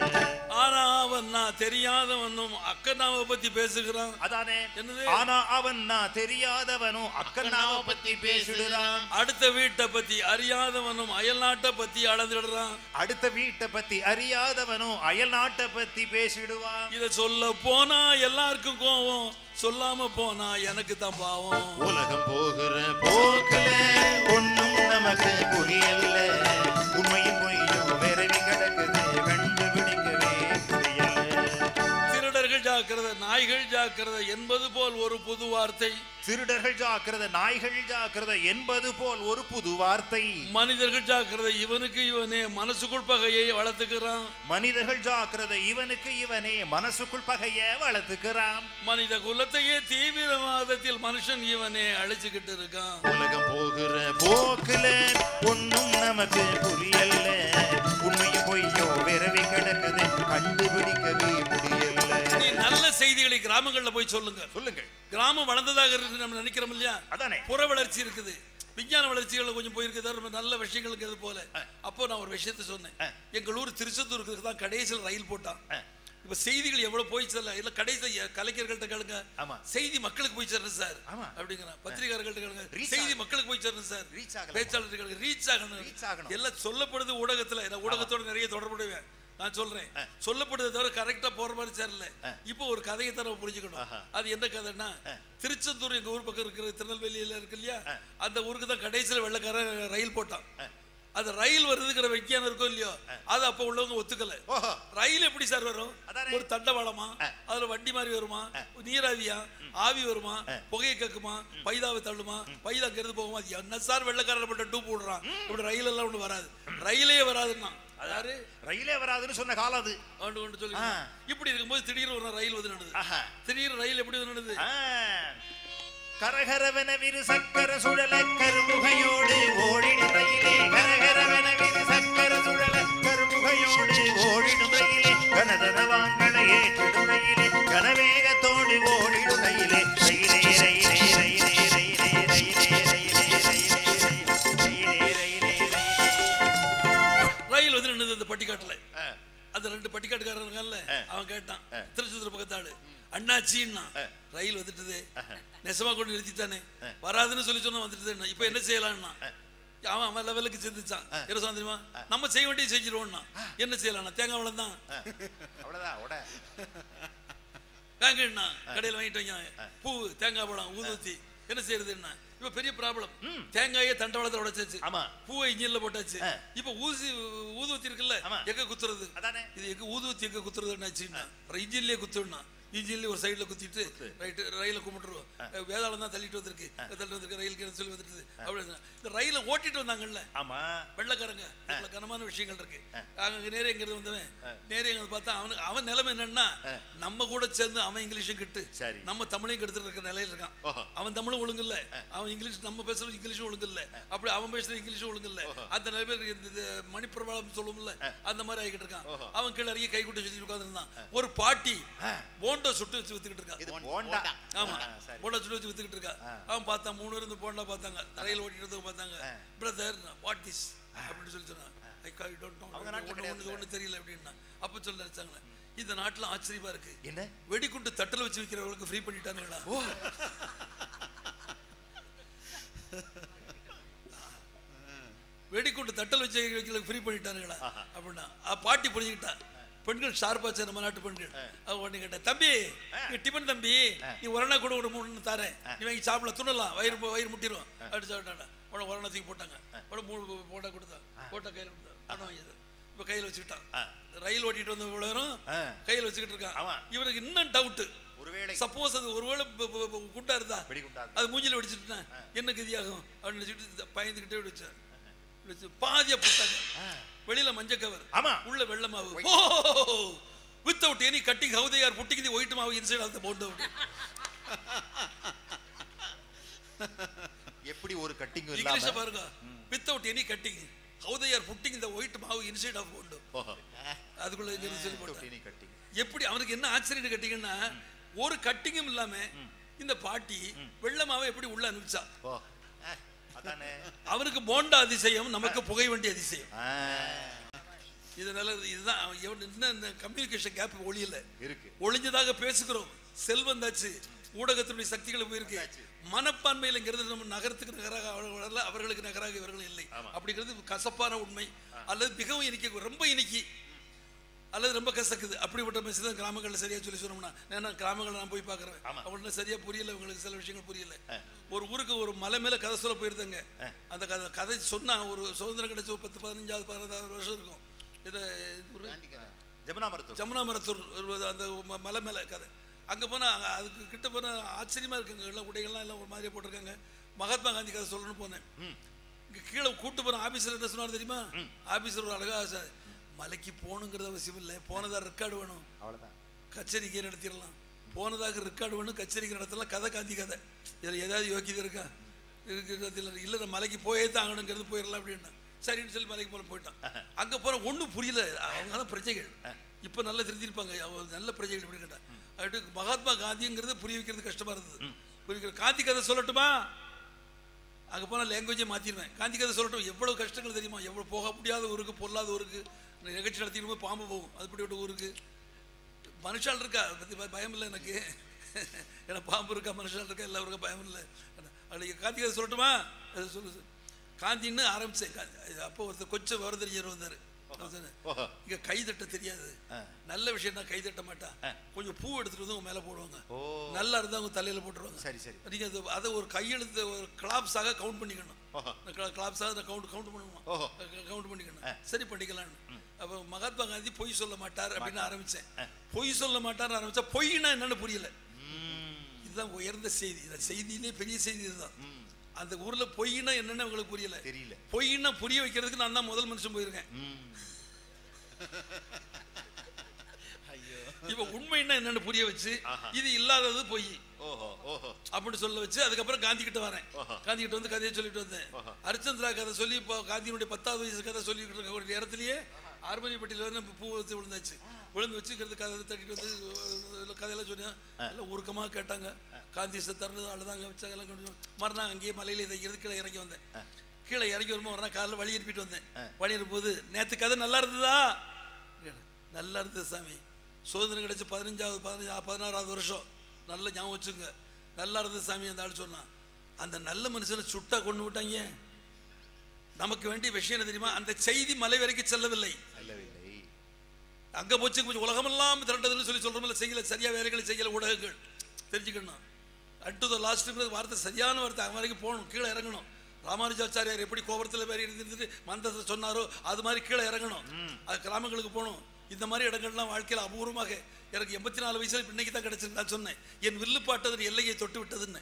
ஆனா அவன் நான் தெரியாதவனும் அக்கனாவை பத்தி பேசுகிறான் அதானே என்னது? ஆனா அவன் நான் தெரியாதவனும் அக்கன்னாவை பத்தி பேசிடுறான் அடுத்த வீட்டை பத்தி அறியாதவனும் அயல்நாட்டை பத்தி அளந்துடுறான் அடுத்த வீட்டை பத்தி அறியாதவனும் அயல் நாட்டை பத்தி பேசிடுவான் இத சொல்ல போனா எல்லாருக்கும் கோவம் சொல்லாம போனா எனக்கு தான் பாவம் உலகம் போகிற போக்குல ஒண்ணும் நமக்கு புரியல உண்மையும் பொய்யும் விரவி கிடக்குது கண்டுபிடிக்கவே முடியல திருடர்கள் ஜாக்கிரதை நாய்கள் ஜாக்கிரதை என்பது போல் ஒரு புது வார்த்தை திருடர்கள் ஜாக்கிரதை நாய்கள் ஜாக்கிரதை என்பது போல் ஒரு புது வார்த்தை மனிதர்கள் ஜாக்கிரதை இவனுக்கு இவனே மனசுக்குள் பகையை வளர்த்துக்கிறான் மனிதர்கள் ஜாக்கிரதை இவனுக்கு இவனே மனசுக்குள் பகைய வளர்த்துக்கிறான் மனித குலத்தையே தீவிரவாதத்தில் மனுஷன் இவனே அழிச்சுக்கிட்டு இருக்கான் உலகம் போகிற போக்குல ஒண்ணும் நமக்கு புரியல உண்மையும் பொய்யோ விரவி கிடக்குது கண்டுபிடிக்கவே முடியல நீ நல்ல செய்திகளை கிராமங்கள்ல போய் சொல்லுங்க சொல்லுங்கள் கிராமம் வளர்ந்ததாக இருக்கு நம்ம நினைக்கிறோம் இல்லையா அதானே. புற வளர்ச்சி இருக்குது விஞ்ஞான வளர்ச்சிகள் கொஞ்சம் போயிருக்குது ரொம்ப நல்ல விஷயங்களுக்கு இது போல அப்போ நான் ஒரு விஷயத்தை சொன்னேன் எங்கள் ஊர் திருச்செந்தூருக்கு தான் கடைசியில் ரயில் போட்டான் இப்ப செய்திகள் எவ்வளவு போய் செல்ல இல்ல கடைசி கலைஞர்கள்ட்ட கேளுங்க ஆமா. செய்தி மக்களுக்கு போய் சேரணும் சார் ஆமா. அப்படிங்கிறான் பத்திரிகாரர்கள்ட்ட கேளுங்க Reach செய்தி ஆகணும். மக்களுக்கு போய் சேரணும் சார் Reach ஆகலாம். பேச்சாளர்கள் கேளுங்க ரீச் ஆகணும் Reach ஆகணும். எல்லாம் சொல்லப்படுது ஊடகத்துல நான் ஊடகத்தோட நிறைய தொடர்புடையவன் நான் சொல்றேன் சொல்லப்படுறத தவிர கரெக்டா போற மாதிரி சேரல இப்போ ஒரு கதையை தான் நம்ம புரிஞ்சுக்கணும் அது என்ன கதைன்னா திருச்செந்தூர் எங்க ஊர் பக்கம் இருக்கிற திருநெல்வேலியில இருக்கு இல்லையா அந்த ஊருக்கு தான் கடைசியில வெள்ளக்காரன் ரயில் போட்டான் அது ரயில் வருதுங்கிற விஞ்ஞானம் இருக்கோ இல்லையோ அது அப்ப உள்ளவங்க ஒத்துக்கல ஓஹோ. ரயில் எப்படி சார் வரும் அதானே. ஒரு தண்டவாளமா அதுல வண்டி மாதிரி வருமா நீராவியா ஆவி வருமா புகையை கக்குமா பைதாவை தள்ளுமா பைதா அங்க இருந்து போகுமா அது என்ன சார் வெள்ளக்காரர் மட்டும் டூ போடுறான் இப்படி ரயில் எல்லாம் ஒண்ணு வராது ரயிலே வராதுன்னா அதாவது ரயிலே வராதுன்னு சொன்ன காலம் அது ஆண்டு கொண்டு சொல்லி ஆ. இப்படி இருக்கும்போது திடீர்னு ஒரு ரயில் வந்து நடந்தது ஆஹா. திடீர்னு ரயில் எப்படி வந்து நடந்தது ஆ. கரகரவென விரு சக்கர சுழல கருமுகையோடு ஓடிடும் ரயிலே கரகரவென விரு சக்கர சுழல கருமுகையோடு ஓடிடும் ரயிலே கனதனவாங்களை ஏற்றிடும் ரயிலே கனவேகத்தோடு ஓடிடும் ரயிலே ரயிலே ரயிலே ரயிலே ரயிலே ரயிலே ரயிலே ரயிலே ரயிலே ரயிலே ரயில் வந்து நின்னுது அந்த பட்டிக்காட்டுல அந்த ரெண்டு பட்டிக்காட்டுக்காரன் இருக்கான்ல அவன் கேட்டான் திருச்செந்தூர் பக்கத்தாடு அண்ணாச்சின்னா ரயில் வந்துட்டுது நெசமா கொண்டு நிறுத்திட்டானே வராதுன்னு சொல்லி சொன்னா வந்துட்டுது இப்ப என்ன செய்யலாம்னா அவன் அவன் லெவலுக்கு சிந்திச்சான் என்ன சொன்னா தெரியுமா நம்ம செய்ய வேண்டியது செஞ்சிருவோம்னா என்ன செய்யலாம் தேங்காய் வளம் தான் அவ்வளவுதான் உட வாங்கினா கடையில் வாங்கிட்டு வாங்க பூ தேங்காய் பழம் ஊதுவத்தி என்ன செய்யறதுன்னா இப்ப பெரிய ப்ராப்ளம் தேங்காயே தண்டவாளத்துல உடைச்சாச்சு ஆமா. பூவை இஞ்சின்ல போட்டாச்சு இப்ப ஊசி ஊதுவத்தி இருக்குல்ல ஆமா. எங்க குத்துறது அதானே. இது எங்க ஊதுவத்தி எங்க குத்துறது என்னாச்சுன்னா இன்ஜின்லயே குத்துனா இன்ஜின்லயே ஒரு சைடுல குத்திட்டு ரைட் ரயில கும்பிட்டுருவோம் வேதாளம் தான் தள்ளிட்டு வந்திருக்கு தள்ளிட்டு வந்திருக்கு ரயிலுக்கு சொல்லி வந்துட்டு அப்படி இந்த ரயில ஓட்டிட்டு வந்தாங்கல்ல ஆமா வெள்ளக்காரங்க இவ்வளவு கனமான விஷயங்கள் இருக்கு அங்க நேரே எங்கிறது வந்தவன் நேரே எங்க பார்த்தா அவனுக்கு அவன் நிலைமை என்னன்னா நம்ம கூட சேர்ந்து அவன் இங்கிலீஷும் கிட்டு சரி. நம்ம தமிழையும் கெடுத்துட்டு இருக்க நிலையில இருக்கான் ஓஹோ. அவன் தமிழும் ஒழுங்கு இல்ல அவன் இங்கிலீஷ் நம்ம பேசுறது இங்கிலீஷும் ஒழுங்கு இல்ல அப்படி அவன் பேசுறது இங்கிலீஷும் ஒழுங்கு இல்ல அந்த நிறைய பேர் இந்த இது மணிப்பிரபாளம் சொல்லும்ல அந்த மாதிரி ஆகிட்டு இருக்கான் அவன் கீழே இறங்கி கை குட்டி சுத்தி உட்கார்ந்துருந்தான் ஒரு பாட்டி போண்டோ சுட்டு வச்சு வித்துக்கிட்டு இருக்கா இது போண்டா ஆமா ஆ, சரி போண்டா சுட்டு வச்சு வித்துக்கிட்டு இருக்கா அவன் பார்த்தான் மூணு இருந்து போண்டா பார்த்தாங்க ரயில் ஓட்டிட்டு இருந்தவங்க பார்த்தாங்க பிரதர் வாட் திஸ் அப்படின்னு சொல்லி சொன்னான் ஐ கா டோன்ட் நோ அவங்க நாட்டுல ஒண்ணு ஒண்ணு ஒண்ணு தெரியல அப்படின்னா அப்ப சொல்ல நினைச்சாங்களே இந்த நாட்டுல ஆச்சரியமா இருக்கு என்ன வெடிகுண்டு தட்டல வச்சு விக்கிறவங்களுக்கு ஃப்ரீ பண்ணிட்டானுங்களா வெடிகுண்டு தட்டல் வச்சு வைக்கிறதுக்கு ஃப்ரீ பண்ணிட்டானுங்களா அப்படின்னா அஹ் பாட்டி புரிஞ்சுக்கிட்டா பெண்கள் ஷார்ப்பாச்சு நம்ம நாட்டு பெண்கள் அவ உடனே கேட்டா தம்பி நீ டிபன் தம்பி நீ ஒரணா கூட ஒரு மூணு தரேன் நீ வாங்கி சாப்பிட துணலாம் வயிறு போ- வயிறு முட்டிடும் அப்படி சாப்பிட்டாங்க உடனே ஒரணா தூக்கி போட்டாங்க உடனே மூணு போட்டா கொடுத்தா போட்டா கையில் கொடுத்தா பணம் வாங்கியது இப்போ கையில் வச்சுக்கிட்டான் ரயில் ஓட்டிட்டு வந்த இவ்வளோ நேரம் ஆ. கையில் வச்சுக்கிட்டு இருக்கான் ஆமா. இவனுக்கு இன்னும் டவுட்டு ஒருவேளை சப்போஸ் அது ஒருவேளை ப- ப- ப- குண்டா இருந்தா வெடிகுண்டா இருந்தா. அது மூஞ்சில வெடிச்சிட்டுனா என்ன கதியாகும் அப்படின்னு நினைச்சிட்டு பயந்துகிட்டே வெடிச்சார் வெடிச்சு பாதியா போட்டாங்க வெளியில மஞ்சள் கவர் ஆமா. உள்ள வெள்ளை மாவு ஓ without any cutting how they are putting the white maavu inside of the bonda எப்படி ஒரு கட்டிங் இங்கிலீஷ்ல இல்லாம பாருங்க without any cutting how they are putting the white maavu inside of bonda ஓஹோ. அதுக்குள்ள இங்க இருந்து சொல்லி போட்டாங்க Tiny cutting. எப்படி அவனுக்கு என்ன ஆச்சரியம் கேட்டீங்கன்னா ஒரு கட்டிங்கும் இல்லாம இந்த பாட்டி வெள்ளமாவை எப்படி உள்ள அனுப்பிச்சா ஓ அதானே அவனுக்கு போண்டா அதிசயம் நமக்கு புகை வண்டி அதிசயம் ஆ, இதனால இதுதான் அவன் எவன் இன்னும் இந்த கம்யூனிகேஷன் கேப் ஒளியல இருக்கு ஒளிஞ்சதாக பேசுகிறோம் செல்வந்தாச்சு ஊடகத்தினுடைய சக்திகள் போயிருக்கு மனப்பான்மையிலங்கிறது நம்ம நகரத்துக்கு நகராக அவர்கள் வரல அவர்களுக்கு நகராக இவர்கள் இல்லை அப்படிங்கிறது கசப்பான உண்மை அல்லது மிகவும் இனிக்க ரொம்ப இனிக்கி அல்லது ரொம்ப கசக்குது அப்படிப்பட்ட மெசேஜ் தான் கிராமங்களில் சரியா சொல்லி சொன்னோம்னா ஏன்னா கிராமங்களில் நான் போய் பார்க்குறேன் அவங்களுக்கு சரியா புரியல இவங்களுக்கு சில விஷயங்கள் புரியல ஒரு ஊருக்கு ஒரு மலை மேல கதை சொல்ல போயிருந்தேங்க அந்த கதை கதை சொன்னா ஒரு சுதந்திரம் கிடைச்ச ஒரு பத்து பதினஞ்சாவது பதினஞ்சாவது வருஷம் இருக்கும் இது ஒரு ஜமுனா மருத்துவம் ஜமுனா மரத்தூர் ஒரு அந்த ம- மலை மேல கதை அங்க போனா அங்க அதுக்கு கிட்ட போனா ஆச்சரியமா இருக்குங்க எல்லாம் உடைகள்லாம் எல்லாம் ஒரு மாதிரியா போட்டிருக்காங்க மகாத்மா காந்தி கதை சொல்லணும்னு போனேன் இங்க கீழே கூட்டு போன ஆபீசர் என்ன சொன்னார் தெரியுமா ஆபீசர் ஒரு அழகா சொன்னார், மலைக்கு போகணுங்கிறது அவசியம் இல்லை போனதா ரெக்கார்டு வேணும் அவ்வளவுதான் கச்சேரிக்கே நடத்திடலாம் போனதாக ரெக்கார்டு வேணும் கச்சேரிக்கு நடத்தலாம் கதை காந்தி கதை இதில் ஏதாவது யோக்கியதை இருக்கா இருக்கிறது இல்லை இல்லை நான் மலைக்கு போயே தான் ஆகணுங்கிறது போயிடலாம் அப்படின்னா சரின்னு சொல்லி மலைக்கு போல போயிட்டான் அங்கே போகிற ஒன்றும் புரியல அவங்க தான் பிரஜைகள் இப்போ நல்லா திருத்திருப்பாங்க அவங்க நல்ல பிரஜைகள் எப்படி கேட்டா அடுத்து மகாத்மா காந்திங்கிறது புரிய வைக்கிறது கஷ்டமா இருந்தது புரிய வைக்கிற காந்தி கதை சொல்லட்டுமா அங்கே போனால் லேங்குவேஜை மாற்றிடுவேன் காந்தி கதை சொல்லட்டும் எவ்வளோ கஷ்டங்கள் தெரியுமா எவ்வளோ போக முடியாத ஊருக்கு பொல்லாத ஊருக்கு நிகழ்ச்சி நடத்திட்டு போய் பாம்பு போகும் அதுபடி ஊருக்கு மனுஷால் இருக்கா அதை பற்றி பய- பயம் இல்லை எனக்கு ஏன்னா பாம்பு இருக்கா மனுஷால் இருக்கா எல்லாம் இருக்கா பயம் இல்லை அன்றைக்கி காந்தி கதை சொல்லட்டுமா அது சொல்லு சொல்லு. காந்தின்னு ஆரம்பிச்சேன் காந்தி அப்போ ஒருத்தர் கொச்ச விவரம் தெரிஞ்சவர் வந்தார் ஓஹோ. இங்க கை தட்ட தெரியாது நல்ல விஷயம் தான் கை தட்ட மாட்டான் கொஞ்சம் பூ எடுத்துட்டு வந்து உங்க மேல போடுவாங்க ஓ. நல்லா இருந்தா அவங்க தலையில போட்டுருவாங்க சரி, சரி. நீங்க அது- அதை ஒரு கையெழுத்து ஒரு கிளாப்ஸாக கவுண்ட் பண்ணிக்கணும் ஓஹோ. கிளாப்ஸாக கவுண்ட் கவுண்ட் பண்ணணுமா ஓஹோ. கவுண்ட் பண்ணிக்கணும் சரி பண்ணிக்கலாம்னு அப்போ மகாத்மா காந்தி பொய் சொல்ல மாட்டார் அப்படின்னு ஆரம்பிச்சேன் பொய் சொல்ல மாட்டார் ஆரம்பிச்சா பொய்னா என்னன்னு புரியல இதுதான் உயர்ந்த செய்தி இந்த செய்தியிலே பெரிய செய்தி இதுதான் அந்த ஊர்ல பொய்னா என்னன்னு உங்களுக்கு புரியல தெரியல. பொய்னா புரிய வைக்கிறதுக்கு நான் தான் முதல் மனுஷன் போயிருக்கேன் இப்ப உண்மைன்னா என்னன்னு புரிய வச்சு இது இல்லாதது பொய் ஓஹோ ஓஹோ அப்படின்னு சொல்ல வச்சு அதுக்கப்புறம் காந்தி கிட்ட வரேன் காந்தி கிட்ட வந்து கதையை சொல்லிட்டு வந்தேன் ஹரிச்சந்திரா கதை சொல்லி இப்போ காந்தியினுடைய பத்தாவது வயசு கதை சொல்லிட்டு இருக்க ஒரு இடத்துலயே ஆர்மனிப்பட்டியில வந்து பூ வச்சு விழுந்தாச்சு விழுந்து வச்சுக்கிறது கதை தட்டிட்டு வந்து அஹ், கதையெல்லாம் சொன்னேன் எல்லாம் உருக்கமாக கேட்டாங்க காந்தி செத்தாருன்னு அழுதாங்க வச்சாங்க எல்லாம் கொஞ்சம் மறுநாள் அங்கேயே மலையில தைக்கிறது கீழே இறங்கி வந்தேன் கீழே இறங்கி வரும்போது மறுநாள் காலைல வழி அனுப்பிட்டு வந்தேன் வழி அனுப்பும்போது நேற்று கதை நல்லா இருந்ததா நல்லா இருந்தது சாமி சுதந்திரம் கிடைச்சு பதினஞ்சாவது பதினஞ்சா பதினாறாவது வருஷம் நல்ல ஞாபகம் வச்சுங்க நல்லா இருந்தது சாமி அந்த ஆள் சொன்னான் அந்த நல்ல மனுஷனை சுட்டா கொண்டு விட்டாங்க நமக்கு வேண்டிய விஷயம் என்ன தெரியுமா அந்த செய்தி மலை வரைக்கும் செல்லவில்லை அல்லவில்லை அங்க போச்சு கொஞ்சம் உலகமெல்லாம் திரண்டதுன்னு சொல்லி சொல்றோம்ல செய்யல சரியா வேலைகளை செய்யல ஊடகங்கள் தெரிஞ்சுக்கணும் அட் டு த லாஸ்ட்ங்கிறது வார்த்தை சரியான வார்த்தை அவன் வரைக்கும் போகணும் கீழே இறங்கணும் ராமானுஜாச்சாரியார் எப்படி கோபுரத்தில் வேற இருந்துட்டு மந்தத்தை சொன்னாரோ அது மாதிரி கீழே இறங்கணும் அது கிராமங்களுக்கு போகணும் இந்த மாதிரி இடங்கள்லாம் வாழ்க்கையில் அபூர்வமாக எனக்கு எண்பத்தி நாலு வயசுல இப்ப இன்னைக்கு தான் கிடைச்சிருக்கு நான் சொன்னேன் என் வில்லுப்பாட்டதன் எல்லையை தொட்டு விட்டதுன்னு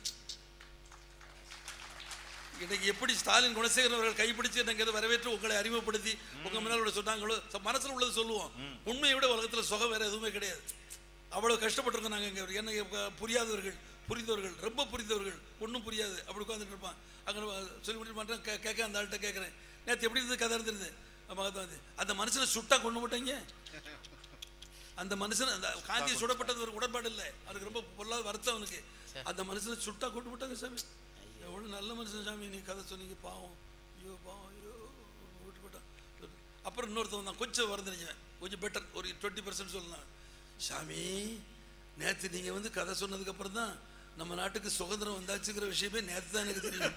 இன்னைக்கு எப்படி ஸ்டாலின் குணசேகரன் அவர்கள் கைப்பிடிச்சு என்னங்கிறத வரவேற்று உங்களை அறிமுகப்படுத்தி உங்க முன்னால் சொன்னாங்களோ ச- மனசுல உள்ளது சொல்லுவோம் உண்மையை விட உலகத்துல சுகம் வேற எதுவுமே கிடையாது அவ்வளவு கஷ்டப்பட்டிருக்கோம் நாங்க இங்க என்ன இப்ப புரியாதவர்கள் புரிந்தவர்கள் ரொம்ப புரிந்தவர்கள் ஒன்றும் புரியாது அப்படி உட்காந்துட்டு இருப்பான் அங்க சொல்லி முடிச்சு மாட்டேன் கே- கேட்க அந்த ஆள்கிட்ட கேட்கறேன் நேற்று எப்படி இருந்தது கதை இருந்தது மகத்மா காந்தி அந்த மனுஷனை சுட்டா கொண்டு விட்டாங்க அந்த மனுஷன் அந்த காந்தி சுடப்பட்டது ஒரு உடன்பாடு இல்லை அவருக்கு ரொம்ப பொல்லாத வருத்தம் அவனுக்கு அந்த மனுஷனை சுட்டா கொண்டு விட்டாங்க சாமி எவ்வளவு நல்ல மனுஷன் சாமி நீ கதை சொன்னீங்க பாவம் ஐயோ பாவம் ஐயோ விட்டு போட்டான் அப்புறம் இன்னொருத்தவன் தான் கொஞ்சம் வருந்தறிஞ்சவன் கொஞ்சம் பெட்டர் ஒரு டுவெண்ட்டி பர்சன்ட் சொல்லலாம் சாமி நேற்று நீங்க வந்து கதை சொன்னதுக்கு அப்புறம் தான் நம்ம நாட்டுக்கு சுதந்திரம் வந்தாச்சுங்கிற விஷயமே நேற்று தான் எனக்கு தெரியும்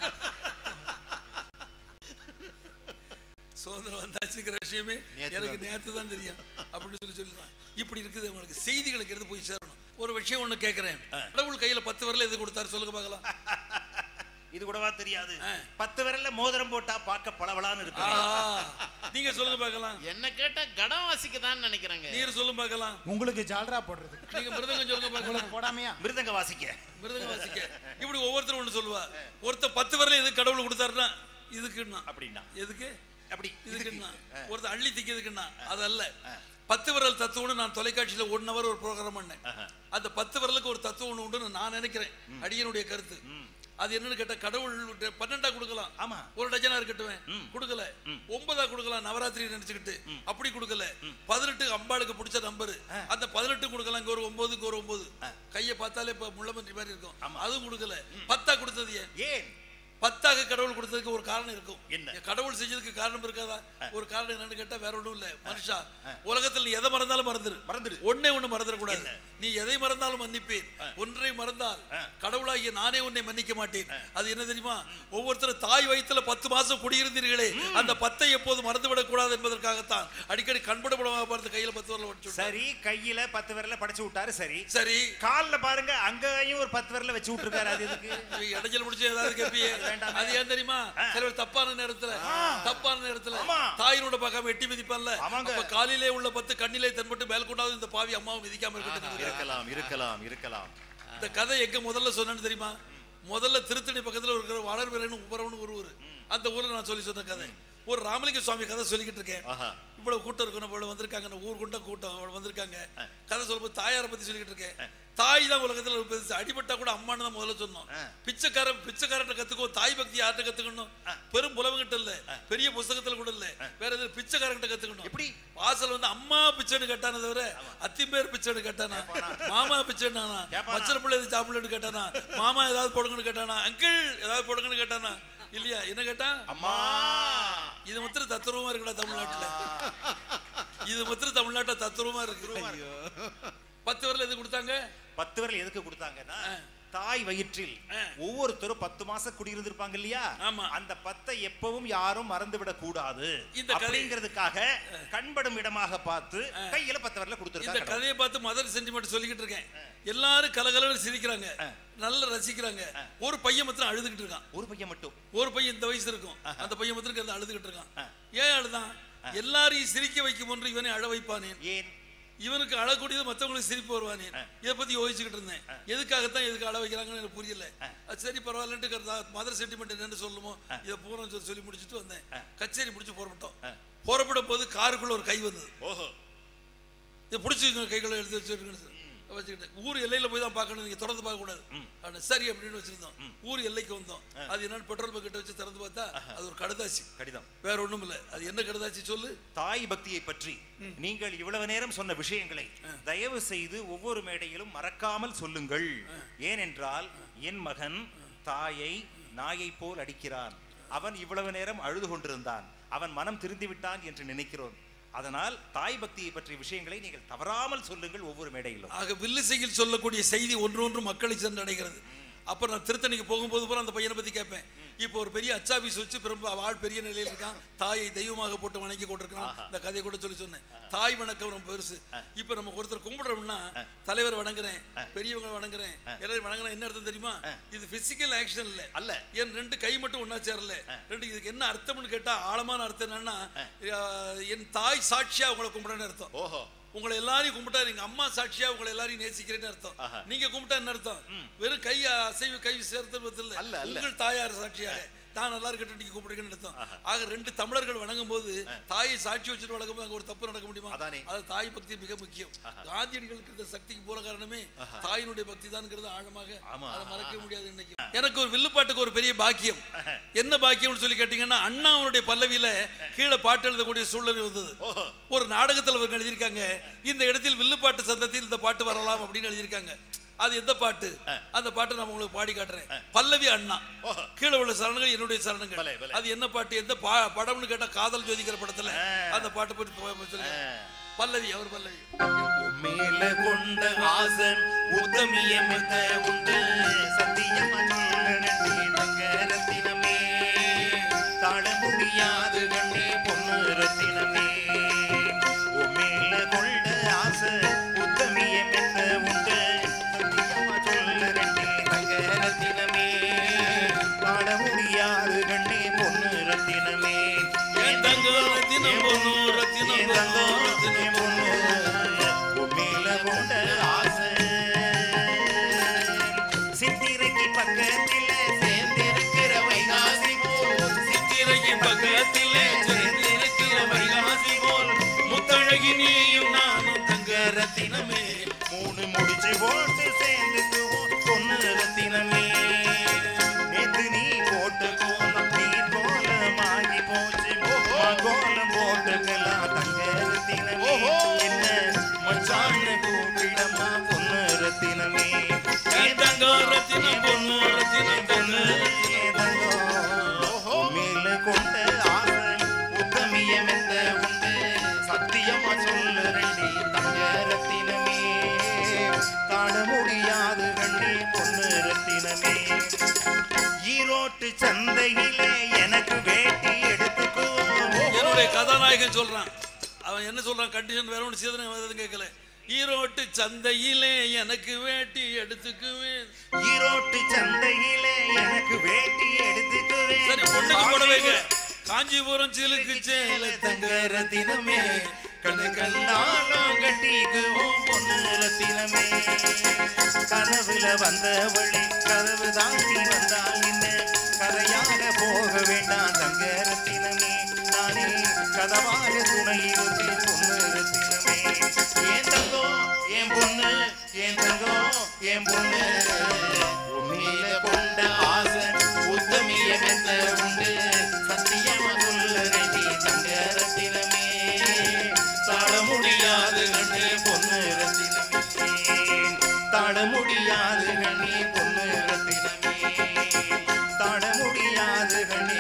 சுதந்திரம் வந்தாச்சுங்கிற விஷயமே நேத்து எனக்கு நேற்று தான் தெரியும் அப்படின்னு சொல்லி சொல்லுவான் இப்படி இருக்குது உங்களுக்கு செய்திகளுக்கு எடுத்து போய் சேரணும் ஒரு விஷயம் ஒண்ணு கேட்கிறேன் கடவுள் கையில பத்து வரல எது கொடுத்தாரு சொல்லுங்க பார்க்கலாம் இது கூடவா தெரியாது பத்து விரல்ல மோதிரம் போட்டா பார்க்க பளபளான்னு இருக்கு ஆஹா. நீங்க சொல்லுங்க பார்க்கலாம் என்ன கேட்டா கடம் வாசிக்கதான்னு நினைக்கிறேங்க நீங்க சொல்லுங்க பார்க்கலாம் உங்களுக்கு ஜால்ரா போடுறதுக்கு நீங்க மிருதங்கம் சொல்லுங்க பார்க்கலாம் உங்களுக்கு போடாமையா மிருதங்க வாசிக்க மிருதங்க வாசிக்க இப்படி ஒவ்வொருத்தரும் ஒண்ணு சொல்லுவா ஒருத்தர் பத்து வரல எது கடவுள் கொடுத்தாருன்னா இதுக்குன்னா அப்படின்னா எதுக்கு அப்படி இதுக்குன்னா ஒருத்தர் அள்ளி திக்கிறதுக்குன்னா அதல்ல பத்து விரல் தத்துவம்னு நான் தொலைக்காட்சியில ஒன் ஹவர் ஒரு ப்ரோக்ராம் பண்ணேன் அந்த பத்து விரலுக்கு ஒரு தத்துவம் ஒண்ணு உண்டுன்னு நான் நினைக்கிறேன் அடியனுடைய கருத்து அது என்னன்னு கேட்டா கடவுள் பன்னெண்டா கொடுக்கலாம் ஆமா. ஒரு டஜனா இருக்கட்டும் கொடுக்கல ஒன்பதா கொடுக்கலாம் நவராத்திரி நினைச்சுக்கிட்டு அப்படி கொடுக்கல பதினெட்டு அம்பாளுக்கு பிடிச்ச நம்பர் அந்த பதினெட்டு கொடுக்கலாம் இங்க ஒரு ஒன்பது இங்க ஒரு ஒன்பது கையை பார்த்தாலே இப்ப முள்ளமன்றி மாதிரி இருக்கும் அதுவும் கொடுக்கல பத்தா கொடுத்தது ஏன் ஏன் பத்தாக கடவுள் கொடுத்ததுக்கு ஒரு காரணம் இருக்கும் என்ன? கடவுள் செஞ்சதுக்கு காரணம் இருக்காதா ஒரு காரணம் என்னன்னு கேட்டா வேற ஒண்ணும் இல்ல மனுஷா உலகத்தில் நீ எதை மறந்தாலும் மறந்துரு மறந்துடு. ஒண்ணே ஒண்ணு மறந்துட கூடாது நீ எதை மறந்தாலும் மன்னிப்பேன் ஒன்றை மறந்தால் கடவுளாகிய நானே உன்னை மன்னிக்க மாட்டேன் அது என்ன தெரியுமா ஒவ்வொருத்தரும் தாய் வயித்துல பத்து மாசம் குடியிருந்தீர்களே அந்த பத்தை எப்போது மறந்து விடக் கூடாது என்பதற்காகத்தான் அடிக்கடி கண்படப்படமாக பார்த்து கையில பத்து வரல வச்சு சரி கையில பத்து விரல்ல படைச்சு விட்டாரு சரி சரி கால்ல பாருங்க அங்கேயும் ஒரு பத்து விரல்ல வச்சு விட்டுருக்காரு அது எதுக்கு நீ இடைஞ்சல் முடிச்சு ஏதாவது கேப்பியே அது ஏன் தெரியுமா சில பேர் தப்பான நேரத்துல தப்பான நேரத்துல ஆமா. தாயினோட பார்க்காம எட்டி மிதிப்பான்ல ஆமாங்க. அப்ப காலிலே உள்ள பத்து கண்ணிலே தென்பட்டு மேல் கொண்டாவது இந்த பாவி அம்மாவும் மிதிக்காம இருக்கட்டும் இருக்கலாம் இருக்கலாம் இருக்கலாம் இந்த கதை எங்க முதல்ல சொன்னேன்னு தெரியுமா முதல்ல திருத்தணி பக்கத்துல இருக்கிற வளர்வீரன் உபரவன் ஒரு ஊர் அந்த ஊர்ல நான் சொல்லி சொன்ன கதை ஒரு ராமலிங்க சுவாமி கதை சொல்லிக்கிட்டு இருக்கேன் ஆஹா இவ்வளவு கூட்டம் இருக்கணும் இவ்வளவு வந்திருக்காங்க இந்த ஊர் கூட்டம் கூட்டம் இவ்வளவு வந்திருக்காங்க கதை சொல்லும்போது தாயாரை பத்தி சொல்லிக்கிட்டு இருக்கேன் தாய் தான் உலகத்துல ஒரு பெருசு அடிபட்டா கூட அம்மான்னு தான் முதல்ல சொன்னோம் பிச்சைக்காரன் பிச்சைக்காரன் கத்துக்கோ தாய் பக்தி யார்கிட்ட கத்துக்கணும் பெரும் புலவங்கிட்ட இல்ல பெரிய புஸ்தகத்துல கூட இல்ல வேற எதுவும் பிச்சைக்காரங்கிட்ட கத்துக்கணும் எப்படி? வாசல் வந்து அம்மா பிச்சைன்னு கேட்டானே தவிர அத்திம்பேர் பிச்சைன்னு கேட்டானா மாமா பிச்சைன்னா கேப்பானா? மச்சர பிள்ளை எது சாப்பிடலன்னு கேட்டானா மாமா ஏதாவது போடுங்கன்னு கேட்டானா அங்கிள் ஏதாவது போடுங்கன்னு கேட்டானா இல்லையா என்ன கேட்டான் அம்மா இது மாத்திரம் தத்துருவமா இருக்குடா தமிழ்நாட்டுல இது மாத்திரம் தமிழ்நாட்டுல தத்துருவமா இருக்கு பத்து வரல எது கொடுத்தாங்க பத்து விரல் எதுக்கு கொடுத்தாங்கன்னா தாய் வயிற்றில் ஒவ்வொருத்தரும் பத்து மாசம் குடியிருந்திருப்பாங்க இல்லையா ஆமா. அந்த பத்தை எப்பவும் யாரும் மறந்து விடக் கூடாது இந்த கதை- அப்படிங்கிறதுக்காக கண்படும் இடமாக பார்த்து கையில பத்து விரல இந்த கொடுத்திருக்காங்க கதையை பார்த்து மதர் சென்டிமெண்ட் சொல்லிக்கிட்டு இருக்கேன் எல்லாரும் கலகலன்னு சிரிக்கிறாங்க நல்லா ரசிக்கிறாங்க ஒரு பையன் மாத்திரம் அழுதுகிட்டு இருக்கான் ஒரு பையன் மட்டும் ஒரு பையன் இந்த வயசு இருக்கும் அந்த பையன் மாத்திரம் கிடந்து அழுதுகிட்டு இருக்கான் ஏன் அழுதான் எல்லாரையும் சிரிக்க வைக்கும் ஒன்று இவனை அழ வைப்பானேன் ஏன் இவனுக்கு அழக்கூடியது மத்தவங்களுக்கு சிரிப்பு வருவானே இதை பத்தி யோசிச்சுக்கிட்டு இருந்தேன் எதுக்காகத்தான் எதுக்கு அழ வைக்கிறாங்கன்னு எனக்கு புரியல அது சரி பரவாயில்லன்ட்டு மதர் சென்டிமெண்ட் என்னன்னு சொல்லுமோ இதை பூரா சொல்லி சொல்லி முடிச்சுட்டு வந்தேன் கச்சேரி முடிச்சு புறப்பட்டோம் புறப்படும் போது காருக்குள்ள ஒரு கை வந்தது ஓஹோ இதை பிடிச்சிக்கங்க கைகளை எடுத்து வச்சுருக்கணும் வச்சுக்கிட்டு ஊர் எல்லையில போய் தான் பார்க்கணும் நீங்க தொடர்ந்து பார்க்க கூடாது அப்படின்னு சரி அப்படின்னு வச்சிருந்தோம் ஊர் எல்லைக்கு வந்தோம் அது என்னன்னு பெட்ரோல் பக்கெட் வச்சு திறந்து பார்த்தா அது ஒரு கடுதாசி கடிதம் வேற ஒண்ணும் இல்ல அது என்ன கடுதாசி சொல்லு தாய் பக்தியை பற்றி நீங்கள் இவ்வளவு நேரம் சொன்ன விஷயங்களை தயவு செய்து ஒவ்வொரு மேடையிலும் மறக்காமல் சொல்லுங்கள் ஏனென்றால் என் மகன் தாயை நாயை போல் அடிக்கிறான் அவன் இவ்வளவு நேரம் அழுது கொண்டிருந்தான் அவன் மனம் திருந்தி விட்டான் என்று நினைக்கிறோம் அதனால் தாய் பக்தியை பற்றிய விஷயங்களை நீங்கள் தவறாமல் சொல்லுங்கள் ஒவ்வொரு மேடையிலும் ஆக வில்லிசையில் சொல்லக்கூடிய செய்தி ஒன்று ஒன்று மக்களை சென்றடைகிறது அப்புறம் நான் திருத்தணிக்கு போகும்போது பூரா அந்த பையனை பத்தி கேட்பேன் இப்போ ஒரு பெரிய அச்சாபீஸ் வச்சு பிறப்பு ஆள் பெரிய நிலையில் இருக்கான் தாயை தெய்வமாக போட்டு வணங்கி கொண்டிருக்கான் இந்த கதையை கூட சொல்லி சொன்னேன் தாய் வணக்கம் ரொம்ப பெருசு இப்போ நம்ம ஒருத்தர் கும்பிடுறோம்னா தலைவர் வணங்குறேன் பெரியவங்க வணங்குறேன் எல்லாரும் வணங்குறேன் என்ன அர்த்தம் தெரியுமா இது பிசிக்கல் ஆக்ஷன் இல்ல அல்ல. என் ரெண்டு கை மட்டும் ஒண்ணா சேரல ரெண்டு இதுக்கு என்ன அர்த்தம்னு கேட்டா ஆழமான அர்த்தம் என்னன்னா அஹ், என் தாய் சாட்சியா உங்களை கும்பிடுறேன்னு அர்த்தம் ஓஹோ உங்களை எல்லாரையும் கும்பிட்டா நீங்க அம்மா சாட்சியா உங்களை எல்லாரையும் நேசிக்கிறேன்னு அர்த்தம் நீங்க கும்பிட்டா என்ன அர்த்தம் வெறும் கை அசைவு கை சேர்த்தது இல்ல அல்ல, அல்ல. உங்கள் தாயார் சாட்சியாக நான் நல்லா இருக்கட்டும் நீங்க கும்பிடுங்கன்னு அர்த்தம் ஆக ரெண்டு தமிழர்கள் வணங்கும் போது தாயை சாட்சி வச்சுட்டு வணங்கும் போது அங்க ஒரு தப்பு நடக்க முடியுமா அதானே. அது தாய் பக்தி மிக முக்கியம் காந்தியடிகளுக்கு இந்த சக்திக்கு மூல காரணமே தாயினுடைய பக்தி தான்ங்கிறது ஆழமாக ஆமா. அதை மறக்க முடியாது இன்னைக்கு எனக்கு ஒரு வில்லுப்பாட்டுக்கு ஒரு பெரிய பாக்கியம் என்ன பாக்கியம்னு சொல்லி கேட்டீங்கன்னா அண்ணா அவனுடைய பல்லவியில கீழே பாட்டு எழுதக்கூடிய சூழ்நிலை வந்தது ஒரு நாடகத்தில் அவங்க எழுதியிருக்காங்க இந்த இடத்தில் வில்லுப்பாட்டு சந்தத்தில் இந்த பாட்டு வரலாம் அப்படின்னு எழுதியிருக்காங்க அது எந்த பாட்டு அந்த பாட்டை நான் உங்களுக்கு பாடி காட்டுறேன் பல்லவி அண்ணா கீழே உள்ள சரணங்கள் என்னுடைய பலே, சரணங்கள் பலே. அது என்ன பாட்டு எந்த பா- படம்னு கேட்டா காதல் ஜோதிக்கிற படத்துல அந்த பாட்டை பற்றி போ- சொல்லுங்க பல்லவி அவர் பல்லவி மேல கொண்ட ஆசன் உத்தமியமித்த உண்டு சத்தியமனே தாழ முடியாது கண்ணே பொண்ணு ரத்தினமே மேல கொண்ட ஆசை உத்தமியமித்த உண்டு சத்தியமா சொல்லு ரெண்டே தங்க ரத்தினமே தாழ முடியாது கண்ணே பொண்ணு ரத்தினமே ஏன் தங்க ரத்தினம் பொண்ணு, ரத்தினம் ஏன் தங்க பொண்ணு, ரத்தினம் பொண்ணு, உம்மேல கொண்ட ஆசை. சித்திரைக்கு பக்கத்தில சேர்ந்திருக்கிற வைகாசி போல் சித்திரைக்கு பக்கத்திலே சேர்ந்திருக்கிற வைகாசி போல் முத்தழகி நீயும் நானும் தங்க ரத்தினமே மூணு முடிச்சு போட்டு சேர்ந்துக்குவோம் பொண்ணு ரத்தினமே நேத்து நீ போட்ட கோலம் நீர் கோலமாகி போச்சு மா கோலம் போட்டுக்கலாம் தங்க ரத்தினமே என்ன மச்சான கூப்பிடமா பொண்ணு ரத்தினமே ஏன் தங்க ரத்தினம் பொண்ணு ரத்தினம் தங்க மேல கொண்ட ஆசை உத்தமியமெந்த உண்டு சத்தியமா சொல்லு ரெண்டி தங்க ரத்தினமே தாழ முடியாது கண்ணே பொண்ணு ரத்தினமே ஈரோட்டு சந்தையிலே எனக்கு வேட்டி எடுத்துக்கோ என்னுடைய கதாநாயகன் சொல்றான் அவன் என்ன சொல்றான் கண்டிஷன் வேற ஒன்று சீதனை வந்ததுன்னு கேட்கல ஈரோட்டு சந்தையிலே எனக்கு வேட்டி எடுத்துக்குவேன் ஈரோட்டு சந்தையிலே எனக்கு வேட்டி எடுத்துக்குவேன் சரி பொண்ணுக்கு போட வைக்க காஞ்சிபுரம் சிலுக்கு சேல தங்க ரத்தினமே கண்ணு கல்லாலும் கட்டிக்குவோம் பொண்ணு ரத்தினமே வந்தவளே கதவு தாண்டி வந்தால் என்ன கதையாக போக வேண்டாம் தங்கரத்தினமே நானே கதவாக துணை இருப்பேன் பொண்ணு ரத்தினமே ஏன் தங்கம் என் பொண்ணு என் தங்கம் என் பொண்ணு உண்மையில கொண்ட ஆசை உத்தமிய மெத்த உண்டு சத்தியமா சொல்லுறேன் தங்கரத்தினமே தாழ முடியாது கண்ணே பொண்ணு ரத்தினமே தாழ முடியாது கண்ணே பொண்ணு ரத்தினமே தாழ முடியாது கண்ணே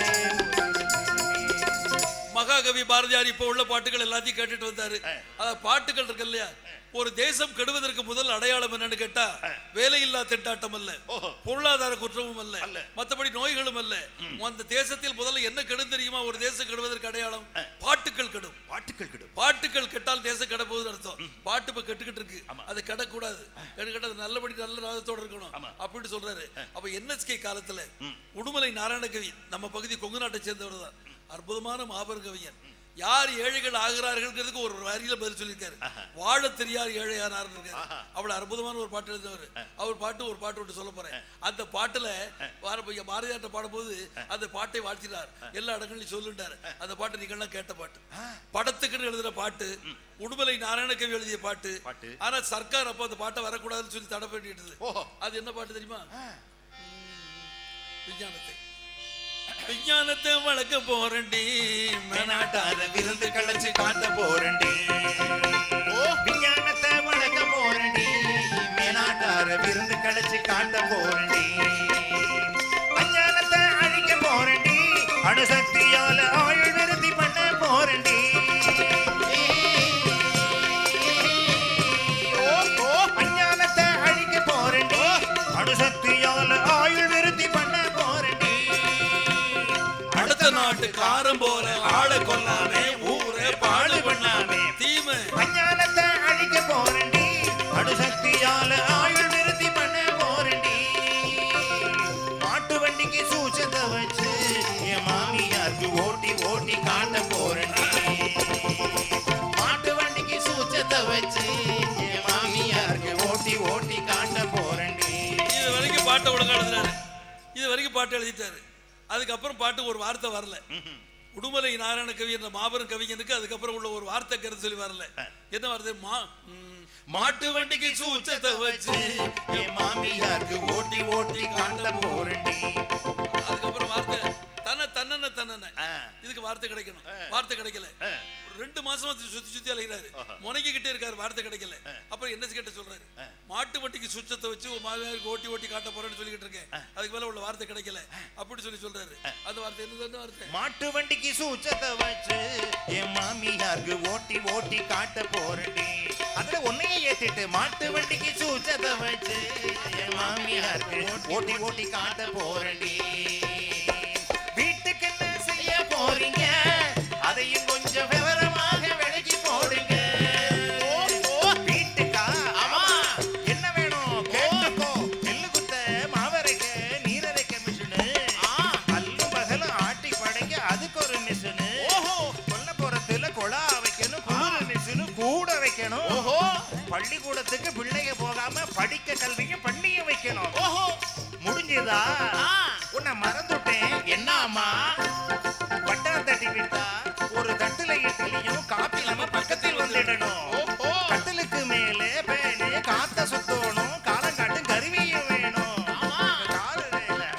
மகாகவி பாரதியார் இப்போ உள்ள பாட்டுகள் எல்லாத்தையும் கேட்டுட்டு வந்தாரு அத பாட்டுகள் இருக்கு இல்லையா ஒரு தேசம் கெடுவதற்கு முதல் அடையாளம் என்னன்னு கேட்டா வேலையில்லா திண்டாட்டம் அல்ல பொருளாதார குற்றமும் அல்ல மத்தபடி நோய்களும் அல்ல அந்த தேசத்தில் முதல்ல என்ன கெடும் தெரியுமா ஒரு தேசம் கெடுவதற்கு அடையாளம் பாட்டுக்கள் கெடும் பாட்டுக்கள் கிடும் பாட்டுகள் கெட்டால் தேசம் கெட போகுதுன்னு அர்த்தம் பாட்டு இப்ப கெட்டுக்கிட்டு இருக்கு அது கெடக்கூடாது கெடு கெட்டது நல்லபடி நல்ல ராகத்தோட இருக்கணும் அப்படின்னு சொல்றாரு அப்ப என்எஸ்கே காலத்துல உடுமலை நாராயணகவி நம்ம பகுதி கொங்கு நாட்டை சேர்ந்தவர் தான் அற்புதமான மாபெரும் கவிஞர் யார் ஏழைகள் ஆகிறார்கள்ங்கிறதுக்கு ஒரு வரியில பதில் சொல்லியிருக்காரு வாழ தெரியார் ஏழையானார் இருக்காரு அவ்வளவு அற்புதமான ஒரு பாட்டு எழுந்தவர் அவர் பாட்டு ஒரு பாட்டு ஒன்று சொல்ல போறேன் அந்த பாட்டுல வார- பாரதியார்ட்ட பாடும்போது அந்த பாட்டை வாழ்த்தினார் எல்லா இடங்களையும் சொல்லுட்டாரு அந்த பாட்டு நீங்கள்லாம் கேட்ட பாட்டு படத்துக்குன்னு எழுதுற பாட்டு உடுமலை நாராயணகவி எழுதிய பாட்டு பாட்டு. ஆனா சர்க்கார் அப்ப அந்த பாட்டை வரக்கூடாதுன்னு சொல்லி தடை பண்ணிட்டு ஓஹோ. அது என்ன பாட்டு தெரியுமா விஞ்ஞானத்தை விஞ்ஞானத்தை வளர்க்க போறேன்டி மேனாட்டார விருந்து களைச்சு காட்ட போறண்டி விஞ்ஞானத்தை வளர்க்க போறண்டி மேனாட்டார விருந்து களைச்சு காட்ட போறண்டி அஞ்ஞானத்தை அழிக்க போறண்டி அணுசக்தியால ஆயுள் விருத்தி பண்ண போறண்டி அஞ்ஞானத்தை அழிக்க போறண்டி அணுசக்தியால ஆயுள் விருத்தி பண்ண போறண்டி அடுத்த நாட்டு காரம் போல ஆள கொல்லாமே ஊரே பாழு பண்ணாமே தீமை அஞ்ஞானத்தை அழிக்க போறண்டி அணுசக்தியால ஆயுள் நிறுத்தி பண்ண போறண்டி மாட்டு வண்டிக்கு சூச்சத்தை வச்சு என் மாமியாருக்கு ஓட்டி ஓட்டி காட்ட போறண்டி மாட்டு வண்டிக்கு சூச்சத்தை வச்சு என் மாமியாருக்கு ஓட்டி ஓட்டி காட்ட போறண்டி இது வரைக்கும் பாட்டை ஒழுங்கா எழுதுறாரு இது வரைக்கும் பாட்டு எழுதிட்டாரு அதுக்கப்புறம் பாட்டு ஒரு வார்த்தை வரல உடுமலை நாராயண கவி என்ற மாபெரும் கவிஞனுக்கு அதுக்கப்புறம் உள்ள ஒரு வார்த்தை கருத்து சொல்லி வரல என்ன வார்த்தை மா ம், மாட்டு வண்டிக்கு சூச்சத்தை வச்சு என் மாமியாருக்கு ஓட்டி ஓட்டி காட்ட போறண்டி அதுக்கப்புறம் வார்த்தை தன்னை தன்னன தன்னன ஆ. இதுக்கு வார்த்தை கிடைக்கணும் வார்த்தை கிடைக்கல ஒரு ரெண்டு மாசமா சுத்தி சுத்தி அலைகிறாரு முனைக்கிட்டே இருக்காரு வார்த்தை கிடைக்கல அப்புறம் என்ன கிட்ட சொல்றாரு மாட்டு வட்டிக்கு சுச்சத்தை வச்சு ஒரு மாமியாருக்கு ஓட்டி ஓட்டி காட்ட போறேன்னு சொல்லிக்கிட்டு இருக்கேன் அதுக்கு மேல உள்ள வார்த்தை கிடைக்கல அப்படி சொல்லி சொல்றாரு அந்த வார்த்தை என்ன வார்த்தை மாட்டு வண்டிக்கு சூச்சத்தை வச்சு என் மாமியாருக்கு ஓட்டி ஓட்டி காட்ட போறேன்டி அதுல உன்னையே ஏத்திட்டு மாட்டு வண்டிக்கு சூச்சத்தை வச்சு என் மாமியாருக்கு ஓட்டி ஓட்டி காட்ட போறேன்டி வீட்டுக்கு என்ன செய்ய போறீங்க அதையும் கொஞ்சம் விவரமாக விலகி போடுங்க வீட்டுக்கா ஆமா என்ன வேணும் கேட்டுக்கோ நெல்லு குத்த மாவரைக்க நீரரைக்க மிஷினு அல்லும் பகலும் ஆட்டி படைக்க அதுக்கு ஒரு மிஷினு ஓஹோ கொல்ல போறதுல கொலா வைக்கணும் குளிர் மிஷினு கூட வைக்கணும் ஓஹோ பள்ளிக்கூடத்துக்கு பிள்ளைங்க போகாம படிக்க கல்வியும் பண்ணிய வைக்கணும் ஓஹோ முடிஞ்சதா உன்னை மறந்துட்டேன் என்னம்மா பட்டம் தட்டி விட்டா ஒரு தட்டுல இட்லியும் காப்பி நம்ம பக்கத்தில் வந்துடணும் கட்டிலுக்கு மேலே பேனு காத்த சுத்தணும் காலம் காட்டும் கருவியும் வேணும் கால வேலை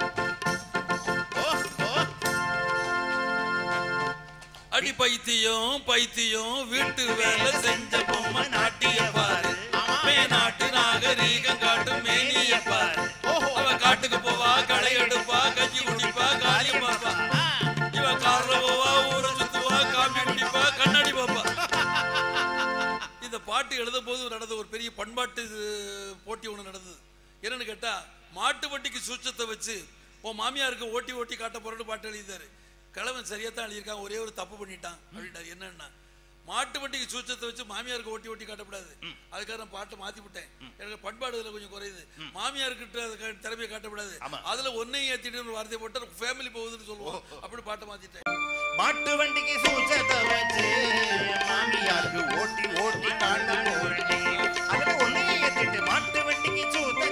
அடி பைத்தியம் பைத்தியம் வீட்டு வேலை செஞ்ச பொம்மை நாட்டிய பாரு மே நாட்டு நாகரீகம் காட்டும் மேனிய பாரு அவ காட்டுக்கு போவா களை எடுப்பா கஞ்சி குடிப்பா காலி பாப்பா இவ கார்ல போவா ஊரை சுத்துவா காப்பி குடிப்பா கண்ணாடி பாப்பா இந்த பாட்டு எழுதும் போது நடந்த ஒரு பெரிய பண்பாட்டு இது, போட்டி ஒண்ணு நடந்தது என்னன்னு கேட்டா மாட்டு வண்டிக்கு சூச்சத்தை வச்சு உன் மாமியாருக்கு ஓட்டி ஓட்டி காட்ட போறேன்னு பாட்டு எழுதிட்டாரு கிழவன் சரியா தான் எழுதியிருக்கான் ஒரே ஒரு தப்பு பண்ணிட்டான் அப்படின்ட்டாரு என்னன்னா மாட்டு வண்டிக்கு சூச்சத்தை வச்சு மாமியாருக்கு ஓட்டி ஓட்டி காட்டக்கூடாது அதுக்காக நான் பாட்டை மாத்தி விட்டேன் எனக்கு பண்பாடு இதுல கொஞ்சம் குறையுது மாமியார்கிட்ட அது க- திறமையை காட்டக்கூடாது அதுல ஒன்னையும் ஏத்திட்டு ஒரு வார்த்தையை போட்டு ஃபேமிலி போகுதுன்னு சொல்லுவோம் அப்படி பாட்டை மாத்திட்டேன் மாட்டு வண்டிக்கு சூச்சத்தை வச்சு மாமியாருக்கு ஓட்டி ஓட்டி காட்ட போறேன் அதுல ஒன்னையே ஏத்திட்டு மாட்டு வண்டிக்கு சூத்த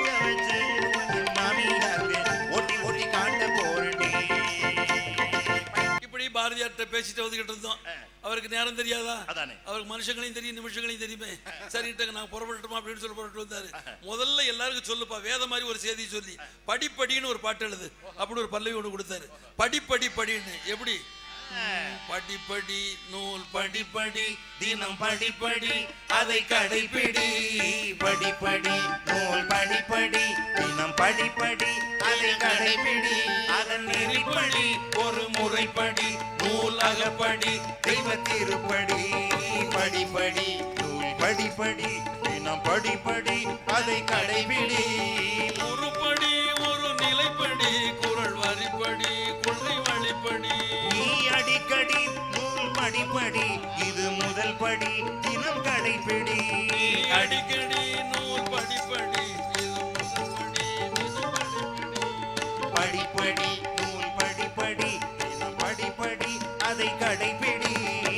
பேசிட்டு வந்துகிட்டு இருந்தோம் அவருக்கு நேரம் தெரியாதா அதானே. அவருக்கு மனுஷங்களையும் தெரியும் நிமிஷங்களையும் தெரியுமே சரிட்டாங்க நான் புறப்பட்டுமா அப்படின்னு சொல்லி புறப்பட்டு வந்தாரு முதல்ல எல்லாருக்கும் சொல்லுப்பா வேத மாதிரி ஒரு செய்தி சொல்லி படிப்படின்னு ஒரு பாட்டு எழுது அப்படி ஒரு பல்லவி ஒன்று கொடுத்தாரு படிப்படி படின்னு எப்படி படிப்படி நூல் படிப்படி தினம் படிப்படி அதை கடைபிடி படிப்படி நூல் படிப்படி தினம் படிப்படி அதை கடைபிடி அதன் நெறிப்படி ஒரு முறைப்படி நூல் அகப்படி தெய்வ திருப்படி படிப்படி நூல் படிப்படி தினம் படிப்படி அதை கடைபிடி உருப்படி ஒரு நிலைப்படி குரல் வரிப்படி கொள்கை வழிப்படி நீ அடிக்கடி நூல் படிப்படி இது முதல் படி தினம் கடைபிடி அடிக்கடி நூல் படிப்படி இது முதல் படி, தினம் படிப்படி. படிப்படி நூல் படிப்படி தினம் படிப்படி அதை கடைபிடி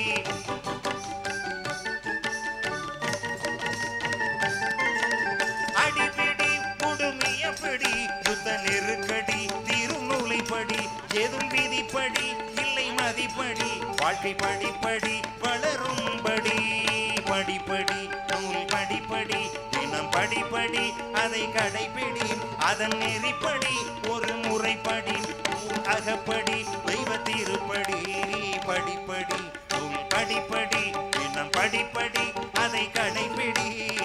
அடிப்பிடி குடுமியப்படி யுத்த நெருக்கடி திருநூலைப்படி எதும் விதிப்படி இல்லை மதிப்படி வாழ்க்கை படிப்படி வளரும்படி படிப்படி நூல் படிப்படி தினம் படிப்படி அதை கடைபிடி அதன் நெறிப்படி ஒரு முறைப்படி நூல் அகப்படி தெய்வ திருப்படி படிப்படி நூல் படிப்படி தினம் படிப்படி அதை கடைபிடி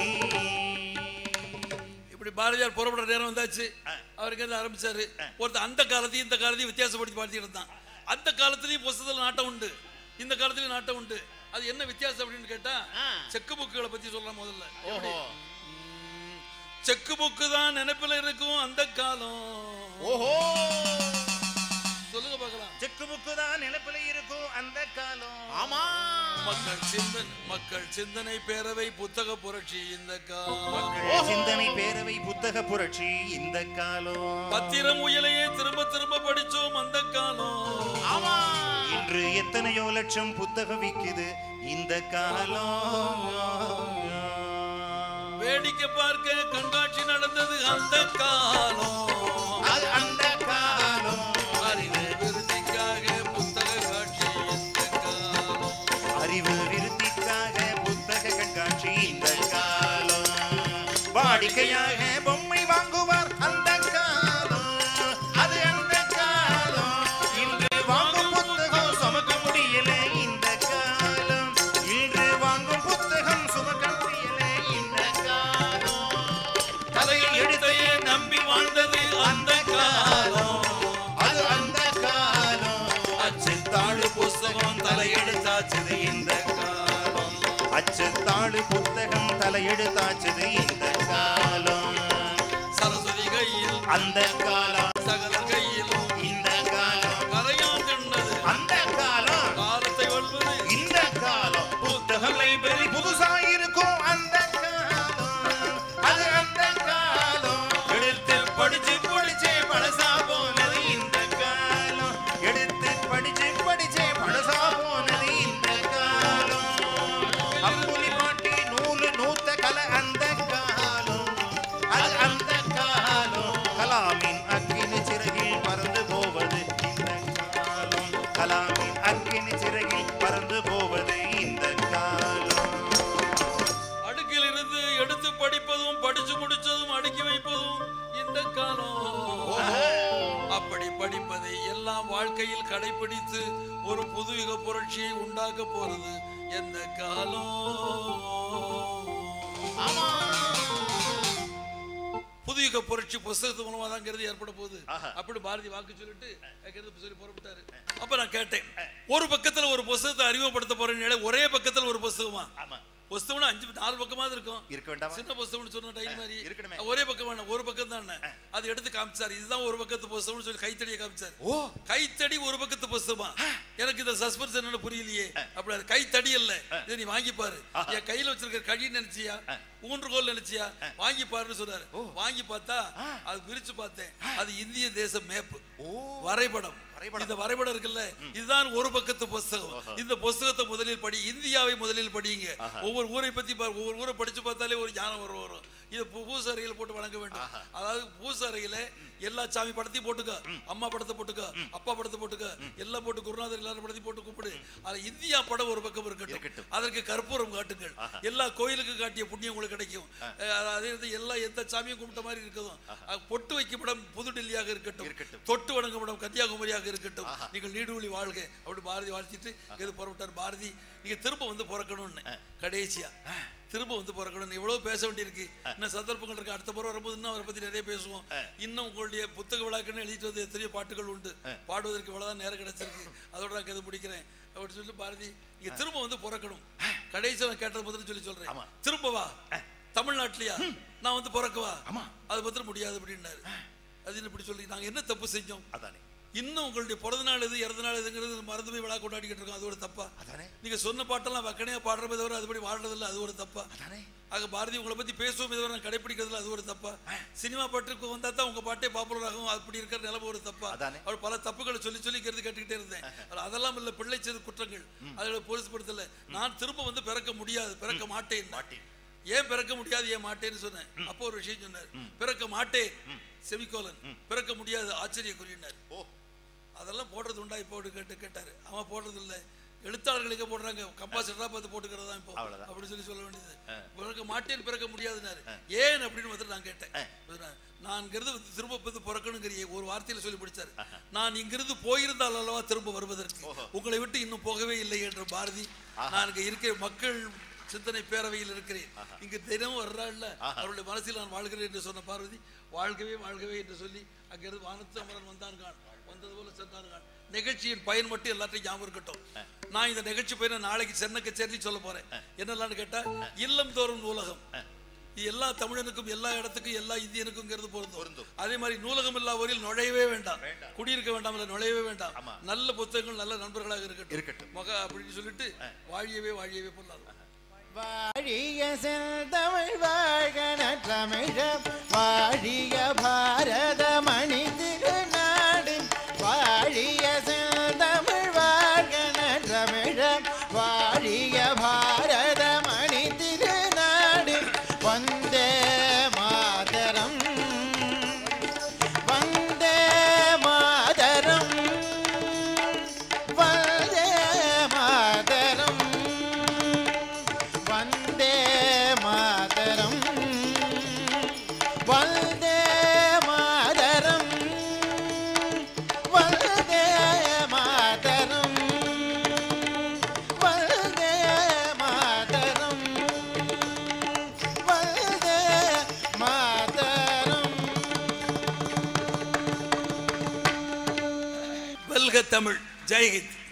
இப்படி பாரதியார் புறப்பட நேரம் வந்தாச்சு அவருக்கு என்ன ஆரம்பிச்சாரு ஒருத்தர் அந்த காலத்தையும் இந்த காலத்தையும் வித்தியாசப்படுத்தி பார்த்துட்டு இருந்தான் அந்த காலத்துலயும் புஸ்தகத்துல நாட்டம் உண்டு இந்த காலத்துலயும் நாட்டம் உண்டு அது என்ன வித்தியாசம் அப்படின்னு கேட்டா ஆ. செக்கு புக்குகளை பத்தி சொல்லலாம் முதல்ல ஓஹோ ம், செக்கு புக்கு தான் நினைப்புல இருக்கும் அந்த காலம் ஓஹோ சொல்லுங்க பார்க்கலாம் செக்கு புக்கு தான் நிலப்பில இருக்கும் அந்த காலம் ஆமா மக்கள் சிந்தனை மக்கள் சிந்தனை பேரவை புத்தக புரட்சி இந்த காலம் மக்கள் சிந்தனை பேரவை புத்தக புரட்சி இந்த காலம் பத்திரம் உயலையே திரும்ப திரும்ப படிச்சோம் அந்த காலம் ஆமா இன்று எத்தனையோ லட்சம் புத்தகம் விக்குது இந்த காலம் வேடிக்கை பார்க்க கண்காட்சி நடந்தது அந்த காலம் அது அந்த காலம் அறிவு விருத்திக்காக புத்தக காட்சி இந்த காலம் அறிவு விருத்திக்காக புத்தக கண்காட்சி இந்த காலம் வாடிக்கையாக பொம்மை வாங்குவார் அந்த காலம் அது அந்த காலம் இன்று வாங்கும் புத்தகம் சுமக்க முடியல இந்த காலம் இன்று வாங்கும் புத்தகம் சுமக்க முடியல இந்த காலம் தலையில் எடுத்தையே நம்பி வாழ்ந்தது அந்த காலம் அது அந்த காலம் அச்சுத்தாழு புஸ்தகம் தலையெடுத்தாச்சுது இந்த காலம் அச்சத்தாಳು புத்தகம் தலையெடுத்தாச்சது இந்த காலம் சரஸ்வதி கையில் அந்த காலம் சகல கையிலும் இந்த காலம் கரையான் தின்னது அந்த காலம் காலத்தை வெல்வது இந்த காலம் புத்தகம் லைப்ரரி புதுசா இருக்கும் அந்த காலம் அது அந்த காலம் எடுத்து படிச்சு படிச்சே பழசா போனது இந்த காலம் எடுத்து படிச்சு படிச்சே பழசா போனது இந்த காலம் அம்புலி பாட்டி நூலு நூத்த கலை அந்த காலம் அது அந்த காலம் கலாமின் அக்கினி சிறகில் பறந்து போவது இந்த காலம் கலாமின் அக்கினி சிறகில் பறந்து போவது இந்த காலம் அடுக்கில் இருந்து எடுத்து படிப்பதும் படிச்சு முடிச்சதும் அடுக்கி வைப்பதும் இந்த காலம் அப்படி படிப்பதை எல்லாம் வாழ்க்கையில் கடைபிடித்து ஒரு புதுயுக புரட்சியை உண்டாக்க போறது எந்த காலம் ஆமா புதுயுக புரட்சி புஸ்தகத்து மூலமா தாங்கிறது ஏற்பட போகுது ஆஹா. அப்படி பாரதி வாக்கு சொல்லிட்டு அங்கிருந்து சொல்லி புறப்பட்டாரு அப்ப நான் கேட்டேன் ஒரு பக்கத்துல ஒரு புஸ்தகத்தை அறிமுகப்படுத்த போறேன்னு ஒரே பக்கத்துல ஒரு புஸ்தகமா ஆமா புஸ்தகம்னா அஞ்சு நாலு பக்கமாவது இருக்கும் இருக்க வேண்டாமா சின்ன புஸ்தகம்னு சொன்ன டைம் மாதிரி இருக்கணுமே. ஒரே பக்கம் வேணாம் ஒரு பக்கம் தான் அது எடுத்து காமிச்சாரு இதுதான் ஒரு பக்கத்து புஸ்தகம்னு சொல்லி கைத்தடியை காமிச்சாரு ஓ கைத்தடி ஒரு பக்கத்து புஸ்தகமா எனக்கு இந்த சஸ்பென்ஸ் என்னன்னு புரியலையே அப்படி அது கைத்தடி இல்ல இதை நீ வாங்கி பாரு என் கையில வச்சிருக்க கழி நினைச்சியா ஊன்றுகோல் நினைச்சியா வாங்கி பாருன்னு சொன்னாரு வாங்கி பார்த்தா அது பிரிச்சு பார்த்தேன் அது இந்திய தேச மேப் வரைபடம் இந்த வரைபடம் இருக்குல்ல இதுதான் ஒரு பக்கத்து புஸ்தகம் இந்த புஸ்தகத்தை முதலில் படி இந்தியாவை முதலில் படிங்க ஒவ்வொரு ஊரை பத்தி பாரு ஒவ்வொரு ஊரை படிச்சு பார்த்தாலே ஒரு ஞானம் வரும் வரும் இதை பூ- பூசறையில போட்டு வணங்க வேண்டும் அதாவது பூசறையில எல்லா சாமி படத்தையும் போட்டுக்க அம்மா படத்தை போட்டுக்க அப்பா படத்தை போட்டுக்க எல்லாம் போட்டு குருநாதர் எல்லாரும் படத்தையும் போட்டு கூப்பிடு அது இந்தியா படம் ஒரு பக்கம் இருக்கட்டும் அதற்கு கற்பூரம் காட்டுங்கள் எல்லா கோயிலுக்கு காட்டிய புண்ணியம் உங்களுக்கு கிடைக்கும் அஹ் அதே வந்து எல்லா எந்த சாமியும் கும்பிட்ட மாதிரி இருக்கதும் அஹ் பொட்டு வைக்கும் இடம் புதுடெல்லியாக இருக்கட்டும் தொட்டு வணங்கும் இடம் கன்னியாகுமரியாக இருக்கட்டும் நீங்கள் நீடூழி வாழ்க அப்படி பாரதி வாழ்த்திட்டு எது புறப்பட்டார் பாரதி நீங்க திரும்ப வந்து பிறக்கணும்னு கடைசியா திரும்ப வந்து பிறக்கணும் எவ்வளவு பேச வேண்டியிருக்கு இன்னும் சந்தர்ப்பங்கள் இருக்கு அடுத்த முறை வரும்போது இன்னும் அவரை பத்தி நிறைய பேசுவோம் இன்னும் உங்களுடைய புத்தக விழாக்குன்னு எழுதிட்டு வந்து எத்தனையோ பாட்டுகள் உண்டு பாடுவதற்கு இவ்வளவுதான் நேரம் கிடைச்சிருக்கு அதோட நான் கதை முடிக்கிறேன் அப்படி சொல்லி பாரதி நீங்க திரும்ப வந்து பிறக்கணும் கடைசி நான் கேட்டது முதல்ல சொல்லி சொல்றேன் திரும்ப வா தமிழ்நாட்டிலயா நான் வந்து பிறக்கவா அது பத்திரம் முடியாது அப்படின்னாரு அது என்ன இப்படி சொல்லி நாங்க என்ன தப்பு செஞ்சோம் அதானே இன்னும் உங்களுடைய பிறந்த நாள் எது இறந்த நாள் எதுங்கிறது மறந்து போய் விழா கொண்டாடிக்கிட்டு இருக்கோம் அது ஒரு தப்பா அதானே. நீங்க சொன்ன பாட்டெல்லாம் வக்கனையா பாடுறமே தவிர அதுபடி வாழ்றதில்ல அது ஒரு தப்பா அதானே. ஆக பாரதி உங்களை பத்தி பேசுவோம் தவிர நான் கடைப்பிடிக்கிறதுல அது ஒரு தப்பா சினிமா பாட்டுக்கு வந்தா தான் உங்க பாட்டே பாப்புலர் ஆகும் அப்படி இருக்கிற நிலைமை ஒரு தப்பா அதானே. அவர் பல தப்புகளை சொல்லி சொல்லி கருத்து கேட்டுக்கிட்டே இருந்தேன் ஆனா அதெல்லாம் இல்ல பிள்ளை செய்த குற்றங்கள் அதுல பொருசுப்படுத்தல நான் திரும்ப வந்து பிறக்க முடியாது பிறக்க மாட்டேன் மாட்டேன். ஏன் பிறக்க முடியாது ஏன் மாட்டேன்னு சொன்னேன் அப்போ ஒரு விஷயம் சொன்னார் பிறக்க மாட்டேன் செமிகோலன் பிறக்க முடியாது ஆச்சரிய குறியினார் ஓ அதெல்லாம் போடுறது உண்டா இப்போ அப்படி கேட்டு கேட்டாரு அவன் போடுறது இல்ல எழுத்தாளர்கள் எங்க போடுறாங்க கம்பாசிட்டரா பார்த்து போட்டுக்கிறது தான் இப்போ அவ்வளவுதான். அப்படி சொல்லி சொல்ல வேண்டியது பிறக்க மாட்டேன் பிறக்க முடியாதுனாரு ஏன் அப்படின்னு வந்து நான் கேட்டேன் சொன்னார், நான் இங்கிருந்து வந்து திரும்ப வந்து பிறக்கணுங்கிற ஒரு வார்த்தையில சொல்லி பிடிச்சாரு நான் இங்கிருந்து போயிருந்தால் அல்லவா திரும்ப வருவதற்கு உங்களை விட்டு இன்னும் போகவே இல்லை என்ற பாரதி நான் இங்க இருக்கிற மக்கள் சிந்தனை பேரவையில் இருக்கிறேன் இங்கு தினமும் வர்றாள்ல அவருடைய மனசில் நான் வாழ்கிறேன் என்று சொன்ன பார்வதி வாழ்கவே வாழ்கவே என்று சொல்லி அங்கிருந்து வானத்து அமரன் வந்தான் கான் வந்தது போல சென்றான் கான் நிகழ்ச்சியின் பயன் மட்டும் எல்லாத்தையும் ஞாபகம் இருக்கட்டும் நான் இந்த நிகழ்ச்சி பயனை நாளைக்கு சென்னை கச்சேரி சொல்ல போறேன் என்னெல்லாம்னு கேட்டா இல்லம் தோறும் நூலகம் இது எல்லா தமிழனுக்கும் எல்லா இடத்துக்கும் எல்லா இந்தியனுக்கும்ங்கிறது பொருந்தும் அதே மாதிரி நூலகம் இல்லா ஊரில் நுழையவே வேண்டாம் குடியிருக்க வேண்டாம் இல்ல நுழையவே வேண்டாம் நல்ல புத்தகங்கள் நல்ல நண்பர்களாக இருக்கட்டும் இருக்கட்டும். மக அப்படின்னு சொல்லிட்டு வாழியவே வாழியவே பொருளாதாரம் வாழிய செந்தமிழ் வாழ்க நற்றமிழம் வாழிய பாரத மணி திருநாடு வாழிய செந்தமிழ் வாழ்க நற்றமிழம் வாழிய பாரத மணி திருநாடு வந்தே மாதரம் வந்தே மாதரம் வந்தே மாதரம் வந்தே மாதரம் வந்தே மாதரம் வந்தே மாதரம் வந்தே மாதரம் வந்தே மாதரம் வெல்க தமிழ் ஜெயஹிந்த்